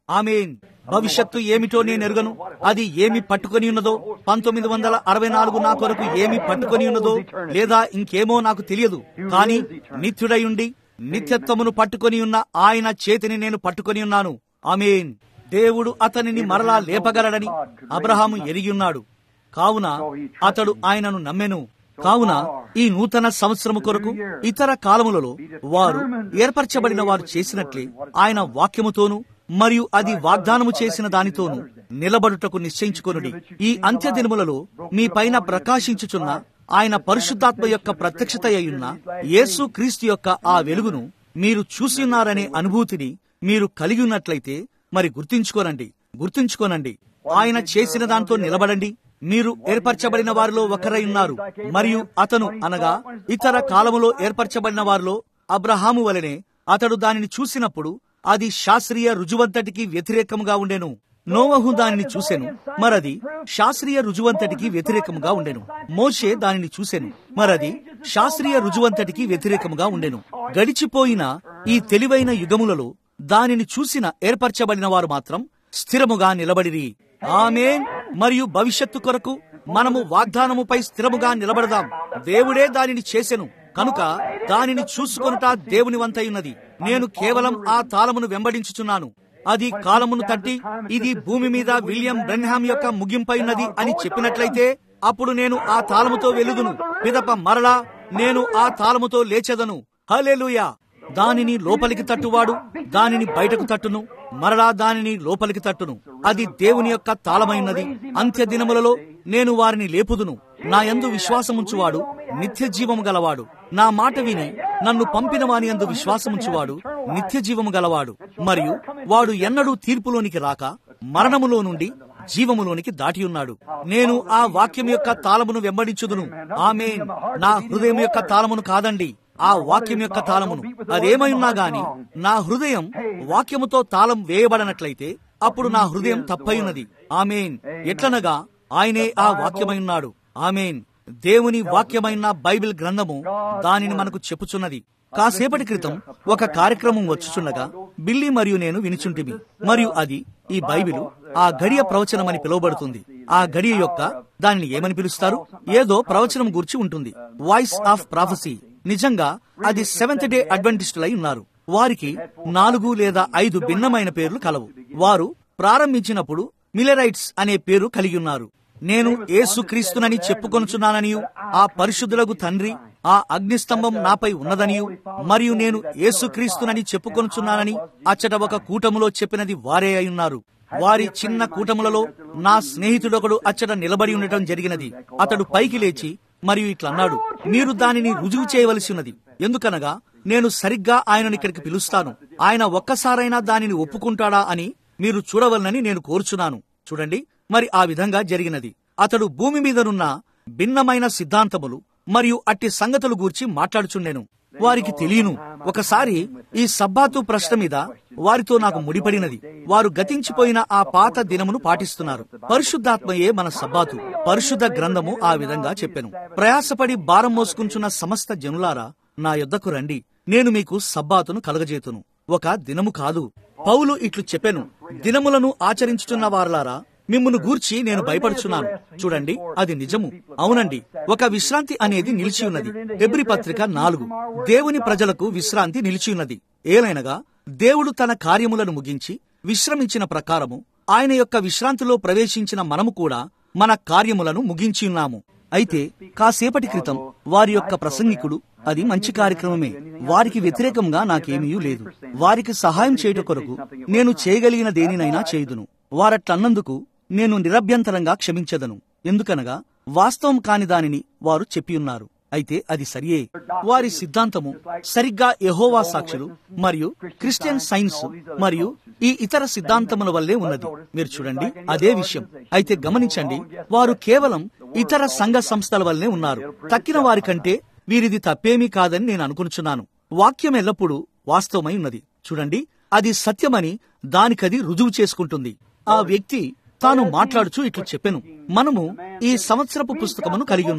ఆమెన్ భవిష్యత్తు ఏమిటో నేను ఎరుగను అది ఏమి పట్టుకొని ఉన్నదో పంతొమ్మిది వందల అరవై నాలుగు నా కొరకు ఏమి పట్టుకొని ఉన్నదో లేదా ఇంకేమో నాకు తెలియదు కానీ నిత్యుడై ఉండి నిత్యత్వమును పట్టుకొని ఉన్న ఆయన చేతిని నేను పట్టుకొని ఉన్నాను ఆమెన్ దేవుడు అతనిని మరలా లేపగలడని అబ్రహాము ఎరిగి ఉన్నాడు కావున అతడు ఆయనను నమ్మెను కావున ఈ నూతన సంవత్సరము కొరకు ఇతర కాలములలో వారు ఏర్పరచబడిన వారు చేసినట్లే ఆయన వాక్యముతోనూ మరియు అది వాగ్దానము చేసిన దానితోనూ నిలబడుటకు నిశ్చయించుకొనుడి ఈ అంత్య దినములలో మీ పైన ప్రకాశించుచున్న ఆయన పరిశుద్ధాత్మ యొక్క ప్రత్యక్షత అయ్యున్న యేసు క్రీస్తు యొక్క ఆ వెలుగును మీరు చూసిన్నారనే అనుభూతిని మీరు కలిగి ఉన్నట్లయితే మరి గుర్తించుకోనండి గుర్తుంచుకోనండి ఆయన చేసిన దాంతో నిలబడండి మీరు ఏర్పరచబడిన వారిలో ఒకరై ఉన్నారు మరియు అతను అనగా ఇతర కాలములో ఏర్పరచబడిన వారిలో అబ్రహాము వలనే అతడు దానిని చూసినప్పుడు అది శాస్త్రీయ రుజువంతటికి వ్యతిరేకముగా ఉండెను నోవహు దానిని చూసెను మరది శాస్త్రీయ రుజువంతటికి వ్యతిరేకముగా ఉండెను మోషే దానిని చూసెను మరది శాస్త్రీయ రుజువంతటికి వ్యతిరేకముగా ఉండెను గడిచిపోయిన ఈ తెలివైన యుగములలో దానిని చూసిన ఏర్పరచబడిన వారు మాత్రం స్థిరముగా నిలబడిరి ఆమెన్ మరియు భవిష్యత్తు కొరకు మనము వాగ్దానముపై స్థిరముగా నిలబడదాం దేవుడే దానిని చేసెను కనుక దానిని చూసుకొనుట దేవుని వంతయున్నది నేను కేవలం ఆ తాళమును వెంబడించుచున్నాను అది కాలమును తట్టి ఇది భూమి మీద విలియం బ్రెన్హామ్ యొక్క ముగింపైనది అని చెప్పినట్లయితే అప్పుడు నేను ఆ తాళముతో వెలుగును పిదప మరలా నేను ఆ తాళముతో లేచెదను హలేలుయా దానిని లోపలికి తట్టువాడు దానిని బయటకు తట్టును మరలా దానిని లోపలికి తట్టును అది దేవుని యొక్క తాళమైనది అంత్య దినములలో నేను వారిని లేపుదును నా యందు విశ్వాసముంచువాడు నిత్య జీవము గలవాడు నా మాట విని నన్ను పంపిన వాని యందు విశ్వాసముంచువాడు నిత్య జీవము గలవాడు మరియు వాడు ఎన్నడూ తీర్పులోనికి రాక మరణములో నుండి జీవములోనికి దాటి ఉన్నాడు నేను ఆ వాక్యం యొక్క తాళమును వెంబడించుదును ఆమె నా హృదయం యొక్క తాళమును కాదండి ఆ వాక్యం యొక్క తాళమును అదేమై ఉన్నా గాని నా హృదయం వాక్యముతో తాళం వేయబడనట్లయితే అప్పుడు నా హృదయం తప్పైనది ఆమెన్ ఎట్లనగా ఆయనే ఆ వాక్యమై ఉన్నాడు ఆమెన్ దేవుని వాక్యమైన బైబిల్ గ్రంథము దానిని మనకు చెప్పుచున్నది కాసేపటి క్రితం ఒక కార్యక్రమం వచ్చుచుండగా బిల్లి మరియు నేను వినిచుంటిమి మరియు అది ఈ బైబిలు ఆ గడియ ప్రవచనమని పిలువబడుతుంది ఆ గడియ యొక్క దానిని ఏమని పిలుస్తారు ఏదో ప్రవచనం గురించి ఉంటుంది వాయిస్ ఆఫ్ ప్రాఫసీ నిజంగా అది సెవెంత్ డే అడ్వెంటిస్టులై ఉన్నారు వారికి నాలుగు లేదా ఐదు భిన్నమైన పేర్లు కలవు వారు ప్రారంభించినప్పుడు మిలరైట్స్ అనే పేరు కలిగి ఉన్నారు నేను ఏసుక్రీస్తునని చెప్పుకొనుచున్నాననియు ఆ పరిశుద్ధులకు తండ్రి ఆ అగ్నిస్తంభం నాపై ఉన్నదనియు మరియు నేను ఏసుక్రీస్తునని చెప్పుకొనుచున్నానని అచ్చట ఒక కూటములో చెప్పినది వారే అయున్నారు వారి చిన్న కూటములలో నా స్నేహితుడొకడు అచ్చట నిలబడి ఉండటం జరిగినది అతడు పైకి లేచి మరియు ఇట్లన్నాడు మీరు దానిని రుజువు చేయవలసి ఉన్నది ఎందుకనగా నేను సరిగ్గా ఆయనను ఇక్కడికి పిలుస్తాను ఆయన ఒక్కసారైనా దానిని ఒప్పుకుంటాడా అని మీరు చూడవలనని నేను కోరుచున్నాను చూడండి మరి ఆ విధంగా జరిగినది అతడు భూమి మీదనున్న భిన్నమైన సిద్ధాంతములు మరియు అట్టి సంగతులు గూర్చి మాట్లాడుచుండెను వారికి తెలియను ఒకసారి ఈ సబ్బాతు ప్రశ్న మీద వారితో నాకు ముడిపడినది వారు గతించిపోయిన ఆ పాత దినమును పాటిస్తున్నారు పరిశుద్ధాత్మయే మన సబ్బాతు పరిశుద్ధ గ్రంథము ఆ విధంగా చెప్పెను ప్రయాసపడి భారం మోసుకుంటున్న సమస్త జనులారా నా యొద్దకు రండి నేను మీకు సబ్బాతును కలగజేతును ఒక దినము కాదు పౌలు ఇట్లు చెప్పెను దినములను ఆచరించుతున్న వారలారా మిమ్మును గూర్చి నేను భయపడుచున్నాను చూడండి అది నిజము అవునండి ఒక విశ్రాంతి అనేది నిలిచి ఉన్నది ఎబ్రి పత్రిక నాలుగు దేవుని ప్రజలకు విశ్రాంతి నిలిచి ఉన్నది ఏలైనగా దేవుడు తన కార్యములను ముగించి విశ్రమించిన ప్రకారము ఆయన యొక్క విశ్రాంతిలో ప్రవేశించిన మనము కూడా మన కార్యములను ముగించి ఉన్నాము అయితే కాసేపటి క్రితం వారి యొక్క ప్రసంగికుడు అది మంచి కార్యక్రమమే వారికి వ్యతిరేకంగా నాకేమీ లేదు వారికి సహాయం చేయుట కొరకు నేను చేయగలిగిన దేనినైనా చేయుదును వారట్లన్నందుకు నేను నిరభ్యంతరంగా క్షమించదను ఎందుకనగా వాస్తవం కాని దానిని వారు చెప్పియున్నారు అయితే అది సరియే వారి సిద్ధాంతము సరిగ్గా యహోవా సాక్షులు మరియు క్రిస్టియన్ సైన్స్ మరియు ఈ ఇతర సిద్ధాంతముల వల్లే ఉన్నది మీరు చూడండి అదే విషయం అయితే గమనించండి వారు కేవలం ఇతర సంఘ సంస్థల వల్లే ఉన్నారు తక్కిన వారి కంటే వీరిది తప్పేమీ కాదని నేను అనుకుంటున్నాను వాక్యం ఎల్లప్పుడూ వాస్తవమై ఉన్నది చూడండి అది సత్యమని దానికది రుజువు చేసుకుంటుంది ఆ వ్యక్తి తాను మాట్లాడుచూ ఇట్లు చెప్పెను మనము ఈ సంవత్సరపు పుస్తకమును కలిగి ఉన్నాము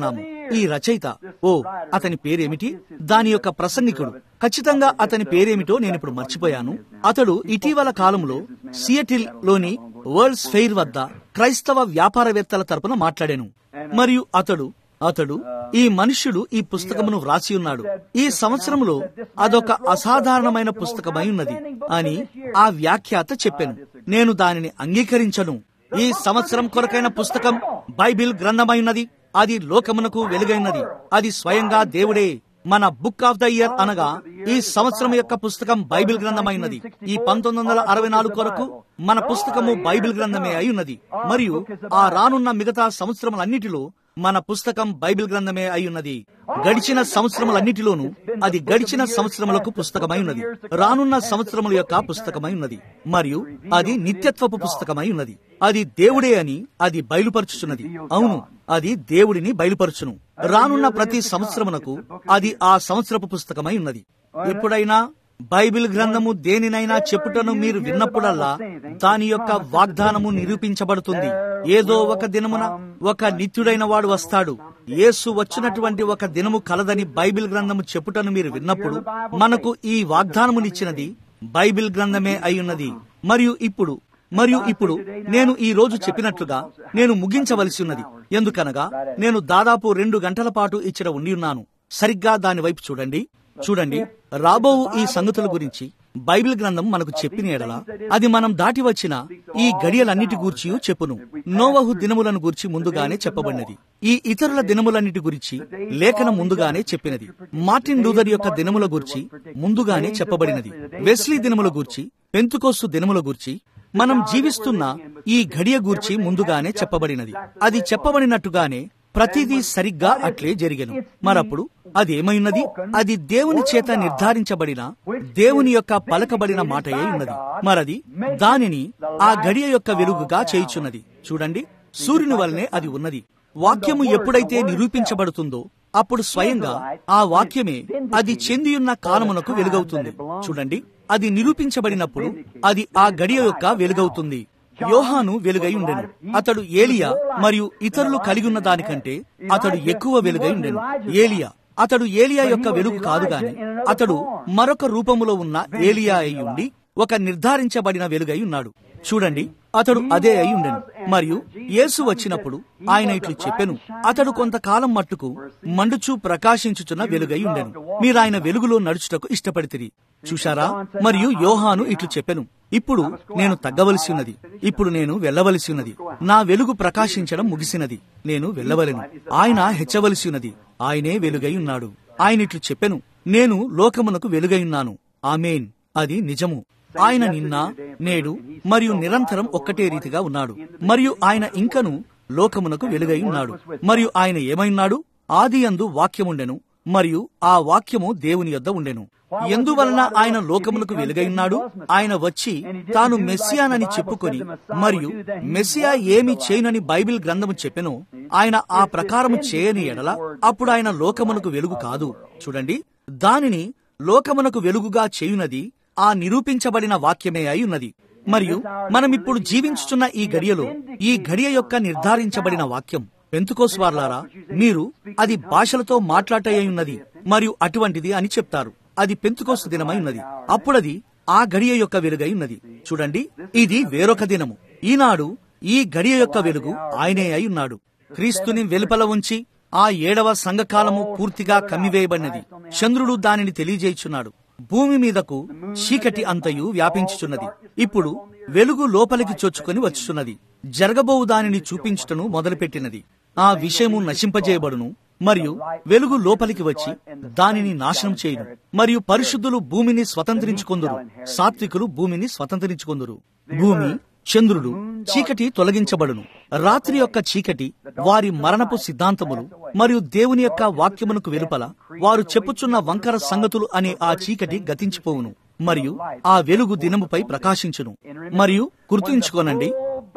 ఈ రచయిత ఓ అతని పేరేమిటి దాని యొక్క ప్రసంగికుడు ఖచ్చితంగా అతని పేరేమిటో నేను ఇప్పుడు మర్చిపోయాను అతడు ఇటీవల కాలంలో సియటిల్ లోని వరల్డ్స్ ఫెయిర్ వద్ద క్రైస్తవ వ్యాపారవేత్తల తరపున మాట్లాడాను మరియు అతడు అతడు ఈ మనుష్యుడు ఈ పుస్తకమును వ్రాసి ఉన్నాడు ఈ సంవత్సరంలో అదొక అసాధారణమైన పుస్తకమై ఉన్నది అని ఆ వ్యాఖ్యాత చెప్పాను నేను దానిని అంగీకరించను ఈ సంవత్సరం కొరకైన పుస్తకం బైబిల్ గ్రంథమై ఉన్నది అది లోకమునకు వెలుగైనది అది స్వయంగా దేవుడే మన బుక్ ఆఫ్ ద ఇయర్ అనగా ఈ సంవత్సరం యొక్క పుస్తకం బైబిల్ గ్రంథమైనది ఈ పంతొమ్మిది వందల అరవై నాలుగు కొరకు మన పుస్తకము బైబిల్ గ్రంథమే అయి ఉన్నది మరియు ఆ రానున్న మిగతా సంవత్సరములన్నిటిలో మన పుస్తకం బైబిల్ గ్రంథమే అయి ఉన్నది గడిచిన సంవత్సరములన్నిటిలోనూ అది గడిచిన సంవత్సరములకు పుస్తకమై ఉన్నది రానున్న సంవత్సరముల యొక్క పుస్తకమై ఉన్నది మరియు అది నిత్యత్వపు పుస్తకమై ఉన్నది అది దేవుడే అని అది బయలుపరుచుచున్నది అవును అది దేవుడిని బయలుపరచును రానున్న ప్రతి సంవత్సరమునకు అది ఆ సంవత్సరపు పుస్తకమై ఉన్నది ఎప్పుడైనా బైబిల్ గ్రంథము దేనినైనా చెప్పుటను మీరు విన్నప్పుడల్లా దాని యొక్క వాగ్దానము నిరూపించబడుతుంది ఏదో ఒక దినమున ఒక నిత్యుడైన వాడు వస్తాడు యేసు వచ్చినటువంటి ఒక దినము కలదని బైబిల్ గ్రంథము చెప్పుటను మీరు విన్నప్పుడు మనకు ఈ వాగ్దానమునిచ్చినది బైబిల్ గ్రంథమే అయ్యున్నది మరియు ఇప్పుడు మరియు ఇప్పుడు నేను ఈ రోజు చెప్పినట్లుగా నేను ముగించవలసి ఉన్నది ఎందుకనగా నేను దాదాపు రెండు గంటల పాటు ఇచ్చట ఉండి ఉన్నాను సరిగ్గా దాని వైపు చూడండి చూడండి రాబో ఈ సంగతుల గురించి బైబిల్ గ్రంథం మనకు చెప్పిన ఎడల అది మనం దాటి వచ్చిన ఈ గడియలన్నిటి గూర్చి చెప్పును నోవహు దినములను గూర్చి ముందుగానే చెప్పబడినది ఈ ఇతరుల దినములన్నిటి గురించి లేఖనం ముందుగానే చెప్పినది మార్టిన్ లూథర్ యొక్క దినముల గూర్చి ముందుగానే చెప్పబడినది వెస్లీ దినముల గూర్చి పెంతుకోస్తు దినముల గూర్చి మనం జీవిస్తున్న ఈ గడియ గూర్చి ముందుగానే చెప్పబడినది అది చెప్పబడినట్టుగానే ప్రతిదీ సరిగ్గా అట్లే జరిగెను మరప్పుడు అదేమైనది అది దేవుని చేత నిర్ధారించబడిన దేవుని యొక్క పలకబడిన మాటయే ఉన్నది మరది దానిని ఆ గడియ యొక్క వెలుగుగా చేయుచున్నది చూడండి సూర్యుని వల్లనే అది ఉన్నది వాక్యము ఎప్పుడైతే నిరూపించబడుతుందో అప్పుడు స్వయంగా ఆ వాక్యమే అది చెందియున్న కాలమునకు వెలుగవుతుంది చూడండి అది నిరూపించబడినప్పుడు అది ఆ గడియ యొక్క వెలుగవుతుంది యోహాను వెలుగై ఉండెను అతడు ఏలియా మరియు ఇతరులు కలిగి ఉన్న దానికంటే అతడు ఎక్కువ వెలుగై ఉండెను ఏలియా అతడు ఏలియా యొక్క వెలుగు కాదు గాని అతడు మరొక రూపములో ఉన్న ఏలియా అయి ఉండి ఒక నిర్ధారించబడిన వెలుగై ఉన్నాడు చూడండి అతడు అదే అయి ఉండెను మరియు యేసు వచ్చినప్పుడు ఆయన ఇట్లు చెప్పెను అతడు కొంతకాలం మట్టుకు మండుచూ ప్రకాశించుచున్న వెలుగై ఉండెను మీరు ఆయన వెలుగులో నడుచుటకు ఇష్టపడితిరి చూశారా మరియు యోహాను ఇట్లు చెప్పెను ఇప్పుడు నేను తగ్గవలసి ఉన్నది ఇప్పుడు నేను వెళ్ళవలసి ఉన్నది నా వెలుగు ప్రకాశించడం ముగిసినది నేను వెళ్ళవలెను ఆయన హెచ్చవలసి ఉన్నది ఆయనే వెలుగై ఉన్నాడు ఆయన ఇట్లు చెప్పెను నేను లోకమునకు వెలుగై ఉన్నాను ఆమెన్ అది నిజము ఆయన నిన్న నేడు మరియు నిరంతరం ఒక్కటే రీతిగా ఉన్నాడు మరియు ఆయన ఇంకను లోకమునకు వెలుగై ఉన్నాడు మరియు ఆయన ఏమైనాడు ఆది అందు వాక్యముండెను మరియు ఆ వాక్యము దేవుని యొద్ద ఉండెను ఎందువలన ఆయన లోకమునకు వెలుగైనాడు ఆయన వచ్చి తాను మెస్సియానని చెప్పుకొని మరియు మెస్సియా ఏమి చేయనని బైబిల్ గ్రంథము చెప్పెను ఆయన ఆ ప్రకారము చేయని ఎడల అప్పుడు ఆయన లోకమునకు వెలుగు కాదు చూడండి దానిని లోకమునకు వెలుగుగా చేయునది ఆ నిరూపించబడిన వాక్యమే అయి ఉన్నది మరియు మనమిప్పుడు జీవించుచున్న ఈ గడియలో ఈ గడియ యొక్క నిర్ధారించబడిన వాక్యం పెంతుకోస్వార్లారా మీరు అది భాషలతో మాట్లాడటయ్యి ఉన్నది మరియు అటువంటిది అని చెప్తారు అది పెంతుకోస్తు దినమై ఉన్నది అప్పుడది ఆ గడియ యొక్క వెలుగై ఉన్నది చూడండి ఇది వేరొక దినము ఈనాడు ఈ గడియ యొక్క వెలుగు ఆయనే అయి ఉన్నాడు క్రీస్తుని వెలుపల ఉంచి ఆ ఏడవ సంఘకాలము పూర్తిగా కమ్మివేయబడినది చంద్రుడు దానిని తెలియజేయుచున్నాడు భూమి మీదకు చీకటి అంతయు వ్యాపించుచున్నది ఇప్పుడు వెలుగు లోపలికి చొచ్చుకొని వచ్చుచున్నది జరగబోవు దానిని చూపించుటను మొదలుపెట్టినది ఆ విషయము నశింపజేయబడును మరియు వెలుగు లోపలికి వచ్చి దానిని నాశనం చేయును మరియు పరిశుద్ధులు భూమిని స్వతంత్రించుకొందురు సాత్వికులు భూమిని స్వతంత్రించుకొందురు భూమి చంద్రుడు చీకటి తొలగించబడును రాత్రి యొక్క చీకటి వారి మరణపు సిద్ధాంతములు మరియు దేవుని యొక్క వాక్యమునకు వెలుపల వారు చెప్పుచున్న వంకర సంగతులు అనే ఆ చీకటి గతించిపోవును మరియు ఆ వెలుగు దినముపై ప్రకాశించును మరియు గుర్తుంచుకోనండి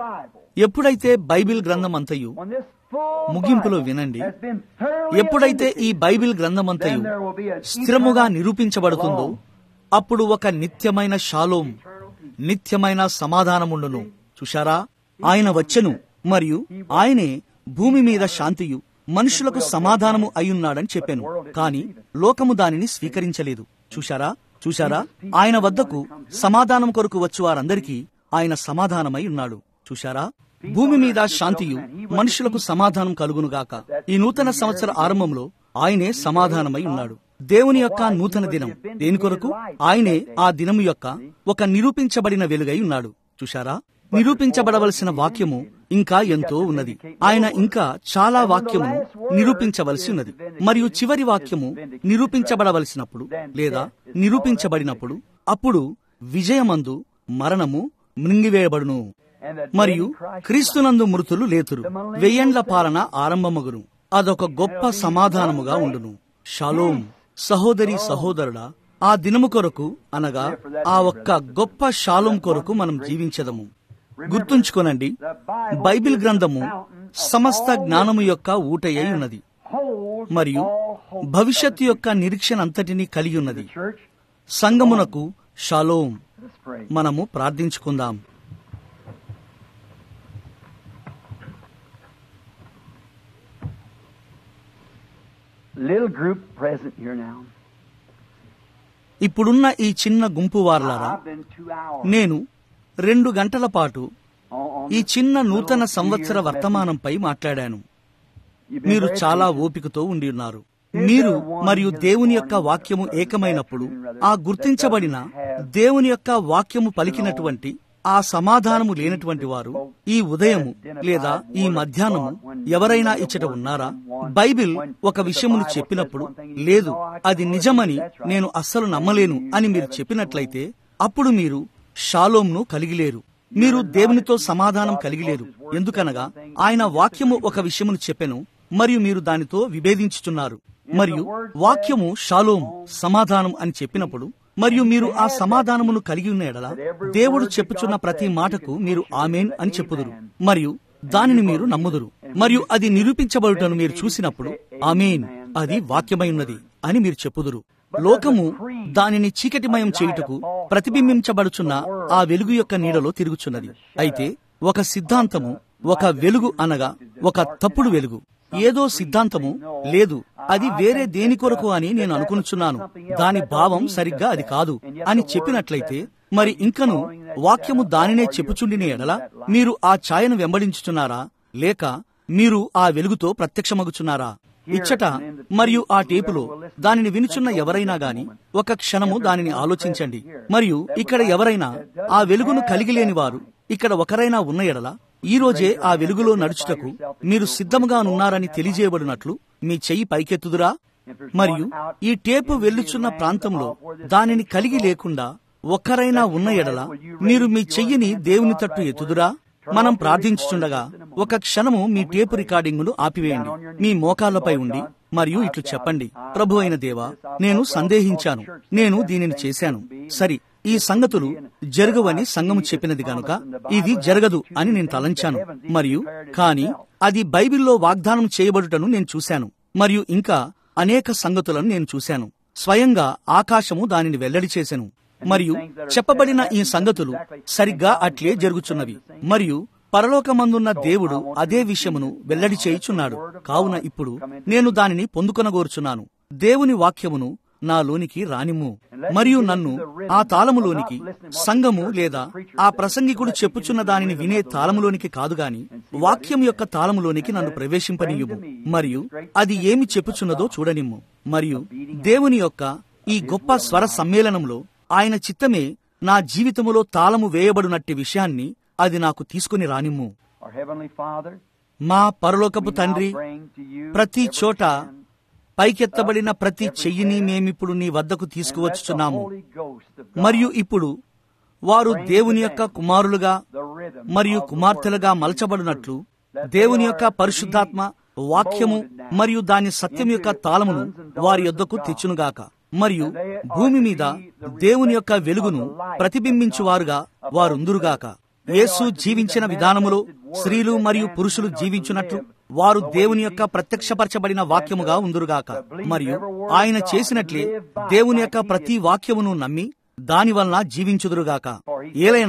ఎప్పుడైతే బైబిల్ గ్రంథం అంతయు ముగింపులో వినండి ఎప్పుడైతే ఈ బైబిల్ గ్రంథమంతయు స్థిరముగా నిరూపించబడుతుందో అప్పుడు ఒక నిత్యమైన షాలోం నిత్యమైన సమాధానముండును చూశారా ఆయన వచ్చెను మరియు ఆయనే భూమి మీద శాంతియు మనుషులకు సమాధానము అయ్యున్నాడని చెప్పాను కాని లోకము దానిని స్వీకరించలేదు చూశారా చూశారా ఆయన వద్దకు సమాధానం కొరకు వచ్చు వారందరికీ ఆయన సమాధానమై ఉన్నాడు చూశారా భూమి మీద శాంతియు మనుషులకు సమాధానం కలుగునుగాక ఈ నూతన సంవత్సర ఆరంభంలో ఆయనే సమాధానమై ఉన్నాడు దేవుని యొక్క నూతన దినం దేని కొరకు ఆయనే ఆ దినము యొక్క ఒక నిరూపించబడిన వెలుగై ఉన్నాడు చూశారా నిరూపించబడవలసిన వాక్యము ఇంకా ఎంతో ఉన్నది ఆయన ఇంకా చాలా వాక్యమును నిరూపించవలసి ఉన్నది మరియు చివరి వాక్యము నిరూపించబడవలసినప్పుడు లేదా నిరూపించబడినప్పుడు అప్పుడు విజయమందు మరణము మృంగివేయబడును మరియు క్రీస్తునందు మృతులు లేతురు వెయ్యండ్ల పాలన ఆరంభమగును అదొక గొప్ప సమాధానముగా ఉండును షాలోం సహోదరి సహోదరుడా ఆ దినము కొరకు అనగా ఆ ఒక్క గొప్ప షాలోం కొరకు మనం జీవించదము గుర్తుంచుకోనండి బైబిల్ గ్రంథము సమస్త జ్ఞానము యొక్క ఊటయ్యి ఉన్నది మరియు భవిష్యత్తు యొక్క నిరీక్షణ అంతటినీ కలిగి ఉన్నది సంగమునకు షాలోం మనము ప్రార్థించుకుందాం Little group present here now. ఇప్పుడున్న ఈ చిన్న గుంపు వార్లారా I've been two hours నేను రెండు గంటల పాటు on, on ఈ this చిన్న little నూతన New సంవత్సర Year's వర్తమానంపై మాట్లాడాను message. You've been మీరు very చాలా patient. ఓపికతో ఉండి ఉన్నారు మీరు మరియు దేవుని యొక్క వాక్యము ఏకమైనప్పుడు ఆ గుర్తించబడిన దేవుని యొక్క వాక్యము పలికినటువంటి ఆ సమాధానము లేనటువంటి వారు ఈ ఉదయము లేదా ఈ మధ్యాహ్నము ఎవరైనా ఇచ్చట ఉన్నారా బైబిల్ ఒక విషయమును చెప్పినప్పుడు లేదు అది నిజమని నేను అస్సలు నమ్మలేను అని మీరు చెప్పినట్లయితే అప్పుడు మీరు షాలోంను కలిగిలేరు మీరు దేవునితో సమాధానం కలిగిలేరు ఎందుకనగా ఆయన వాక్యము ఒక విషయమును చెప్పెను మరియు మీరు దానితో విభేదించుచున్నారు మరియు వాక్యము షాలోం సమాధానం అని చెప్పినప్పుడు మరియు మీరు ఆ సమాధానమును కలిగి ఉన్న ఎడల దేవుడు చెప్పుచున్న ప్రతి మాటకు మీరు ఆమెన్ అని చెప్పుదురు మరియు దానిని మీరు నమ్ముదురు మరియు అది నిరూపించబడుటను మీరు చూసినప్పుడు ఆమెన్ అది వాక్యమై ఉన్నది అని మీరు చెప్పుదురు లోకము దానిని చీకటిమయం చేయుటకు ప్రతిబింబించబడుచున్న ఆ వెలుగు యొక్క నీడలో తిరుగుచున్నది అయితే ఒక సిద్ధాంతము ఒక వెలుగు అనగా ఒక తప్పుడు వెలుగు ఏదో సిద్ధాంతము లేదు అది వేరే దేని కొరకు అని నేను అనుకునుచున్నాను దాని భావం సరిగ్గా అది కాదు అని చెప్పినట్లయితే మరి ఇంకను వాక్యము దానినే చెప్పుచుండిన ఎడల మీరు ఆ ఛాయను వెంబడించుచున్నారా లేక మీరు ఆ వెలుగుతో ప్రత్యక్షమగుచున్నారా ఇచ్చట మరియు ఆ టేపులో దానిని వినుచున్న ఎవరైనా గాని ఒక క్షణము దానిని ఆలోచించండి మరియు ఇక్కడ ఎవరైనా ఆ వెలుగును కలిగి లేని వారు ఇక్కడ ఒకరైనా ఉన్న ఎడల ఈ రోజే ఆ వెలుగులో నడుచుటకు మీరు సిద్ధముగా ఉన్నారని తెలియజేయబడినట్లు మీ చెయ్యి పైకెత్తుదురా మరియు ఈ టేపు వెళ్ళుచున్న ప్రాంతంలో దానిని కలిగి లేకుండా ఒక్కరైనా ఉన్న ఎడల మీరు మీ చెయ్యిని దేవుని తట్టు ఎత్తుదురా మనం ప్రార్థించుచుండగా ఒక క్షణము మీ టేపు రికార్డింగును ఆపివేయండి మీ మోకాళ్లపై ఉండి మరియు ఇట్లు చెప్పండి ప్రభు అయిన దేవా నేను సందేహించాను నేను దీనిని చేశాను సరి ఈ సంగతులు జరగవని సంఘము చెప్పినది గనుక ఇది జరగదు అని నేను తలంచాను మరియు కాని అది బైబిల్లో వాగ్దానం చేయబడుటను నేను చూశాను మరియు ఇంకా అనేక సంగతులను నేను చూశాను స్వయంగా ఆకాశము దానిని వెల్లడి చేసెను మరియు చెప్పబడిన ఈ సంగతులు సరిగ్గా అట్లే జరుగుచున్నవి మరియు పరలోకమందున్న దేవుడు అదే విషయమును వెల్లడి చేయుచున్నాడు కావున ఇప్పుడు నేను దానిని పొందుకొనగోరుచున్నాను దేవుని వాక్యమును నాలోనికి రానిమ్ము మరియు నన్ను ఆ తాళములోనికి సంఘము లేదా ఆ ప్రసంగికుడు చెప్పుచున్న దానిని వినే తాళములోనికి కాదు గాని వాక్యం యొక్క తాళములోనికి నన్ను ప్రవేశింపనీయుము మరియు అది ఏమి చెప్పుచున్నదో చూడనిమ్ము మరియు దేవుని యొక్క ఈ గొప్ప స్వర సమ్మేళనంలో ఆయన చిత్తమే నా జీవితములో తాళము వేయబడినట్టి విషయాన్ని అది నాకు తీసుకుని రానిమ్ము Our Heavenly Father, మా పరలోకపు we now తండ్రి bring to you ప్రతి every చోట hand పైకెత్తబడిన ప్రతి చెయ్యిని మేమిప్పుడు నీ వద్దకు and let the తీసుకువచ్చుచున్నాము Holy Ghost of God మరియు ఇప్పుడు వారు దేవుని యొక్క కుమారులుగా the rhythm మరియు of the కుమార్తెలుగా word మలచబడినట్లు దేవుని యొక్క పరిశుద్ధాత్మ వాక్యము మరియు దాని సత్యం యొక్క తాళమును వారి యొద్దకు తెచ్చునుగాక మరియు భూమి మీద దేవుని యొక్క వెలుగును ప్రతిబింబించువారుగా వారుందురుగాక యేసు జీవించిన విధానములో స్త్రీలు మరియు పురుషులు జీవించున్నట్లు వారు దేవుని యొక్క ప్రత్యక్షపరచబడిన వాక్యముగా ఉందురుగాక మరియు ఆయన చేసినట్లే దేవుని యొక్క ప్రతి వాక్యమును నమ్మి దాని వలన జీవించుదురుగాక ఏలైనగా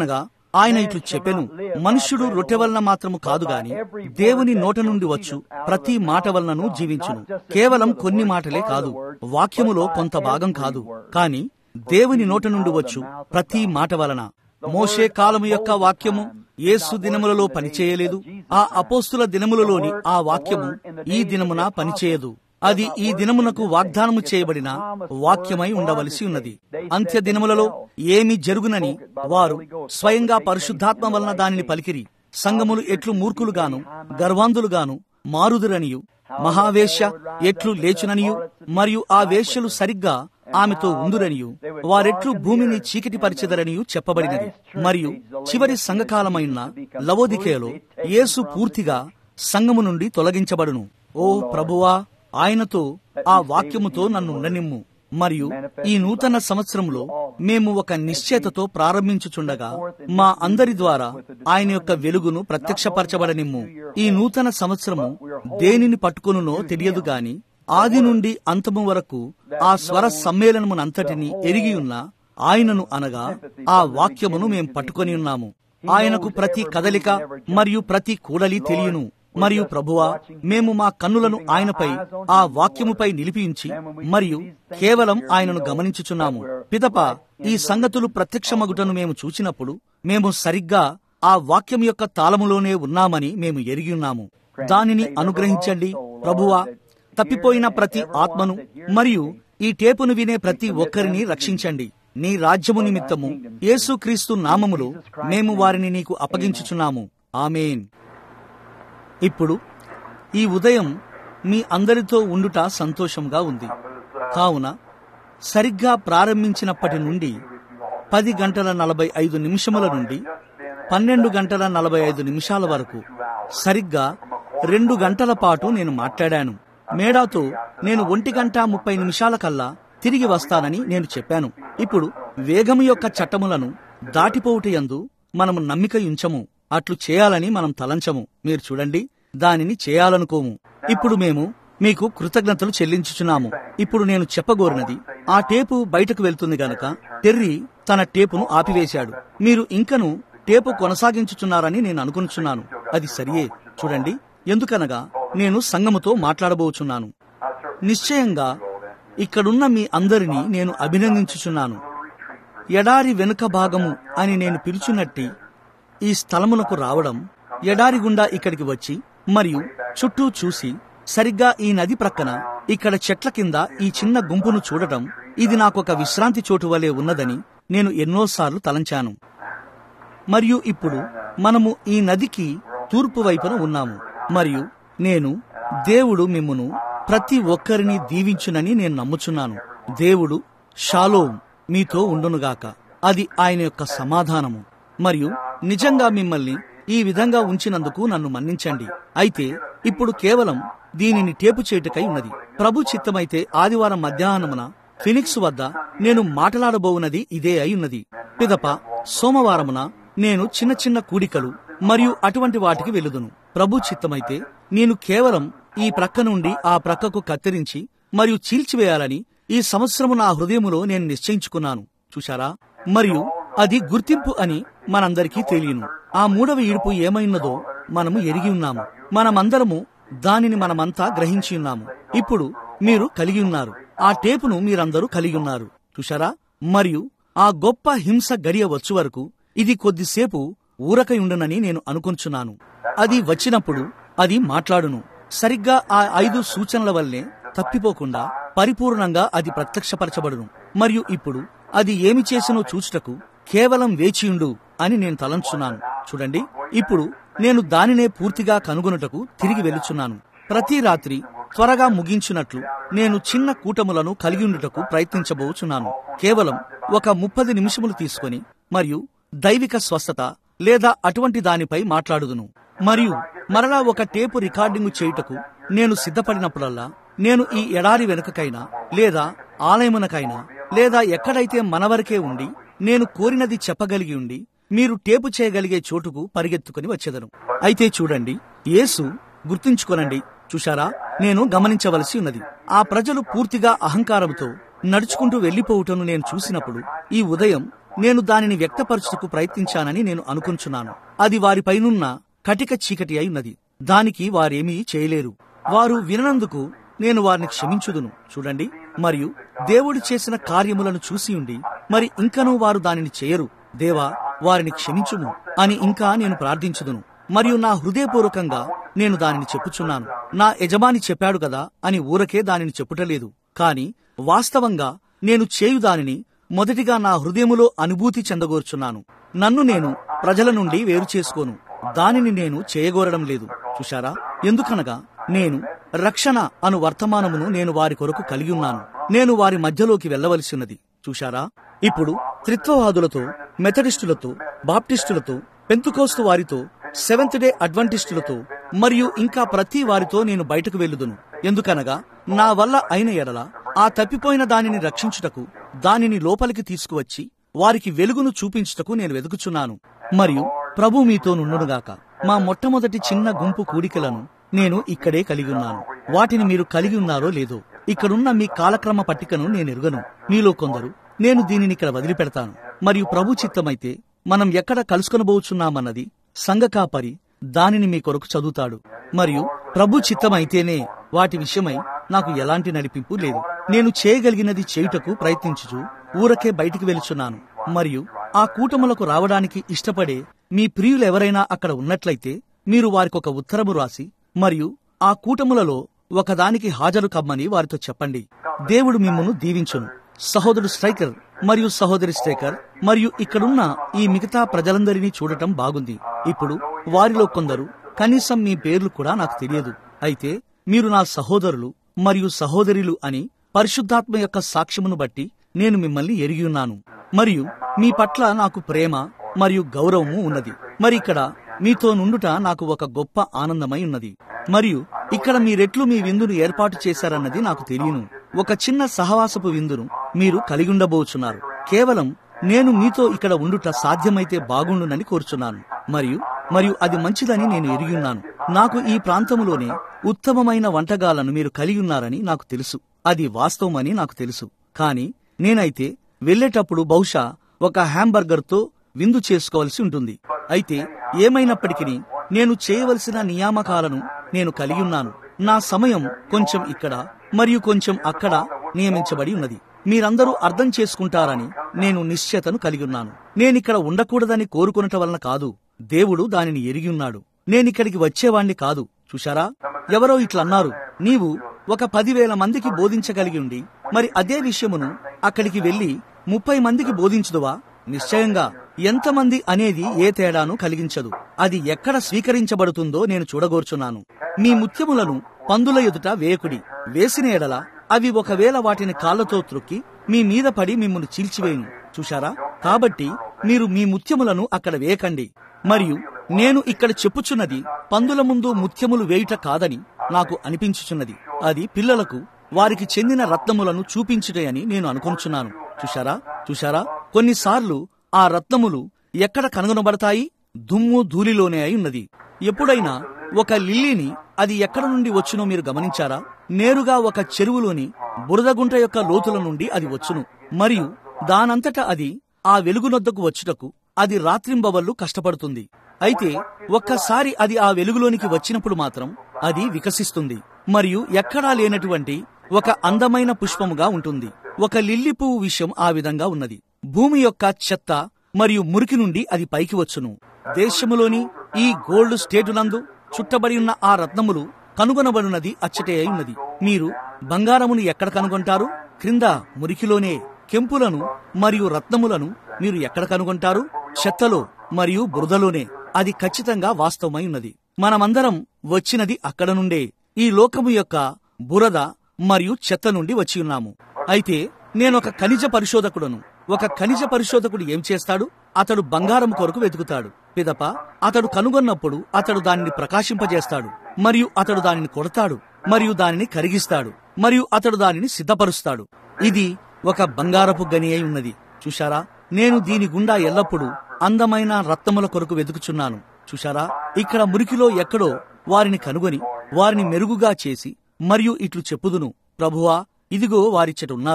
ఆయన ఇట్లు చెప్పెను మనుష్యుడు రొట్టె వలన మాత్రము కాదు గాని దేవుని నోట నుండి వచ్చు ప్రతి మాట వలనను జీవించును కేవలం కొన్ని మాటలే కాదు వాక్యములో కొంత భాగం కాదు కాని దేవుని నోట నుండి వచ్చు ప్రతి మాట వలన మోషే కాలము యొక్క వాక్యము యేసు దినములలో పనిచేయలేదు ఆ అపోస్తుల దినములలోని ఆ వాక్యము ఈ దినమున పనిచేయదు అది ఈ దినమునకు వాగ్దానము చేయబడిన వాక్యమై ఉండవలసి ఉన్నది అంత్య దినములలో ఏమి జరుగునని వారు స్వయంగా పరిశుద్ధాత్మ వలన దానిని పలికిరి సంగములు ఎట్లు మూర్ఖులుగాను గర్వాంధులుగాను మారుదురనియు మహావేశ్య ఎట్లు లేచుననియు మరియు ఆ వేశ్యలు సరిగ్గా ఆమెతో ఉందురనియు వారెట్లు భూమిని చీకటి పరిచెదరనియు చెప్పబడినది మరియు చివరి సంఘకాలమైన లవోదికేలో యేసు పూర్తిగా సంఘము నుండి తొలగించబడును ఓ ప్రభువా ఆయనతో ఆ వాక్యముతో నన్ను ఉండనిమ్ము మరియు ఈ నూతన సంవత్సరంలో మేము ఒక నిశ్చయతతో ప్రారంభించుచుండగా మా అందరి ద్వారా ఆయన యొక్క వెలుగును ప్రత్యక్షపరచబడనిమ్ము ఈ నూతన సంవత్సరము దేనిని పట్టుకొనునో తెలియదు గాని ఆది నుండి అంతము వరకు ఆ స్వర సమ్మేళనమునంతటిని ఎరిగి ఉన్న ఆయనను అనగా ఆ వాక్యమును మేం పట్టుకొని ఉన్నాము ఆయనకు ప్రతి కదలిక మరియు ప్రతి కూడలి తెలియను మరియు ప్రభువా మేము మా కన్నులను ఆయనపై ఆ వాక్యముపై నిలిపించి మరియు కేవలం ఆయనను గమనించుచున్నాము పిదప ఈ సంగతులు ప్రత్యక్షమగుటను మేము చూచినప్పుడు మేము సరిగ్గా ఆ వాక్యం యొక్క తాళములోనే ఉన్నామని మేము ఎరిగి ఉన్నాము దానిని అనుగ్రహించండి ప్రభువా తప్పిపోయిన ప్రతి ఆత్మను మరియు ఈ టేపును వినే ప్రతి ఒక్కరిని రక్షించండి నీ రాజ్యము నిమిత్తము యేసుక్రీస్తు నామములో మేము వారిని నీకు అప్పగించుచున్నాము ఆమెన్ ఇప్పుడు ఈ ఉదయం మీ అందరితో ఉండుట సంతోషంగా ఉంది కావున సరిగ్గా ప్రారంభించినప్పటి నుండి పది గంటల నలభై ఐదు నిమిషముల నుండి పన్నెండు గంటల నలభై ఐదు నిమిషాల వరకు సరిగ్గా రెండు గంటల పాటు నేను మాట్లాడాను మేడాతో నేను ఒంటి గంట ముప్పై నిమిషాల కల్లా తిరిగి వస్తానని నేను చెప్పాను ఇప్పుడు వేగము యొక్క చట్టములను దాటిపోవుటయందు మనము నమ్మిక ఉంచము అట్లు చేయాలని మనం తలంచము మీరు చూడండి దానిని చేయాలనుకోము ఇప్పుడు మేము మీకు కృతజ్ఞతలు చెల్లించుచున్నాము ఇప్పుడు నేను చెప్పగోరినది ఆ టేపు బయటకు వెళ్తుంది గనక టెర్రీ తన టేపును ఆపివేశాడు మీరు ఇంకను టేపు కొనసాగించుచున్నారని నేను అనుకుంటున్నాను అది సరియే చూడండి ఎందుకనగా నేను సంగముతో మాట్లాడబోచున్నాను నిశ్చయంగా ఇక్కడున్న మీ అందరినీ నేను అభినందించుచున్నాను ఎడారి వెనుక భాగము అని నేను పిలుచున్నట్టి ఈ స్థలమునకు రావడం ఎడారి గుండా ఇక్కడికి వచ్చి మరియు చుట్టూ చూసి సరిగ్గా ఈ నది ప్రక్కన ఇక్కడ చెట్ల కింద ఈ చిన్న గుంపును చూడటం ఇది నాకొక విశ్రాంతి చోటు వలె ఉన్నదని నేను ఎన్నోసార్లు తలంచాను మరియు ఇప్పుడు మనము ఈ నదికి తూర్పు వైపున ఉన్నాము మరియు నేను దేవుడు మిమ్మును ప్రతి ఒక్కరిని దీవించునని నేను నమ్ముచున్నాను దేవుడు షాలోం మీతో ఉండునుగాక అది ఆయన యొక్క సమాధానము మరియు నిజంగా మిమ్మల్ని ఈ విధంగా ఉంచినందుకు నన్ను మన్నించండి అయితే ఇప్పుడు కేవలం దీనిని టేపు చేయుటకై ఉన్నది ప్రభు చిత్తమైతే ఆదివారం మధ్యాహ్నమున ఫినిక్స్ వద్ద నేను మాట్లాడబోవున్నది ఇదే అయి ఉన్నది పిదప సోమవారమున నేను చిన్న చిన్న కూడికలు మరియు అటువంటి వాటికి వెలుదును ప్రభు చిత్తమైతే నేను కేవలం ఈ ప్రక్క నుండి ఆ ప్రక్కకు కత్తిరించి మరియు చీల్చివేయాలని ఈ సంవత్సరము నా హృదయములో నేను నిశ్చయించుకున్నాను చూశారా మరియు అది గుర్తింపు అని మనందరికీ తెలియను ఆ మూడవ ఈడుపు ఏమైనదో మనము ఎరిగి ఉన్నాము మనమందరము దానిని మనమంతా గ్రహించి ఉన్నాము ఇప్పుడు మీరు కలిగి ఉన్నారు ఆ టేపును మీరందరూ కలిగి ఉన్నారు చూశారా మరియు ఆ గొప్ప హింస గడియ వచ్చు వరకు ఇది కొద్దిసేపు ఊరకయుండునని నేను అనుకుంటున్నాను అది వచ్చినప్పుడు అది మాట్లాడును సరిగ్గా ఆ ఐదు సూచనల వల్లే తప్పిపోకుండా పరిపూర్ణంగా అది ప్రత్యక్షపరచబడును మరియు ఇప్పుడు అది ఏమి చేసినో చూచుటకు కేవలం వేచియుండు అని నేను తలంచున్నాను చూడండి ఇప్పుడు నేను దానినే పూర్తిగా కనుగొనుటకు తిరిగి వెలుచున్నాను ప్రతి రాత్రి త్వరగా ముగించినట్లు నేను చిన్న కూటములను కలిగి ఉండుటకు ప్రయత్నించబోచున్నాను కేవలం ఒక ముప్పది నిమిషములు తీసుకొని మరియు దైవిక స్వస్థత లేదా అటువంటి దానిపై మాట్లాడుదును మరియు మరలా ఒక టేపు రికార్డింగ్ చేయుటకు నేను సిద్ధపడినప్పుడల్లా నేను ఈ ఎడారి వెనుకకైనా లేదా ఆలయమునకైనా లేదా ఎక్కడైతే మనవరకే ఉండి నేను కోరినది చెప్పగలిగి ఉండి మీరు టేపు చేయగలిగే చోటుకు పరిగెత్తుకుని వచ్చేదను అయితే చూడండి యేసు గుర్తుంచుకొనండి చూశారా నేను గమనించవలసి ఉన్నది ఆ ప్రజలు పూర్తిగా అహంకారంతో నడుచుకుంటూ వెళ్లిపోవుటను నేను చూసినప్పుడు ఈ ఉదయం నేను దానిని వ్యక్తపరచుటకు ప్రయత్నించానని నేను అనుకుంటున్నాను అది వారిపైనున్న కటిక చీకటి అయి ఉన్నది దానికి వారేమీ చేయలేరు వారు విననందుకు నేను వారిని క్షమించుదును చూడండి మరియు దేవుడు చేసిన కార్యములను చూసి ఉండి మరి ఇంకనూ వారు దానిని చేయరు దేవా వారిని క్షమించుము అని ఇంకా నేను ప్రార్థించుదును మరియు నా హృదయపూర్వకంగా నేను దానిని చెప్పుచున్నాను నా యజమాని చెప్పాడు కదా అని ఊరకే దానిని చెప్పుటలేదు కాని వాస్తవంగా నేను చేయు దానిని మొదటిగా నా హృదయములో అనుభూతి చెందగోర్చున్నాను నన్ను నేను ప్రజల నుండి వేరు చేసుకోను దానిని నేను చేయగోరడం లేదు చూశారా ఎందుకనగా నేను రక్షణ అను వర్తమానమును నేను వారి కొరకు కలిగి ఉన్నాను నేను వారి మధ్యలోకి వెళ్ళవలసినది చూశారా ఇప్పుడు త్రిత్వవాదులతో మెథడిస్టులతో బాప్టిస్టులతో పెంతుకోస్తు వారితో సెవెంత్ డే అడ్వంటిస్టులతో మరియు ఇంకా ప్రతి వారితో నేను బయటకు వెళ్ళుదును ఎందుకనగా నా వల్ల అయిన ఎడల ఆ తప్పిపోయిన దానిని రక్షించుటకు దానిని లోపలికి తీసుకువచ్చి వారికి వెలుగును చూపించుటకు నేను వెతుకుచున్నాను మరియు ప్రభు మీతో నుండునుగాక మా మొట్టమొదటి చిన్న గుంపు కూడికలను నేను ఇక్కడే కలిగి ఉన్నాను వాటిని మీరు కలిగి ఉన్నారో లేదో ఇక్కడున్న మీ కాలక్రమ పట్టికను నేను ఎరుగను మీలో కొందరు నేను దీనిని ఇక్కడ వదిలిపెడతాను మరియు ప్రభు చిత్తమైతే మనం ఎక్కడ కలుసుకొనబోచున్నామన్నది సంఘకాపరి దానిని మీ కొరకు చదువుతాడు మరియు ప్రభు చిత్తమైతేనే వాటి విషయమై నాకు ఎలాంటి నడిపింపు లేదు నేను చేయగలిగినది చేయుటకు ప్రయత్నించుచు ఊరకే బయటికి వెలుచున్నాను మరియు ఆ కూటములకు రావడానికి ఇష్టపడే మీ ప్రియులు ఎవరైనా అక్కడ ఉన్నట్లయితే మీరు వారికొక ఉత్తరము రాసి మరియు ఆ కూటములలో ఒకదానికి హాజరు కమ్మని వారితో చెప్పండి దేవుడు మిమ్మను దీవించును సహోదరుడు స్ట్రైకర్ మరియు సహోదరి స్ట్రైకర్ మరియు ఇక్కడున్న ఈ మిగతా ప్రజలందరినీ చూడటం బాగుంది ఇప్పుడు వారిలో కొందరు కనీసం మీ పేర్లు కూడా నాకు తెలియదు అయితే మీరు నా సహోదరులు మరియు సహోదరులు అని పరిశుద్ధాత్మ యొక్క సాక్ష్యమును బట్టి నేను మిమ్మల్ని ఎరిగి ఉన్నాను మరియు మీ పట్ల నాకు ప్రేమ మరియు గౌరవము ఉన్నది మరి ఇక్కడ మీతో నుండుట నాకు ఒక గొప్ప ఆనందమై ఉన్నది మరియు ఇక్కడ మీరెట్లు మీ విందును ఏర్పాటు చేశారన్నది నాకు తెలియను ఒక చిన్న సహవాసపు విందును మీరు కలిగి ఉండబోచున్నారు కేవలం నేను మీతో ఇక్కడ ఉండుట సాధ్యమైతే బాగుండునని కోరుచున్నాను మరియు మరియు అది మంచిదని నేను ఎరిగిన్నాను నాకు ఈ ప్రాంతములోనే ఉత్తమమైన వంటగాలను మీరు కలిగి ఉన్నారని నాకు తెలుసు అది వాస్తవమని నాకు తెలుసు కాని నేనైతే వెళ్ళేటప్పుడు బహుశా ఒక హ్యాంబర్గర్తో విందు చేసుకోవలసి ఉంటుంది అయితే ఏమైనప్పటికీ నేను చేయవలసిన నియామకాలను నేను కలిగి ఉన్నాను నా సమయం కొంచెం ఇక్కడ మరియు కొంచెం అక్కడ నియమించబడి ఉన్నది మీరందరూ అర్థం చేసుకుంటారని నేను నిశ్చయతను కలిగి ఉన్నాను నేనిక్కడ ఉండకూడదని కోరుకునట వలన కాదు దేవుడు దానిని ఎరిగి ఉన్నాడు నేనిక్కడికి వచ్చేవాణ్ణి కాదు చూశారా ఎవరో ఇట్లన్నారు నీవు ఒక పదివేల మందికి బోధించగలిగి ఉండి మరి అదే విషయమును అక్కడికి వెళ్లి ముప్పై మందికి బోధించుదువా నిశ్చయంగా ఎంతమంది అనేది ఏ తేడాను కలిగించదు అది ఎక్కడ స్వీకరించబడుతుందో నేను చూడగోర్చున్నాను మీ ముత్యములను పందుల ఎదుట వేయకుడి వేసిన ఎడల అవి ఒకవేళ వాటిని కాళ్లతో త్రొక్కి మీ మీద పడి మిమ్మల్ని చీల్చివేయును చూశారా కాబట్టి మీరు మీ ముత్యములను అక్కడ వేయకండి మరియు నేను ఇక్కడ చెప్పుచున్నది పందుల ముందు ముత్యములు వేయుట కాదని నాకు అనిపించుచున్నది అది పిల్లలకు వారికి చెందిన రత్నములను చూపించుటే అని నేను అనుకొనుచున్నాను చూశారా చూశారా కొన్నిసార్లు ఆ రత్నములు ఎక్కడ కనుగొనబడతాయి దుమ్ము ధూళిలోనే అయి ఉన్నది ఎప్పుడైనా ఒక లిల్లీని అది ఎక్కడ నుండి వచ్చునో మీరు గమనించారా నేరుగా ఒక చెరువులోని బురదగుంట యొక్క లోతుల నుండి అది వచ్చును మరియు దానంతట అది ఆ వెలుగునొద్దకు వచ్చుటకు అది రాత్రింబవళ్ళు కష్టపడుతుంది అయితే ఒక్కసారి అది ఆ వెలుగులోనికి వచ్చినప్పుడు మాత్రం అది వికసిస్తుంది మరియు ఎక్కడా లేనటువంటి ఒక అందమైన పుష్పముగా ఉంటుంది ఒక లిల్లీ పువ్వు విషయం ఆ విధంగా ఉన్నది భూమి యొక్క చెత్త మరియు మురికి నుండి అది పైకి వచ్చును దేశములోని ఈ గోల్డ్ స్టేటునందు చుట్టబడి ఉన్న ఆ రత్నములు కనుగొనబడినది అచ్చటే అయి ఉన్నది మీరు బంగారమును ఎక్కడ కనుగొంటారు క్రింద మురికిలోనే కెంపులను మరియు రత్నములను మీరు ఎక్కడ కనుగొంటారు చెత్తలో మరియు బురదలోనే అది ఖచ్చితంగా వాస్తవమై ఉన్నది మనమందరం వచ్చినది అక్కడ నుండే ఈ లోకము యొక్క బురద మరియు చెత్త నుండి వచ్చి ఉన్నాము అయితే నేనొక ఖనిజ పరిశోధకుడను ఒక ఖనిజ పరిశోధకుడు ఏం చేస్తాడు అతడు బంగారం కొరకు వెతుకుతాడు పిదప అతడు కనుగొన్నప్పుడు అతడు దానిని ప్రకాశింపజేస్తాడు మరియు అతడు దానిని కొడతాడు మరియు దానిని కరిగిస్తాడు మరియు అతడు దానిని సిద్ధపరుస్తాడు ఇది ఒక బంగారపు గని అయి ఉన్నది చూశారా నేను దీని గుండా ఎల్లప్పుడూ అందమైన రత్నముల కొరకు వెతుకుచున్నాను చూశారా ఇక్కడ మురికిలో ఎక్కడో వారిని కనుగొని వారిని మెరుగుగా చేసి మరియు ఇట్లు చెప్పుదును ప్రభువా ఇదిగో వారిచ్చట ఉన్నారు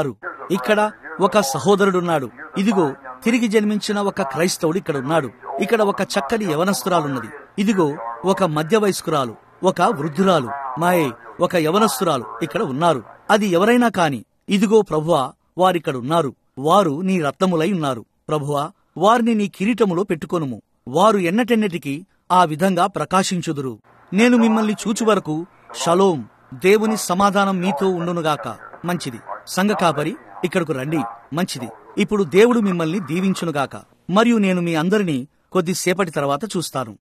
ఇక్కడ ఒక సహోదరుడున్నాడు ఇదిగో తిరిగి జన్మించిన ఒక క్రైస్తవుడు ఇక్కడ ఉన్నాడు ఇక్కడ ఒక చక్కని యవనస్తురాలున్నది ఇదిగో ఒక మధ్య వయస్కురాలు ఒక వృద్ధురాలు మాయే ఒక యవనస్తురాలు ఇక్కడ ఉన్నారు అది ఎవరైనా కాని ఇదిగో ప్రభువా వారిక్కడ ఉన్నారు వారు నీ రత్నములై ఉన్నారు ప్రభువా వారిని నీ కిరీటములో పెట్టుకొనుము వారు ఎన్నటెన్నటికి ఆ విధంగా ప్రకాశించుదురు నేను మిమ్మల్ని చూచు వరకు షలోం దేవుని సమాధానం మీతో ఉండునుగాక మంచిది సంఘ కాపరి ఇక్కడకు రండి మంచిది ఇప్పుడు దేవుడు మిమ్మల్ని దీవించునుగాక మరియు నేను మీ అందరినీ కొద్దిసేపటి తర్వాత చూస్తాను